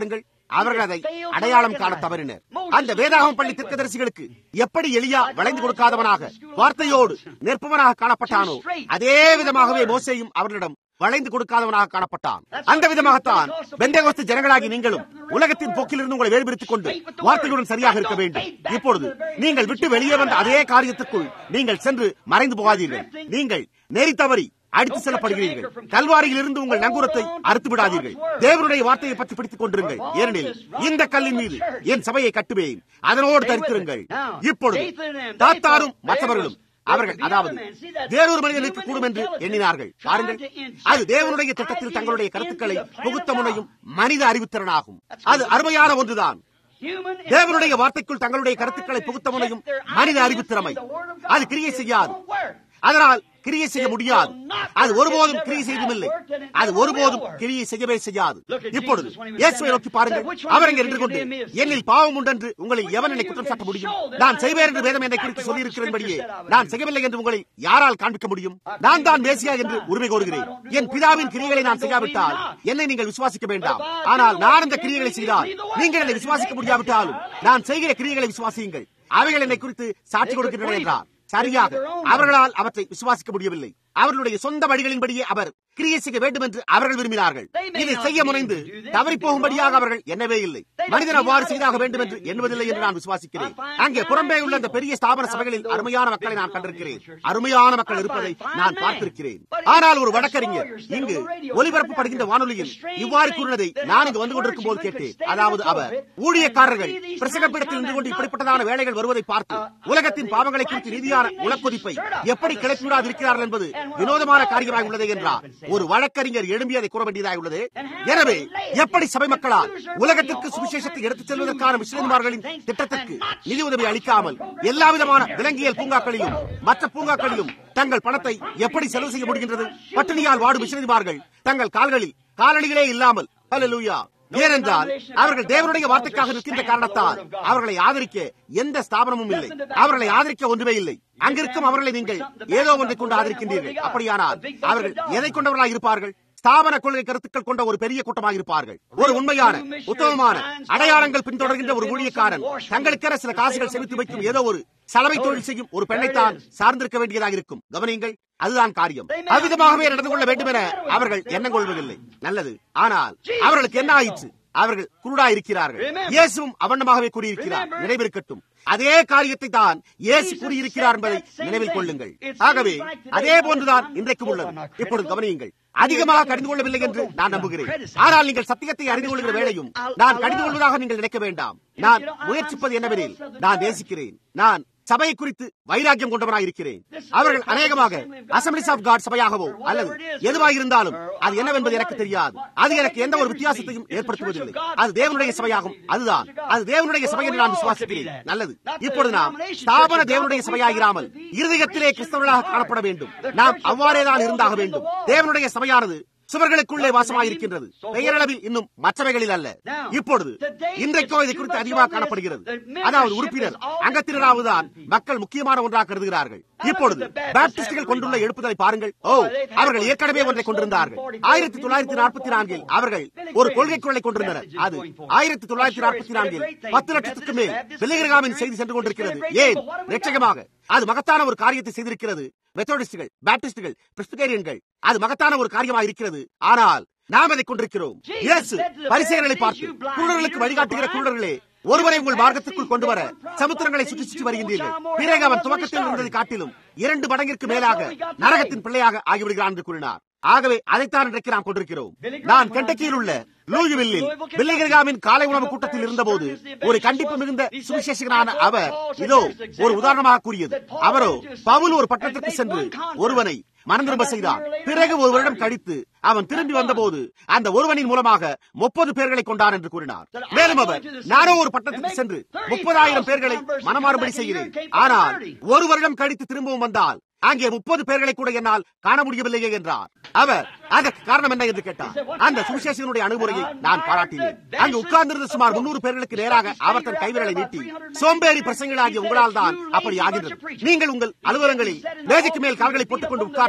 அவர்கள் அதை அடையாளம் காண தவறினர் அந்த வேதாகம் பள்ளி தீர்க்கதரிசிகளுக்கு எப்படி எளியா வளைந்து கொடுக்காதவனாக வார்த்தையோடு நிற்பவனாக காணப்பட்டானோ அதே விதமாகவே மோசையும் அவர்களிடம் வளைந்து கொடுக்காதவனாக காணப்பட்டான் அந்த விதமாகத்தான் பெந்தேகோஸ்து ஜனங்களாகி நீங்களும் உலகத்தின் போக்கிலிருந்து உங்களை வேறுபிடித்துக் கொண்டு வார்த்தையுடன் சரியாக இருக்க வேண்டும் இப்பொழுது நீங்கள் விட்டு வெளியே வந்த அதே காரியத்திற்குள் நீங்கள் சென்று மறைந்து போகாதீர்கள் நீங்கள் நெறி தவறி அடித்து செல்லப்படுகிறீர்கள் கல்வாரியில் இருந்து உங்கள் நங்கூரத்தை அறுத்து விடாதீர்கள் தேவனுடைய வார்த்தையை பற்றி பிடித்துக் கொண்டிருங்கள் ஏனெனில் இந்த கல்லின் மீது என் சபையை கட்டுவேன் அதனோடு தரித்திருங்கள் இப்பொழுது தாத்தாரும் மற்றவர்களும் அவர்கள் அதாவது வேறொரு மனிதன் இருக்கக்கூடும் என்று எண்ணினார்கள் பாருங்கள் அது தேவனுடைய திட்டத்தில் தங்களுடைய கருத்துக்களை புகுத்த முனையும் மனித அறிவுத்திறனாகும் அது அருமையான ஒன்றுதான் தேவனுடைய வார்த்தைக்குள் தங்களுடைய கருத்துக்களை புகுத்த முனையும் மனித அறிவுத்திறமை அது கிரியை செய்யாது அதனால் கிரியை செய்ய முடியாது அது ஒருபோதும் கிரியை செய்வதில்லை அது ஒருபோதும் கிரியை செய்யவே செய்யாது இப்பொழுது இயேசுவை நோக்கி பாருங்கள் அவர் இங்கே நின்று கொண்டு என்னில் பாவம் உண்டென்று உங்களை எவன் என்னை குற்றம் சாட்ட முடியும் நான் செய்வேன் என்று வேதம் என்னை குறித்து சொல்லியிருக்கிறபடியே நான் செய்யவில்லை என்று உங்களை யாரால் காண்பிக்க முடியும் நான் தான் மேசியா என்று உரிமை கோருகிறேன் என் பிதாவின் கிரியைகளை நான் செய்யாவிட்டால் என்னை நீங்கள் விசுவாசிக்க வேண்டாம் ஆனால் நான் இந்த கிரியைகளை செய்தால் நீங்கள் என்னை விசுவாசிக்க முடியாவிட்டாலும் நான் செய்கிற கிரியைகளை விசுவாசியுங்கள் அவைகள் என்னை குறித்து சாட்சி கொடுக்கின்றன என்றார் சரியாக அவர்களால் அவற்றை விசுவாசிக்க முடியவில்லை அவர்களுடைய சொந்த வழிகளின்படியே அவர் கிரியை செய்ய வேண்டும் என்று அவர்கள் விரும்பினார்கள் இதை செய்ய முனைந்து தவறி போகும்படியாக அவர்கள் எண்ணவே இல்லை மனிதன் அவ்வாறு செய்தாக வேண்டும் என்று எண்ணுவதில்லை என்று நான் விசுவாசிக்கிறேன் அங்கே புறம்பே உள்ள அந்த பெரிய ஸ்தாபன சபைகளில் அருமையான மக்களை நான் கண்டிருக்கிறேன் அருமையான மக்கள் இருப்பதை நான் பார்த்திருக்கிறேன் ஆனால் ஒரு வழக்கறிஞர் இங்கு ஒலிபரப்பப்படுகின்ற வானொலியில் இவ்வாறு கூறினதை நான் இங்கு வந்து கொண்டிருக்கும் போது கேட்டேன் அதாவது அவர் ஊழியக்காரர்கள் பிரசங்கப்பீடத்தில் இருந்து கொண்டு இப்படிப்பட்டதான வேலைகள் வருவதை பார்த்து உலகத்தின் பாவங்களை குறித்து ரீதியான உலக்கொதிப்பை எப்படி கிளப்பிவிடாது இருக்கிறார்கள் என்பது வினோதமான காரியமாக உள்ளது என்றார் ஒரு வழக்கறிஞர் எழும்பி அதை கூற வேண்டியதாக உள்ளது எனவே எப்படி சபை மக்களால் உலகத்திற்கு சுவிசேஷத்தை எடுத்துச் செல்வதற்கான மிஷினரிமார்களின் திட்டத்திற்கு நிதி உதவி அளிக்காமல் எல்லா விதமான விலங்கியல் பூங்காக்களிலும் மற்ற பூங்காக்களிலும் தங்கள் பணத்தை எப்படி செலவு செய்ய முடிகின்றது பட்டினியால் வாடும் மிஷினரிமார்கள் தங்கள் கால்களில் காலணிகளே இல்லாமல் ஹalleluya ஏனென்றால் அவர்கள் தேவனுடைய வார்த்தைக்காக நிற்கின்ற காரணத்தால் அவர்களை ஆதரிக்க எந்த ஸ்தாபனமும் இல்லை அவர்களை ஆதரிக்க ஒன்றுமே இல்லை அங்கிருக்கும் அவர்களை நீங்கள் ஏதோ ஒன்றை கொண்டு ஆதரிக்கின்றீர்கள் அப்படியானால் அவர்கள் எதை கொண்டவர்களாக இருப்பார்கள் ஸ்தாபன கொள்கை கருத்துக்கள் கொண்ட ஒரு பெரிய கூட்டமாக இருப்பார்கள் ஒரு உண்மையான உத்தமமான அடையாளங்கள் பின்தொடர்கின்ற ஒரு ஊழியக்காரன் தங்களுக்கென சில காசுகள் செலுத்தி வைக்கும் ஏதோ ஒரு சலவை தொழில் செய்யும் ஒரு பெண்ணைத்தான் சார்ந்திருக்க வேண்டியதாக இருக்கும் கவனியுங்கள் அதுதான் காரியம் அவ்விதமாகவே நடந்து கொள்ள வேண்டும் என அவர்கள் எண்ணம் கொள்வதில்லை நல்லது ஆனால் அவர்களுக்கு என்ன ஆயிற்று அவர்கள் குருடா இருக்கிறார்கள் இயேசுவும் அவண்ணமாகவே கூறியிருக்கிறார் நினைவிருக்கட்டும் அதே காரியத்தை தான் இயேசு கூறியிருக்கிறார் என்பதை நினைவில் கொள்ளுங்கள் ஆகவே அதே போன்றுதான் இன்றைக்கும் உள்ளது இப்பொழுது கவனியுங்கள் அதிகமாக கடிந்து கொள்ளவில்லை என்று நான் நம்புகிறேன் ஆனால் நீங்கள் சத்தியத்தை அறிந்து கொள்கிற வேளையும் நான் கடிந்து கொள்வதாக நீங்கள் நினைக்க வேண்டாம் நான் முயற்சிப்பது என்னவெனில் நான் நேசிக்கிறேன் நான் சபையை குறித்து வைராக்கியம் கொண்டவனாக இருக்கிறேன் அவர்கள் அநேகமாக அசம்பிளிஸ் ஆஃப் காட் சபையாகவோ அல்லது எதுவாக இருந்தாலும் அது என்னவென்பது எனக்கு தெரியாது அது எனக்கு எந்த ஒரு வித்தியாசத்தையும் ஏற்படுத்துவதில்லை அது தேவனுடைய சபையாகும் அதுதான் அது தேவனுடைய சபை என்று நான் விசுவாசிக்கிறேன் நல்லது இப்பொழுது நாம் ஸ்தாபன தேவனுடைய சபையாகிறாமல் இருதயத்திலே கிறிஸ்தவர்களாக காணப்பட வேண்டும் நாம் அவ்வாறேதான் இருந்தாக வேண்டும் தேவனுடைய சபையானது சுவர்களுக்குள்ளே வாசமாயிருக்கின்றது பெயரளவில் இன்னும் மற்றவைகளில் அல்ல இப்பொழுது இன்றைக்கோ இதை குறித்து அதிகமாக காணப்படுகிறது அதாவது உறுப்பினர் அங்கத்தினராவதுதான் மக்கள் முக்கியமான ஒன்றாக கருதுகிறார்கள் இப்பொழுது பாப்டிஸ்டுகள் கொண்டுள்ள எழுப்புதலை பாருங்கள் ஓ அவர்கள் ஏற்கனவே ஒன்றை கொண்டிருந்தார்கள் ஆயிரத்தி தொள்ளாயிரத்தி நாற்பத்தி நான்கில் அவர்கள் ஒரு கொள்கை குரலை கொண்டிருந்தனர் அது ஆயிரத்தி தொள்ளாயிரத்தி நாற்பத்தி நான்கில் பத்து லட்சத்துக்கு மேல் பிள்ளைகிரகாமின் செய்தி சென்று கொண்டிருக்கிறது ஏன் நிச்சயமாக அது மகத்தான ஒரு காரியத்தை செய்திருக்கிறது மெத்தோடிஸ்டுகள் பாப்டிஸ்டுகள் பிரிஸ்பிகேரியன்கள் அது மகத்தான ஒரு காரியமாக இருக்கிறது ஆனால் நாம் அதை கொண்டிருக்கிறோம் இயேசு பரிசெயர்களை பார்த்து குருடர்களுக்கு வழிகாட்டுகிற குருடர்களே ஒருவரை உங்கள் மார்க்கத்திற்குள் கொண்டு வர சமுத்திரங்களை சுற்றி சுற்றி வருகின்றீர்கள் பிறகு அவன் துவக்கத்தில் இருந்ததை காட்டிலும் இரண்டு மடங்கிற்கு மேலாக நரகத்தின் பிள்ளையாக ஆகிவிடுகிறான் என்று கூறினார் ஆகவே அதைத்தான் இன்றைக்கு நாம் கொண்டிருக்கிறோம் நான் கெண்டக்கியில் உள்ள லூயிவில்லில் பில்லிகிரகாமின் காலை உணவு கூட்டத்தில் இருந்தபோது ஒரு கண்டிப்பு மிகுந்த சுவிசேஷகனான அவர் இதோ ஒரு உதாரணமாக கூறியது அவரோ பவுல் ஒரு பட்டணத்திற்கு சென்று ஒருவனை மனம் திரும்ப செய்தான் பிறகு ஒரு வருடம் கழித்து அவன் திரும்பி வந்தபோது அந்த ஒருவனின் மூலமாக முப்பது பேர்களை கொண்டான் என்று கூறினார் மேலும் அவர் நானோ ஒரு பட்டணத்துக்கு சென்று முப்பதாயிரம் பேர்களை மனமாறுபடி செய்கிறேன் ஆனால் ஒரு வருடம் கழித்து திரும்பவும் வந்தால் அங்கே முப்பது பேர்களை கூட என்னால் காண முடியவில்லையே என்றார் அவர் அதற்கு காரணம் என்ன என்று கேட்டார் அந்த சுவிசேஷனுடைய அணுகுமுறையை நான் பாராட்டினேன் அங்கு உட்கார்ந்திருந்த சுமார் முன்னூறு பேர்களுக்கு நேராக அவர் தன் கைவிரலை நீட்டி சோம்பேறி பிரசங்களாகிய உங்களால் தான் அப்படி ஆகின்றது நீங்கள் உங்கள் அலுவலகங்களில் மேஜைக்கு மேல் கால்களை போட்டுக் கொண்டு உட்கார்ந்து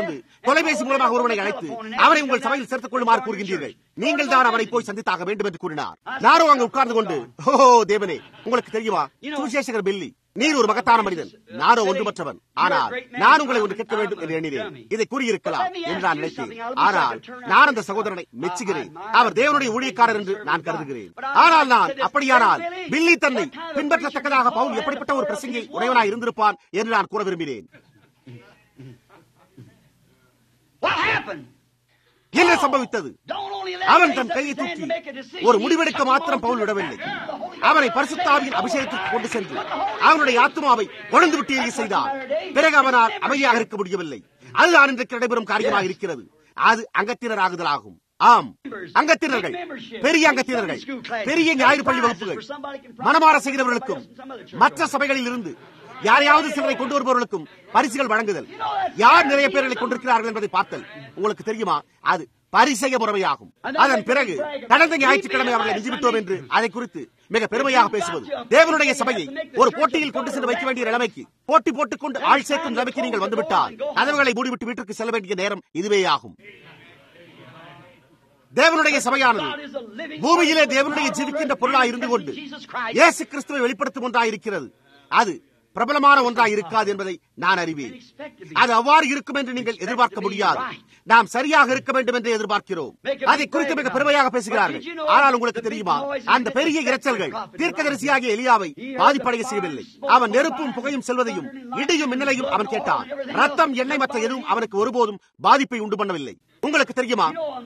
உட்கார்ந்து தொலைபேசி மூலமாக ஒருவனை அழைத்து அவரை உங்கள் சபையில் சேர்த்துக் கொள்ளுமாறு கூறுகின்றீர்கள் நீங்கள் தான் அவரை போய் சந்தித்தாக வேண்டும் என்று கூறினார் நானும் அங்கு உட்கார்ந்து கொண்டு ஓ தேவனே உங்களுக்கு தெரியுமா சுவிசேஷகர் பில்லி நீர் ஒரு மகத்தான மனிதன் நானோ ஒன்றுமற்றவன் ஆனால் நான் உங்களை ஒன்று கேட்க வேண்டும் என்று எண்ணினேன் இதை கூறியிருக்கலாம் என்று நான் நினைத்தேன் ஆனால் நான் அந்த சகோதரனை மெச்சுகிறேன் அவர் தேவனுடைய ஊழியக்காரர் என்று நான் கருதுகிறேன் ஆனால் நான் அப்படியானால் பில்லி தன்னை பின்பற்றத்தக்கதாக பவுல் எப்படிப்பட்ட ஒரு பிரசங்கி உடையவனாய் இருந்திருப்பான் என்று நான் கூற விரும்பினேன் என்ன சம்பவித்தது அவன் தன் கையை தூக்கி ஒரு முடிவெடுக்க மாத்திரம் பவுல் விடவில்லை அவனை பரிசுத்தாவியின் அபிஷேகத்திற்கு கொண்டு சென்று அவனுடைய ஆத்மாவை கொழுந்து விட்டு எரிய செய்தான் பிறகு அவனால் அமைதியாக இருக்க முடியவில்லை அதுதான் இன்றைக்கு நடைபெறும் காரியமாக இருக்கிறது அது அங்கத்தினர் ஆகுதலாகும் ஆம் அங்கத்தினர்கள் பெரிய அங்கத்தினர்கள் பெரிய ஞாயிறு பள்ளி வகுப்புகள் மனமாற செய்கிறவர்களுக்கும் மற்ற சபைகளில் இருந்து யாரையாவது சிலரை கொண்டு வருபவர்களுக்கும் பரிசுகள் வழங்குதல் யார் நிறைய பேர்களை கொண்டிருக்கிறார்கள் என்பதை பார்த்தல் உங்களுக்கு தெரியுமா அது பரிசெய முறையாகும் அதன் பிறகு கடந்த ஞாயிற்றுக்கிழமை அவர்களை நிஜிவிட்டோம் என்று அதை குறித்து மிக பெருமையாக பேசுவது தேவனுடைய சபையை ஒரு போட்டியில் கொண்டு சென்று வைக்க வேண்டிய நிலைமைக்கு போட்டி போட்டுக் கொண்டு ஆள் சேர்க்கும் நிலைமைக்கு நீங்கள் வந்துவிட்டால் கதவுகளை மூடிவிட்டு வீட்டிற்கு செல்ல வேண்டிய நேரம் இதுவே ஆகும் தேவனுடைய சபையானது பூமியிலே தேவனுடைய ஜீவிக்கின்ற பொருளாய் இருந்து கொண்டு இயேசு கிறிஸ்துவை வெளிப்படுத்தும் ஒன்றாய் இருக்கிறது அது பிரபலமான ஒன்றாய் இருக்காது என்பதை நான் அறிவேன் அது அவ்வாறு இருக்கும் என்று நீங்கள் எதிர்பார்க்க முடியாது நாம் சரியாக இருக்க வேண்டும் என்று எதிர்பார்க்கிறோம் அதை குறித்து மிக பெருமையாக பேசுகிறார்கள் ஆனால் உங்களுக்கு தெரியுமா அந்த பெரிய இரைச்சல்கள் தீர்க்கதரிசியாகிய எலியாவை பாதிப்படைய செய்யவில்லை அவன் நெருப்பும் புகையும் செல்வதையும் இடியும் மின்னலையும் அவன் கேட்டான் ரத்தம் எண்ணெய் மற்ற எதுவும் அவனுக்கு ஒருபோதும் பாதிப்பை உண்டு பண்ணவில்லை உங்களுக்கு தெரியுமா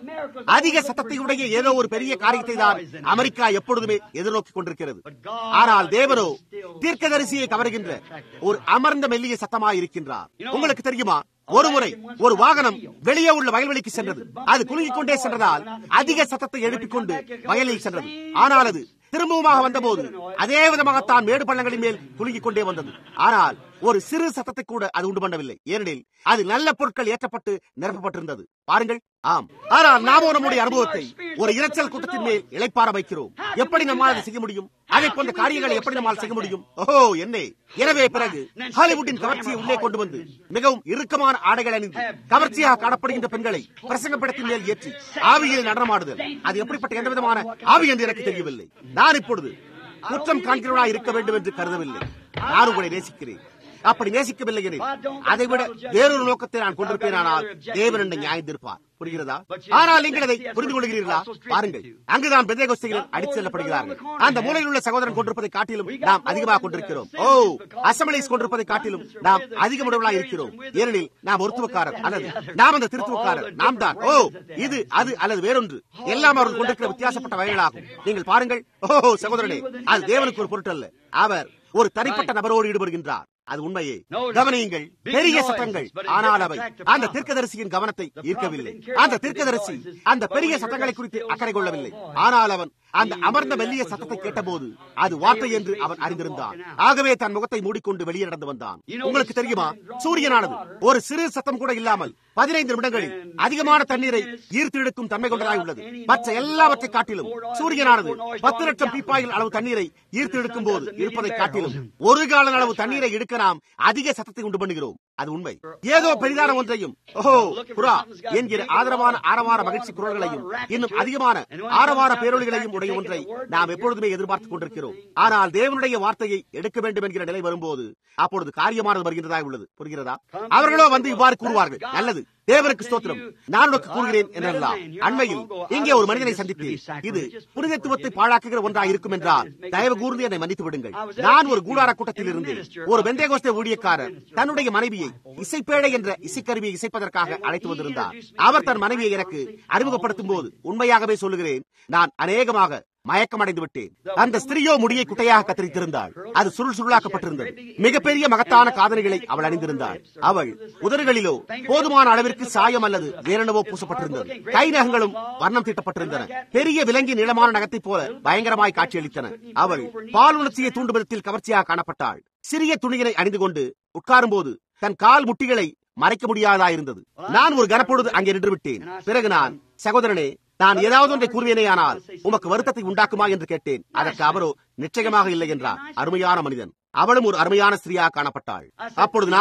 அதிக சத்தத்தை உடைய ஏதோ ஒரு பெரிய காரியத்தை தான் அமெரிக்கா எப்பொழுதுமே எதிர்நோக்கி கொண்டிருக்கிறது ஆனால் தேவனோ தீர்க்கதரிசியை கவருகின்ற ஒரு அமர்ந்த மெல்லிய சத்தமாய் இருக்கின்றார் உங்களுக்கு தெரியுமா ஒரு முறை ஒரு வாகனம் வெளியே உள்ள வயல்வெளிக்கு சென்றது அது குலுங்கிக் கொண்டே சென்றதால் அதிக சத்தத்தை எழுப்பிக் கொண்டு வயலில் சென்றது ஆனால் அது திரும்பவுமாக வந்தபோது அதே விதமாகத்தான் மேடு பள்ளங்களின் மேல் குலுங்கிக் கொண்டே வந்தது ஆனால் ஒரு சிறு சத்தத்தை கூட அது உண்டு பண்ணவில்லை ஏனெனில் அது நல்ல பொருட்கள் ஏற்றப்பட்டு நிரப்பப்பட்டிருந்தது பாருங்கள் ஆம் ஆனால் நாமோ நம்முடைய அனுபவத்தை ஒரு இரைச்சல் கூட்டத்தின் மேல் இழைப்பார வைக்கிறோம் எப்படி நம்மால் அதை செய்ய முடியும் அதை போன்ற காரியங்களை எப்படி நம்மால் செய்ய முடியும் ஓஹோ என்னே எனவே பிறகு ஹாலிவுட்டின் கவர்ச்சியை உள்ளே கொண்டு வந்து மிகவும் இறுக்கமான ஆடைகள் அணிந்து கவர்ச்சியாக காணப்படுகின்ற பெண்களை பிரசங்கப்படத்தின் மேல் ஏற்றி ஆவியில் நடனமாடுதல் அது எப்படிப்பட்ட எந்த விதமான ஆவி என்று எனக்கு தெரியவில்லை நான் இப்பொழுது குற்றம் காண்கிறவனாய் இருக்க வேண்டும் என்று கருதவில்லை நான் உங்களை நேசிக்கிறேன் அப்படி நேசிக்கவில்லை எனில் அதைவிட வேறொரு நோக்கத்தை நான் கொண்டிருப்பேன் ஆனால் தேவன் என்னை நியாயந்திருப்பார் புரிகிறதா ஆனால் நீங்கள் அதை புரிந்து கொள்கிறீர்களா பாருங்கள் அங்குதான் பெந்தேகோஸ்திகள் அடித்து செல்லப்படுகிறார்கள் அந்த மூலையில் உள்ள சகோதரன் கொண்டிருப்பதை காட்டிலும் நாம் அதிகமாக கொண்டிருக்கிறோம் ஓ அசம்பிளிஸ் கொண்டிருப்பதை காட்டிலும் நாம் அதிக உடவலாக இருக்கிறோம் ஏனெனில் நாம் ஒருத்துவக்காரர் அல்லது நாம் அந்த திருத்துவக்காரர் நாம் தான் ஓ இது அது அல்லது வேறொன்று எல்லாம் அவர்கள் கொண்டிருக்கிற வித்தியாசப்பட்ட வகைகளாகும் நீங்கள் பாருங்கள் ஓ சகோதரனே அது தேவனுக்கு ஒரு பொருட்டல்ல அவர் ஒரு தனிப்பட்ட நபரோடு ஈடுபடுகின்றார் அது உண்மையே கவனியுங்கள் பெரிய சத்தங்கள் ஆனால் அவை அந்த தீர்க்கதரிசியின் கவனத்தை ஈர்க்கவில்லை அந்த தீர்க்கதரிசி அந்த பெரிய சத்தங்களை குறித்து அக்கறை கொள்ளவில்லை ஆனால் அவன் அந்த அமர்ந்த மெல்லிய சத்தத்தை கேட்டபோது அது வார்த்தை என்று அவன் அறிந்திருந்தான் ஆகவே தன் முகத்தை மூடிக்கொண்டு வெளியே நடந்து வந்தான் உங்களுக்கு தெரியுமா சூரியனானது ஒரு சிறு சத்தம் கூட இல்லாமல் பதினைந்து நிமிடங்களில் அதிகமான தண்ணீரை ஈர்த்து எடுக்கும் தன்மை கொண்டதாய் உள்ளது மற்ற எல்லாவற்றை காட்டிலும் சூரியனானது பத்து லட்சம் பீப்பாயில் அளவு தண்ணீரை ஈர்த்து எடுக்கும் போது இருப்பதை காட்டிலும் ஒரு கால அளவு தண்ணீரை எடுக்க நாம் அதிக சத்தத்தை உண்டு பண்ணுகிறோம் அது உண்மை ஏதோ பெரிதான ஒன்றையும் ஓஹோ புறா என்கிற ஆதரவான ஆரவார மகிழ்ச்சி குரல்களையும் இன்னும் அதிகமான ஆரவார பேரொழிகளையும் உடைய ஒன்றை நாம் எப்பொழுதுமே எதிர்பார்த்துக் கொண்டிருக்கிறோம் ஆனால் தேவனுடைய வார்த்தையை எடுக்க வேண்டும் என்கிற நிலை வரும்போது அப்பொழுது காரியமானது வருகின்றதாக உள்ளது புரிகிறதா அவர்களோ வந்து இவ்வாறு கூறுவார்கள் நல்லது தேவனுக்கு ஸ்தோத்திரம் நான் உனக்கு கூறுகிறேன் என்றெல்லாம் அண்மையில் இங்கே ஒரு மனிதனை சந்தித்தேன் இது புனிதத்துவத்தை பாழாக்குகிற ஒன்றாக இருக்கும் என்றால் தயவு கூர்ந்து என்னை மன்னித்து விடுங்கள் நான் ஒரு கூடார கூட்டத்தில் இருந்து ஒரு வெந்தேகோஸ்தே ஊழியக்காரர் தன்னுடைய மனைவியை இசைப்பேழை என்ற இசைக்கருவியை இசைப்பதற்காக அழைத்து வந்திருந்தார் அவர் தன் மனைவியை எனக்கு அறிமுகப்படுத்தும் போது உண்மையாகவே சொல்லுகிறேன் நான் அநேகமாக மயக்கமடைந்து விட்டேன் அந்த ஸ்திரியோ முடியை குட்டையாக கத்தரித்திருந்தாள் அது சுருள் சுருளாக்கப்பட்டிருந்தது மிகப்பெரிய மகத்தான காதணிகளை அவள் அணிந்திருந்தாள் அவள் உதறுகளிலோ போதுமான அளவிற்கு சாயம் அல்லது வேறெனவோ பூசப்பட்டிருந்தது கை நகங்களும் வர்ணம் தீட்டப்பட்டிருந்தன பெரிய விலங்கி நீளமான நகத்தைப் போல பயங்கரமாய் காட்சியளித்தன அவள் பால் உணர்ச்சியை தூண்டும் விதத்தில் கவர்ச்சியாக காணப்பட்டாள் சிறிய துணியினை அணிந்து கொண்டு உட்காரும் போது தன் கால் முட்டிகளை மறைக்க முடியாதா இருந்தது நான் ஒரு கனப்பொழுது அங்கே நின்று விட்டேன் பிறகு நான் சகோதரனே நான் ஏதாவது ஒன்றை கூறுவேனேயானால் உமக்கு வருத்தத்தை உண்டாக்குமா என்று கேட்டேன் அதற்கு அவரோ நிச்சயமாக இல்லை என்றார் அருமையான மனிதன் அவளும் ஒரு அருமையான ஸ்திரீயாக காணப்பட்டாள் அப்பொழுது நானோ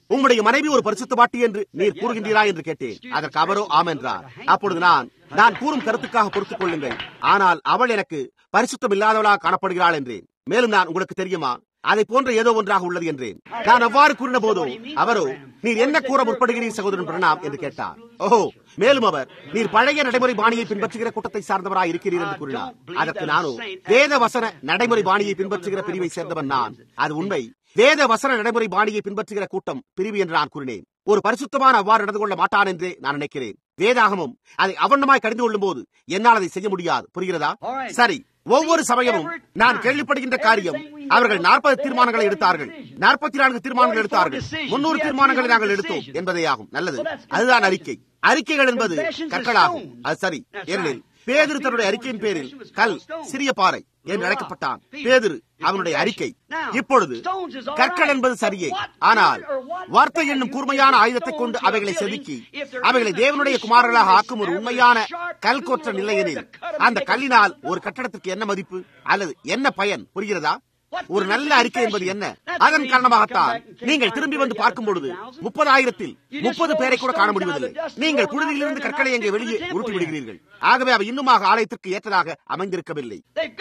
உம்முடைய மனைவி ஒரு பரிசுத்தவாட்டி என்று நீர் கூறுகின்றீரா என்று கேட்டேன் அதற்கு அவரோ ஆம் என்றார் அப்பொழுது நான் நான் கூறும் கருத்துக்காக பொறுத்துக் கொள்ளுங்கள் ஆனால் அவள் எனக்கு பரிசுத்தம் இல்லாதவளாக காணப்படுகிறாள் என்றேன் மேலும் நான் உங்களுக்கு தெரியுமா அதை போன்ற ஏதோ ஒன்றாக உள்ளது என்றேன் நான் அவ்வாறு கூறின போதோ அவரோ நீர் என்ன கூற முற்படுகிறீர் சகோதரன் பிரணாம் என்று கேட்டார் ஓஹோ மேலும் அவர் நீர் பழைய நடைமுறை பாணியை பின்பற்றுகிற கூட்டத்தை சார்ந்தவராய் இருக்கிறீர் என்று கூறினார் அதற்கு நானோ வேத வசன நடைமுறை பாணியை பின்பற்றுகிற பிரிவை சேர்ந்தவன் நான் அது உண்மை வேத வசன நடைமுறை பாணியை பின்பற்றுகிற கூட்டம் பிரிவு என்று நான் கூறினேன் ஒரு பரிசுத்தமான அவ்வாறு நடந்து கொள்ள மாட்டான் என்றே நான் நினைக்கிறேன் வேதாகமும் அதை அவண்ணமாய் கடிந்து கொள்ளும் போது என்னால் அதை செய்ய முடியாது புரிகிறதா சரி ஒவ்வொரு சமயமும் நான் கேள்விப்படுகின்ற காரியம் அவர்கள் நாற்பது தீர்மானங்களை எடுத்தார்கள் நாற்பத்தி நான்கு தீர்மானங்கள் எடுத்தார்கள் முன்னூறு தீர்மானங்களை நாங்கள் எடுத்தோம் என்பதே ஆகும் நல்லது அதுதான் அறிக்கை அறிக்கைகள் என்பது கற்களாகும் அது சரி ஏனெனில் பேதிரு தன்னுடைய அறிக்கையின் பேரில் கல் சிறிய பாறை என்று அழைக்கப்பட்டான் பேதிரு அவனுடைய அறிக்கை இப்பொழுது கற்கள் என்பது சரியே ஆனால் வார்த்தை என்னும் கூர்மையான ஆயுதத்தை கொண்டு அவைகளை செதுக்கி அவைகளை தேவனுடைய குமாரர்களாக ஆக்கும் ஒரு உண்மையான கல் கொற்ற நிலையெனில் அந்த கல்லினால் ஒரு கட்டடத்திற்கு என்ன மதிப்பு அல்லது என்ன பயன் புரிகிறதா ஒரு நல்ல அறிக்கை என்பது என்ன அதன் காரணமாகத்தான் நீங்கள் திரும்பி வந்து பார்க்கும் பொழுது முப்பதாயிரத்தில் முப்பது பேரை கூட காண முடிவதில்லை நீங்கள் புழுதியிலிருந்து கற்களை எங்கே வெளியே உருட்டி விடுகிறீர்கள் ஆகவே அவை இன்னுமாக ஆலயத்திற்கு ஏற்றதாக அமைந்திருக்கவில்லை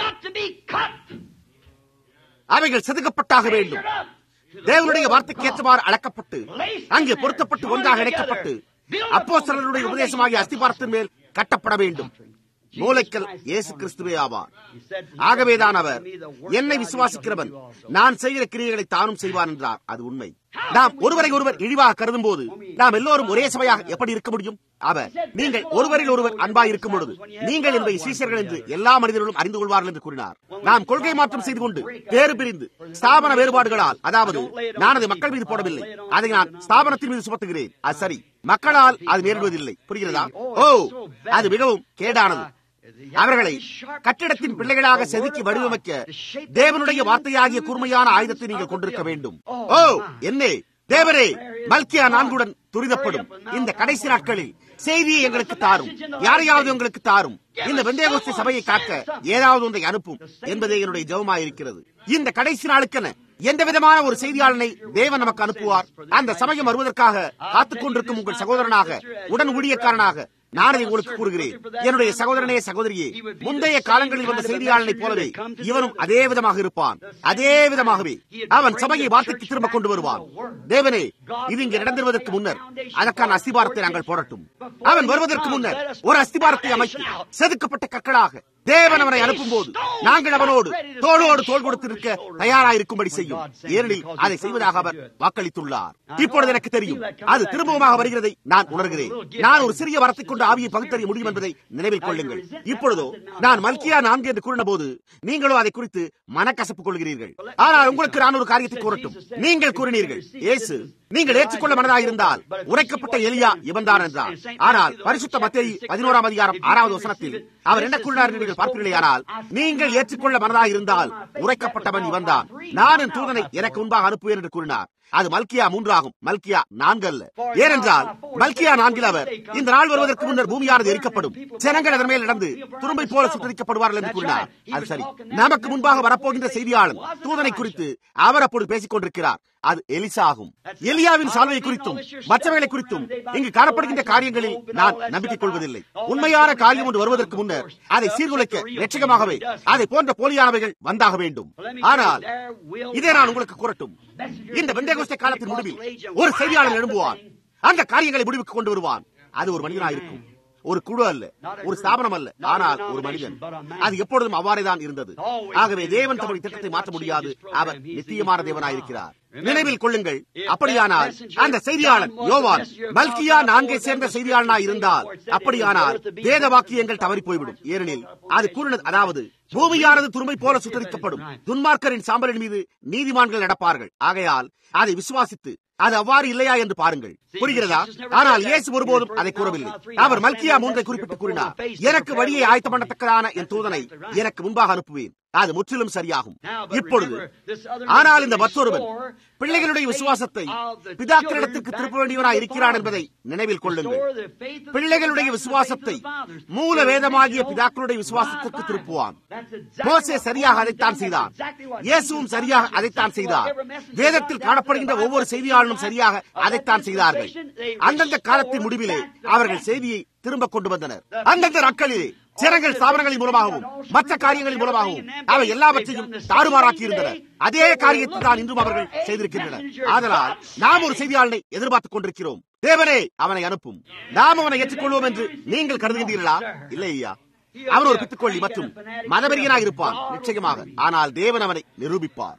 அவைகள் செதுக்கப்பட்டாக வேண்டும் தேவனுடைய வார்த்தைக்கு ஏற்றவாறு அளக்கப்பட்டு அங்கே பொருத்தப்பட்டு ஒன்றாக இணைக்கப்பட்டு அப்போ சிலருடைய உபதேசமாகிய அஸ்திபாரத்தின் மேல் கட்டப்பட வேண்டும் மூளைக்கல் இயேசு கிறிஸ்துவே ஆவார் ஆகவேதான் அவர் என்னை விசுவாசிக்கிறவன் நான் செய்கிற கிரியைகளை தானும் செய்வான் என்றார் அது உண்மை நாம் ஒருவரை ஒருவர் இழிவாக கருதும் போது நாம் எல்லோரும் ஒரே சபையாக எப்படி இருக்க முடியும் அவர் நீங்கள் ஒருவரில் ஒருவர் அன்பாய் இருக்கும் பொழுது நீங்கள் என்பதை சீசர்கள் என்று எல்லா மனிதர்களும் அறிந்து கொள்வார்கள் என்று கூறினார் நாம் கொள்கை மாற்றம் செய்து கொண்டு வேறு பிரிந்து ஸ்தாபன வேறுபாடுகளால் அதாவது நான் அதை மக்கள் மீது போடவில்லை அதை நான் ஸ்தாபனத்தின் மீது சுமத்துகிறேன் அது சரி மக்களால் அது நேரிடுவதில்லை புரிகிறதா ஓ அது மிகவும் கேடானது அவர்களை கட்டிடத்தின் பிள்ளைகளாக செதுக்கி வடிவமைக்க தேவனுடைய வார்த்தையாகிய கூர்மையான ஆயுதத்தை நீங்கள் கொண்டிருக்க வேண்டும் ஓ என்னே தேவரே மல்கியா நான்குடன் துரிதப்படும் இந்த கடைசி நாட்களில் செய்தியை எங்களுக்கு தாரும் யாரையாவது உங்களுக்கு தாரும் இந்த வெந்தயகோஸ்தி சபையை காக்க ஏதாவது ஒன்றை அனுப்பும் என்பதே என்னுடைய ஜெபமாயிருக்கிறது இந்த கடைசி நாளுக்கென எந்த விதமான ஒரு செய்தியாளனை தேவன் நமக்கு அனுப்புவார் அந்த சமயம் வருவதற்காக காத்துக் கொண்டிருக்கும் உங்கள் சகோதரனாக உடன் ஊழியக்காரனாக நான் அதை உங்களுக்கு கூறுகிறேன் என்னுடைய சகோதரனே சகோதரியே முந்தைய காலங்களில் வந்த செய்தியாளனை போலவே இவனும் அதே விதமாக இருப்பான் அதே விதமாகவே அவன் சபையை வார்த்தைக்கு திரும்ப கொண்டு வருவான் தேவனே இது இங்கே நடந்துவதற்கு முன்னர் அதற்கான அஸ்திபாரத்தை நாங்கள் போடட்டும் அவன் வருவதற்கு முன்னர் ஒரு அஸ்திபாரத்தை அமைத்து செதுக்கப்பட்ட கற்களாக தேவன் அவனை அனுப்பும் போது நாங்கள் அவனோடு தோளோடு தோல் கொடுத்திருக்க தயாராயிருக்கும்படி செய்யும் ஏனெனில் அதை செய்வதாக அவர் வாக்களித்துள்ளார் இப்பொழுது எனக்கு தெரியும் அது திரும்பவுமாக வருகிறதை நான் உணர்கிறேன் நான் ஒரு சிறிய வரத்தை கொண்டு ஆவியை பகுத்தறிய முடியும் என்பதை நினைவில் கொள்ளுங்கள் இப்பொழுதோ நான் மல்கியா நான்கு என்று கூறின போது நீங்களோ அதை குறித்து மனக்கசப்பு கொள்கிறீர்கள் ஆனால் உங்களுக்கு நான் ஒரு காரியத்தை கூறட்டும் நீங்கள் கூறினீர்கள் இயேசு நீங்கள் ஏற்றுக்கொள்ள மனதாக இருந்தால் உரைக்கப்பட்ட எலியா இவன்தான் என்றார் ஆனால் பரிசுத்த மத்திய பதினோராம் அதிகாரம் ஆறாவது வசனத்தில் அவர் என்ன கூறினார் நீங்கள் பார்ப்பீர்களே ஆனால் நீங்கள் ஏற்றுக்கொள்ள மனதாக இருந்தால் உரைக்கப்பட்டவன் இவன்தான் நான் என் தூதனை எனக்கு முன்பாக அனுப்புவேன் என்று கூறினார் அது மல்கியா மூன்றாகும் மல்கியா நான்கு அல்ல ஏனென்றால் மல்கியா நான்கில் அவர் இந்த நாள் வருவதற்கு முன்னர் பூமியானது எரிக்கப்படும் ஜனங்கள் அதன் மேல் நடந்து துரும்பை போல சுட்டரிக்கப்படுவார்கள் என்று கூறினார் அது சரி நமக்கு முன்பாக வரப்போகின்ற செய்தியாளன் தூதனை குறித்து அவர் அப்போது பேசிக் கொண்டிருக்கிறார் அது எலிசா ஆகும் எலியாவின் சால்வை குறித்தும் மற்றவைகளை குறித்தும் இங்கு காணப்படுகின்ற காரியங்களில் நான் நம்பிக்கை கொள்வதில்லை உண்மையான காரியம் ஒன்று வருவதற்கு முன்னர் அதை சீர்குலைக்க லட்சகமாகவே அதை போன்ற போலியானவைகள் வந்தாக வேண்டும் ஆனால் இதை நான் உங்களுக்கு கூறட்டும் இந்த வெந்தகோஸ்த காலத்தின் முடிவில் ஒரு செய்தியாளர் எழும்புவான் அந்த காரியங்களை முடிவுக்கு கொண்டு வருவான் அது ஒரு மனிதனாயிருக்கும் ஒரு குழு அல்ல ஒரு ஸ்தாபனம் அல்ல ஆனால் ஒரு மனிதன் அது எப்பொழுதும் அவ்வாறே தான் இருந்தது ஆகவே தேவன் தம்முடைய திட்டத்தை மாற்ற முடியாது அவர் நித்தியமான தேவனாயிருக்கிறார் நினைவில் கொள்ளுங்கள் அப்படியானால் அந்த செய்தியாளன் யோவான் மல்கியா நான்கை சேர்ந்த செய்தியாளனா இருந்தால் அப்படியானால் வேத வாக்கியங்கள் தவறி போய்விடும் ஏனெனில் அது கூறினது அதாவது பூமியானது துரும்பை போல சுட்டரிக்கப்படும் துன்மார்க்கரின் சாம்பலின் மீது நீதிமான்கள் நடப்பார்கள் ஆகையால் அதை விசுவாசித்து அது அவ்வாறு இல்லையா என்று பாருங்கள் புரிகிறதா ஆனால் இயேசு ஒருபோதும் அதை கூறவில்லை அவர் மல்கியா மூன்றை குறிப்பிட்டு கூறினார் எனக்கு வழியை ஆயத்தம் பண்ணத்தக்கதான என் தூதனை எனக்கு முன்பாக அனுப்புவேன் அது முற்றிலும் சரியாகும் இப்பொழுது ஆனால் இந்த மற்றொருவன் பிள்ளைகளுடைய விசுவாசத்தை பிதாக்களிடத்துக்கு திருப்ப வேண்டியவனாய் இருக்கிறான் என்பதை நினைவில் கொள்ளுங்கள் பிள்ளைகளுடைய விசுவாசத்தை மூல வேதமாகிய பிதாக்களுடைய விசுவாசத்திற்கு திருப்புவான் மோசே சரியாக அதைத்தான் செய்தான் இயேசுவும் சரியாக அதைத்தான் செய்தார் வேதத்தில் காணப்படுகின்ற ஒவ்வொரு செய்தியாளனும் சரியாக அதைத்தான் செய்தார்கள் அந்தந்த காலத்தின் முடிவிலே அவர்கள் செய்தியை திரும்ப கொண்டு வந்தனர் அந்தந்த நாட்களிலே சிறங்கள் ஸ்தாபனங்களின் மூலமாகவும் மற்ற காரியங்களின் மூலமாகவும் அவை எல்லாவற்றையும் தாறுமாறாக்கி இருந்தனர் அதே காரியத்தை தான் இன்றும் அவர்கள் செய்திருக்கின்றனர் ஆதலால் நாம் ஒரு செய்தியாளனை எதிர்பார்த்துக் கொண்டிருக்கிறோம் தேவனே அவனை அனுப்பும் நாம் அவனை ஏற்றுக்கொள்வோம் என்று நீங்கள் கருதுகின்றீர்களா இல்லை ஐயா அவன் ஒரு பித்துக்கொள்ளி மற்றும் மதவெறியனாக இருப்பான் நிச்சயமாக ஆனால் தேவன் அவனை நிரூபிப்பார்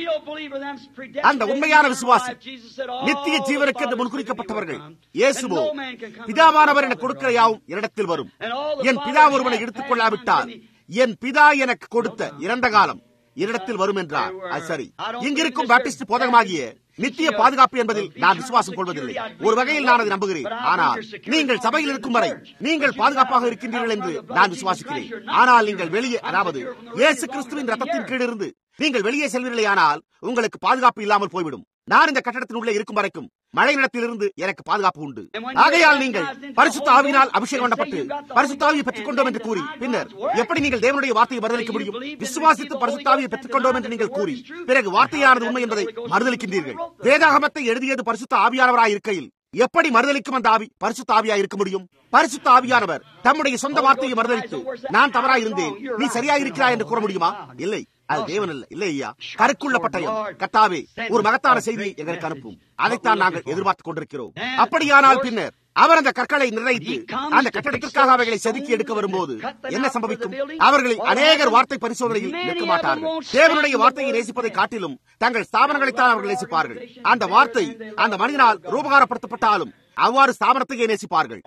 அந்த உண்மையான விசுவாசி நித்திய ஜீவனுக்கு என்று முன்குறிக்கப்பட்டவர்கள் இயேசுவோ பிதாவானவர் என கொடுக்கிற யாவும் என்னிடத்தில் வரும் என் பிதா ஒருவனை எடுத்துக் கொள்ளாவிட்டால் என் பிதா எனக்கு கொடுத்த இறந்த காலம் என்னிடத்தில் வரும் என்றார் அது சரி இங்கிருக்கும் பாப்டிஸ்ட் போதகமாகிய நித்திய பாதுகாப்பு என்பதில் நான் விசுவாசம் கொள்வதில்லை ஒரு வகையில் நான் அதை நம்புகிறேன் ஆனால் நீங்கள் சபையில் இருக்கும் வரை நீங்கள் பாதுகாப்பாக இருக்கின்றீர்கள் என்று நான் விசுவாசிக்கிறேன் ஆனால் நீங்கள் வெளியே அதாவது இயேசு கிறிஸ்துவின் ரத்தத்தின் கீழ் இருந்து நீங்கள் வெளியே செல்வீர்களே ஆனால் உங்களுக்கு பாதுகாப்பு இல்லாமல் போய்விடும் நான் இந்த கட்டடத்தின் உள்ளே இருக்கும் வரைக்கும் மழை நிலத்திலிருந்து எனக்கு பாதுகாப்பு உண்டு ஆகையால் நீங்கள் பரிசுத்த ஆவியினால் அபிஷேகம் பண்ணப்பட்டு பரிசுத்த ஆவியை பெற்றுக் கொண்டோம் என்று கூறி பின்னர் எப்படி நீங்கள் தேவனுடைய வார்த்தையை மறுதளிக்க முடியும் விசுவாசித்து பரிசுத்த ஆவியை பெற்றுக் கொண்டோம் என்று நீங்கள் கூறி பிறகு வார்த்தையானது உண்மை என்பதை மறுதளிக்கின்றீர்கள் வேதாகமத்தை எழுதியது பரிசுத்த ஆவியானவராய் இருக்கையில் எப்படி மறுதளிக்கும் அந்த ஆவி பரிசுத்த ஆவியா இருக்க முடியும் பரிசுத்த ஆவியானவர் தம்முடைய சொந்த வார்த்தையை மறுதளித்து நான் தவறாய் இருந்தேன் நீ சரியா இருக்கிறாய் என்று கூற முடியுமா இல்லை அது தேவன் அல்ல இல்லை ஐயா கருக்குள்ள பட்டயம் கத்தாவே ஒரு மகத்தான செய்தியை எங்களுக்கு அனுப்பும் அதைத்தான் நாங்கள் எதிர்பார்த்துக் கொண்டிருக்கிறோம் அப்படியானால் பின்னர் அவர் அந்த கற்களை நிர்ணயித்து அந்த கட்டடத்திற்காக அவைகளை செதுக்கி எடுக்க வரும்போது என்ன சம்பவிக்கும் அவர்களில் அநேகர் வார்த்தை பரிசோதனையில் நிற்க மாட்டார்கள் தேவனுடைய வார்த்தையை நேசிப்பதை காட்டிலும் தங்கள் ஸ்தாபனங்களைத்தான் அவர்கள் நேசிப்பார்கள் அந்த வார்த்தை அந்த மனிதனால் ரூபகாரப்படுத்தப்பட்டாலும் அவ்வாறு ஸ்தாபனத்தையே நேசிப்பார்கள்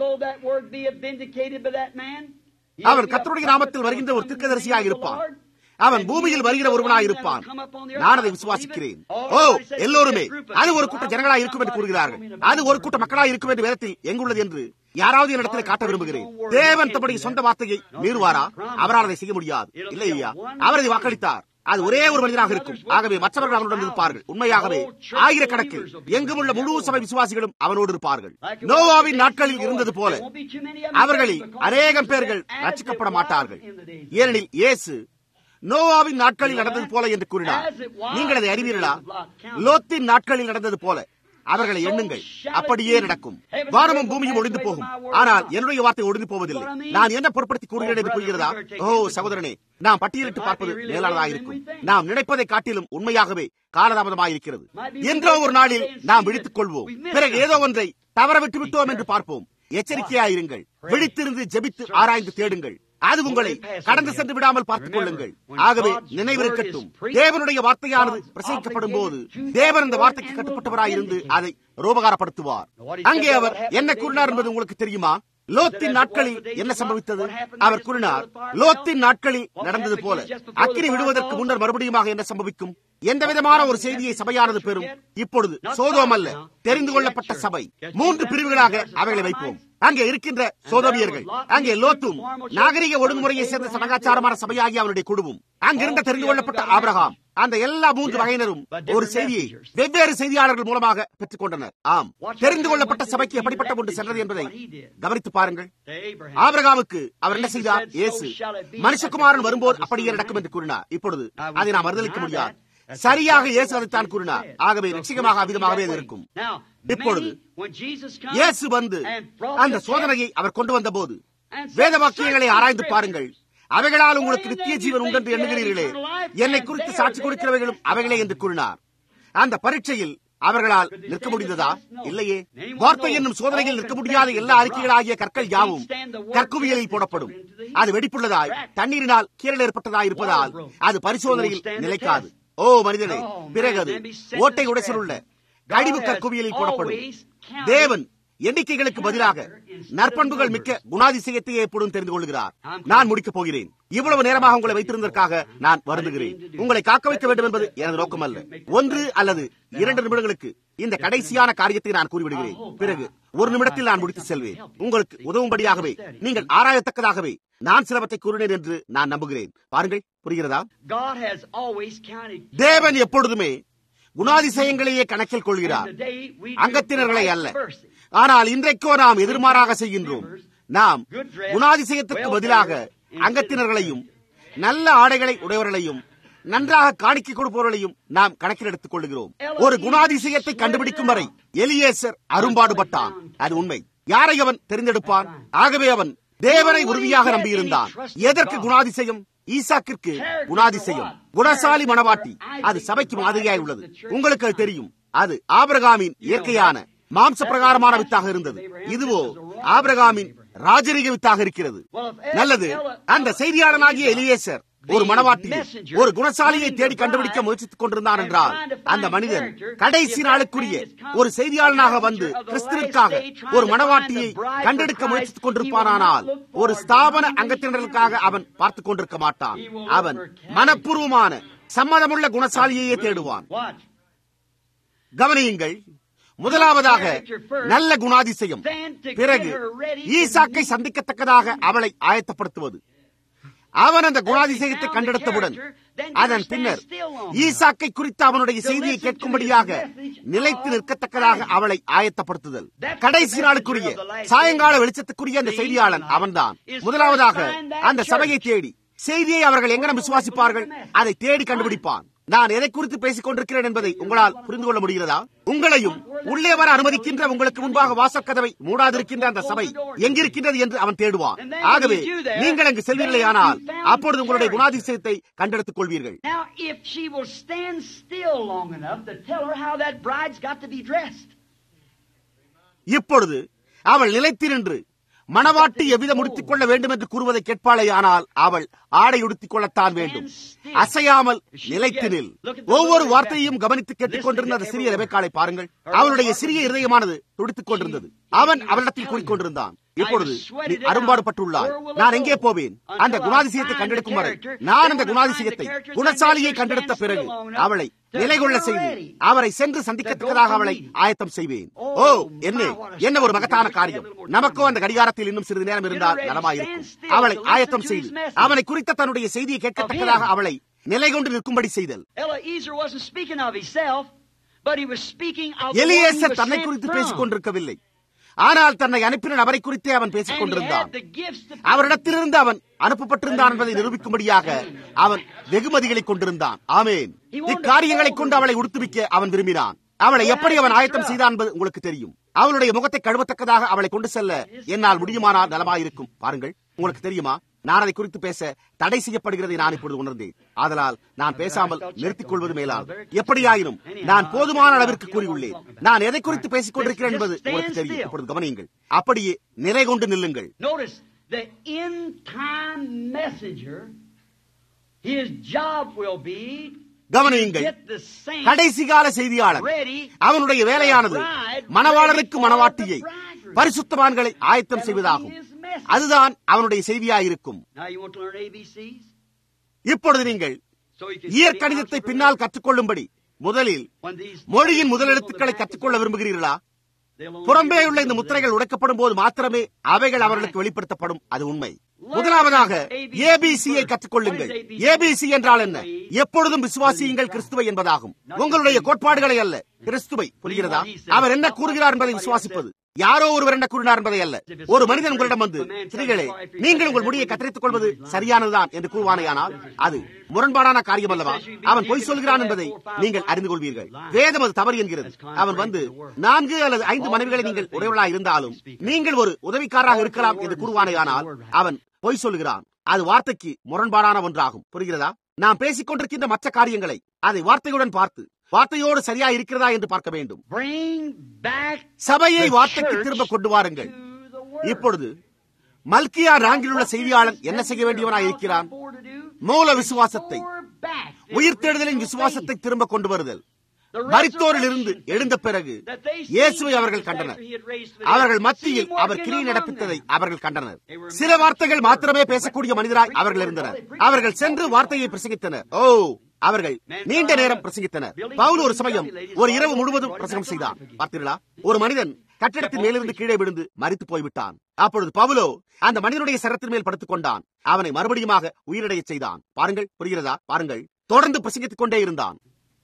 அவன் கத்தருடைய நாமத்தில் வருகின்ற ஒரு திருக்கதரிசியாக இருப்பான் அவன் பூமியில் வருகிற ஒருவனாய் இருப்பான் நான் அதை விசுவாசிக்கிறேன் ஓ எல்லோருமே அது ஒரு கூட்ட ஜனங்களா இருக்கும் என்று கூறுகிறார்கள் அது ஒரு கூட்ட மக்களா இருக்கும் என்று வேதத்தில் எங்குள்ளது என்று யாராவது என்னிடத்தில் காட்ட விரும்புகிறேன் தேவன் தம்முடைய சொந்த வார்த்தையை மீறுவாரா அவரால் அதை செய்ய முடியாது இல்லை ஐயா அவர் அதை வாக்களித்தார் அது ஒரே ஒரு மனிதனாக இருக்கும் ஆகவே மற்றவர்கள் அவனுடன் இருப்பார்கள் உண்மையாகவே ஆயிரக்கணக்கில் எங்கும் உள்ள முழு சபை விசுவாசிகளும் அவனோடு இருப்பார்கள் நோவாவின் நாட்களில் இருந்தது போல அவர்களில் அநேகம் பேர்கள் ரச்சிக்கப்பட மாட்டார்கள் ஏனெனில் இயேசு நோவாவின் நாட்களில் நடந்தது போல என்று கூறினார் நீங்கள் அதை அறிவீர்களா லோத்தின் நாட்களில் நடந்தது போல அவர்களை எண்ணுங்கள் அப்படியே நடக்கும் வானமும் பூமியும் ஒளிந்து போகும் ஆனால் என்னுடைய வார்த்தை ஒளிந்து போவதில்லை நான் என்ன பொருட்படுத்தி கூறுகிறேன் என்று கூறுகிறதா ஓ சகோதரனே நாம் பட்டியலிட்டு பார்ப்பது மேலானதாக இருக்கும் நாம் நினைப்பதை காட்டிலும் உண்மையாகவே காலதாமதமாயிருக்கிறது என்றோ ஒரு நாளில் நாம் விழித்துக் கொள்வோம் பிறகு ஏதோ ஒன்றை தவற விட்டு விட்டோம் என்று பார்ப்போம் எச்சரிக்கையாயிருங்கள் விழித்திருந்து ஜெபித்து ஆராய்ந்து தேடுங்கள் அது உங்களை கடந்து சென்று விடாமல் பார்த்துக் கொள்ளுங்கள் ஆகவே நினைவிருக்கட்டும் தேவனுடைய வார்த்தையானது பிரசங்கிக்கப்படும் போது தேவன் அந்த வார்த்தைக்கு கட்டுப்பட்டவராயிருந்து அதை ரூபகாரப்படுத்துவார் அங்கே அவர் என்ன கூறினார் என்பது உங்களுக்கு தெரியுமா லோத்தின் நாட்களில் என்ன சம்பவித்தது அவர் கூறினார் லோத்தின் நாட்களில் நடந்தது போல அக்கினி விடுவதற்கு முன்னர் மறுபடியுமாக என்ன சம்பவிக்கும் எந்த விதமான ஒரு செய்தியை சபையானது பெறும் இப்பொழுது சோதோம் அல்ல தெரிந்து கொள்ளப்பட்ட சபை மூன்று பிரிவுகளாக அவைகளை வைப்போம் அங்கே இருக்கின்ற சோதோமியர்கள் அங்கே லோத்தும் நாகரிக ஒழுங்குமுறையை சேர்ந்த சடங்காச்சாரமான சபையாகி அவருடைய குழுவும் அங்கிருந்த தெரிந்து கொள்ளப்பட்ட ஆபிரகாம் அந்த எல்லா மூன்று வகையினரும் ஒரு செய்தியை வெவ்வேறு செய்தியாளர்கள் மூலமாக பெற்றுக் கொண்டனர் ஆம் தெரிந்து கொள்ளப்பட்ட சபைக்கு எப்படிப்பட்ட ஒன்று சென்றது என்பதை கவனித்து பாருங்கள் ஆபிரகாமுக்கு அவர் என்ன செய்தார் இயேசு மனுஷகுமாரன் வரும்போது அப்படியே நடக்கும் என்று கூறினார் இப்பொழுது அதை நாம் மறுதளிக்க முடியாது சரியாக இயேசு அதைத்தான் கூறினார் ஆகவே நிச்சயமாக அவ்விதமாகவே அது இருக்கும் இப்பொழுது இயேசு வந்து அந்த சோதனையை அவர் கொண்டு வந்த போது வேத வாக்கியங்களை ஆராய்ந்து பாருங்கள் அவைகளால் உங்களுக்கு நித்திய ஜீவன் உண்டென்று எண்ணுகிறீர்களே என்னை குறித்து சாட்சி கொடுக்கிறவைகளும் அவைகளே என்று கூறினார் அந்த பரீட்சையில் அவர்களால் நிற்க முடிந்ததா இல்லையே வார்த்தை என்னும் சோதனையில் நிற்க முடியாத எல்லா அறிக்கைகளாகிய கற்கள் யாவும் கற்குவியலில் போடப்படும் அது வெடிப்புள்ளதாய் தண்ணீரினால் கீரல் ஏற்பட்டதாய் இருப்பதால் அது பரிசோதனையில் நிலைக்காது ஓ மனிதனே பிறகு அது ஓட்டை உடைசல் உள்ள கழிவு கற்குவியலில் போடப்படும் தேவன் எண்ணிக்கைகளுக்கு பதிலாக நற்பண்புகள் மிக்க குணாதிசயத்தையே எப்பொழுதும் தெரிந்து கொள்கிறார் நான் முடிக்கப் போகிறேன் இவ்வளவு நேரமாக உங்களை வைத்திருந்ததற்காக நான் வருந்துகிறேன் உங்களை காக்க வைக்க வேண்டும் என்பது எனது நோக்கம் அல்ல ஒன்று அல்லது இரண்டு நிமிடங்களுக்கு இந்த கடைசியான காரியத்தை நான் கூறிவிடுகிறேன் பிறகு ஒரு நிமிடத்தில் நான் முடித்து செல்வேன் உங்களுக்கு உதவும்படியாகவே நீங்கள் ஆராயத்தக்கதாகவே நான் சிலவற்றை கூறினேன் என்று நான் நம்புகிறேன் பாருங்கள் புரிகிறதா God has always counted. தேவன் எப்பொழுதுமே குணாதிசயங்களையே கணக்கில் கொள்கிறார் Today we do அங்கத்தினர்களை vice அல்ல versa. ஆனால் இன்றைக்கோ நாம் எதிர்மாறாக செய்கின்றோம் நாம் குணாதிசயத்துக்கு பதிலாக அங்கத்தினர்களையும் நல்ல ஆடைகளை உடையவர்களையும் நன்றாக காணிக்கை கொடுப்பவர்களையும் நாம் கணக்கில் எடுத்துக் கொள்கிறோம் ஒரு குணாதிசயத்தை கண்டுபிடிக்கும் வரை எலியேசர் அரும்பாடுபட்டான் அது உண்மை யாரை அவன் தெரிந்தெடுப்பான் ஆகவே அவன் தேவனை உறுதியாக நம்பியிருந்தான் எதற்கு குணாதிசயம் ஈசாக்கிற்கு குணாதிசயம் குணசாலி மணவாட்டி அது சபைக்கு மாதிரியாய் உள்ளது உங்களுக்கு அது தெரியும் அது ஆபிரகாமின் இயற்கையான மாம்ச பிரகாரமான வித்தாக இருந்தது இதுவோ ஆபிரகாமின் ராஜரீக வித்தாக இருக்கிறது நல்லது அந்த செய்தியாளனாகிய எலியேசர் ஒரு மனவாட்டி ஒரு குணசாலியை தேடி கண்டுபிடிக்க முயற்சித்துக் கொண்டிருந்தான் என்றால் அந்த மனிதன் கடைசி நாளுக்குரிய ஒரு செய்தியாளனாக வந்து கிறிஸ்துவிற்காக ஒரு மனவாட்டியை கண்டெடுக்க முயற்சித்துக் கொண்டிருப்பானால் ஒரு ஸ்தாபன அங்கத்தினருக்காக அவன் பார்த்துக் கொண்டிருக்க மாட்டான் அவன் மனப்பூர்வமான சம்மதமுள்ள குணசாலியையே தேடுவான் Watch. கவனியுங்கள் முதலாவதாக நல்ல குணாதிசயம் பிறகு ஈசாக்கை சந்திக்கத்தக்கதாக அவளை ஆயத்தப்படுத்துவது அவன் அந்த குணாதிசயத்தை கண்டெடுத்தவுடன் அதன் பின்னர் ஈசாக்கை குறித்த அவனுடைய செய்தியை கேட்கும்படியாக நிலைத்து நிற்கத்தக்கதாக அவளை ஆயத்தப்படுத்துதல் கடைசி நாளுக்குரிய சாயங்கால வெளிச்சத்துக்குரிய அந்த செய்தியாளன் அவன்தான் முதலாவதாக அந்த சபையை தேடி செய்தியை அவர்கள் எங்கனம் விசுவாசிப்பார்கள் அதை தேடி கண்டுபிடிப்பான் நான் எதை குறித்து பேசிக் கொண்டிருக்கிறேன் என்பதை உங்களால் புரிந்து கொள்ள முடிகிறதா உங்களையும் உள்ளே வர அனுமதிக்கின்ற உங்களுக்கு முன்பாக வாசற்கதவை மூடாதிருக்கின்ற அந்த சபை எங்கிருக்கின்றது என்று அவன் தேடுவான் ஆகவே நீங்கள் அங்கு செல்வீர்களேயானால் அப்பொழுது உங்களுடைய குணாதிசயத்தை கண்டெடுத்துக் கொள்வீர்கள் Now, if she will stand still long enough to tell her how that bride's got to be dressed. இப்பொழுது அவள் நிலைத்து நின்று மணவாட்டி எவ்விதம் உடுத்திக் கொள்ள வேண்டும் என்று கூறுவதை கேட்பாளே ஆனால் அவள் ஆடை உடுத்திக் கொள்ளத்தான் வேண்டும் அசையாமல் நிலைத்து நில் ஒவ்வொரு வார்த்தையையும் கவனித்து கேட்டுக் கொண்டிருந்த அந்த சிறிய ரெபேக்காளை பாருங்கள் அவளுடைய சிறிய இருதயமானது துடித்துக் கொண்டிருந்தது அவன் அவளிடத்தில் கூறிக்கொண்டிருந்தான் இப்பொழுது நீ அரும்பாடுபட்டுள்ளாய் நான் எங்கே போவேன் அந்த குணாதிசயத்தை கண்டெடுக்கும் வரை நான் அந்த குணாதிசயத்தை குணசாலியை கண்டெடுத்த பிறகு அவளை நிலை கொள்ள செய்து அவரை சென்று சந்திக்கத்தக்கதாக அவளை ஆயத்தம் செய்வேன் ஓ என்ன என்ன ஒரு மகத்தான காரியம் நமக்கோ அந்த கடிகாரத்தில் இன்னும் சிறிது நேரம் இருந்தால் நலமாயிருக்கும் அவளை ஆயத்தம் செய்து அவனை குறித்த தன்னுடைய செய்தியை கேட்கத்தக்கதாக அவளை நிலை கொண்டு நிற்கும்படி செய்தல் Eliezer wasn't speaking of himself, but he was speaking of the one he Eliezer was தன்னை sent குறித்து from. பேசிக் கொண்டிருக்கவில்லை ஆனால் தன்னை அனுப்பின நபரை குறித்தே அவன் பேசிக் And he கொண்டிருந்தான் had the gifts to அவரிடத்திலிருந்து அவன் அனுப்பப்பட்டிருந்தான் என்பதை நிரூபிக்கும்படியாக அவன் வெகுமதிகளை கொண்டிருந்தான் ஆமேன் இக்காரியங்களை கொண்டு அவளை உடுத்துவிக்க அவன் விரும்பினான் அவளை எப்படி அவன் ஆயத்தம் செய்தான் என்பது உங்களுக்கு தெரியும் அவளுடைய முகத்தை கழுவத்தக்கதாக அவளை கொண்டு செல்ல என்னால் முடியுமானால் நலமாயிருக்கும் பாருங்கள் உங்களுக்கு தெரியுமா நான் அதை குறித்து பேச தடை செய்யப்படுகிறதை நான் இப்பொழுது உணர்ந்தேன் ஆதலால் நான் பேசாமல் நிறுத்திக் கொள்வது மேலால் எப்படியாயினும் நான் போதுமான அளவிற்கு கூறியுள்ளேன் நான் எதை குறித்து பேசிக் கொண்டிருக்கிறேன் என்பது உங்களுக்கு தெரியும் இப்பொழுது கவனியுங்கள் அப்படியே நிலை கொண்டு நில்லுங்கள் Notice the end time messenger, his job will be கவனியுங்கள் get the saints கடைசி கால செய்தியாளர் ready. அவனுடைய வேலையானது மணவாளருக்கு மணவாட்டியை பரிசுத்தவான்களை ஆயத்தம் செய்வதாகும் அதுதான் அவனுடைய செய்தியாயிருக்கும் Now you want to learn ABCs? இப்பொழுது நீங்கள் So you can இயற்கணிதத்தை பின்னால் கற்றுக்கொள்ளும்படி முதலில் when these மொழியின் முதல் எழுத்துக்களை கற்றுக்கொள்ள விரும்புகிறீர்களா புறம்பே உள்ள இந்த முத்திரைகள் உடைக்கப்படும் போது மாத்திரமே அவைகள் அவர்களுக்கு வெளிப்படுத்தப்படும் அது உண்மை முதலாவதாக ஏபிசியை கற்றுக்கொள்ளுங்கள் ஏபிசி என்றால் என்ன எப்பொழுதும் விசுவாசியுங்கள் கிறிஸ்துவை என்பதாகும் உங்களுடைய கோட்பாடுகளை அல்ல கிறிஸ்துவை புரிகிறதா அவர் என்ன கூறுகிறார் என்பதை விசுவாசிப்பது யாரோ ஒருவர் என்ன கூறினார் என்பதை அல்ல ஒரு மனிதன் உங்களிடம் வந்து ஸ்திரீகளே நீங்கள் உங்கள் முடியை கத்தரித்துக் கொள்வது சரியானதுதான் என்று கூறுவானேயானால் அது முரண்பாடான காரியம் அல்லவா அவன் பொய் சொல்கிறான் என்பதை நீங்கள் அறிந்து கொள்வீர்கள் வேதம் அது தவறு என்கிறது அவன் வந்து நான்கு அல்லது ஐந்து மனைவிகளை நீங்கள் உடையவர்களாக இருந்தாலும் நீங்கள் ஒரு உதவிக்காரராக இருக்கலாம் என்று கூறுவானேயானால் அவன் பொய் சொல்லுகிறான் அது வார்த்தைக்கு முரண்பாடான ஒன்றாகும் புரிகிறதா நாம் பேசிக் கொண்டிருக்கின்ற மற்ற காரியங்களை அதை வார்த்தையுடன் பார்த்து வார்த்தையோடு சரியா இருக்கிறதா என்று பார்க்க வேண்டும் bring back சபையை the வார்த்தைக்கு church திரும்ப கொண்டு வாருங்கள் to the word. இப்பொழுது மல்கியா ராங்கில் உள்ள செய்தியாளன் என்ன செய்ய வேண்டியவனாய் இருக்கிறான் மூல விசுவாசத்தை உயிர்த்தெழுதலின் விசுவாசத்தை திரும்ப கொண்டு வருதல் மரித்தோரில் இருந்து எழுந்த பிறகு இயேசுவை அவர்கள் கண்டனர் அவர்கள் மத்தியில் அவர் கிரி நடப்பித்ததை அவர்கள் கண்டனர் சில வார்த்தைகள் மாத்திரமே பேசக்கூடிய மனிதராய் அவர்கள் இருந்தனர் அவர்கள் சென்று வார்த்தையை பிரசங்கித்தனர் ஓ அவர்கள் நீண்ட நேரம் பிரசங்கித்தனர் பவுல் ஒரு சமயம் ஒரு இரவு முழுவதும் பிரசங்கம் செய்தார் பார்த்தீர்களா ஒரு மனிதன் கட்டிடத்தின் மேலிருந்து கீழே விழுந்து மறித்து போய்விட்டான் அப்பொழுது பவுலோ அந்த மனிதனுடைய சரத்தின் மேல் படுத்துக் கொண்டான் அவனை மறுபடியுமாக உயிரிழைய செய்தான் பாருங்கள் புரிகிறதா பாருங்கள் தொடர்ந்து பிரசங்கித்துக் கொண்டே இருந்தான்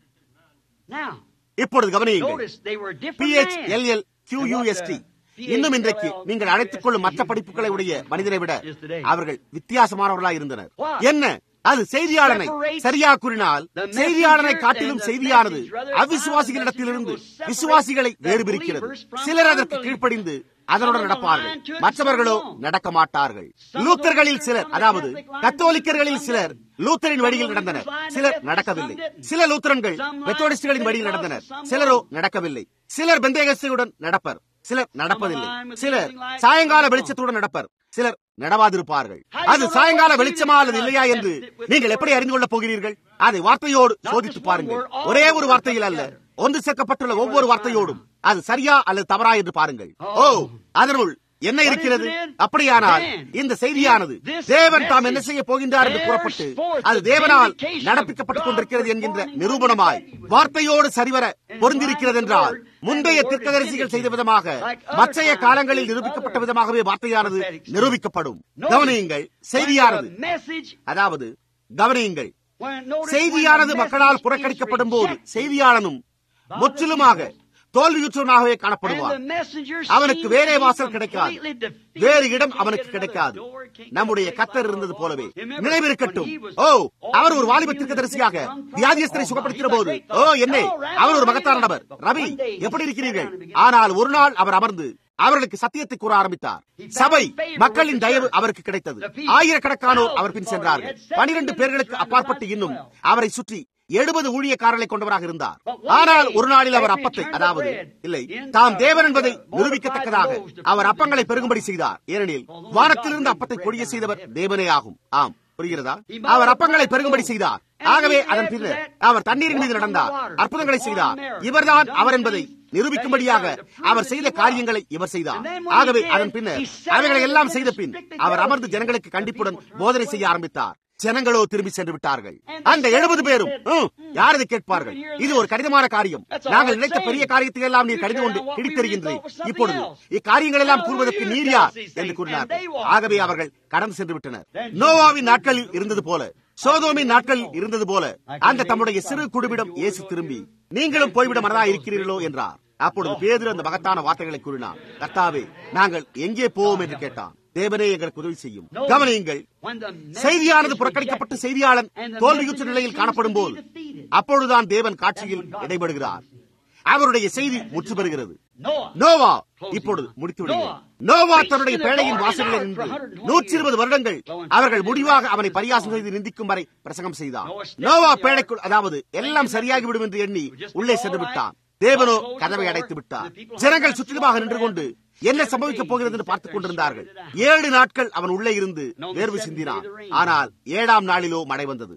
இப்பொழுது கவனியுங்கள் பிஹெச் எல்எல் கியூயூஎஸ்டி இன்னும் இன்றைக்கு நீங்கள் அழைத்துக் கொள்ளும் மற்ற படிப்புகளை உடைய மனிதனை விட அவர்கள் வித்தியாசமானவர்களாக இருந்தனர் என்ன அது செய்தியாளனை சரியா கூறினால் செய்தியாளனை காட்டிலும் செய்தியானது அவிசுவாசிகளிடத்திலிருந்து விசுவாசிகளை வேறுபிரிக்கிறது சிலர் அதற்கு கீழ்ப்படிந்து அதனுடன் நடப்பார்கள் மற்றவர்களோ நடக்க மாட்டார்கள் லூத்தர்களில் சிலர் அதாவது கத்தோலிக்கர்களில் சிலர் லூத்தரின் வழியில் நடந்தனர் சிலர் நடக்கவில்லை சில லூத்தரன்கள் மெத்தோடிஸ்டுகளின் வழியில் நடந்தனர் சிலரோ நடக்கவில்லை சிலர் பெந்தேகஸ்டையுடன் நடப்பர் சிலர் நடப்பதில்லை சிலர் சாயங்கால வெளிச்சத்துடன் நடப்பர் சிலர் நடவாதிருப்பார்கள் அது சாயங்கால வெளிச்சமா அல்லது இல்லையா என்று நீங்கள் எப்படி அறிந்து கொள்ளப் போகிறீர்கள் அதை வார்த்தையோடு சோதித்து பாருங்கள் ஒரே ஒரு வார்த்தையில் அல்ல ஒன்று சேர்க்கப்பட்டுள்ள ஒவ்வொரு வார்த்தையோடும் அது சரியா அல்லது தவறா என்று பாருங்கள் ஓ அதனுள் என்ன இருக்கிறது அப்படியானால் இந்த செய்தியானது தேவன் தாம் என்ன செய்ய போகின்றார் என்று கூறப்பட்டு அது தேவனால் நடப்பிக்கப்பட்டுக் கொண்டிருக்கிறது என்கின்ற நிரூபணமாய் வார்த்தையோடு சரிவர பொருந்திருக்கிறது என்றால் முந்தைய திர்க்கதரிசிகள் செய்த விதமாக மற்றைய காலங்களில் நிரூபிக்கப்பட்ட விதமாகவே வார்த்தையானது நிரூபிக்கப்படும் கவனியுங்கள் செய்தியானது அதாவது கவனியுங்கள் செய்தியானது மக்களால் புறக்கணிக்கப்படும் போது செய்தியாளனும் முற்றிலுமாக தோல்வியுற்றவனாகவே காணப்படுவார் அவனுக்கு வேறே வாசல் கிடைக்காது வேறு இடம் அவனுக்கு கிடைக்காது நம்முடைய கத்தர் இருந்தது போலவே நினைவிருக்கட்டும் ஓ அவர் ஒரு வாலிபத்திற்கு தரிசியாக வியாதியஸ்தரை சுகப்படுத்தின போது ஓ என்ன அவர் ஒரு மகத்தான நபர் ரவி எப்படி இருக்கிறீர்கள் ஆனால் ஒரு நாள் அவர் அமர்ந்து அவர்களுக்கு சத்தியத்தை கூற ஆரம்பித்தார் சபை மக்களின் தயவு அவருக்கு கிடைத்தது ஆயிரக்கணக்கானோர் அவர் பின் சென்றார்கள் பனிரெண்டு பேர்களுக்கு அப்பாற்பட்டு இன்னும் அவரை சுற்றி எழுபது ஊழியக்காரர்களை கொண்டவராக இருந்தார் ஆனால் ஒரு நாளில் அவர் அப்பத்தை அதாவது இல்லை தாம் தேவன் என்பதை நிரூபிக்கத்தக்கதாக அவர் அப்பங்களை பெருகும்படி செய்தார் ஏனெனில் வானத்திலிருந்து அப்பத்தை கொடிய செய்தவர் தேவனே ஆகும் ஆம் புரிகிறதா அவர் அப்பங்களை பெருகும்படி செய்தார் ஆகவே அதன் பின்னர் அவர் தண்ணீரின் மீது நடந்தார் அற்புதங்களை செய்தார் இவர்தான் அவர் என்பதை நிரூபிக்கும்படியாக அவர் செய்த காரியங்களை இவர் செய்தார் ஆகவே அதன் பின்னர் அவைகளை எல்லாம் செய்த பின் அவர் அமர்ந்து ஜனங்களுக்கு கண்டிப்புடன் போதனை செய்ய ஆரம்பித்தார் ஜனங்களோ திரும்பி சென்று விட்டார்கள் அந்த எழுபது பேரும் யார் இதை கேட்பார்கள் இது ஒரு கடினமான காரியம் நாங்கள் நினைத்த பெரிய காரியத்தை எல்லாம் நீர் கடிந்து கொண்டு கிடித்தருகின்றேன் இப்பொழுது இக்காரியங்கள் எல்லாம் கூறுவதற்கு நீர் யார் என்று கூறினார்கள் ஆகவே அவர்கள் கடந்து சென்று விட்டனர் நோவாவின் நாட்களில் இருந்தது போல சோதோமின் நாட்களில் இருந்தது போல அந்த தம்முடைய சிறு குழுவிடம் இயேசு திரும்பி நீங்களும் போய்விட மனதா இருக்கிறீர்களோ என்றார் அப்பொழுது பேதில் அந்த மகத்தான வார்த்தைகளை கூறினார் கர்த்தாவே நாங்கள் எங்கே போவோம் என்று கேட்டான் தேவனே எங்களுக்கு உதவி செய்யும் கவனியுங்கள் செய்தியானது புறக்கணிக்கப்பட்டு செய்தியாளன் தோல்வியுற்ற நிலையில் காணப்படும் போது அப்பொழுதுதான் தேவன் காட்சியில் இடைபடுகிறார் அவருடைய செய்தி முற்று பெறுகிறது நோவா இப்பொழுது முடித்து விடுகிறார் நோவா தன்னுடைய பேழையின் வாசலில் நின்று நூற்றி இருபது வருடங்கள் அவர்கள் முடிவாக அவனை பரியாசம் செய்து நிந்திக்கும் வரை பிரசங்கம் செய்தார் நோவா பேழைக்குள் அதாவது எல்லாம் சரியாகிவிடும் என்று எண்ணி உள்ளே சென்று விட்டான் தேவனோ கதவை அடைத்து விட்டார் ஜனங்கள் சுற்றிலுமாக நின்று கொண்டு என்ன சம்பவிக்கப் போகிறது என்று பார்த்துக் கொண்டிருந்தார்கள் ஏழு நாட்கள் அவன் உள்ளே இருந்து வேர்வு சிந்தினான் ஆனால் ஏழாம் நாளிலோ மழை வந்தது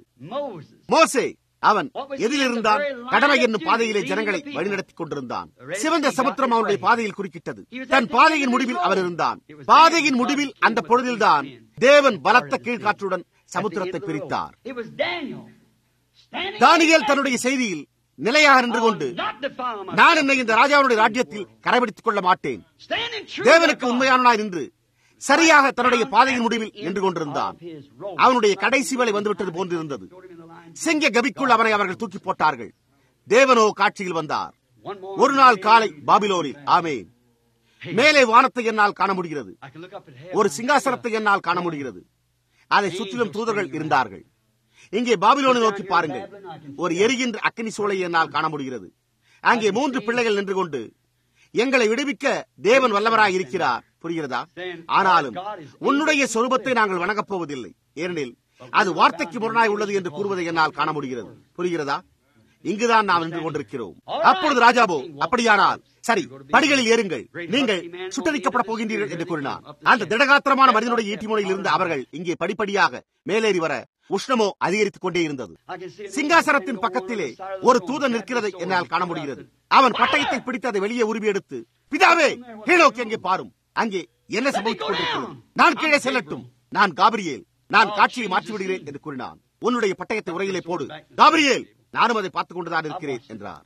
மோசே அவன் எதில் இருந்தான் கடமை என்னும் பாதையிலே ஜனங்களை வழிநடத்திக் கொண்டிருந்தான் சிவந்த சமுத்திரம் அவனுடைய பாதையில் குறுக்கிட்டது தன் பாதையின் முடிவில் அவன் இருந்தான் பாதையின் முடிவில் அந்த பொழுதில்தான் தேவன் பலத்த கீழ்காற்றுடன் சமுத்திரத்தை பிரித்தார் தானியல் தன்னுடைய செய்தியில் நிலையாக நின்று கொண்டு நான் என்னை இந்த ராஜாவுடைய ராஜ்யத்தில் கடைபிடித்துக் கொள்ள மாட்டேன் தேவனுக்கு உண்மையானாய் நின்று சரியாக தன்னுடைய பாதையின் முடிவில் நின்று கொண்டிருந்தான் அவனுடைய கடைசி வேலை வந்துவிட்டது போன்றிருந்தது சிங்க கபிக்குள் அவனை அவர்கள் தூக்கி போட்டார்கள் தேவனோ காட்சியில் வந்தார் ஒரு நாள் காலை பாபிலோனில் ஆமே மேலே வானத்தை என்னால் காண முடிகிறது ஒரு சிங்காசனத்தை என்னால் காண முடிகிறது அதை சுற்றிலும் தூதர்கள் இருந்தார்கள் இங்கே பாபிலோனை நோக்கி பாருங்கள் ஒரு எரிகின்ற அக்கினி சூளை என்னால் காண முடிகிறது அங்கே மூன்று பிள்ளைகள் நின்று கொண்டு எங்களை விடுவிக்க தேவன் வல்லவராய் இருக்கிறார் புரிகிறதா ஆனாலும் உன்னுடைய சொரூபத்தை நாங்கள் வணங்கப் போவதில்லை ஏனெனில் அது வார்த்தைக்கு முரணாய் உள்ளது என்று கூறுவதை என்னால் காண முடிகிறது புரிகிறதா இங்குதான் நாம் நின்று கொண்டிருக்கிறோம் அப்பொழுது ராஜாவோ அப்படியானால் சரி படிகளில் ஏறுங்கள் நீங்கள் சுட்டரிக்கப்பட போகின்றீர்கள் என்று கூறினார் அந்த திடகாத்திரமான மனிதனுடைய ஈட்டி முனையில் இருந்து அவர்கள் இங்கே படிப்படியாக மேலேறி வர உஷ்ணமோ அதிகரித்துக் கொண்டே இருந்தது சிங்காசனத்தின் பக்கத்திலே ஒரு தூதன் நிற்கிறதை என்னால் காண முடிகிறது அவன் பட்டயத்தை பிடித்து அதை வெளியே உருவி எடுத்து பிதாவே கீழோக்கி அங்கே பாரும் அங்கே என்ன சம்பவித்துக் கொண்டிருக்கிறது நான் கீழே செல்லட்டும் நான் காபிரியேல் நான் காட்சியை மாற்றி விடுகிறேன் என்று கூறினான் உன்னுடைய பட்டயத்தை உரையிலே போடு காபிரியேல் நானும் அதை பார்த்துக் கொண்டுதான் இருக்கிறேன் என்றார்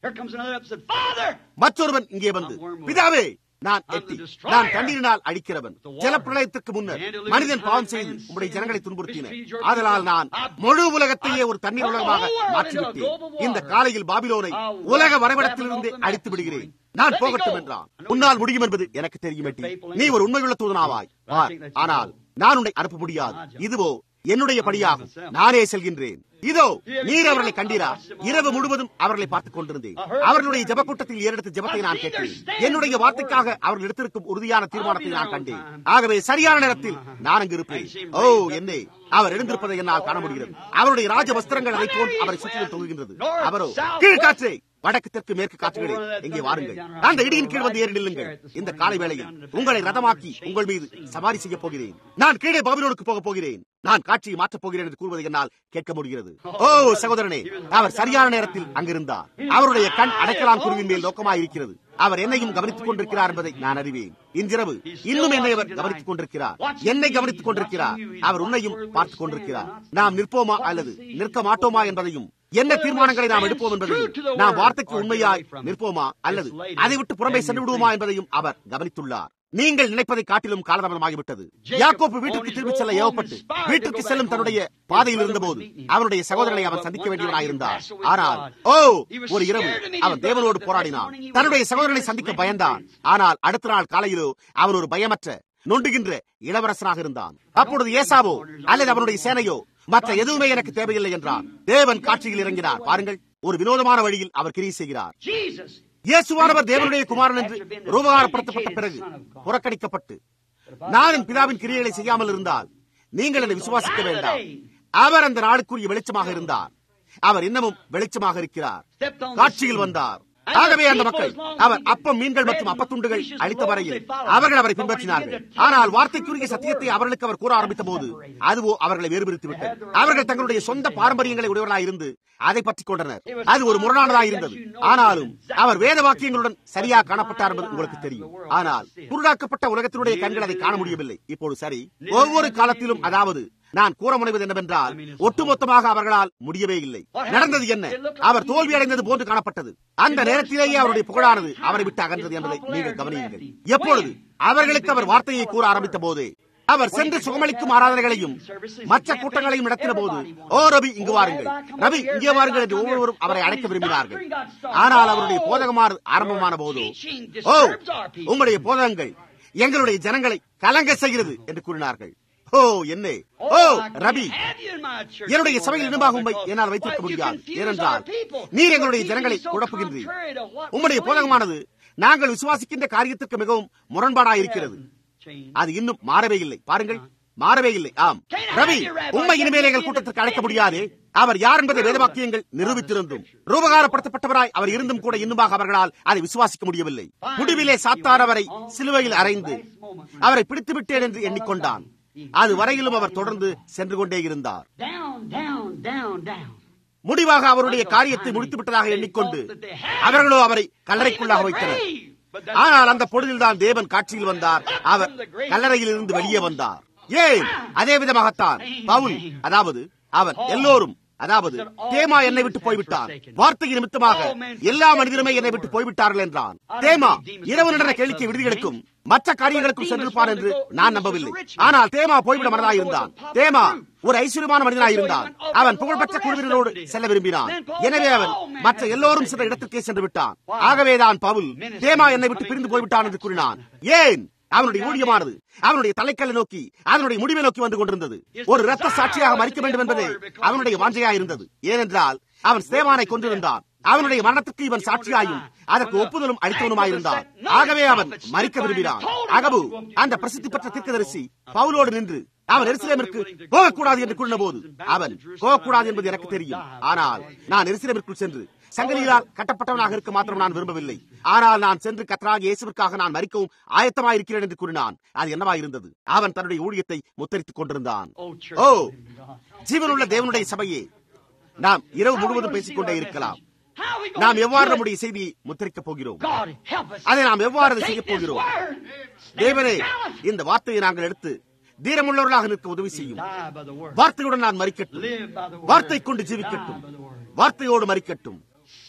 மற்றொருவன் இங்கே வந்து பிதாவே நான் எட்டி நான் தண்ணீரினால் அடிக்கிறவன் ஜலப்பிரளயத்திற்கு முன்னர் மனிதன் பாவம் செய்து உங்களுடைய ஜனங்களை துன்புறுத்தின அதனால் நான் முழு உலகத்தையே ஒரு தண்ணீர் உலகமாக மாற்றிவிட்டேன் இந்த காலையில் பாபிலோனை உலக வரைபடத்திலிருந்து அழித்து விடுகிறேன் நான் போகட்டும் என்றான் உன்னால் முடியும் என்பது எனக்கு தெரியும் நீ ஒரு உண்மையுள்ள தூதனாவாய் ஆனால் நான் உன்னை அனுப்ப முடியாது இதுவோ என்னுடைய படியாகும் நானே செல்கின்றேன் இதோ நீர் அவர்களை கண்டீரா இரவு முழுவதும் அவர்களை பார்த்துக் கொண்டிருந்தேன் அவர்களுடைய ஜப கூட்டத்தில் ஏறெடுத்த ஜபத்தை நான் கேட்டேன் என்னுடைய வார்த்தைக்காக அவர்கள் எடுத்திருக்கும் உறுதியான தீர்மானத்தை நான் கண்டேன் ஆகவே சரியான நேரத்தில் நான் அங்கு இருப்பேன் ஓ என்னே அவர் எழுந்திருப்பதை என்னால் காண முடிகிறது அவருடைய ராஜ வஸ்திரங்கள் அதை போல் அவரை சுற்றிலும் தொங்குகின்றது அவரோ கீழ்காற்றே வடக்கு தெற்கு மேற்கு காற்றுகளே இங்கே வாருங்கள் அந்த இடியின் கீழ் வந்து ஏறி நில்லுங்கள் இந்த காலை வேளையில் உங்களை ரதமாக்கி உங்கள் மீது சவாரி செய்ய போகிறேன் நான் கீழே பாபிலோனுக்கு போக போகிறேன் நான் காட்சியை மாற்றப் போகிறேன் என்று கூறுவதை என்னால் கேட்க முடிகிறது ஓ சகோதரனே அவர் சரியான நேரத்தில் அங்கிருந்தார் அவருடைய கண் அடைக்கலான் குருவின் மேல் நோக்கமாக இருக்கிறது அவர் என்னையும் கவனித்துக் கொண்டிருக்கிறார் என்பதை நான் அறிவேன் இன்றிரவு இன்னும் என்னை அவர் கவனித்துக் கொண்டிருக்கிறார் என்னை கவனித்துக் கொண்டிருக்கிறார் அவர் உன்னையும் பார்த்துக் கொண்டிருக்கிறார் நாம் நிற்போமா அல்லது நிற்க மாட்டோமா என்பதையும் என்ன தீர்மானங்களை நாம் எடுப்போம் என்பதையும் நாம் வார்த்தைக்கு உண்மையாய் நிற்போமா அல்லது அதை விட்டு புறம்பே சென்று விடுவோமா என்பதையும் அவர் கவனித்துள்ளார் நீங்கள் நினைப்பதை காட்டிலும் காலதாமதமாகிவிட்டது யாக்கோப்பு வீட்டுக்கு திரும்பிச் செல்ல ஏவப்பட்டு வீட்டுக்கு செல்லும் தன்னுடைய பாதையில் இருந்தபோது அவனுடைய சகோதரனை அவன் சந்திக்க வேண்டியவனாயிருந்தார் ஆனால் ஓ ஒரு இரவு அவன் தேவனோடு போராடினான் தன்னுடைய சகோதரனை சந்திக்க பயந்தான் ஆனால் அடுத்த நாள் காலையிலோ அவன் ஒரு பயமற்ற நொண்டுகின்ற இளவரசனாக இருந்தான் அப்பொழுது ஏசாவோ அல்லது அவனுடைய சேனையோ மற்ற எதுவுமே எனக்கு தேவையில்லை என்றான் தேவன் காட்சியில் இறங்கினார் பாருங்கள் ஒரு வினோதமான வழியில் அவர் கிரியை செய்கிறார் இயேசுவானவர் தேவனுடைய குமாரன் என்று ரூபகாரப்படுத்தப்பட்ட பிறகு புறக்கணிக்கப்பட்டு நான் என் பிதாவின் கிரியைகளை செய்யாமல் இருந்தால் நீங்கள் என்னை விசுவாசிக்க வேண்டாம் அவர் அந்த நாளுக்குரிய வெளிச்சமாக இருந்தார் அவர் இன்னமும் வெளிச்சமாக இருக்கிறார் காட்சியில் வந்தார் ஆகவே அந்த மக்கள் அவர் அப்பம் மீன்கள் மற்றும் அப்பத்துண்டுகள் அளித்த வரையில் அவர்கள் அவரை பின்பற்றினார்கள் ஆனால் வார்த்தைக்குரிய சத்தியத்தை அவர்களுக்கு அவர் கூற ஆரம்பித்த போது அதுவோ அவர்களை வேறுபிரித்து விட்டது அவர்கள் தங்களுடைய சொந்த பாரம்பரியங்களை உடையவராக இருந்து அதை பற்றிக் கொண்டனர் அது ஒரு முரணானதாக இருந்தது ஆனாலும் அவர் வேத வாக்கியங்களுடன் சரியாக காணப்பட்டார் என்பது உங்களுக்கு தெரியும் ஆனால் குருடாக்கப்பட்ட உலகத்தினுடைய கண்கள் அதை காண முடியவில்லை இப்போது சரி ஒவ்வொரு காலத்திலும் அதாவது நான் கூற முனைவது என்னவென்றால் ஒட்டுமொத்தமாக அவர்களால் முடியவே இல்லை நடந்தது என்ன அவர் தோல்வி அடைந்தது போன்று காணப்பட்டது அந்த நேரத்திலேயே அவருடைய புகழானது அவரை விட்டு அகன்றது என்பதை நீங்கள் கவனியுங்கள் எப்பொழுது அவர்களுக்கு அவர் வார்த்தையை கூற ஆரம்பித்த போது அவர் சென்று சுகமளிக்கும் ஆராதனைகளையும் மற்ற கூட்டங்களையும் நடத்தின போது ஓ ரவி இங்கு வாருங்கள் ரவி இங்கே வாருங்கள் என்று ஒவ்வொருவரும் அவரை அழைக்க விரும்பினார்கள் ஆனால் அவருடைய போதகமான ஆரம்பமான போதோ ஓ உங்களுடைய போதகங்கள் எங்களுடைய ஜனங்களை கலங்க செய்கிறது என்று கூறினார்கள் ஓ என்ன ஓ ரபி என்னுடைய சபையில் இடமாக உண்மை என்னால் வைத்திருக்க முடியாது ஏனென்றால் நீர் எங்களுடைய ஜனங்களை குழப்புகின்றீர் உம்முடைய போதகமானது நாங்கள் விசுவாசிக்கின்ற காரியத்திற்கு மிகவும் முரண்பாடாக இருக்கிறது அது இன்னும் மாறவே இல்லை பாருங்கள் மாறவே இல்லை ஆம் ரவி உண்மை இனிமேல் எங்கள் கூட்டத்திற்கு அழைக்க முடியாது அவர் யார் என்பதை வேதவாக்கியங்கள் நிரூபித்திருந்தும் ரூபகாரப்படுத்தப்பட்டவராய் அவர் இருந்தும் கூட இன்னுமாக அவர்களால் அதை விசுவாசிக்க முடியவில்லை முடிவிலே சாத்தார் அவரை சிலுவையில் அறைந்து அவரை பிடித்து விட்டேன் என்று எண்ணிக்கொண்டான் அது வரையிலும் அவர் தொடர்ந்து சென்று கொண்டே இருந்தார் முடிவாக அவருடைய காரியத்தை முடித்து விட்டதாக எண்ணிக்கொண்டு அவர்களோ அவரை கல்லறைக்குள்ளாக வைத்தனர் ஆனால் அந்த பொழுதில்தான் தேவன் காட்சியில் வந்தார் அவர் கல்லறையில் இருந்து வெளியே வந்தார் ஏன் அதே விதமாகத்தான் பவுல் அதாவது அவர் எல்லோரும் அதாவது தேமா என்னை விட்டு போய்விட்டார் வார்த்தை நிமித்தமாக எல்லா மனிதருமே என்னை விட்டு போய்விட்டார்கள் என்றான் தேமா இரவு நடன கேளிக்கை விடுதிகளுக்கும் மற்ற காரியங்களுக்கும் சென்றிருப்பார் என்று நான் நம்பவில்லை ஆனால் தேமா போய்விட மனதாக இருந்தான் தேமா ஒரு ஐஸ்வர்யமான மனிதனாக இருந்தான் அவன் புகழ்பெற்ற குழுவினரோடு செல்ல விரும்பினான் எனவே அவன் மற்ற எல்லோரும் சென்ற இடத்திற்கே சென்று விட்டான் ஆகவேதான் பவுல் தேமா என்னை விட்டு பிரிந்து போய்விட்டான் என்று கூறினான் ஏன் அவனுடைய ஊழியமானது அவனுடைய தலைக்கல்லை நோக்கி அதனுடைய முடிவை நோக்கி வந்து கொண்டிருந்தது ஒரு ரத்த சாட்சியாக மறிக்க வேண்டும் என்பதே அவனுடைய வாஞ்சையா இருந்தது ஏனென்றால் அவன் சேவானை கொண்டிருந்தான் அவனுடைய மரணத்துக்கு இவன் சாட்சியாயும் அதற்கு ஒப்புதலும் அளித்தவனுமாயிருந்தான் ஆகவே அவன் மறிக்க விரும்பினான் அகபு அந்த பிரசித்தி பெற்ற தீர்க்கதரிசி பவுலோடு நின்று அவன் எருசலேமிற்கு போகக்கூடாது என்று கூறின போது அவன் போகக்கூடாது என்பது எனக்கு தெரியும் ஆனால் நான் எருசலேமிற்குள் சென்று சங்கலிகளால் கட்டப்பட்டவனாக இருக்க மாத்திரம் நான் விரும்பவில்லை ஆனால் நான் சென்று கத்தராக இயேசுவிற்காக நான் மறிக்கவும் ஆயத்தமாயிருக்கிறேன் என்று கூறினான் அது என்னவாயிருந்தது அவன் தன்னுடைய ஊழியத்தை முத்தரித்துக் கொண்டிருந்தான் ஓ ஜீவனுள்ள தேவனுடைய சபையே நாம் இரவு முழுவதும் பேசிக்கொண்டே இருக்கலாம் நாம் எவ்வாறு நம்முடைய செய்தியை முத்தரிக்கப் போகிறோம் அதை நாம் எவ்வாறு அதை செய்ய போகிறோம் தேவனே இந்த வார்த்தையை நாங்கள் எடுத்து தீரமுள்ளவர்களாக நிற்க உதவி செய்யும் வார்த்தையுடன் நான் மறிக்கட்டும் வார்த்தை கொண்டு ஜீவிக்கட்டும் வார்த்தையோடு மறிக்கட்டும்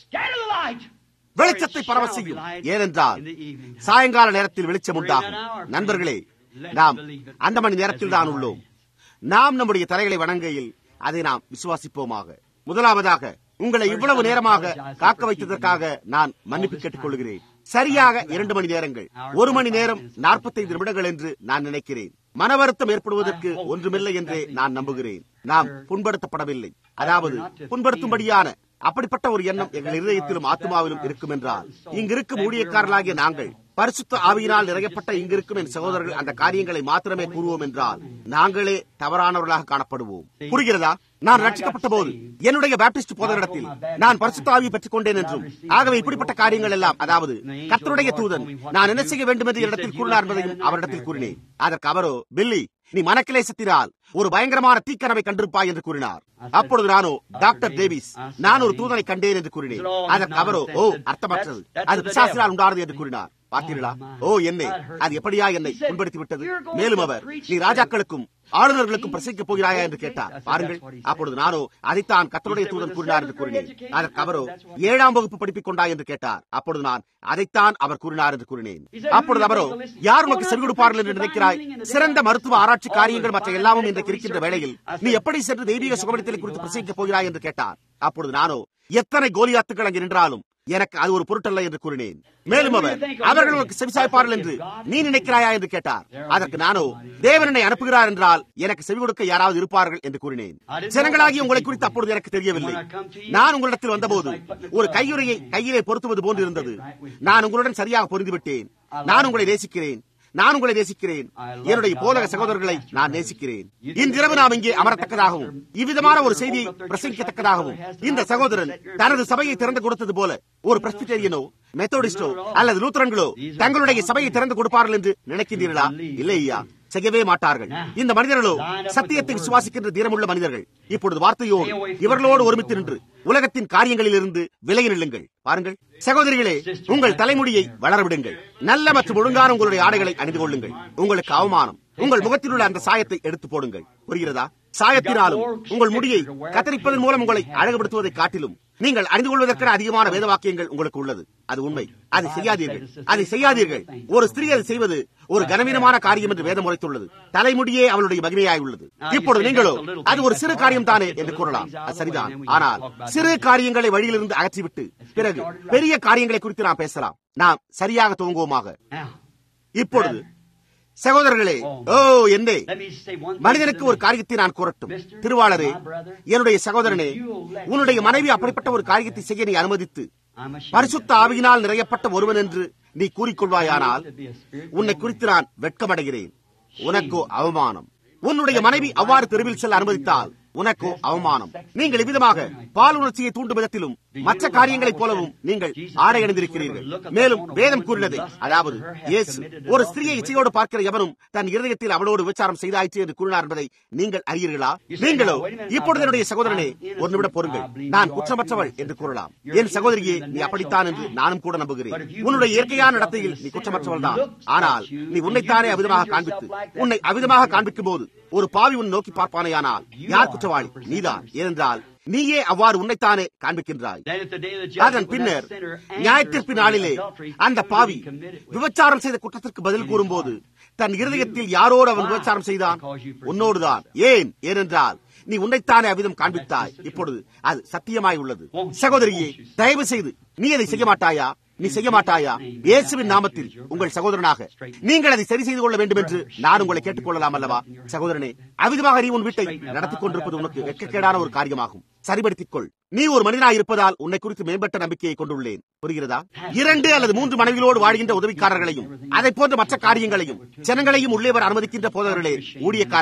வெளிச்சத்தை பரவ செய்யும் ஏனென்றால் சாயங்கால நேரத்தில் வெளிச்சம் உண்டாகும் நண்பர்களே நாம் அந்த மணி நேரத்தில் தான் உள்ளோம் நாம் நம்முடைய தலைகளை வணங்கையில் அதை நாம் விசுவாசிப்போமாக முதலாவதாக உங்களை இவ்வளவு நேரமாக காக்க வைத்ததற்காக நான் மன்னிப்பு கேட்டுக் கொள்கிறேன் சரியாக இரண்டு மணி நேரங்கள் ஒரு மணி நேரம் நாற்பத்தைந்து நிமிடங்கள் என்று நான் நினைக்கிறேன் மன வருத்தம் ஏற்படுவதற்கு ஒன்றுமில்லை என்றே நான் நம்புகிறேன் நாம் புண்படுத்தப்படவில்லை அதாவது புண்படுத்தும்படியான அப்படிப்பட்ட ஒரு எண்ணம் எங்கள் இருதயத்திலும் ஆத்மாவிலும் இருக்கும் என்றால் இங்கிருக்கும் ஊழியக்காரர்களாகிய நாங்கள் பரிசுத்த ஆவியினால் நிறையப்பட்ட இங்கிருக்கும் என் சகோதரர்கள் அந்த காரியங்களை மாத்திரமே கூறுவோம் என்றால் நாங்களே தவறானவர்களாக காணப்படுவோம் புரிகிறதா நான் ரட்சிக்கப்பட்ட போது என்னுடைய பேப்டிஸ்ட் போதரிடத்தில் நான் பரிசுத்த ஆவியை பெற்றுக் கொண்டேன் என்றும் ஆகவே இப்படிப்பட்ட காரியங்கள் எல்லாம் அதாவது கத்தருடைய தூதன் நான் என்ன செய்ய வேண்டும் என்று இடத்தில் கூறினார் என்பதையும் அவரிடத்தில் கூறினேன் அதற்கு அவரோ பில்லி நீ மனக்கிலேசத்தினால் ஒரு பயங்கரமான தீக்கனவை கண்டிருப்பாய் என்று கூறினார் அப்பொழுது நானோ டாக்டர் டேவிஸ் நான் ஒரு தூதனை கண்டேன் என்று கூறினேன் அதற்கு அவரோ ஓ அர்த்தமற்றது அது பிசாசினால் உண்டானது என்று கூறினார் பார்த்தீர்களா ஓ என்னை அது எப்படியா என்னை புண்படுத்தி விட்டது மேலும் அவர் நீ ராஜாக்களுக்கும் ஆளுநர்களுக்கும் பிரசங்கிக்கப் போகிறாயா என்று கேட்டார் பாருங்கள் அப்பொழுது நானோ அதைத்தான் கத்தருடைய தூதன் கூறினார் என்று கூறினேன் அதற்கு அவரோ ஏழாம் வகுப்பு படிப்பிக் கொண்டா என்று கேட்டார் அப்பொழுது நான் அதைத்தான் அவர் கூறினார் என்று கூறினேன் அப்பொழுது அவரோ யார் உனக்கு செவி கொடுப்பார்கள் என்று நினைக்கிறாய் சிறந்த மருத்துவ ஆராய்ச்சி காரியங்கள் மற்ற எல்லாமும் இன்றைக்கு இருக்கின்ற வேளையில் நீ எப்படி சென்று தெய்வீக சுகமனத்தை குறித்து பிரசங்கிக்கப் போகிறாய் என்று கேட்டார் அப்பொழுது நானோ எத்தனை கோலியாத்துக்கள் அங்கு நின்றாலும் எனக்கு அது ஒரு பொருட்டல்ல என்று கூறினேன் மேலும் அவர் அவர்கள் உனக்கு செவிசாய்ப்பார்கள் என்று நீ நினைக்கிறாயா என்று கேட்டார் அதற்கு நானோ தேவனனை அனுப்புகிறார் என்றால் எனக்கு செவி கொடுக்க யாராவது இருப்பார்கள் என்று கூறினேன் ஜனங்களாகி உங்களை குறித்து அப்பொழுது எனக்கு தெரியவில்லை நான் உங்களிடத்தில் வந்தபோது ஒரு கையுறையை கையிலே பொருத்துவது போன்று இருந்தது நான் உங்களுடன் சரியாக பொருந்திவிட்டேன் நான் உங்களை நேசிக்கிறேன் நான் உங்களை நேசிக்கிறேன் என்னுடைய போலக சகோதரர்களை நான் நேசிக்கிறேன் இன்றிரவு நாம் இங்கே அமரத்தக்கதாகவும் இவ்விதமான ஒரு செய்தியை பிரசங்கிக்கத்தக்கதாகவும் இந்த சகோதரன் தனது சபையை திறந்து கொடுத்தது போல ஒரு பிரஸ்பிட்டேரியனோ மெத்தோடிஸ்டோ அல்லது லூத்தரன்களோ தங்களுடைய சபையை திறந்து கொடுப்பார்கள் என்று நினைக்கின்றீர்களா இல்லை ஐயா செய்யவே மாட்டார்கள் இந்த மனிதர்களோ சத்தியத்தை விசுவாசிக்கின்ற தீரமுள்ள மனிதர்கள் இப்பொழுது வார்த்தையோடு இவர்களோடு ஒருமித்து நின்று உலகத்தின் காரியங்களில் இருந்து விலகி நில்லுங்கள் பாருங்கள் சகோதரிகளே உங்கள் தலைமுடியை வளரவிடுங்கள் நல்ல மற்றும் ஒழுங்கான உங்களுடைய ஆடைகளை அணிந்து கொள்ளுங்கள் உங்களுக்கு அவமானம் உங்கள் முகத்தில் உள்ள அந்த சாயத்தை எடுத்து போடுங்கள் புரிகிறதா சாயத்தினாலும் உங்கள் முடியை கத்தரிப்பதன் மூலம் உங்களை அழகுபடுத்துவதை காட்டிலும் நீங்கள் அறிந்து கொள்வதற்கான அதிகமான வேத வாக்கியங்கள் உங்களுக்கு உள்ளது அது உண்மை அதை செய்யாதீர்கள் அதை செய்யாதீர்கள் ஒரு ஸ்திரீ அதை செய்வது ஒரு கனவீனமான காரியம் என்று வேதம் உரைத்துள்ளது தலைமுடியே அவளுடைய மகிமையாய் உள்ளது இப்பொழுது நீங்களோ அது ஒரு சிறு காரியம் தானே என்று கூறலாம் அது சரிதான் ஆனால் சிறு காரியங்களை வழியிலிருந்து அகற்றிவிட்டு பிறகு பெரிய காரியங்களை குறித்து நாம் பேசலாம் நாம் சரியாக துவங்குவோமாக இப்பொழுது சகோதரர்களே ஓ என்னே மனிதனுக்கு ஒரு காரியத்தை நான் கூறட்டும் திருவாளரே என்னுடைய சகோதரனே உன்னுடைய மனைவி அப்படிப்பட்ட ஒரு காரியத்தை செய்ய நீ அனுமதித்து பரிசுத்த ஆவியினால் நிறையப்பட்ட ஒருவன் என்று நீ கூறிக்கொள்வாயானால் உன்னை குறித்து நான் வெட்கமடைகிறேன் உனக்கோ அவமானம் உன்னுடைய மனைவி அவ்வாறு தெருவில் செல்ல அனுமதித்தால் உனக்கோ அவமானம் நீங்கள் இவ்விதமாக பால் உணர்ச்சியை தூண்டும் விதத்திலும் மற்ற காரியங்களைப் போலவும் நீங்கள் ஆடை அணிந்திருக்கிறீர்கள் மேலும் வேதம் கூறினதை அதாவது இயேசு ஒரு ஸ்திரியை இச்சையோடு பார்க்கிற எவனும் தன் இருதயத்தில் அவளோடு விசாரம் செய்தாயிற்று என்று கூறினார் என்பதை நீங்கள் அறியீர்களா நீங்களோ இப்பொழுது என்னுடைய சகோதரனே ஒரு நிமிடம் பொருங்கள் நான் குற்றமற்றவள் என்று கூறலாம் என் சகோதரியே நீ அப்படித்தான் என்று நானும் கூட நம்புகிறேன் உன்னுடைய இயற்கையான நடத்தையில் நீ குற்றமற்றவள் தான் ஆனால் நீ உன்னைத்தானே அவிதமாக காண்பித்து உன்னை அவிதமாக காண்பிக்கும் போது ஒரு பாவி உன் நோக்கி பார்ப்பானேயானால் யார் குற்றவாளி நீதான் ஏனென்றால் நீயே அவ்வாறு உன்னைத்தானே காண்பிக்கின்றாய் அதன் பின்னர் நியாயத்திற்கு நாளிலே அந்த பாவி விபச்சாரம் செய்த குற்றத்திற்கு பதில் கூறும்போது தன் இருதயத்தில் யாரோடு அவன் விபச்சாரம் செய்தான் உன்னோடுதான் ஏன் ஏனென்றால் நீ உன்னைத்தானே அவ்விதம் காண்பித்தாய் இப்பொழுது அது சத்தியமாய் உள்ளது சகோதரியே தயவு செய்து நீ அதை செய்ய மாட்டாயா நீ செய்ய மாட்டாயா இயேசுவின் நாமத்தில் உங்கள் சகோதரனாக நீங்கள் அதை சரி செய்து கொள்ள வேண்டும் என்று நான் உங்களை கேட்டுக் கொள்ளலாம் அல்லவா சகோதரனே அவிதமாக நீ உன் வீட்டை நடத்திக் கொண்டிருப்பது உனக்கு வெட்கக்கேடான ஒரு காரியமாகும் சரிபடுத்திக் கொள் நீ ஒரு மனிதனாய் இருப்பதால் உன்னை குறித்து மேம்பட்ட நம்பிக்கையை கொண்டுள்ளேன் புரிகிறதா இரண்டு அல்லது மூன்று மனைவிகளோடு வாழ்கின்ற உதவிக்காரர்களையும் அதை போன்ற மற்ற காரியங்களையும் ஜனங்களையும் உள்ளே வர அனுமதிக்கின்ற போதவர்களே ஊழியக்காரனே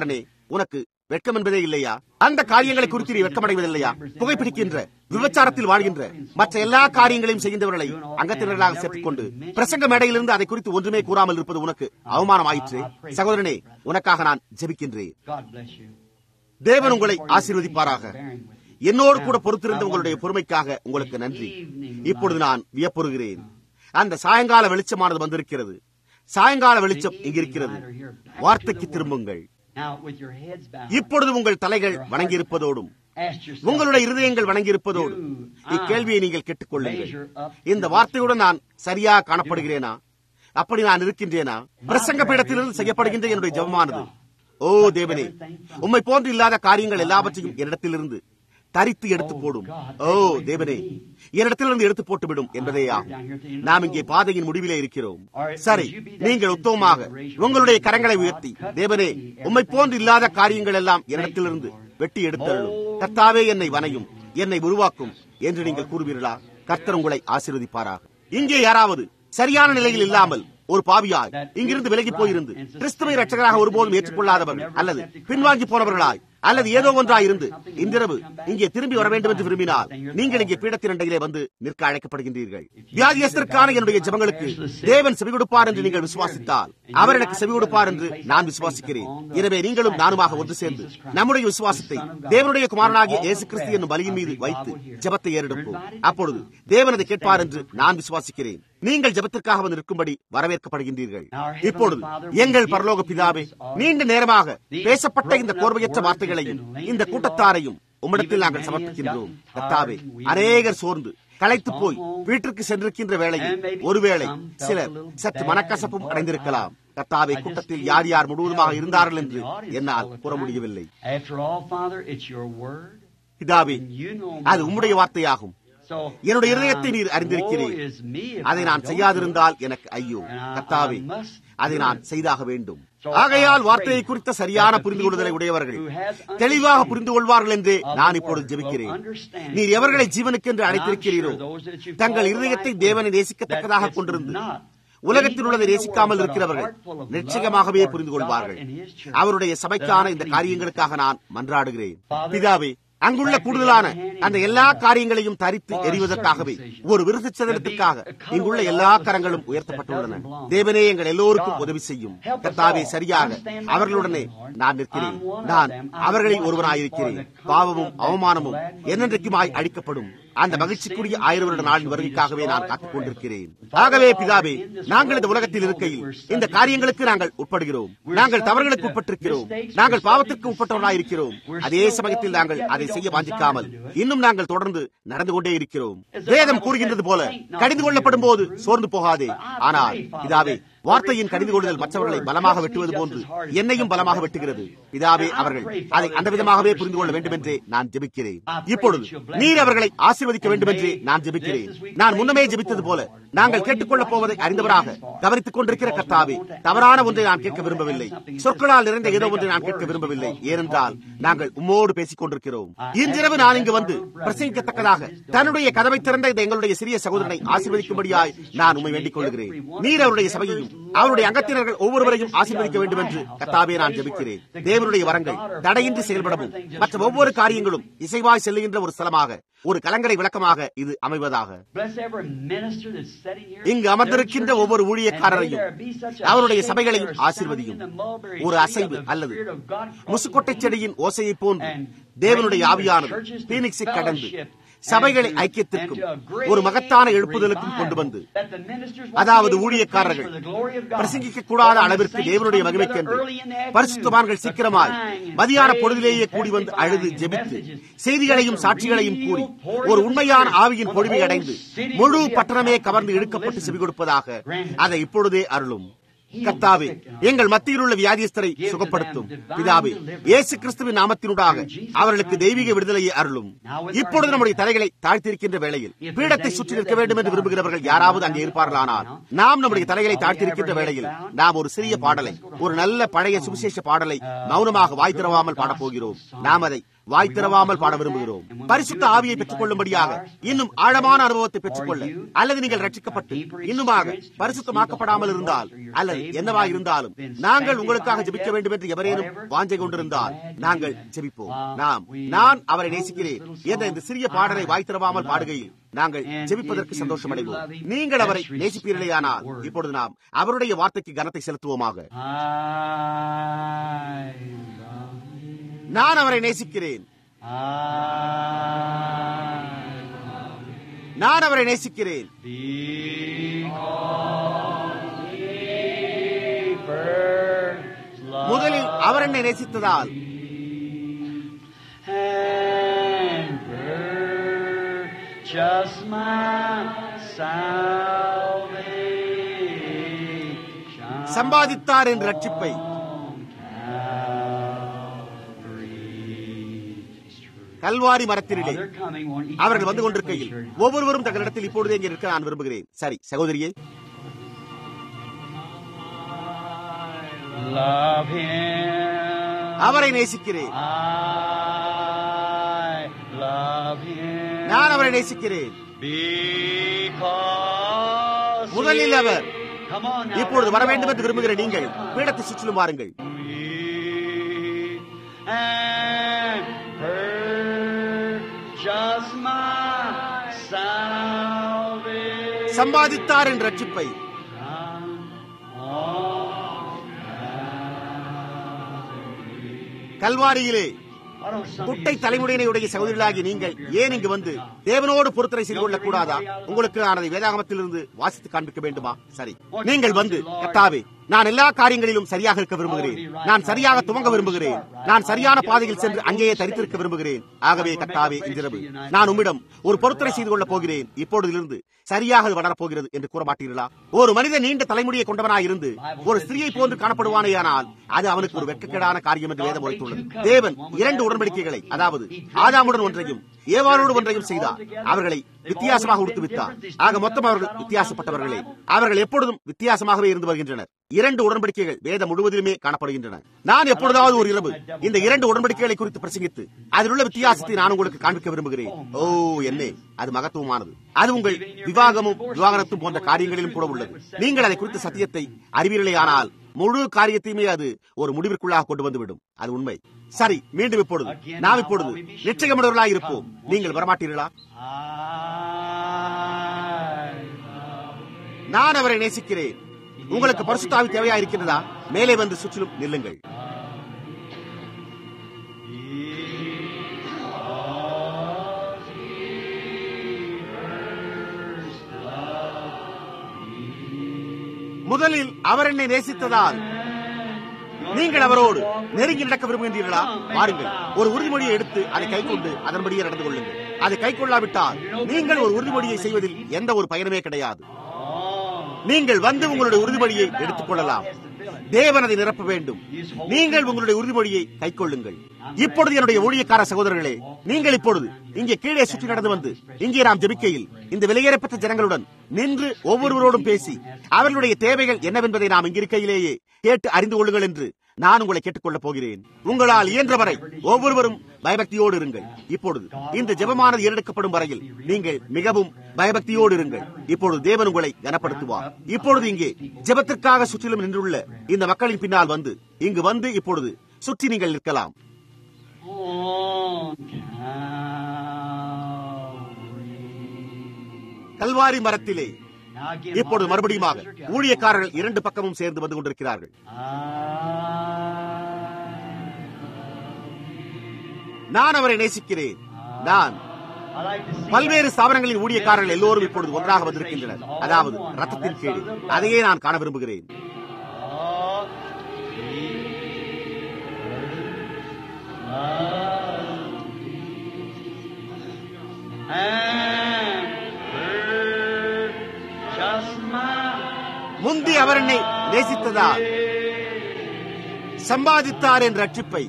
உனக்கு வெட்கம் என்பதே இல்லையா அந்த காரியங்களை குறித்து நீ வெட்கமடைவதில்லையா புகைப்பிடிக்கின்ற விபச்சாரத்தில் வாழ்கின்ற மற்ற எல்லா காரியங்களையும் செய்கின்றவர்களை அங்கத்தினர்களாக சேர்த்துக் கொண்டு பிரசங்க மேடையிலிருந்து அதை குறித்து ஒன்றுமே கூறாமல் இருப்பது உனக்கு அவமானமாயிற்று சகோதரனே உனக்காக நான் ஜெபிக்கின்றேன் தேவன் உங்களை ஆசீர்வதிப்பாராக என்னோடு கூட பொறுத்திருந்த உங்களுடைய பொறுமைக்காக உங்களுக்கு நன்றி இப்பொழுது நான் வியப்புறுகிறேன் அந்த சாயங்கால வெளிச்சமானது வந்திருக்கிறது சாயங்கால வெளிச்சம் இங்கிருக்கிறது வார்த்தைக்கு திரும்புங்கள் இப்பொழுது உங்கள் தலைகள் வணங்கியிருப்பதோடும் உங்களுடைய இருதயங்கள் வணங்கியிருப்பதோடு இக்கேள்வியை நீங்கள் கேட்டுக்கொள்ளுங்கள் இந்த வார்த்தையுடன் நான் சரியாக காணப்படுகிறேனா அப்படி நான் இருக்கின்றேனா பிரசங்க பீடத்திலிருந்து செய்யப்படுகின்ற என்னுடைய ஜபமானது ஓ தேவனே உம்மை போன்று இல்லாத காரியங்கள் எல்லாவற்றையும் என்னிடத்திலிருந்து தரித்து எடுத்து போடும் ஓ தேவனே என்னிடத்திலிருந்து எடுத்து போட்டுவிடும் என்பதேயா நாம் இங்கே பாதையின் முடிவிலே இருக்கிறோம் சரி நீங்கள் உத்தவமாக உங்களுடைய கரங்களை உயர்த்தி தேவனே உம்மை போன்று இல்லாத காரியங்கள் எல்லாம் என்னிடத்திலிருந்து வெட்டி எடுத்தருளும் கர்த்தாவே என்னை வனையும் என்னை உருவாக்கும் என்று நீங்கள் கூறுவீர்களா கர்த்தர் உங்களை ஆசீர்வதிப்பாராக இங்கே யாராவது சரியான நிலையில் இல்லாமல் ஒரு பாவியாய் இங்கிருந்து விலகி போயிருந்து கிறிஸ்துவை ரட்சகராக ஒருபோதும் ஏற்றுக்கொள்ளாதவர்கள் அல்லது பின்வாங்கி போனவர்களாய் அல்லது ஏதோ ஒன்றாய் இருந்து இன்றிரவு இங்கே திரும்பி வர வேண்டும் என்று விரும்பினால் நீங்கள் இங்கே பீடத்தின் அண்டையிலே வந்து நிற்க அழைக்கப்படுகின்றீர்கள் வியாதியஸ்தருக்கான என்னுடைய ஜபங்களுக்கு தேவன் செவி கொடுப்பார் என்று நீங்கள் விசுவாசித்தால் அவர் எனக்கு செவி கொடுப்பார் என்று நான் விசுவாசிக்கிறேன் எனவே நீங்களும் நானுமாக ஒன்று சேர்ந்து நம்முடைய விசுவாசத்தை தேவனுடைய குமாரனாகிய இயேசு கிறிஸ்து என்னும் பலியின் மீது வைத்து ஜபத்தை ஏறெடுப்போம் அப்பொழுது தேவன் அதை கேட்பார் என்று நான் விசுவாசிக்கிறேன் நீங்கள் ஜபத்திற்காக வந்து நிற்கும்படி வரவேற்கப்படுகின்றீர்கள் இப்பொழுது எங்கள் பரலோக பிதாவே நீண்ட நேரமாக பேசப்பட்ட இந்த கோர்வையற்ற வார்த்தைகளையும் இந்த கூட்டத்தாரையும் உம்மிடத்தில் நாங்கள் சமர்ப்பிக்கின்றோம் கத்தாவே அநேகர் சோர்ந்து களைத்து போய் வீட்டிற்கு சென்றிருக்கின்ற வேளையில் ஒருவேளை சிலர் சற்று மனக்கசப்பும் அடைந்திருக்கலாம் கத்தாவை கூட்டத்தில் யார் யார் முழுவதுமாக இருந்தார்கள் என்று என்னால் கூற முடியவில்லை பிதாவே அது உம்முடைய வார்த்தையாகும் என்னுடைய இருதயத்தை நீர் அறிந்திருக்கிறேன் அதை நான் செய்யாதிருந்தால் எனக்கு ஐயோ கத்தாவே அதை நான் செய்தாக வேண்டும் ஆகையால் வார்த்தையை குறித்த சரியான புரிந்து கொள்ளுதலை உடையவர்கள் தெளிவாக புரிந்து கொள்வார்கள் என்று நான் இப்பொழுது ஜெபிக்கிறேன் நீர் எவர்களை ஜீவனுக்கென்று அழைத்திருக்கிறீரோ தங்கள் இருதயத்தை தேவனை நேசிக்கத்தக்கதாக கொண்டிருந்து உலகத்தில் உள்ளதை நேசிக்காமல் இருக்கிறவர்கள் நிச்சயமாகவே புரிந்து கொள்வார்கள் அவருடைய சபைக்கான இந்த காரியங்களுக்காக நான் மன்றாடுகிறேன் பிதாவே அங்குள்ள கூடுதலான அந்த எல்லா காரியங்களையும் தரித்து எறிவதற்காகவே ஒரு விருது சதனத்திற்காக இங்குள்ள எல்லா கரங்களும் உயர்த்தப்பட்டுள்ளன தேவனே எங்கள் எல்லோருக்கும் உதவி செய்யும் கர்த்தாவே சரியாக அவர்களுடனே நான் நிற்கிறேன் நான் அவர்களில் ஒருவனாயிருக்கிறேன் பாவமும் அவமானமும் என்னென்றைக்குமாய் அழிக்கப்படும் அந்த மகிழ்ச்சிக்குரிய ஆயிரம் வருட நாளின் வருகைக்காகவே நான் காத்துக் கொண்டிருக்கிறேன் ஆகவே பிதாவே நாங்கள் இந்த உலகத்தில் இருக்கையில் இந்த காரியங்களுக்கு நாங்கள் உட்படுகிறோம் நாங்கள் தவறுகளுக்கு உட்பட்டிருக்கிறோம் நாங்கள் பாவத்திற்கு உட்பட்டவர்களாயிருக்கிறோம் அதே சமயத்தில் நாங்கள் அதை செய்ய வாஞ்சிக்காமல் இன்னும் நாங்கள் தொடர்ந்து நடந்து கொண்டே இருக்கிறோம் வேதம் கூறுகின்றது போல கடிந்து கொள்ளப்படும் போது சோர்ந்து போகாதே ஆனால் பிதாவே வார்த்தையின் கடிந்து கொள்ளுதல் மற்றவர்களை பலமாக வெட்டுவது போன்று என்னையும் பலமாக வெட்டுகிறது பிதாவே அவர்கள் அதை அந்த விதமாகவே புரிந்து கொள்ள வேண்டும் என்றே நான் ஜெபிக்கிறேன் இப்பொழுது நீர் அவர்களை ஆசீர்வதிக்க வேண்டும் என்றே நான் ஜெபிக்கிறேன் நான் முன்னமே ஜெபித்தது போல நாங்கள் கேட்டுக்கொள்ளப் போவதை அறிந்தவராக கவனித்துக் கொண்டிருக்கிற கர்த்தாவே தவறான ஒன்றை நான் கேட்க விரும்பவில்லை சொற்களால் நிறைந்த ஏதோ ஒன்றை நான் கேட்க விரும்பவில்லை ஏனென்றால் நாங்கள் உம்மோடு பேசிக் கொண்டிருக்கிறோம் இன்றிரவு நான் இங்கு வந்து பிரசங்கிக்கத்தக்கதாக தன்னுடைய கதவை திறந்த இந்த எங்களுடைய சிறிய சகோதரனை ஆசீர்வதிக்கும்படியாய் நான் உண்மை வேண்டிக் கொள்கிறேன் நீர் அவருடைய சபையையும் அவருடைய அங்கத்தினர்கள் ஒவ்வொருவரையும் ஆசீர்வதிக்க வேண்டும் என்று கத்தாவே நான் ஜெபிக்கிறேன் தேவனுடைய வரங்கள் தடையின்றி செயல்படவும் மற்ற ஒவ்வொரு காரியங்களும் இசைவாய் செல்லுகின்ற ஒரு ஸ்தலமாக ஒரு கலங்கரை விளக்கமாக இது அமைவதாக இங்கு அமர்ந்திருக்கின்ற ஒவ்வொரு ஊழியக்காரரையும் அவருடைய சபைகளையும் ஆசீர்வதியும் ஒரு அசைவு அல்லது முசுக்கொட்டை செடியின் ஓசையை போன்று தேவனுடைய ஆவியானது பீனிக்ஸை கடந்து சபைகளை ஐக்கியத்திற்கும் ஒரு மகத்தான எழுப்புதலுக்கும் கொண்டு வந்து அதாவது ஊழியக்காரர்கள் பிரசங்கிக்க கூடாத அளவிற்கு தேவனுடைய மகிமைக்கென்று பரிசுத்தவான்கள் சீக்கிரமாய் மதியான பொழுதிலேயே கூடி வந்து அழுது ஜெபித்து செய்திகளையும் சாட்சிகளையும் கூடி ஒரு உண்மையான ஆவியின் பொழிவை அடைந்து முழு பட்டணமே கவர்ந்து இழுக்கப்பட்டு செவி கொடுப்பதாக அதை இப்பொழுதே அருளும் கர்த்தாவே எங்கள் மத்தியில் உள்ள வியாதியஸ்தரை சுகப்படுத்தும் பிதாவே இயேசு கிறிஸ்துவின் நாமத்தினூடாக அவர்களுக்கு தெய்வீக விடுதலையை அருளும் இப்பொழுது நம்முடைய தலைகளை தாழ்த்திருக்கின்ற வேளையில் பீடத்தை சுற்றி நிற்க வேண்டும் என்று விரும்புகிறவர்கள் யாராவது அங்கே இருப்பார்களானால் நாம் நம்முடைய தலைகளை தாழ்த்திருக்கின்ற வேளையில் நாம் ஒரு சிறிய பாடலை ஒரு நல்ல பழைய சுவிசேஷ பாடலை மௌனமாக வாய் திறவாமல் பாடப்போகிறோம் நாம் அதை வாய் திறவாமல் பாட விரும்புகிறோம் பரிசுத்த ஆவியை பெற்றுக் கொள்ளும்படியாக இன்னும் ஆழமான அனுபவத்தை பெற்றுக்கொள்ள அல்லது நீங்கள் ரட்சிக்கப்பட்டு இன்னுமாக பரிசுத்தமாக்கப்படாமல் இருந்தால் அல்லது என்னவா இருந்தாலும் நாங்கள் உங்களுக்காக ஜெபிக்க வேண்டும் என்று எவரேனும் வாஞ்சை கொண்டிருந்தால் நாங்கள் ஜெபிப்போம் நாம் நான் அவரை நேசிக்கிறேன் என்ற இந்த சிறிய பாடலை வாய் திறவாமல் பாடுகையில் நாங்கள் ஜெபிப்பதற்கு சந்தோஷம் அடைவோம் நீங்கள் அவரை நேசிப்பீர்களேயானால் இப்பொழுது நாம் அவருடைய வார்த்தைக்கு கனத்தை செலுத்துவோமாக நான் அவரை நேசிக்கிறேன் நான் அவரை நேசிக்கிறேன் முதலில் அவர் என்னை நேசித்ததால் just my salvation. சம்பாதித்தார் என்ற ரட்சிப்பை கல்வாரி மரத்தினிலே அவர்கள் வந்து கொண்டிருக்கையில் ஒவ்வொருவரும் தங்களிடத்தில் இப்பொழுது இங்கே இருக்க நான் விரும்புகிறேன் சரி சகோதரியே Love him. அவரை நேசிக்கிறேன் I love him. நான் அவரை நேசிக்கிறேன் Because முதலில் he- our Come on now, இப்பொழுது வர வேண்டும் என்று come on. விரும்புகிற நீங்கள் பீடத்தை சுற்றிலும் வாருங்கள் And purchase my salvation. சம்பாதித்தார் என்ற ரட்சிப்பை கல்வாரியிலே I don't know, some of குட்டை you- தலைமுறையினுடைய சகோதரிகளாகி நீங்கள் ஏன் இங்கு வந்து தேவனோடு பொறுத்தரை செய்து கொள்ளக் கூடாதா உங்களுக்கு நான் அதை வேதாகமத்திலிருந்து வாசித்து காண்பிக்க வேண்டுமா சரி நீங்கள் வந்து கத்தாவே நான் எல்லா காரியங்களிலும் சரியாக இருக்க விரும்புகிறேன் நான் சரியாக துவங்க விரும்புகிறேன் நான் சரியான பாதையில் சென்று அங்கேயே தரித்திருக்க விரும்புகிறேன் ஆகவே கத்தாவே இன்றிரவு நான் உம்மிடம் ஒரு பொறுத்தரை செய்து கொள்ளப் போகிறேன் இப்பொழுதிலிருந்து சரியாக அது வளரப் போகிறது என்று கூற மாட்டீர்களா ஒரு மனிதன் நீண்ட தலைமுடியை கொண்டவனாய் இருந்து ஒரு ஸ்திரியை போன்று காணப்படுவானேயானால் அது அவனுக்கு ஒரு வெட்கக்கேடான காரியம் என்று வேதம் உரைத்துள்ளது தேவன் இரண்டு உடன்படிக்கைகளை அதாவது ஆதாமுடன் ஒன்றையும் ஏவாளோடு ஒன்றையும் செய்தார் அவர்களை வித்தியாசமாக உடுத்துவித்தார் ஆக மொத்தம் அவர்கள் வித்தியாசப்பட்டவர்களே அவர்கள் எப்பொழுதும் வித்தியாசமாகவே இருந்து வருகின்றனர் இரண்டு உடன்படிக்கைகள் வேதம் முழுவதிலுமே காணப்படுகின்றன நான் எப்பொழுதாவது ஒரு இரவு இந்த இரண்டு உடன்படிக்கைகளை குறித்து பிரசங்கித்து அதில் உள்ள வித்தியாசத்தை நான் உங்களுக்கு காண்பிக்க விரும்புகிறேன் ஓ என்னே அது மகத்துவமானது அது உங்கள் விவாகமும் விவாகரத்தும் போன்ற காரியங்களிலும் கூட உள்ளது நீங்கள் அதை குறித்த சத்தியத்தை அறிவீர்களே ஆனால் முழு காரியத்தையுமே அது ஒரு முடிவிற்குள்ளாக கொண்டு வந்துவிடும் அது உண்மை சரி மீண்டும் இப்பொழுது நாம் இப்பொழுது நிச்சயமுடவர்களாக இருப்போம் நீங்கள் வரமாட்டீர்களா I நான் அவரை நேசிக்கிறேன் உங்களுக்கு பரிசுத்தாவி தேவையா இருக்கின்றதா மேலே வந்து சுற்றிலும் நில்லுங்கள் முதலில் அவர் என்னை நேசித்ததால் நீங்கள் அவரோடு நெருங்கி நடக்க விரும்புகின்றீர்களா பாருங்கள் ஒரு உறுதிமொழியை எடுத்து அதை கைக்கொண்டு அதன்படியே நடந்து கொள்ளுங்கள் அதை கைக்கொள்ளாவிட்டால் நீங்கள் ஒரு உறுதிமொழியை செய்வதில் எந்த ஒரு பயனுமே கிடையாது நீங்கள் வந்து உங்களுடைய உறுதிமொழியை எடுத்துக் கொள்ளலாம் தேவன் அதை நிரப்ப வேண்டும் நீங்கள் உங்களுடைய உறுதிமொழியை கைக்கொள்ளுங்கள் இப்பொழுது என்னுடைய ஊழியக்கார சகோதரர்களே நீங்கள் இப்பொழுது இங்கே கீழே சுற்றி நடந்து வந்து இங்கே நாம் ஜெபிக்கையில் இந்த விலையேறப்பட்ட ஜனங்களுடன் நின்று ஒவ்வொருவரோடும் பேசி அவர்களுடைய தேவைகள் என்னவென்பதை நாம் இங்கிருக்கையிலேயே கேட்டு அறிந்து கொள்ளுங்கள் என்று நான் உங்களை கேட்டுக்கொள்ளப் போகிறேன் உங்களால் இயன்றவரை ஒவ்வொருவரும் பயபக்தியோடு இருங்கள் இப்பொழுது இந்த ஜெபமானது ஏறெடுக்கப்படும் வரையில் நீங்கள் மிகவும் பயபக்தியோடு இருங்கள் இப்பொழுது தேவன் உங்களை கனப்படுத்துவார் இப்பொழுது இங்கே ஜெபத்திற்காக சுற்றிலும் நின்றுள்ள இந்த மக்களின் பின்னால் வந்து இங்கு வந்து இப்பொழுது சுற்றி நீங்கள் நிற்கலாம் on Calvary. கல்வாரி மரத்திலே Now again, இப்பொழுது மறுபடியுமாக ஊழியக்காரர்கள் இரண்டு பக்கமும் சேர்ந்து வந்து கொண்டிருக்கிறார்கள் நான் அவரை நேசிக்கிறேன் நான் I like to see பல்வேறு ஸ்தாபனங்களின் ஊழியக்காரர்கள் எல்லோரும் இப்பொழுது ஒன்றாக வந்திருக்கின்றனர் அதாவது ரத்தத்தின் கீழ் அதையே நான் காண விரும்புகிறேன் Oh, and just my முந்தி அவர் என்னை நேசித்ததால் சம்பாதித்தார் என்ற ரட்சிப்பை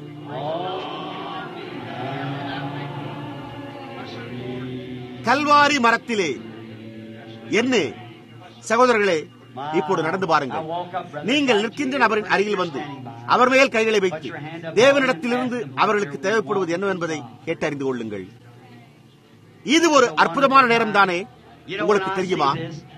கல்வாரி மரத்திலே என்ன சகோதரர்களே இப்போது நடந்து பாருங்கள் நீங்கள் நிற்கின்ற நபரின் அருகில் வந்து அவர் மேல் கைகளை வைத்து தேவனிடத்திலிருந்து அவர்களுக்கு தேவைப்படுவது என்னவென்பதை கேட்டறிந்து கொள்ளுங்கள் இது ஒரு அற்புதமான நேரம் தானே உங்களுக்கு தெரியுமா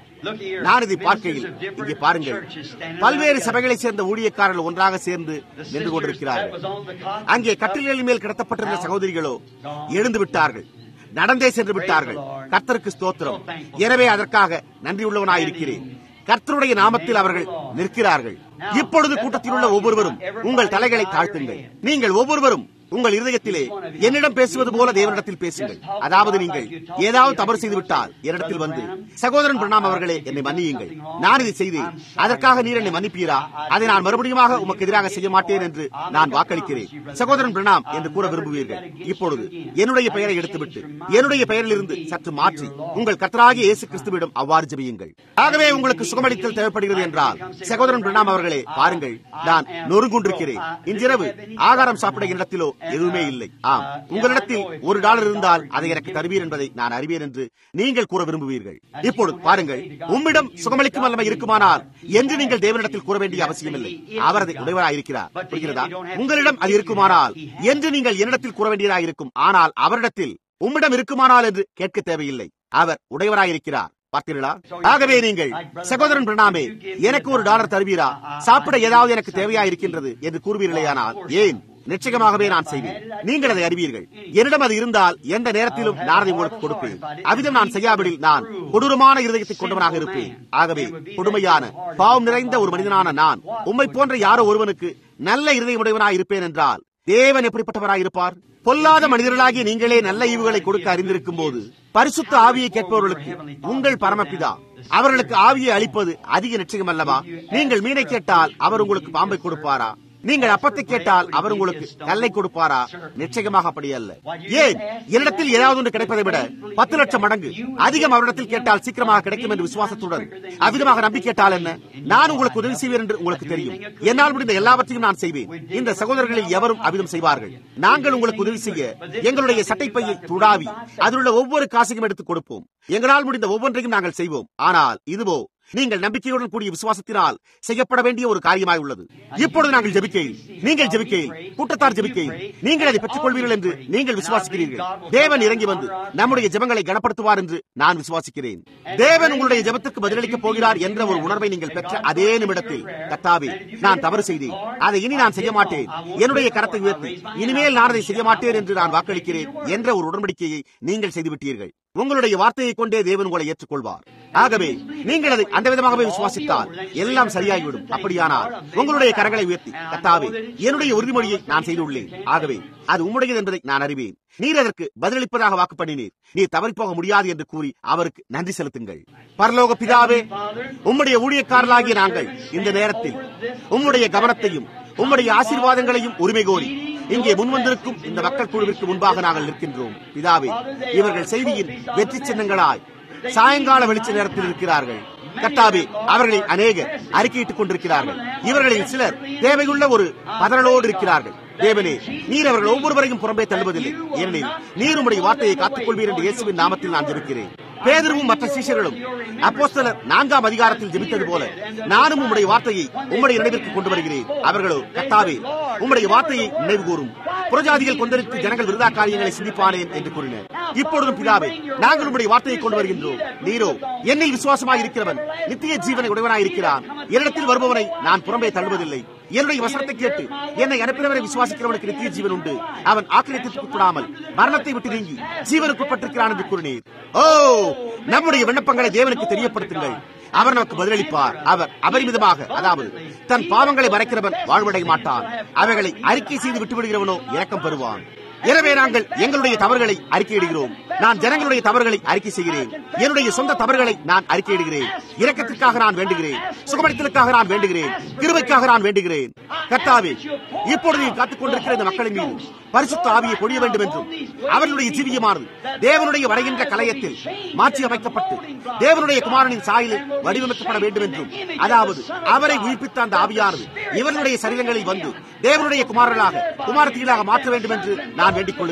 நான் இதை பார்க்கையில் இங்கே பாருங்கள் பல்வேறு சபைகளைச் சேர்ந்த ஊழியக்காரர்கள் ஒன்றாக சேர்ந்து நின்று கொண்டிருக்கிறார்கள் அங்கே கட்டில்களின் மேல் கிடத்தப்பட்டிருந்த சகோதரிகளோ எழுந்து விட்டார்கள் நடந்தே சென்று விட்டார்கள் கர்த்தருக்கு ஸ்தோத்திரம் எனவே அதற்காக நன்றியுள்ளவனாயிருக்கிறேன் கர்த்தருடைய நாமத்தில் அவர்கள் நிற்கிறார்கள் இப்பொழுது கூட்டத்தில் உள்ள ஒவ்வொருவரும் உங்கள் தலைகளை தாழ்த்துங்கள் நீங்கள் ஒவ்வொருவரும் உங்கள் இருதயத்திலே என்னிடம் பேசுவது போல தேவனிடத்தில் பேசுங்கள் அதாவது நீங்கள் ஏதாவது தவறு செய்து விட்டால் என்னிடத்தில் வந்து சகோதரன் பிரணாம் அவர்களே என்னை மன்னியுங்கள் நான் இதை செய்தேன் அதற்காக நீர் என்னை மன்னிப்பீரா அதை நான் மறுபடியுமாக உமக்கு எதிராக செய்ய மாட்டேன் என்று நான் வாக்களிக்கிறேன் சகோதரன் பிரணாம் என்று கூற விரும்புவீர்கள் இப்பொழுது என்னுடைய பெயரை எடுத்துவிட்டு என்னுடைய பெயரிலிருந்து சற்று மாற்றி உங்கள் கத்தராகிய இயேசு கிறிஸ்துவிடம் அவ்வாறு ஜெபியுங்கள் ஆகவே உங்களுக்கு சுகமளித்தல் தேவைப்படுகிறது என்றால் சகோதரன் பிரணாம் அவர்களே பாருங்கள் நான் நொறுங்குண்டிருக்கிறேன் இன்றிரவு ஆகாரம் சாப்பிட இடத்திலோ எதுவுமே இல்லை ஆம் உங்களிடத்தில் ஒரு டாலர் இருந்தால் அதை எனக்கு தருவீர் என்பதை நான் அறிவேன் என்று நீங்கள் கூற விரும்புவீர்கள் இப்பொழுது பாருங்கள் உம்மிடம் சுகமளிக்கும் வல்லமை இருக்குமானால் என்று நீங்கள் தேவனிடத்தில் கூற வேண்டிய அவசியமில்லை அவர் அதை உடையவராயிருக்கிறார் புரிகிறதா உங்களிடம் அது இருக்குமானால் என்று நீங்கள் என்னிடத்தில் கூற வேண்டியதாயிருக்கும் ஆனால் அவரிடத்தில் உம்மிடம் இருக்குமானால் என்று கேட்க தேவையில்லை அவர் உடையவராயிருக்கிறார் பார்த்தீர்களா ஆகவே நீங்கள் சகோதரன் பிரணாமே எனக்கு ஒரு டாலர் தருவீரா சாப்பிட ஏதாவது எனக்கு தேவையா இருக்கின்றது என்று கூறுவீர்களேயானால் ஏன் நிச்சயமாகவே நான் செய்வேன் நீங்கள் அதை அறிவீர்கள் என்னிடம் அது இருந்தால் எந்த நேரத்திலும் நான் அதை உங்களுக்கு கொடுப்பேன் அவ்விதம் நான் செய்யாவிடில் நான் கொடூரமான இருதயத்தை கொண்டவனாக இருப்பேன் ஆகவே கொடுமையான பாவம் நிறைந்த ஒரு மனிதனான நான் உம்மை போன்ற யாரோ ஒருவனுக்கு நல்ல இருதயமுடையவனாய் இருப்பேன் என்றால் தேவன் எப்படிப்பட்டவராய் இருப்பார் பொல்லாத மனிதர்களாகிய நீங்களே நல்ல ஈவுகளை கொடுக்க அறிந்திருக்கும் போது பரிசுத்த ஆவியை கேட்பவர்களுக்கு உங்கள் பரமபிதா அவர்களுக்கு ஆவியை அளிப்பது அதிக நிச்சயம் அல்லவா நீங்கள் மீனை கேட்டால் அவர் உங்களுக்கு பாம்பை கொடுப்பாரா நீங்கள் அப்பத்தை கேட்டால் அவர் உங்களுக்கு கல்லை கொடுப்பாரா நிச்சயமாக அப்படி அல்ல ஏன் என்னிடத்தில் ஏதாவது ஒன்று கிடைப்பதை விட பத்து லட்சம் மடங்கு அதிகம் அவரிடத்தில் கேட்டால் சீக்கிரமாக கிடைக்கும் என்று விசுவாசத்துடன் அவ்விதமாக நம்பி கேட்டால் என்ன நான் உங்களுக்கு உதவி செய்வேன் என்று உங்களுக்கு தெரியும் என்னால் முடிந்த எல்லாவற்றையும் நான் செய்வேன் இந்த சகோதரர்களில் எவரும் அவ்விதம் செய்வார்கள் நாங்கள் உங்களுக்கு உதவி செய்ய எங்களுடைய சட்டைப்பையை துடாவி அதில் உள்ள ஒவ்வொரு காசையும் எடுத்து கொடுப்போம் எங்களால் முடிந்த ஒவ்வொன்றையும் நாங்கள் செய்வோம் ஆனால் இதுவோ நீங்கள் நம்பிக்கையுடன் கூடிய விசுவாசத்தினால் செய்யப்பட வேண்டிய ஒரு காரியமாய் உள்ளது இப்பொழுது நாங்கள் ஜெபிக்கையில் நீங்கள் ஜெபிக்கையில் கூட்டத்தார் ஜெபிக்கையில் நீங்கள் அதை பெற்றுக் கொள்வீர்கள் என்று நீங்கள் விசுவாசிக்கிறீர்கள் தேவன் இறங்கி வந்து நம்முடைய ஜெபங்களை கனப்படுத்துவார் என்று நான் விசுவாசிக்கிறேன் தேவன் உங்களுடைய ஜெபத்துக்கு பதிலளிக்கப் போகிறார் என்ற ஒரு உணர்வை நீங்கள் பெற்ற அதே நிமிடத்தில் கத்தாவே நான் தவறு செய்தேன் அதை இனி நான் செய்ய மாட்டேன் என்னுடைய கரத்தை உயர்த்தி இனிமேல் நான் அதை செய்ய மாட்டேன் என்று நான் வாக்களிக்கிறேன் என்ற ஒரு உடன்படிக்கையை நீங்கள் செய்துவிட்டீர்கள் உங்களுடைய வார்த்தையை கொண்டே தேவன் உங்களை ஏற்றுக்கொள்வார் ஆகவே நீங்கள் அதை அந்த விதமாகவே விசுவாசித்தால் எல்லாம் சரியாகிவிடும் அப்படியானால் உங்களுடைய கரங்களை உயர்த்தி கத்தாவே என்னுடைய உறுதிமொழியை நான் செய்துள்ளேன் ஆகவே அது உம்முடையது என்பதை நான் அறிவேன் நீர் அதற்கு பதிலளிப்பதாக வாக்கு பண்ணினீர் நீர் தவறி போக முடியாது என்று கூறி அவருக்கு நன்றி செலுத்துங்கள் பரலோக பிதாவே உம்முடைய ஊழியக்காரர்களாகிய நாங்கள் இந்த நேரத்தில் உம்முடைய கவனத்தையும் உம்முடைய ஆசீர்வாதங்களையும் உரிமை கோரி இங்கே முன்வந்திருக்கும் இந்த மக்கள் குழுவிற்கு முன்பாக நாங்கள் நிற்கின்றோம் பிதாவே இவர்கள் செய்தியின் வெற்றி சின்னங்களாய் சாயங்கால வெளிச்ச நேரத்தில் இருக்கிறார்கள் கட்டாவே அவர்களில் அநேகர் அறிக்கையிட்டுக் கொண்டிருக்கிறார்கள் இவர்களில் சிலர் தேவையுள்ள ஒரு பதறலோடு இருக்கிறார்கள் தேவனே நீர் அவர்கள் ஒவ்வொருவரையும் புறம்பே தள்ளுவதில்லை ஏனெனில் நீர் உம்முடைய வார்த்தையை காத்துக் கொள்வீர் என்று இயேசுவின் நாமத்தில் நான் ஜெபிக்கிறேன் பேதரும் மற்ற சீஷர்களும் அப்போஸ்தலர் நான்காம் அதிகாரத்தில் ஜெபித்தது போல நானும் உம்முடைய வார்த்தையை உம்முடைய நினைவிற்கு கொண்டு வருகிறேன் அவர்களோ கத்தாவே உம்முடைய வார்த்தையை நினைவு கூறும் புறஜாதிகள் கொந்தளித்து ஜனங்கள் விருதா காரியங்களை சிந்திப்பானேன் என்று கூறினர் இப்பொழுதும் பிதாவே நாங்கள் உம்முடைய வார்த்தையை கொண்டு வருகின்றோம் நீரோ என்னில் விசுவாசமாய் இருக்கிறவன் நித்திய ஜீவனை உடையவனாய் இருக்கிறான் என்னிடத்தில் வருபவனை நான் புறம்பே தள்ளுவதில்லை என்னுடைய வசனத்தை கேட்டு என்னை அனுப்பினவரை விசுவாசிக்கிறவனுக்கு நித்திய ஜீவன் உண்டு அவன் ஆக்கிரத்திற்குட்படாமல் மரணத்தை விட்டு நீங்கி ஜீவனுக்குட்பட்டிருக்கிறான் என்று கூறினீர் ஓ நம்முடைய விண்ணப்பங்களை தேவனுக்கு தெரியப்படுத்துங்கள் அவர் நமக்கு பதிலளிப்பார் அவர் அபரிமிதமாக அதாவது தன் பாவங்களை மறைக்கிறவன் வாழ்வடைய மாட்டான் அவைகளை அறிக்கை செய்து விட்டு விடுகிறவனோ இரக்கம் பெறுவான் எனவே நாங்கள் எங்களுடைய தவறுகளை அறிக்கையிடுகிறோம் நான் ஜனங்களுடைய தவறுகளை அறிக்கை செய்கிறேன் என்னுடைய சொந்த தவறுகளை நான் அறிக்கையிடுகிறேன் இரக்கத்திற்காக நான் வேண்டுகிறேன் சுகமளித்தலுக்காக நான் வேண்டுகிறேன் கிருபைக்காக நான் வேண்டுகிறேன் கர்த்தாவே இப்பொழுது நீ காத்துக் கொண்டிருக்கிற இந்த மக்களின் மீது பரிசுத்த ஆவியை பொழிய வேண்டும் என்றும் அவர்களுடைய ஜீவியமானது தேவனுடைய வரைகின்ற கலையத்தில் மாற்றி அமைக்கப்பட்டு தேவனுடைய குமாரனின் சாயலில் வடிவமைக்கப்பட வேண்டும் என்றும் அதாவது அவரை உயிர்ப்பித்த அந்த ஆவியானது இவர்களுடைய சரீரங்களில் வந்து தேவனுடைய குமாரர்களாக குமாரத்திகளாக மாற்ற வேண்டும் என்று நான் வேண்டிக் கொள்கிறேன்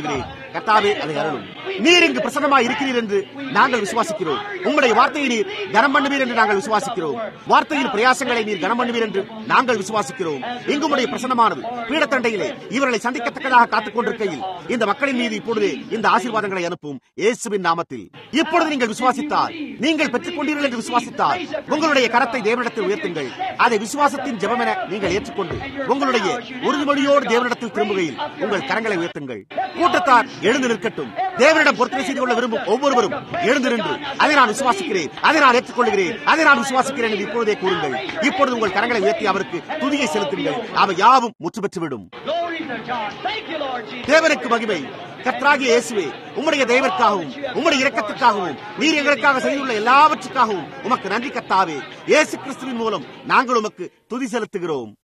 கத்தாவே அதை அருளும் நீர் இங்கு பிரசன்னமாய் இருக்கிறீர் என்று நாங்கள் விசுவாசிக்கிறோம் உங்களுடைய வார்த்தையை நீர் கனம் பண்ணுவீர் என்று நாங்கள் விசுவாசிக்கிறோம் வார்த்தையின் பிரயாசங்களை நீர் கனம் பண்ணுவீர் என்று நாங்கள் விசுவாசிக்கிறோம் இங்கு உடைய பிரசன்னமானது பீடத்தண்டையிலே இவர்களை சந்திக்கத்தக்கதாக காத்துக் கொண்டிருக்கையில் இந்த மக்களின் மீது இப்பொழுது இந்த ஆசீர்வாதங்களை அனுப்பும் இயேசுவின் நாமத்தில் இப்பொழுது நீங்கள் விசுவாசித்தால் நீங்கள் பெற்றுக் கொண்டீர்கள் என்று விசுவாசித்தால் உங்களுடைய கரத்தை தேவனிடத்தில் உயர்த்துங்கள் அதை விசுவாசத்தின் ஜெபம் என நீங்கள் ஏற்றுக்கொண்டு உங்களுடைய உறுதிமொழியோடு தேவனிடத்தில் திரும்புகையில் உங்கள் கரங்களை உயர்த்துங்கள் கூட்டத்தார் எழுந்து நிற்கட்டும் தேவனிடம் பொருத்தனை செய்து கொள்ள விரும்பும் ஒவ்வொருவரும் எழுந்து நின்று அதை நான் விசுவாசிக்கிறேன் அதை நான் ஏற்றுக்கொள்கிறேன் அதை நான் விசுவாசிக்கிறேன் என்று இப்பொழுதே கூறுங்கள் இப்பொழுது உங்கள் கரங்களை உயர்த்தி அவருக்கு துதியை செலுத்துங்கள் அவை யாவும் முற்று பெற்றுவிடும் தேவனுக்கு மகிமை கத்ராகிய இயேசுவே உம்முடைய தெய்வத்திற்காகவும் உம்முடைய இரக்கத்துக்காகவும் நீர் எங்களுக்காக செய்துள்ள எல்லாவற்றுக்காகவும் உமக்கு நன்றி கத்தாவே இயேசு கிறிஸ்துவின் மூலம் நாங்கள் உமக்கு துதி செலுத்துகிறோம்